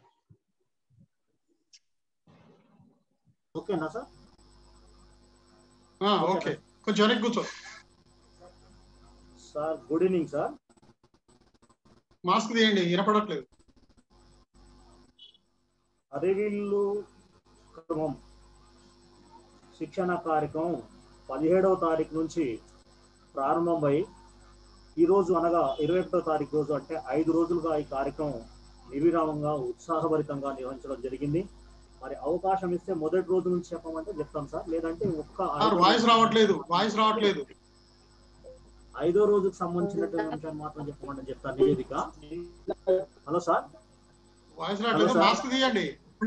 ఓకేనా సార్ ఓకే కొంచెం వెనక్కి కూర్చో sir good evening sir mask తీయండి వినపడట్లేదు అరివిల్లు క్రమం శిక్షణ కార్యక్రమం పదిహేడవ తారీఖు నుంచి ప్రారంభమై ఈరోజు అనగా ఇరవై ఒకటో తారీఖు రోజు అంటే ఐదు రోజులుగా ఈ కార్యక్రమం నిర్విరామంగా ఉత్సాహభరితంగా నిర్వహించడం జరిగింది మరి అవకాశం ఇస్తే మొదటి రోజు నుంచి చెప్పమంటే చెప్తాం సార్ లేదంటే ఒక్క వాయిస్ రావట్లేదు వాయిస్ రావట్లేదు ఐదో రోజుకు సంబంధించినటువంటి అంశాన్ని మాత్రం చెప్పమంటే చెప్తాను నివేదిక హలో సార్ వాయిస్ రావట్లేదు మాస్క్ తీయండి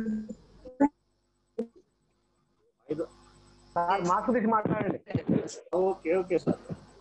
సార్ మాస్క్ తీసి మాట్లాడండి ఓకే ఓకే సార్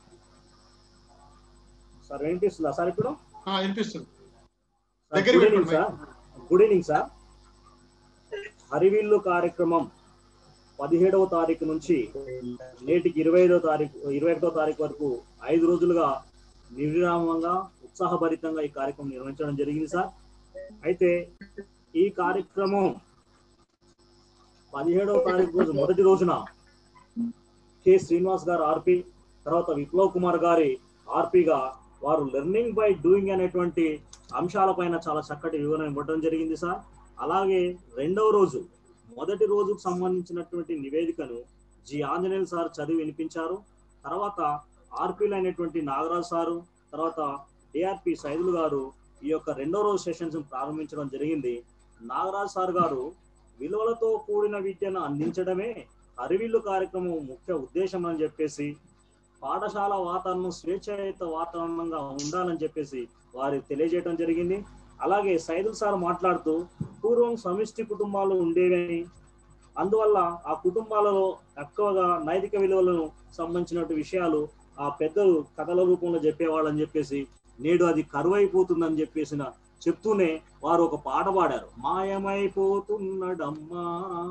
సార్ వినిపిస్తుందా సార్ ఇప్పుడు వినిపిస్తుంది good evening sir good evening sir Harivillu కార్యక్రమం పదిహేడవ తారీఖు నుంచి నేటికి ఇరవై ఐదో తారీఖు ఇరవై ఒకటో తారీఖు వరకు ఐదు రోజులుగా నిర్విరామంగా ఉత్సాహభరితంగా ఈ కార్యక్రమం నిర్వహించడం జరిగింది సార్ అయితే ఈ కార్యక్రమం పదిహేడవ తారీఖు రోజు మొదటి రోజున కె శ్రీనివాస్ గారు ఆర్పి తర్వాత విప్లవ్ కుమార్ గారి ఆర్పిగా వారు లెర్నింగ్ బై డూయింగ్ అనేటువంటి అంశాలపైన చాలా చక్కటి వివరణ ఇవ్వడం జరిగింది సార్ అలాగే రెండవ రోజు మొదటి రోజుకు సంబంధించినటువంటి నివేదికను జి ఆంజనేయులు సార్ చదివి వినిపించారు తర్వాత ఆర్పీలు అయినటువంటి నాగరాజు సారు తర్వాత డిఆర్పి సైదులు గారు ఈ యొక్క రెండో రోజు సెషన్స్ ప్రారంభించడం జరిగింది నాగరాజ్ సార్ గారు విలువలతో కూడిన విద్యను అందించడమే అరివిల్లు కార్యక్రమం ముఖ్య ఉద్దేశం అని చెప్పేసి పాఠశాల వాతావరణం స్వేచ్ఛాయుత వాతావరణంగా ఉండాలని చెప్పేసి వారు తెలియజేయడం జరిగింది అలాగే సైదుల్ సార్ మాట్లాడుతూ పూర్వం సమిష్టి కుటుంబాలు ఉండేవని అందువల్ల ఆ కుటుంబాలలో ఎక్కువగా నైతిక విలువలను సంబంధించిన విషయాలు ఆ పెద్దలు కథల రూపంలో చెప్పేవాళ్ళని చెప్పేసి నేడు అది కరువైపోతుందని చెప్పేసిన చెప్తూనే వారు ఒక పాట పాడారు మాయమైపోతున్నడమ్మా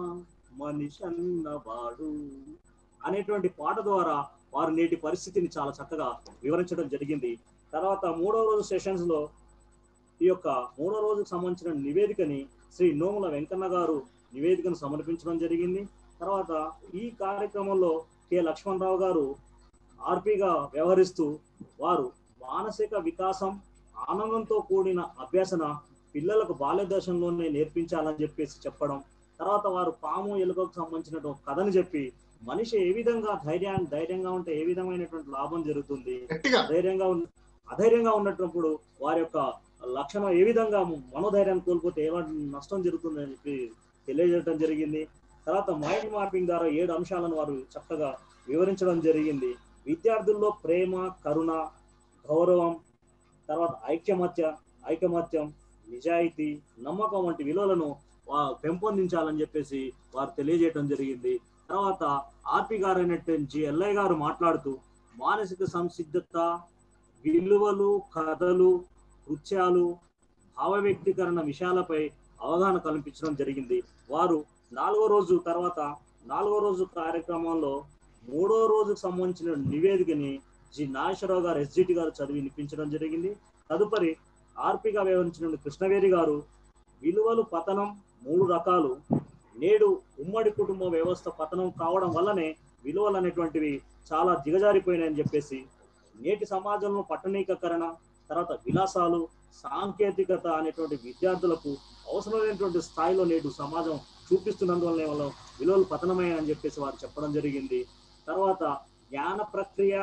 మనిషి అన్నవాడు అనేటువంటి పాట ద్వారా వారు నేటి పరిస్థితిని చాలా చక్కగా వివరించడం జరిగింది తర్వాత మూడో రోజు సెషన్స్ లో ఈ యొక్క మూడో రోజుకు సంబంధించిన నివేదికని శ్రీ నోముల వెంకన్న గారు నివేదికను సమర్పించడం జరిగింది తర్వాత ఈ కార్యక్రమంలో కె లక్ష్మణరావు గారు ఆర్పిగా వ్యవహరిస్తూ వారు మానసిక వికాసం ఆనందంతో కూడిన అభ్యసన పిల్లలకు బాల్య దశలోనే నేర్పించాలని చెప్పేసి చెప్పడం తర్వాత వారు పాము ఎలుకకు సంబంధించిన ఒక కథను చెప్పి మనిషి ఏ విధంగా ధైర్యాన్ని ధైర్యంగా ఉంటే ఏ విధమైనటువంటి లాభం జరుగుతుంది ధైర్యంగా ఉన్న అధైర్యంగా ఉన్నప్పుడు వారి యొక్క లక్షణం ఏ విధంగా మనోధైర్యాన్ని కోల్పోతే ఏ నష్టం జరుగుతుందని చెప్పి తెలియజేయడం జరిగింది తర్వాత మైండ్ మార్పింగ్ ద్వారా ఏడు అంశాలను వారు చక్కగా వివరించడం జరిగింది విద్యార్థుల్లో ప్రేమ కరుణ గౌరవం తర్వాత ఐక్యమత్య ఐకమత్యం నిజాయితీ నమ్మకం వంటి విలువలను వా- పెంపొందించాలని చెప్పేసి వారు తెలియజేయడం జరిగింది తర్వాత ఆర్పి గారు అయినటువంటి జి ఎల్ఐ గారు మాట్లాడుతూ మానసిక సంసిద్ధత విలువలు కథలు నృత్యాలు భావ వ్యక్తీకరణ విషయాలపై అవగాహన కల్పించడం జరిగింది వారు నాలుగో రోజు తర్వాత నాలుగో రోజు కార్యక్రమంలో మూడో రోజుకు సంబంధించిన నివేదికని జి నాగేశ్వరరావు గారు ఎస్జిటి గారు చదివి వినిపించడం జరిగింది తదుపరి ఆర్పిగా వ్యవహరించిన కృష్ణవేరి గారు విలువలు పతనం మూడు రకాలు నేడు ఉమ్మడి కుటుంబ వ్యవస్థ పతనం కావడం వల్లనే విలువలు అనేటువంటివి చాలా దిగజారిపోయినాయని చెప్పేసి నేటి సమాజంలో పట్టణీకరణ తర్వాత విలాసాలు సాంకేతికత అనేటువంటి విద్యార్థులకు అవసరమైనటువంటి స్థాయిలో నేడు సమాజం చూపిస్తున్నందువల్ల వల్ల విలువలు పతనమయ్యాయని చెప్పేసి వారు చెప్పడం జరిగింది తర్వాత జ్ఞాన ప్రక్రియ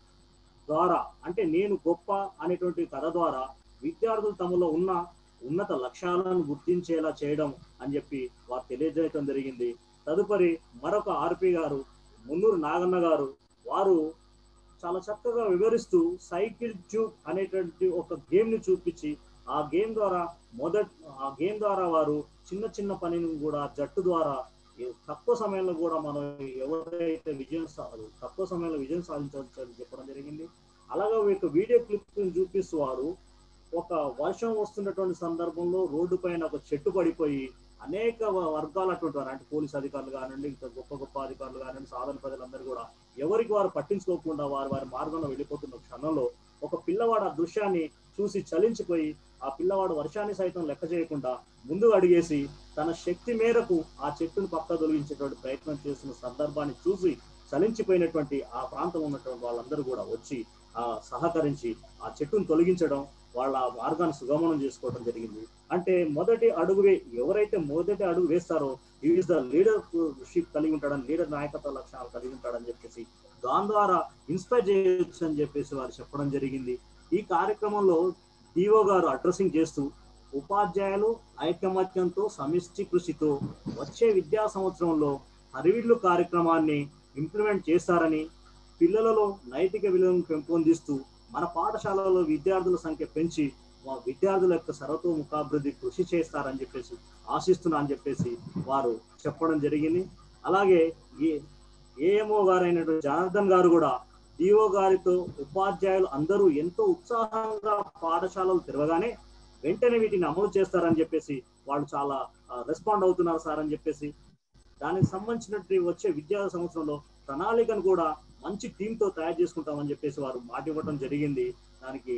ద్వారా అంటే నేను గొప్ప అనేటువంటి కథ ద్వారా విద్యార్థులు తమలో ఉన్న ఉన్నత లక్ష్యాలను గుర్తించేలా చేయడం అని చెప్పి వారు తెలియజేయడం జరిగింది తదుపరి మరొక ఆర్పి గారు మున్నూరు నాగన్న గారు వారు చాలా చక్కగా వివరిస్తూ సైకిల్ ట్యూబ్ అనేటువంటి ఒక గేమ్ ని చూపించి ఆ గేమ్ ద్వారా మొదట్ ఆ గేమ్ ద్వారా వారు చిన్న చిన్న పనిని కూడా జట్టు ద్వారా ఏ- తక్కువ సమయంలో కూడా మనం ఎవరైతే విజయం సా తక్కువ సమయంలో విజయం సాధించవచ్చు అని చెప్పడం జరిగింది అలాగే ఈ యొక్క వీడియో క్లిప్ చూపిస్తూ వారు ఒక వర్షం వస్తున్నటువంటి సందర్భంలో రోడ్డు పైన ఒక చెట్టు పడిపోయి అనేక వ- వర్గాలటువంటి వారు అంటే పోలీస్ అధికారులు కానివ్వండి ఇంకా గొప్ప గొప్ప అధికారులు కానివ్వండి సాధారణ ప్రజలందరూ కూడా ఎవరికి వారు పట్టించుకోకుండా వారు వారి మార్గంలో వెళ్ళిపోతున్న క్షణంలో ఒక పిల్లవాడు ఆ దృశ్యాన్ని చూసి చలించిపోయి ఆ పిల్లవాడు వర్షాన్ని సైతం లెక్క చేయకుండా ముందు అడిగేసి తన శక్తి మేరకు ఆ చెట్టును పక్క తొలగించేటువంటి ప్రయత్నం చేస్తున్న సందర్భాన్ని చూసి చలించిపోయినటువంటి ఆ ప్రాంతం ఉన్నటువంటి వాళ్ళందరూ కూడా వచ్చి ఆ సహకరించి ఆ చెట్టును తొలగించడం వాళ్ళ మార్గాన్ని సుగమనం చేసుకోవడం జరిగింది అంటే మొదటి అడుగు వే- ఎవరైతే మొదటి అడుగు వేస్తారో ఈజ్ ద లీడర్ షిప్ కలిగి ఉంటాడని లీడర్ నాయకత్వ లక్షణాలు కలిగి ఉంటాడని చెప్పేసి దాని ద్వారా ఇన్స్పైర్ చేయొచ్చు అని చెప్పేసి వారు చెప్పడం జరిగింది ఈ కార్యక్రమంలో డిఓ గారు అడ్రసింగ్ చేస్తూ ఉపాధ్యాయులు ఐకమత్యంతో సమిష్టి కృషితో వచ్చే విద్యా సంవత్సరంలో హరివిల్లు కార్యక్రమాన్ని ఇంప్లిమెంట్ చేస్తారని పిల్లలలో నైతిక విలువలను పెంపొందిస్తూ మన పాఠశాలలో విద్యార్థుల సంఖ్య పెంచి మా విద్యార్థుల యొక్క సర్వతోముఖాభివృద్ధి కృషి చేస్తారని చెప్పేసి ఆశిస్తున్నా అని చెప్పేసి వారు చెప్పడం జరిగింది అలాగే ఈ ఏఎంఓ గారు అయినటువంటి జనార్దన్ గారు కూడా డిఓ గారితో ఉపాధ్యాయులు అందరూ ఎంతో ఉత్సాహంగా పాఠశాలలు తిరగగానే వెంటనే వీటిని అమలు చేస్తారని చెప్పేసి వాళ్ళు చాలా రెస్పాండ్ అవుతున్నారు సార్ అని చెప్పేసి దానికి సంబంధించినట్టు వచ్చే విద్యా సంవత్సరంలో ప్రణాళికను కూడా మంచి టీమ్ తో తయారు చేసుకుంటామని చెప్పేసి వారు మాట ఇవ్వడం జరిగింది దానికి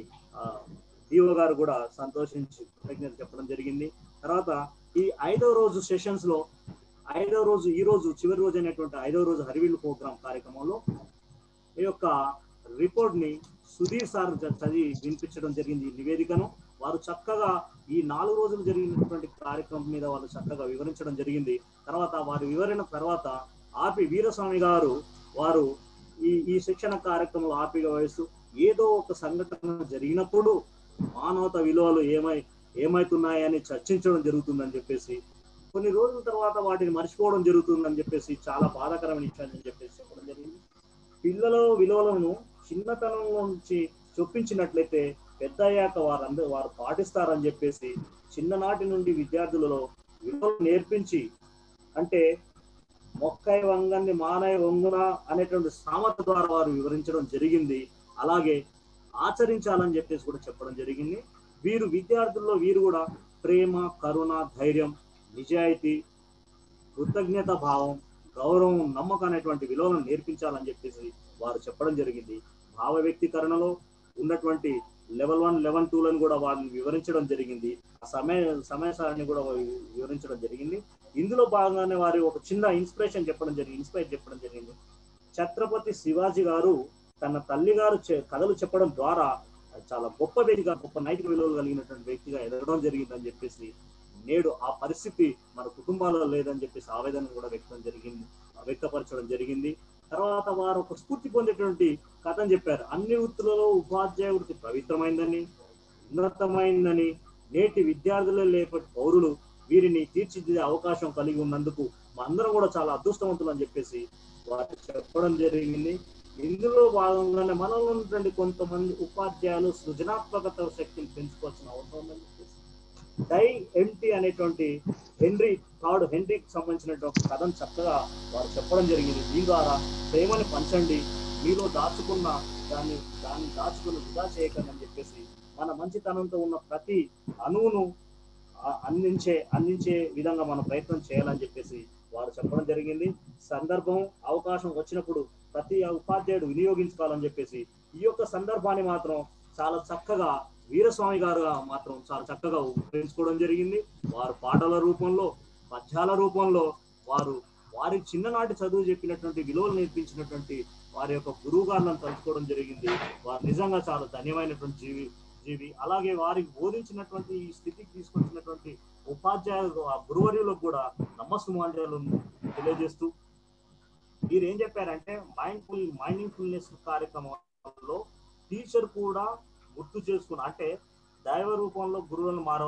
డిఓ గారు కూడా సంతోషించి కృతజ్ఞత చెప్పడం జరిగింది తర్వాత ఈ ఐదవ రోజు సెషన్స్ లో ఐదవ రోజు ఈ రోజు చివరి రోజు అయినటువంటి ఐదవ రోజు హరివిల్లు ప్రోగ్రామ్ కార్యక్రమంలో ఈ యొక్క రిపోర్ట్ ని సుధీర్ సార్ చ- చదివి వినిపించడం జరిగింది ఈ నివేదికను వారు చక్కగా ఈ నాలుగు రోజులు జరిగినటువంటి కార్యక్రమం మీద వాళ్ళు చక్కగా వివరించడం జరిగింది తర్వాత వారి వివరణ తర్వాత ఆర్పి వీరస్వామి గారు వారు ఈ ఈ శిక్షణ కార్యక్రమంలో ఆర్పిగా వహిస్తూ ఏదో ఒక సంఘటన జరిగినప్పుడు మానవత విలువలు ఏమై ఏమైతున్నాయని చర్చించడం జరుగుతుందని చెప్పేసి కొన్ని రోజుల తర్వాత వాటిని మర్చిపోవడం జరుగుతుందని చెప్పేసి చాలా బాధాకరమైన విషయాన్ని చెప్పేసి చెప్పడం జరిగింది పిల్లల విలువలను చిన్నతనం నుంచి చొప్పించినట్లయితే పెద్ద అయ్యాక వారందరూ వారు పాటిస్తారని చెప్పేసి చిన్ననాటి నుండి విద్యార్థులలో విలువలు నేర్పించి అంటే మొక్కై వంగన్ని మానై వంగున అనేటువంటి సామర్థ్య ద్వారా వారు వివరించడం జరిగింది అలాగే ఆచరించాలని చెప్పేసి కూడా చెప్పడం జరిగింది వీరు విద్యార్థుల్లో వీరు కూడా ప్రేమ కరుణ ధైర్యం నిజాయితీ కృతజ్ఞత భావం గౌరవం నమ్మకం అనేటువంటి విలువలను నేర్పించాలని చెప్పేసి వారు చెప్పడం జరిగింది భావ వ్యక్తీకరణలో ఉన్నటువంటి లెవెల్ వన్ లెవెల్ టూలను కూడా వారిని వివరించడం జరిగింది ఆ సమయ సమయ సారిని కూడా వి- వివరించడం జరిగింది ఇందులో భాగంగానే వారి ఒక చిన్న ఇన్స్పిరేషన్ చెప్పడం జరిగింది ఇన్స్పైర్ చెప్పడం జరిగింది ఛత్రపతి శివాజీ గారు తన తల్లి గారు చె- కథలు చెప్పడం ద్వారా చాలా గొప్ప వ్యక్తిగా గొప్ప నైతిక విలువలు కలిగినటువంటి వ్యక్తిగా ఎదగడం జరిగిందని చెప్పేసి నేడు ఆ పరిస్థితి మన కుటుంబాలలో లేదని చెప్పేసి ఆవేదన కూడా వ్యక్తం జరిగింది వ్యక్తపరచడం జరిగింది తర్వాత వారు ఒక స్ఫూర్తి పొందేటువంటి కథను చెప్పారు అన్ని వృత్తులలో ఉపాధ్యాయ వృత్తి పవిత్రమైందని ఉన్నతమైందని నేటి విద్యార్థులే లేపటి పౌరులు వీరిని తీర్చిదిద్దే అవకాశం కలిగి ఉన్నందుకు మా అందరం కూడా చాలా అదృష్టవంతులు అని చెప్పేసి వారు చెప్పడం జరిగింది ఇందులో భాగంగానే మనలో ఉన్నటువంటి కొంతమంది ఉపాధ్యాయులు సృజనాత్మకత శక్తిని పెంచుకోవాల్సిన అవసరం ఉందని చెప్పేసి డై ఎంటీ అనేటువంటి హెన్రీ థర్డ్ హెన్రీకి సంబంధించినటువంటి ఒక కథను చక్కగా వారు చెప్పడం జరిగింది దీని ద్వారా ప్రేమని పంచండి మీలో దాచుకున్న దాన్ని దాన్ని దాచుకుని వృధా చేయకండి అని చెప్పేసి మన మంచితనంతో ఉన్న ప్రతి అణువును ఆ- అందించే అందించే విధంగా మనం ప్రయత్నం చేయాలని చెప్పేసి వారు చెప్పడం జరిగింది సందర్భం అవకాశం వచ్చినప్పుడు ప్రతి ఉపాధ్యాయుడు వినియోగించుకోవాలని చెప్పేసి ఈ యొక్క సందర్భాన్ని మాత్రం చాలా చక్కగా వీరస్వామి గారు మాత్రం చాలా చక్కగా ఉపయోగించుకోవడం జరిగింది వారు పాటల రూపంలో పద్యాల రూపంలో వారు వారి చిన్ననాటి చదువు చెప్పినటువంటి విలువలు నేర్పించినటువంటి వారి యొక్క గురువు గారులను తలుచుకోవడం జరిగింది వారు నిజంగా చాలా ధన్యమైనటువంటి జీవి జీవి అలాగే వారికి బోధించినటువంటి ఈ స్థితికి తీసుకొచ్చినటువంటి ఉపాధ్యాయులు ఆ గురువర్యులకు కూడా నమస్సుమాంజలు తెలియజేస్తూ వీరు ఏం చెప్పారంటే మైండ్ఫుల్ మైండ్ఫుల్నెస్ కార్యక్రమంలో టీచర్ కూడా గుర్తు చేసుకున్న అంటే దైవ రూపంలో గురువులను మార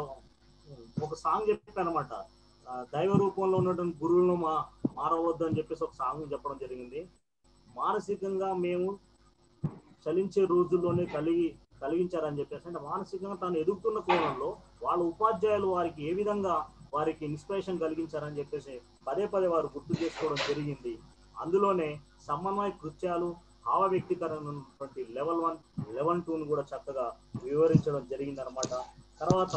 ఒక సాంగ్ చెప్పానమాట దైవ రూపంలో ఉన్నటువంటి గురువులను మా మారవద్దు అని చెప్పేసి ఒక సాంగ్ చెప్పడం జరిగింది మానసికంగా మేము చలించే రోజుల్లోనే కలిగి కలిగించారని చెప్పేసి అంటే మానసికంగా తాను ఎదుగుతున్న కోణంలో వాళ్ళ ఉపాధ్యాయులు వారికి ఏ విధంగా వారికి ఇన్స్పిరేషన్ కలిగించారని చెప్పేసి పదే పదే వారు గుర్తు చేసుకోవడం జరిగింది అందులోనే సమన్వయ కృత్యాలు భావ వ్యక్తీకరణ ఉన్నటువంటి లెవెల్ వన్ లెవెల్ టూను కూడా చక్కగా వివరించడం జరిగింది అనమాట తర్వాత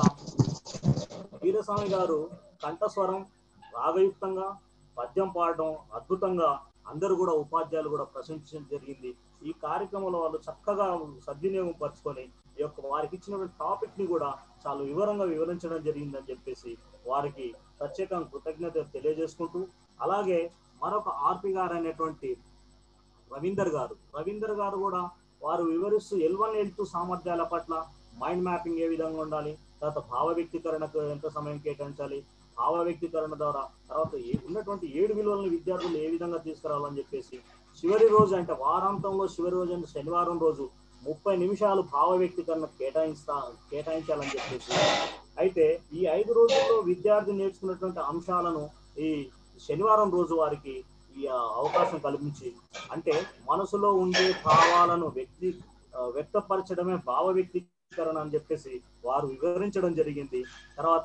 వీరస్వామి గారు కంఠస్వరం రాగయుక్తంగా పద్యం పాడడం అద్భుతంగా అందరూ కూడా ఉపాధ్యాయులు కూడా ప్రశంసించడం జరిగింది ఈ కార్యక్రమంలో వాళ్ళు చక్కగా సద్వినియోగం పరుచుకొని ఈ యొక్క వారికి ఇచ్చినటువంటి టాపిక్ ని కూడా చాలా వివరంగా వివరించడం జరిగిందని చెప్పేసి వారికి ప్రత్యేకంగా కృతజ్ఞత తెలియజేసుకుంటూ అలాగే మరొక ఆర్పి గారు అనేటువంటి రవీందర్ గారు రవీందర్ గారు కూడా వారు వివరిస్తూ ఎల్ వన్ ఎల్ టూ సామర్థ్యాల పట్ల మైండ్ మ్యాపింగ్ ఏ విధంగా ఉండాలి తర్వాత భావ వ్యక్తీకరణకు ఎంత సమయం కేటాయించాలి భావ వ్యక్తీకరణ ద్వారా తర్వాత ఏ- ఉన్నటువంటి ఏడు విలువలను విద్యార్థులు ఏ విధంగా తీసుకురావాలని చెప్పేసి చివరి రోజు అంటే వారాంతంలో చివరి రోజు అంటే శనివారం రోజు ముప్పై నిమిషాలు భావ వ్యక్తీకరణ కేటాయిస్తా కేటాయించాలని చెప్పేసి అయితే ఈ ఐదు రోజుల్లో విద్యార్థి నేర్చుకున్నటువంటి అంశాలను ఈ శనివారం రోజు వారికి ఈ ఆ, అవకాశం కల్పించి అంటే మనసులో ఉండే భావాలను వ్యక్తి ఆ, వ్యక్తపరచడమే భావ వ్యక్తీకరణ అని చెప్పేసి వారు వివరించడం జరిగింది తర్వాత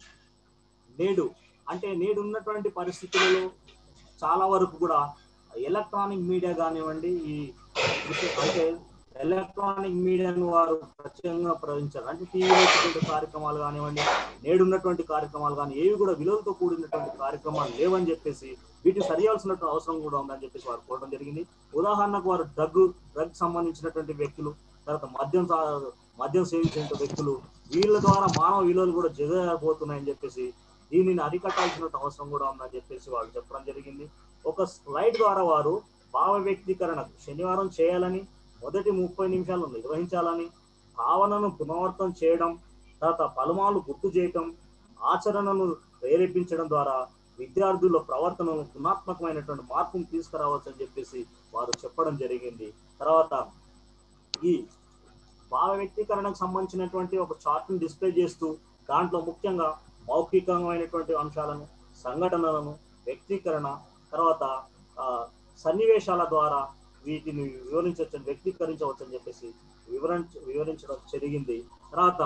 నేడు అంటే నేడు ఉన్నటువంటి పరిస్థితులలో చాలా వరకు కూడా ఎలక్ట్రానిక్ మీడియా కానివ్వండి ఈ విషయ- అంటే ఎలక్ట్రానిక్ మీడియాను వారు ప్రత్యేకంగా ప్రవహించారు అంటే టీవీలో వచ్చేటువంటి కార్యక్రమాలు కానివ్వండి నేడున్నటువంటి కార్యక్రమాలు కానీ ఏవి కూడా విలువలతో కూడినటువంటి కార్యక్రమాలు లేవని చెప్పేసి వీటిని సరియాల్సినటువంటి అవసరం కూడా ఉందని చెప్పేసి వారు కోరడం జరిగింది ఉదాహరణకు వారు డ్రగ్ డ్రగ్ సంబంధించినటువంటి వ్యక్తులు తర్వాత మద్యం సా- మద్యం సేవించిన వ్యక్తులు వీళ్ళ ద్వారా మానవ విలువలు కూడా జగబోతున్నాయని చెప్పేసి దీనిని అరికట్టాల్సిన అవసరం కూడా ఉందని చెప్పేసి వాళ్ళు చెప్పడం జరిగింది ఒక స్లైడ్ ద్వారా వారు భావ వ్యక్తీకరణకు శనివారం చేయాలని మొదటి ముప్పై నిమిషాలు నిర్వహించాలని భావనను పునరావృతం చేయడం తర్వాత పలుమార్లు గుర్తు చేయటం ఆచరణను ప్రేరేపించడం ద్వారా విద్యార్థుల ప్రవర్తనను గుణాత్మకమైనటువంటి మార్పును తీసుకురావచ్చు అని చెప్పేసి వారు చెప్పడం జరిగింది తర్వాత ఈ భావ వ్యక్తీకరణకు సంబంధించినటువంటి ఒక చార్ట్ ని డిస్ప్లే చేస్తూ దాంట్లో ముఖ్యంగా మౌఖికమైనటువంటి అంశాలను సంఘటనలను వ్యక్తీకరణ తర్వాత ఆ, సన్నివేశాల ద్వారా వీటిని వివరించవచ్చు వ్యక్తీకరించవచ్చు అని చెప్పేసి వివరించ వివరించడం జరిగింది తర్వాత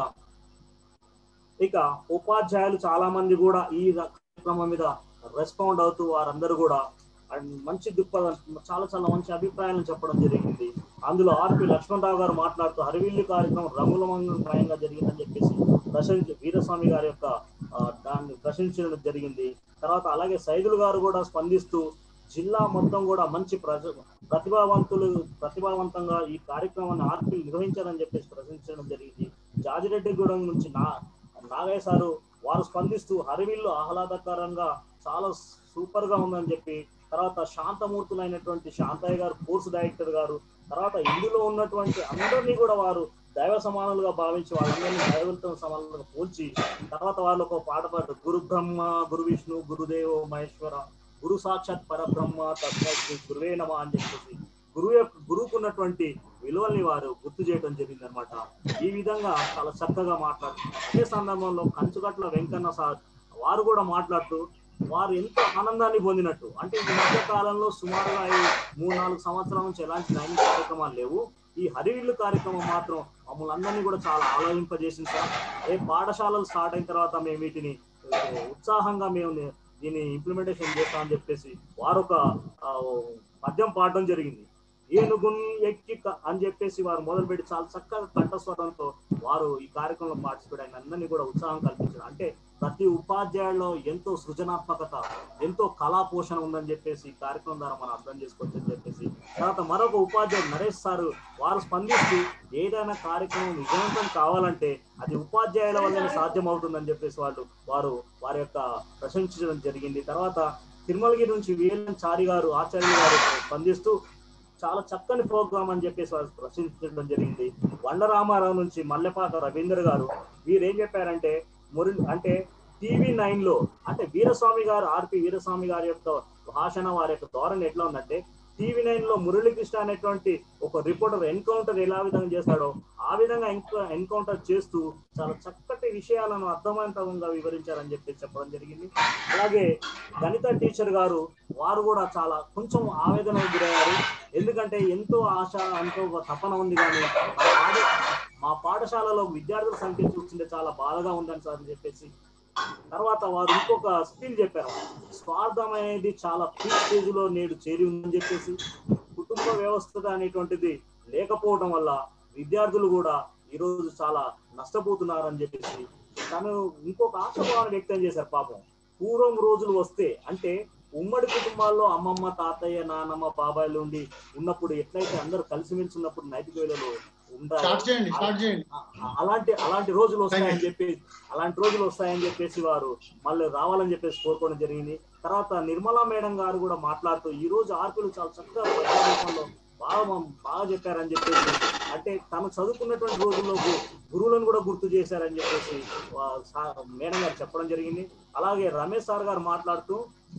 ఇక ఉపాధ్యాయులు చాలా మంది కూడా ఈ కార్యక్రమం మీద రెస్పాండ్ అవుతూ వారందరూ కూడా అండ్ మంచి దృక్పథం చాలా చాలా మంచి అభిప్రాయాలను చెప్పడం జరిగింది అందులో ఆర్పి లక్ష్మణరావు గారు మాట్లాడుతూ హరివిల్లు కార్యక్రమం రంగులమయంగా జరిగిందని చెప్పేసి ప్రశంసి వీరస్వామి గారి యొక్క ఆ, దాన్ని ప్రశంసించడం జరిగింది తర్వాత అలాగే సైదులు గారు కూడా స్పందిస్తూ జిల్లా మొత్తం కూడా మంచి ప్రజ ప్రతిభావంతులు ప్రతిభావంతంగా ఈ కార్యక్రమాన్ని ఆర్పీలు నిర్వహించారని చెప్పేసి ప్రశంసించడం జరిగింది జాజిరెడ్డిగూడెం నుంచి నా నాగయ్య సారు వారు స్పందిస్తూ హరివిల్లు ఆహ్లాదకరంగా చాలా సూపర్ గా ఉందని చెప్పి తర్వాత శాంతమూర్తులైనటువంటి శాంతయ్య గారు కోర్సు డైరెక్టర్ గారు తర్వాత ఇందులో ఉన్నటువంటి అందరినీ కూడా వారు దైవ సమానులుగా భావించి వాళ్ళందరినీ దైవంతో సమానులుగా పోల్చి తర్వాత వాళ్ళు ఒక పాట పాడు గురు బ్రహ్మ గురు విష్ణు గురుదేవో మహేశ్వర గురు సాక్షాత్ పరబ్రహ్మ తస్మై శ్రీ గురువే నమ అని చెప్పేసి గురువు యొక్క గురువుకు ఉన్నటువంటి విలువల్ని వారు గుర్తు చేయడం జరిగింది అనమాట ఈ విధంగా చాలా చక్కగా మాట్లాడుతూ అదే సందర్భంలో కంచుగట్ల వెంకన్న సార్ వారు కూడా మాట్లాడుతూ వారు ఎంతో ఆనందాన్ని పొందినట్టు అంటే ఈ మధ్య కాలంలో సుమారుగా ఈ మూడు నాలుగు సంవత్సరాల నుంచి ఎలాంటి లైంగిక కార్యక్రమాలు లేవు ఈ హరివిల్లు కార్యక్రమం మాత్రం మమ్మల్ని అందరినీ కూడా చాలా ఆలోచింపజేసింది సార్ ఏ పాఠశాలలు స్టార్ట్ అయిన తర్వాత మేము వీటిని ఆ, ఉత్సాహంగా మేము ని- దీన్ని ఇంప్లిమెంటేషన్ చేస్తామని చెప్పేసి వారు ఒక ఆ, పద్యం పాడడం జరిగింది ఏనుగున్ ఎక్కి క- అని చెప్పేసి వారు మొదలుపెట్టి చాలా చక్కగా కంఠస్వరంతో వారు ఈ కార్యక్రమంలో పార్టిసిపేట్ అయిన అందరినీ కూడా ఉత్సాహం కల్పించారు అంటే ప్రతి ఉపాధ్యాయుల్లో ఎంతో సృజనాత్మకత ఎంతో కళా పోషణ ఉందని చెప్పేసి ఈ కార్యక్రమం ద్వారా మనం అర్థం చేసుకోవచ్చు అని చెప్పేసి తర్వాత మరొక ఉపాధ్యాయుడు నరేష్ సారు వారు స్పందిస్తూ ఏదైనా కార్యక్రమం విజయవంతం కావాలంటే అది ఉపాధ్యాయుల వల్లనే సాధ్యం అవుతుందని చెప్పేసి వాళ్ళు వారు వారి యొక్క ప్రశంసించడం జరిగింది తర్వాత తిరుమలగిరి నుంచి వీఎల్ఎన్ చారి గారు ఆచార్య గారు స్పందిస్తూ చాలా చక్కని ప్రోగ్రామ్ అని చెప్పేసి వారు ప్రశ్నించడం జరిగింది వండరామారావు నుంచి మల్లెపాక రవీంద్ర గారు వీరు ఏం చెప్పారంటే మురళి అంటే టీవీ నైన్ లో అంటే వీరస్వామి గారు ఆర్పి వీరస్వామి గారి యొక్క భాషణ వారి యొక్క ధోరణి ఎట్లా ఉందంటే టీవీ నైన్ లో మురళీకృష్ణ అనేటువంటి ఒక రిపోర్టర్ ఎన్కౌంటర్ ఎలా విధంగా చేస్తాడో ఆ విధంగా ఎన్కౌంటర్ చేస్తూ చాలా చక్కటి విషయాలను అర్థవంతంగా వివరించారని చెప్పి చెప్పడం జరిగింది అలాగే గణిత టీచర్ గారు వారు కూడా చాలా కొంచెం ఆవేదన గురయ్యారు ఎందుకంటే ఎంతో ఆశ ఎంతో ఒక తపన ఉంది కానీ మా పాఠ మా పాఠశాలలో విద్యార్థుల సంఖ్య చూస్తుంటే చాలా బాధగా ఉందని సార్ అని చెప్పేసి తర్వాత వారు ఇంకొక స్కిల్ చెప్పారు స్వార్థం అనేది చాలా పీక్ స్టేజ్ లో నేడు చేరి ఉందని చెప్పేసి కుటుంబ వ్యవస్థ అనేటువంటిది లేకపోవడం వల్ల విద్యార్థులు కూడా ఈ రోజు చాలా నష్టపోతున్నారని చెప్పేసి తను ఇంకొక ఆశాభావాన్ని వ్యక్తం చేశారు పాపం పూర్వం రోజులు వస్తే అంటే ఉమ్మడి కుటుంబాల్లో అమ్మమ్మ తాతయ్య నానమ్మ బాబాయిలు ఉండి ఉన్నప్పుడు ఎట్లయితే అందరూ కలిసిమెలిసి ఉన్నప్పుడు నైతిక విలువలు ఉండాలి స్టార్ట్ చేయండి స్టార్ట్ చేయండి ఆ- అలాంటి అలాంటి రోజులు వస్తాయని చెప్పి అలాంటి రోజులు వస్తాయని చెప్పేసి వారు మళ్ళీ రావాలని చెప్పేసి కోరుకోవడం జరిగింది తర్వాత నిర్మలా మేడం గారు కూడా మాట్లాడుతూ ఈ రోజు ఆర్పీలు చాలా చక్కగా పద్య రూపంలో బాగా మం- బాగా చెప్పారని చెప్పేసి అంటే తను చదువుకున్నటువంటి రోజుల్లో గు- గురువులను కూడా గుర్తు చేశారని చెప్పేసి వా- సా- మేడం గారు చెప్పడం జరిగింది అలాగే రమేష్ సార్ గారు మాట్లాడుతూ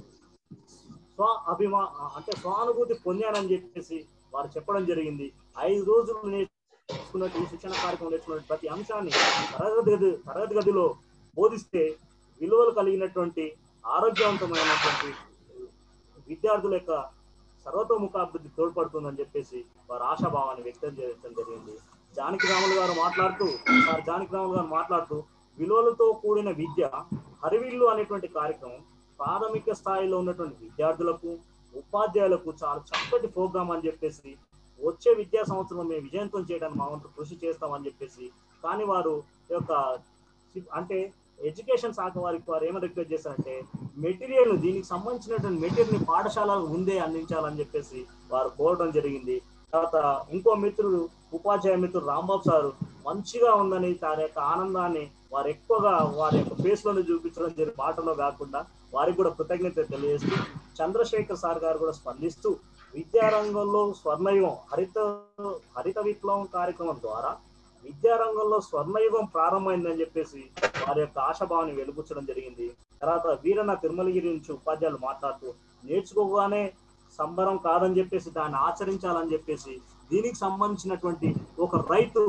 స్వ అభిమా అంటే స్వానుభూతి పొందానని చెప్పేసి వారు చెప్పడం జరిగింది ఐదు రోజులు నేర్చుకున్నట్టు ఈ శిక్షణ కార్యక్రమం నేర్చుకున్న ప్రతి అంశాన్ని తరగతి గది తరగతి గదిలో బోధిస్తే విలువలు కలిగినటువంటి ఆరోగ్యవంతమైనటువంటి విద్యార్థుల యొక్క సర్వతోముఖాభివృద్ధి తోడ్పడుతుందని చెప్పేసి వారు ఆశాభావాన్ని వ్యక్తం చేయడం జరిగింది జానకి రాములు గారు మాట్లాడుతూ సార్ జానకి రాములు గారు మాట్లాడుతూ విలువలతో కూడిన విద్య హరివిల్లు అనేటువంటి కార్యక్రమం ప్రాథమిక స్థాయిలో ఉన్నటువంటి విద్యార్థులకు ఉపాధ్యాయులకు చాలా చక్కటి ప్రోగ్రామ్ అని చెప్పేసి వచ్చే విద్యా సంవత్సరం మేము విజయవంతం చేయడానికి మా వంతు కృషి చేస్తామని చెప్పేసి కానీ వారు ఈ యొక్క అంటే ఎడ్యుకేషన్ శాఖ వారికి వారు ఏమైనా రిక్వెస్ట్ చేశారంటే మెటీరియల్ దీనికి సంబంధించినటువంటి మెటీరియల్ ని పాఠశాలకు ముందే అందించాలని చెప్పేసి వారు కోరడం జరిగింది తర్వాత ఇంకో మిత్రుడు ఉపాధ్యాయ మిత్రుడు రాంబాబు సారు మంచిగా ఉందని దాని యొక్క ఆనందాన్ని వారు ఎక్కువగా వారి యొక్క ఫేస్ లోనే చూపించడం జరిగి పాటలో కాకుండా వారికి కూడా కృతజ్ఞత తెలియజేస్తూ చంద్రశేఖర్ సార్ గారు కూడా స్పందిస్తూ విద్యారంగంలో స్వర్ణయుగం హరిత హరిత విప్లవం కార్యక్రమం ద్వారా విద్యారంగంలో స్వర్ణయుగం ప్రారంభమైందని చెప్పేసి వారి యొక్క ఆశాభావాన్ని వెలుగుచ్చడం జరిగింది తర్వాత వీరన్న తిరుమలగిరి నుంచి ఉపాధ్యాయులు మాట్లాడుతూ నేర్చుకోగానే సంబరం కాదని చెప్పేసి దాన్ని ఆచరించాలని చెప్పేసి దీనికి సంబంధించినటువంటి ఒక రైతు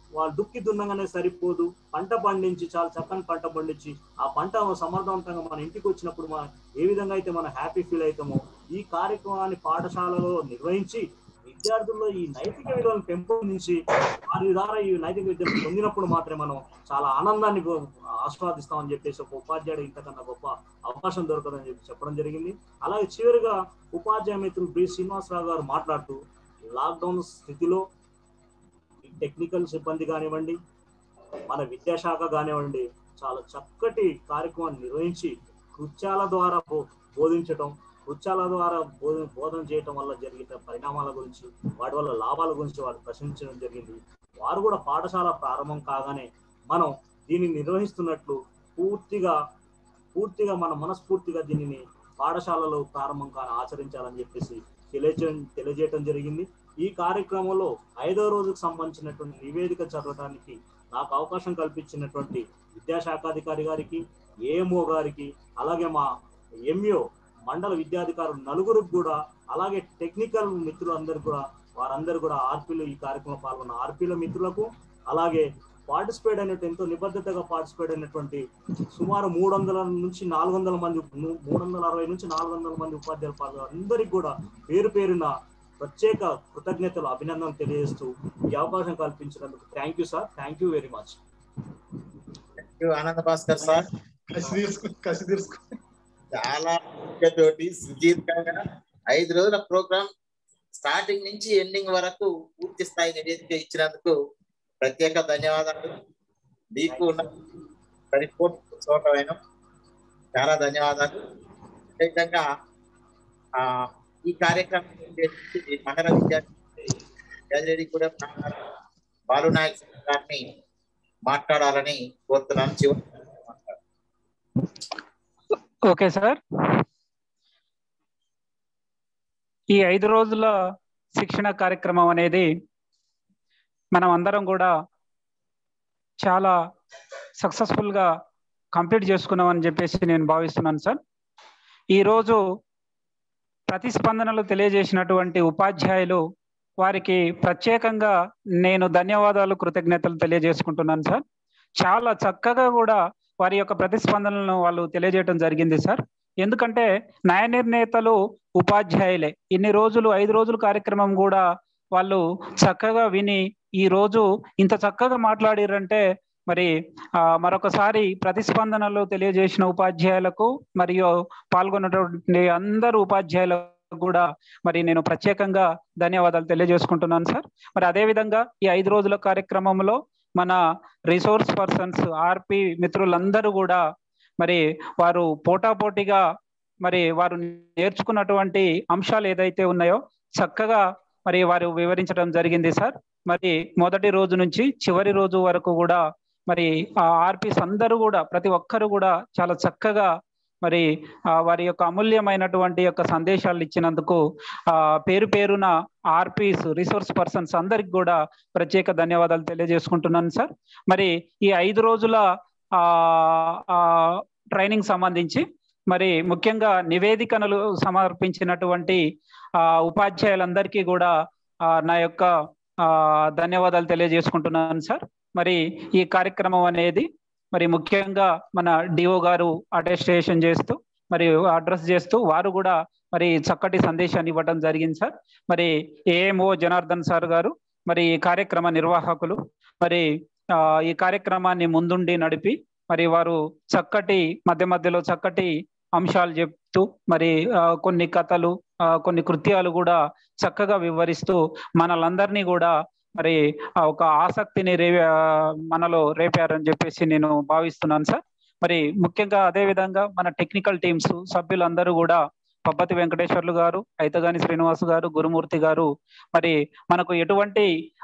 వాళ్ళు దుక్కి దున్నగానే సరిపోదు పంట పండించి చాలా చక్కని పంట పండించి ఆ పంట సమర్థవంతంగా మన ఇంటికి వచ్చినప్పుడు మన ఏ విధంగా అయితే మనం హ్యాపీ ఫీల్ అవుతామో ఈ కార్యక్రమాన్ని పాఠశాలలో నిర్వహించి విద్యార్థుల్లో ఈ నైతిక విలువలను పెంపొందించి వారి ద్వారా ఈ నైతిక విద్యను పొందినప్పుడు మాత్రమే మనం చాలా ఆనందాన్ని గో- ఆస్వాదిస్తామని చెప్పేసి ఒక ఉపాధ్యాయుడు ఇంతకన్నా గొప్ప అవకాశం దొరకదని చెప్పి చెప్పడం జరిగింది అలాగే చివరిగా ఉపాధ్యాయ మిత్రులు బి శ్రీనివాసరావు గారు మాట్లాడుతూ లాక్డౌన్ స్థితిలో ఈ టెక్నికల్ సిబ్బంది కానివ్వండి మన విద్యాశాఖ కానివ్వండి చాలా చక్కటి కార్యక్రమాన్ని నిర్వహించి కృత్యాల ద్వారా బో- బోధించడం కృత్యాల ద్వారా బోధన బోధన చేయటం వల్ల జరిగిన పరిణామాల గురించి వాటి వల్ల లాభాల గురించి వారు ప్రశ్నించడం జరిగింది వారు కూడా పాఠశాల ప్రారంభం కాగానే మనం దీన్ని నిర్వహిస్తున్నట్లు పూర్తిగా పూర్తిగా మన మనస్ఫూర్తిగా దీనిని పాఠశాలలో ప్రారంభం కానీ ఆచరించాలని చెప్పేసి తెలియజే తెలియజేయటం జరిగింది ఈ కార్యక్రమంలో ఐదో రోజుకు సంబంధించినటువంటి నివేదిక చదవడానికి నాకు అవకాశం కల్పించినటువంటి విద్యాశాఖాధికారి గారికి ఏఎంఓ గారికి అలాగే మా ఎంఈఓ మండల విద్యాధికారులు నలుగురికి కూడా అలాగే టెక్నికల్ మిత్రులందరూ కూడా వారందరూ కూడా ఆర్పీలు ఈ కార్యక్రమంలో పాల్గొన్న ఆర్పీల మిత్రులకు అలాగే పార్టిసిపేట్ అయినట్టు ఎంతో నిబద్ధతగా పార్టిసిపేట్ అయినటువంటి సుమారు మూడు వందల నుంచి నాలుగు వందల మంది ము- మూడు వందల అరవై నుంచి నాలుగు వందల మంది ఉపాధ్యాయులు పాల్గొన్నారు అందరికీ కూడా పేరు పేరున ప్రత్యేక కృతజ్ఞతలు అభినందనలు తెలియజేస్తూ ఈ అవకాశం కల్పించినందుకు thank you sir thank you very much Ananda Bhaskar sir కసి తీర్చుకో కసి తీర్చుకో చాలా తోటి సుదీర్ఘంగా ఐదు రోజుల ప్రోగ్రామ్ స్టార్టింగ్ నుంచి ఎండింగ్ వరకు పూర్తి స్థాయి నివేదిక ఇచ్చినందుకు ప్రత్యేక ధన్యవాదాలు మీకు ఉన్న రిపోర్ట్ చూడటమైన చాలా ధన్యవాదాలు అదేవిధంగా ఆ, ఈ కార్యక్రమం ఉద్దేశించి మండల విద్యార్థి యాదిరెడ్డి కూడా బాలు నాయక్ సార్ గారిని మాట్లాడాలని కోరుతున్నాను చివరి ఓకే సార్ ఈ ఐదు రోజుల శిక్షణ కార్యక్రమం అనేది మనం అందరం కూడా చాలా సక్సెస్ఫుల్ గా కంప్లీట్ చేసుకున్నామని చెప్పేసి నేను భావిస్తున్నాను సార్ ఈరోజు ప్రతిస్పందనలు తెలియజేసినటువంటి ఉపాధ్యాయులు వారికి ప్రత్యేకంగా నేను ధన్యవాదాలు కృతజ్ఞతలు తెలియజేసుకుంటున్నాను సార్ చాలా చక్కగా కూడా వారి యొక్క ప్రతిస్పందనలను వాళ్ళు తెలియజేయడం జరిగింది సార్ ఎందుకంటే న్యాయ నిర్ణేతలు ఉపాధ్యాయులే ఇన్ని రోజులు ఐదు రోజుల కార్యక్రమం కూడా వాళ్ళు చక్కగా విని ఈ రోజు ఇంత చక్కగా మాట్లాడిరంటే మరి ఆ, మరొకసారి ప్రతిస్పందనలు తెలియజేసిన ఉపాధ్యాయులకు మరియు పాల్గొన్నటువంటి అందరు ఉపాధ్యాయులకు కూడా మరి నేను ప్రత్యేకంగా ధన్యవాదాలు తెలియజేసుకుంటున్నాను సార్ మరి అదే విధంగా ఈ ఐదు రోజుల కార్యక్రమంలో మన రిసోర్స్ పర్సన్స్ ఆర్పి మిత్రులందరూ కూడా మరి వారు పోటాపోటీగా మరి వారు నేర్చుకున్నటువంటి అంశాలు ఏదైతే ఉన్నాయో చక్కగా మరి వారు వివరించడం జరిగింది సార్ మరి మొదటి రోజు నుంచి చివరి రోజు వరకు కూడా మరి ఆ ఆర్పీస్ అందరూ కూడా ప్రతి ఒక్కరు కూడా చాలా చక్కగా మరి ఆ వారి యొక్క అమూల్యమైనటువంటి యొక్క సందేశాలు ఇచ్చినందుకు ఆ పేరు పేరున ఆర్పీస్ రిసోర్స్ పర్సన్స్ అందరికి కూడా ప్రత్యేక ధన్యవాదాలు తెలియజేసుకుంటున్నాను సార్ మరి ఈ ఐదు రోజుల ఆ ఆ ట్రైనింగ్ సంబంధించి మరి ముఖ్యంగా నివేదికలు సమర్పించినటువంటి ఆ ఉపాధ్యాయులందరికీ కూడా ఆ, నా యొక్క ఆ, ధన్యవాదాలు తెలియజేసుకుంటున్నాను సార్ మరి ఈ కార్యక్రమం అనేది మరి ముఖ్యంగా మన డిఓ గారు అటెస్టేషన్ చేస్తూ మరి అడ్రస్ చేస్తూ వారు కూడా మరి చక్కటి సందేశాన్ని ఇవ్వడం జరిగింది సార్ మరి ఏఎంఓ జనార్దన్ సార్ గారు మరి ఈ కార్యక్రమ నిర్వాహకులు మరి ఆ, ఈ కార్యక్రమాన్ని ముందుండి నడిపి మరి వారు చక్కటి మధ్య మధ్యలో చక్కటి అంశాలు చెప్తూ మరి ఆ, కొన్ని కథలు ఆ, కొన్ని కృత్యాలు కూడా చక్కగా వివరిస్తూ మనలందరినీ కూడా మరి ఆ ఒక ఆసక్తిని రే ఆ, మనలో రేపారని చెప్పేసి నేను భావిస్తున్నాను సార్ మరి ముఖ్యంగా అదే విధంగా మన టెక్నికల్ టీమ్స్ సభ్యులందరూ కూడా పబ్బతి వెంకటేశ్వర్లు గారు అయితగాని శ్రీనివాస్ గారు గురుమూర్తి గారు మరి మనకు ఎటువంటి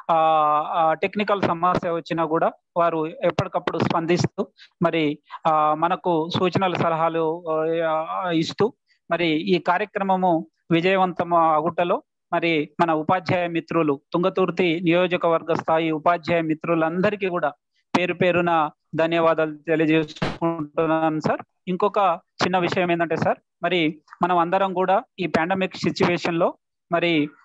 ఆ టెక్నికల్ సమస్య వచ్చినా కూడా వారు ఎప్పటికప్పుడు స్పందిస్తూ మరి ఆ మనకు సూచనలు సలహాలు ఆ, ఇస్తూ మరి ఈ కార్యక్రమము విజయవంతం అగుటలో మరి మన ఉపాధ్యాయ మిత్రులు తుంగతుర్తి నియోజకవర్గ స్థాయి ఉపాధ్యాయ మిత్రులందరికీ కూడా పేరు పేరున ధన్యవాదాలు తెలియజేసుకుంటున్నాను సార్ ఇంకొక చిన్న విషయం ఏంటంటే సార్ మరి మనం అందరం కూడా ఈ పాండమిక్ సిచ్యువేషన్ లో మరి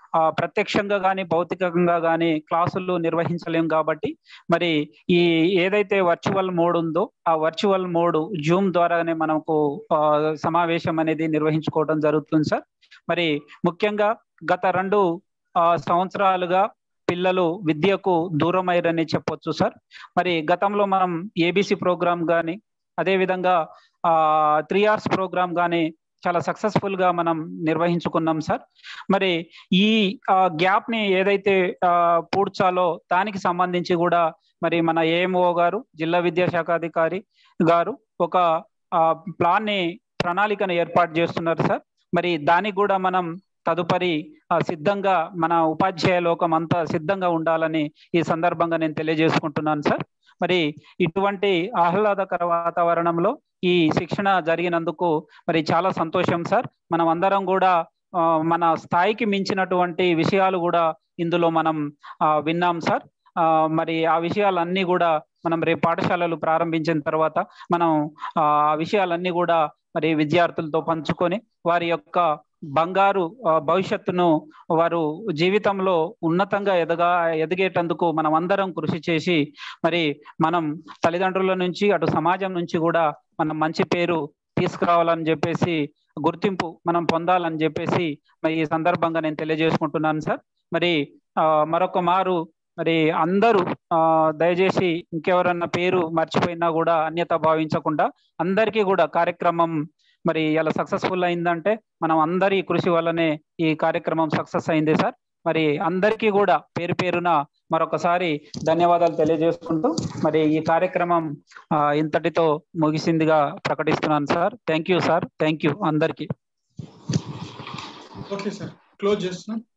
ఆ, ప్రత్యక్షంగా కానీ భౌతికంగా కానీ క్లాసులు నిర్వహించలేం కాబట్టి మరి ఈ ఏదైతే వర్చువల్ మోడ్ ఉందో ఆ వర్చువల్ మోడ్ జూమ్ ద్వారానే మనకు ఆ, సమావేశం అనేది నిర్వహించుకోవడం జరుగుతుంది సార్ మరి ముఖ్యంగా గత రెండు ఆ, సంవత్సరాలుగా పిల్లలు విద్యకు దూరమయ్యారని చెప్పొచ్చు సార్ మరి గతంలో మనం ఏబిసి ప్రోగ్రామ్ కానీ అదేవిధంగా త్రీ అవర్స్ ప్రోగ్రామ్ కానీ చాలా సక్సెస్ఫుల్ గా మనం నిర్వహించుకున్నాం సార్ మరి ఈ గ్యాప్ ని ఏదైతే ఆ, పూడ్చాలో దానికి సంబంధించి కూడా మరి మన ఏఎంఓ గారు జిల్లా విద్యాశాఖాధికారి గారు ఒక ప్లాన్ ని ప్రణాళికను ఏర్పాటు చేస్తున్నారు సార్ మరి దానికి కూడా మనం తదుపరి ఆ, సిద్ధంగా మన ఉపాధ్యాయ లోకం అంతా సిద్ధంగా ఉండాలని ఈ సందర్భంగా నేను తెలియజేసుకుంటున్నాను సార్ మరి ఇటువంటి ఆహ్లాదకర వాతావరణంలో ఈ శిక్షణ జరిగినందుకు మరి చాలా సంతోషం సార్ మనం అందరం కూడా ఆ, మన స్థాయికి మించినటువంటి విషయాలు కూడా ఇందులో మనం ఆ, విన్నాం సార్ ఆ, మరి ఆ విషయాలన్నీ కూడా మనం రేపు పాఠశాలలు ప్రారంభించిన తర్వాత మనం ఆ ఆ విషయాలన్నీ కూడా మరి విద్యార్థులతో పంచుకొని వారి యొక్క బంగారు ఆ, భవిష్యత్తును వారు జీవితంలో ఉన్నతంగా ఎదగా ఎదిగేటందుకు మనం అందరం కృషి చేసి మరి మనం తల్లిదండ్రుల నుంచి అటు సమాజం నుంచి కూడా మనం మంచి పేరు తీసుకురావాలని చెప్పేసి గుర్తింపు మనం పొందాలని చెప్పేసి మరి ఈ సందర్భంగా నేను తెలియజేసుకుంటున్నాను సార్ మరి ఆ, మరొక మారు మరి అందరూ ఆ, దయచేసి ఇంకెవరన్నా పేరు మర్చిపోయినా కూడా అన్యత భావించకుండా అందరికీ కూడా కార్యక్రమం మరి ఇలా సక్సెస్ఫుల్ అయిందంటే మనం అందరి కృషి వల్లనే ఈ కార్యక్రమం సక్సెస్ అయింది సార్ మరి అందరికీ కూడా పేరు పేరున మరొకసారి ధన్యవాదాలు తెలియజేసుకుంటూ మరి ఈ కార్యక్రమం ఆ, ఇంతటితో ముగిసిందిగా ప్రకటిస్తున్నాను sir thank you sir thank you అందరికీ ఓకే సార్ క్లోజ్ చేస్తున్నాం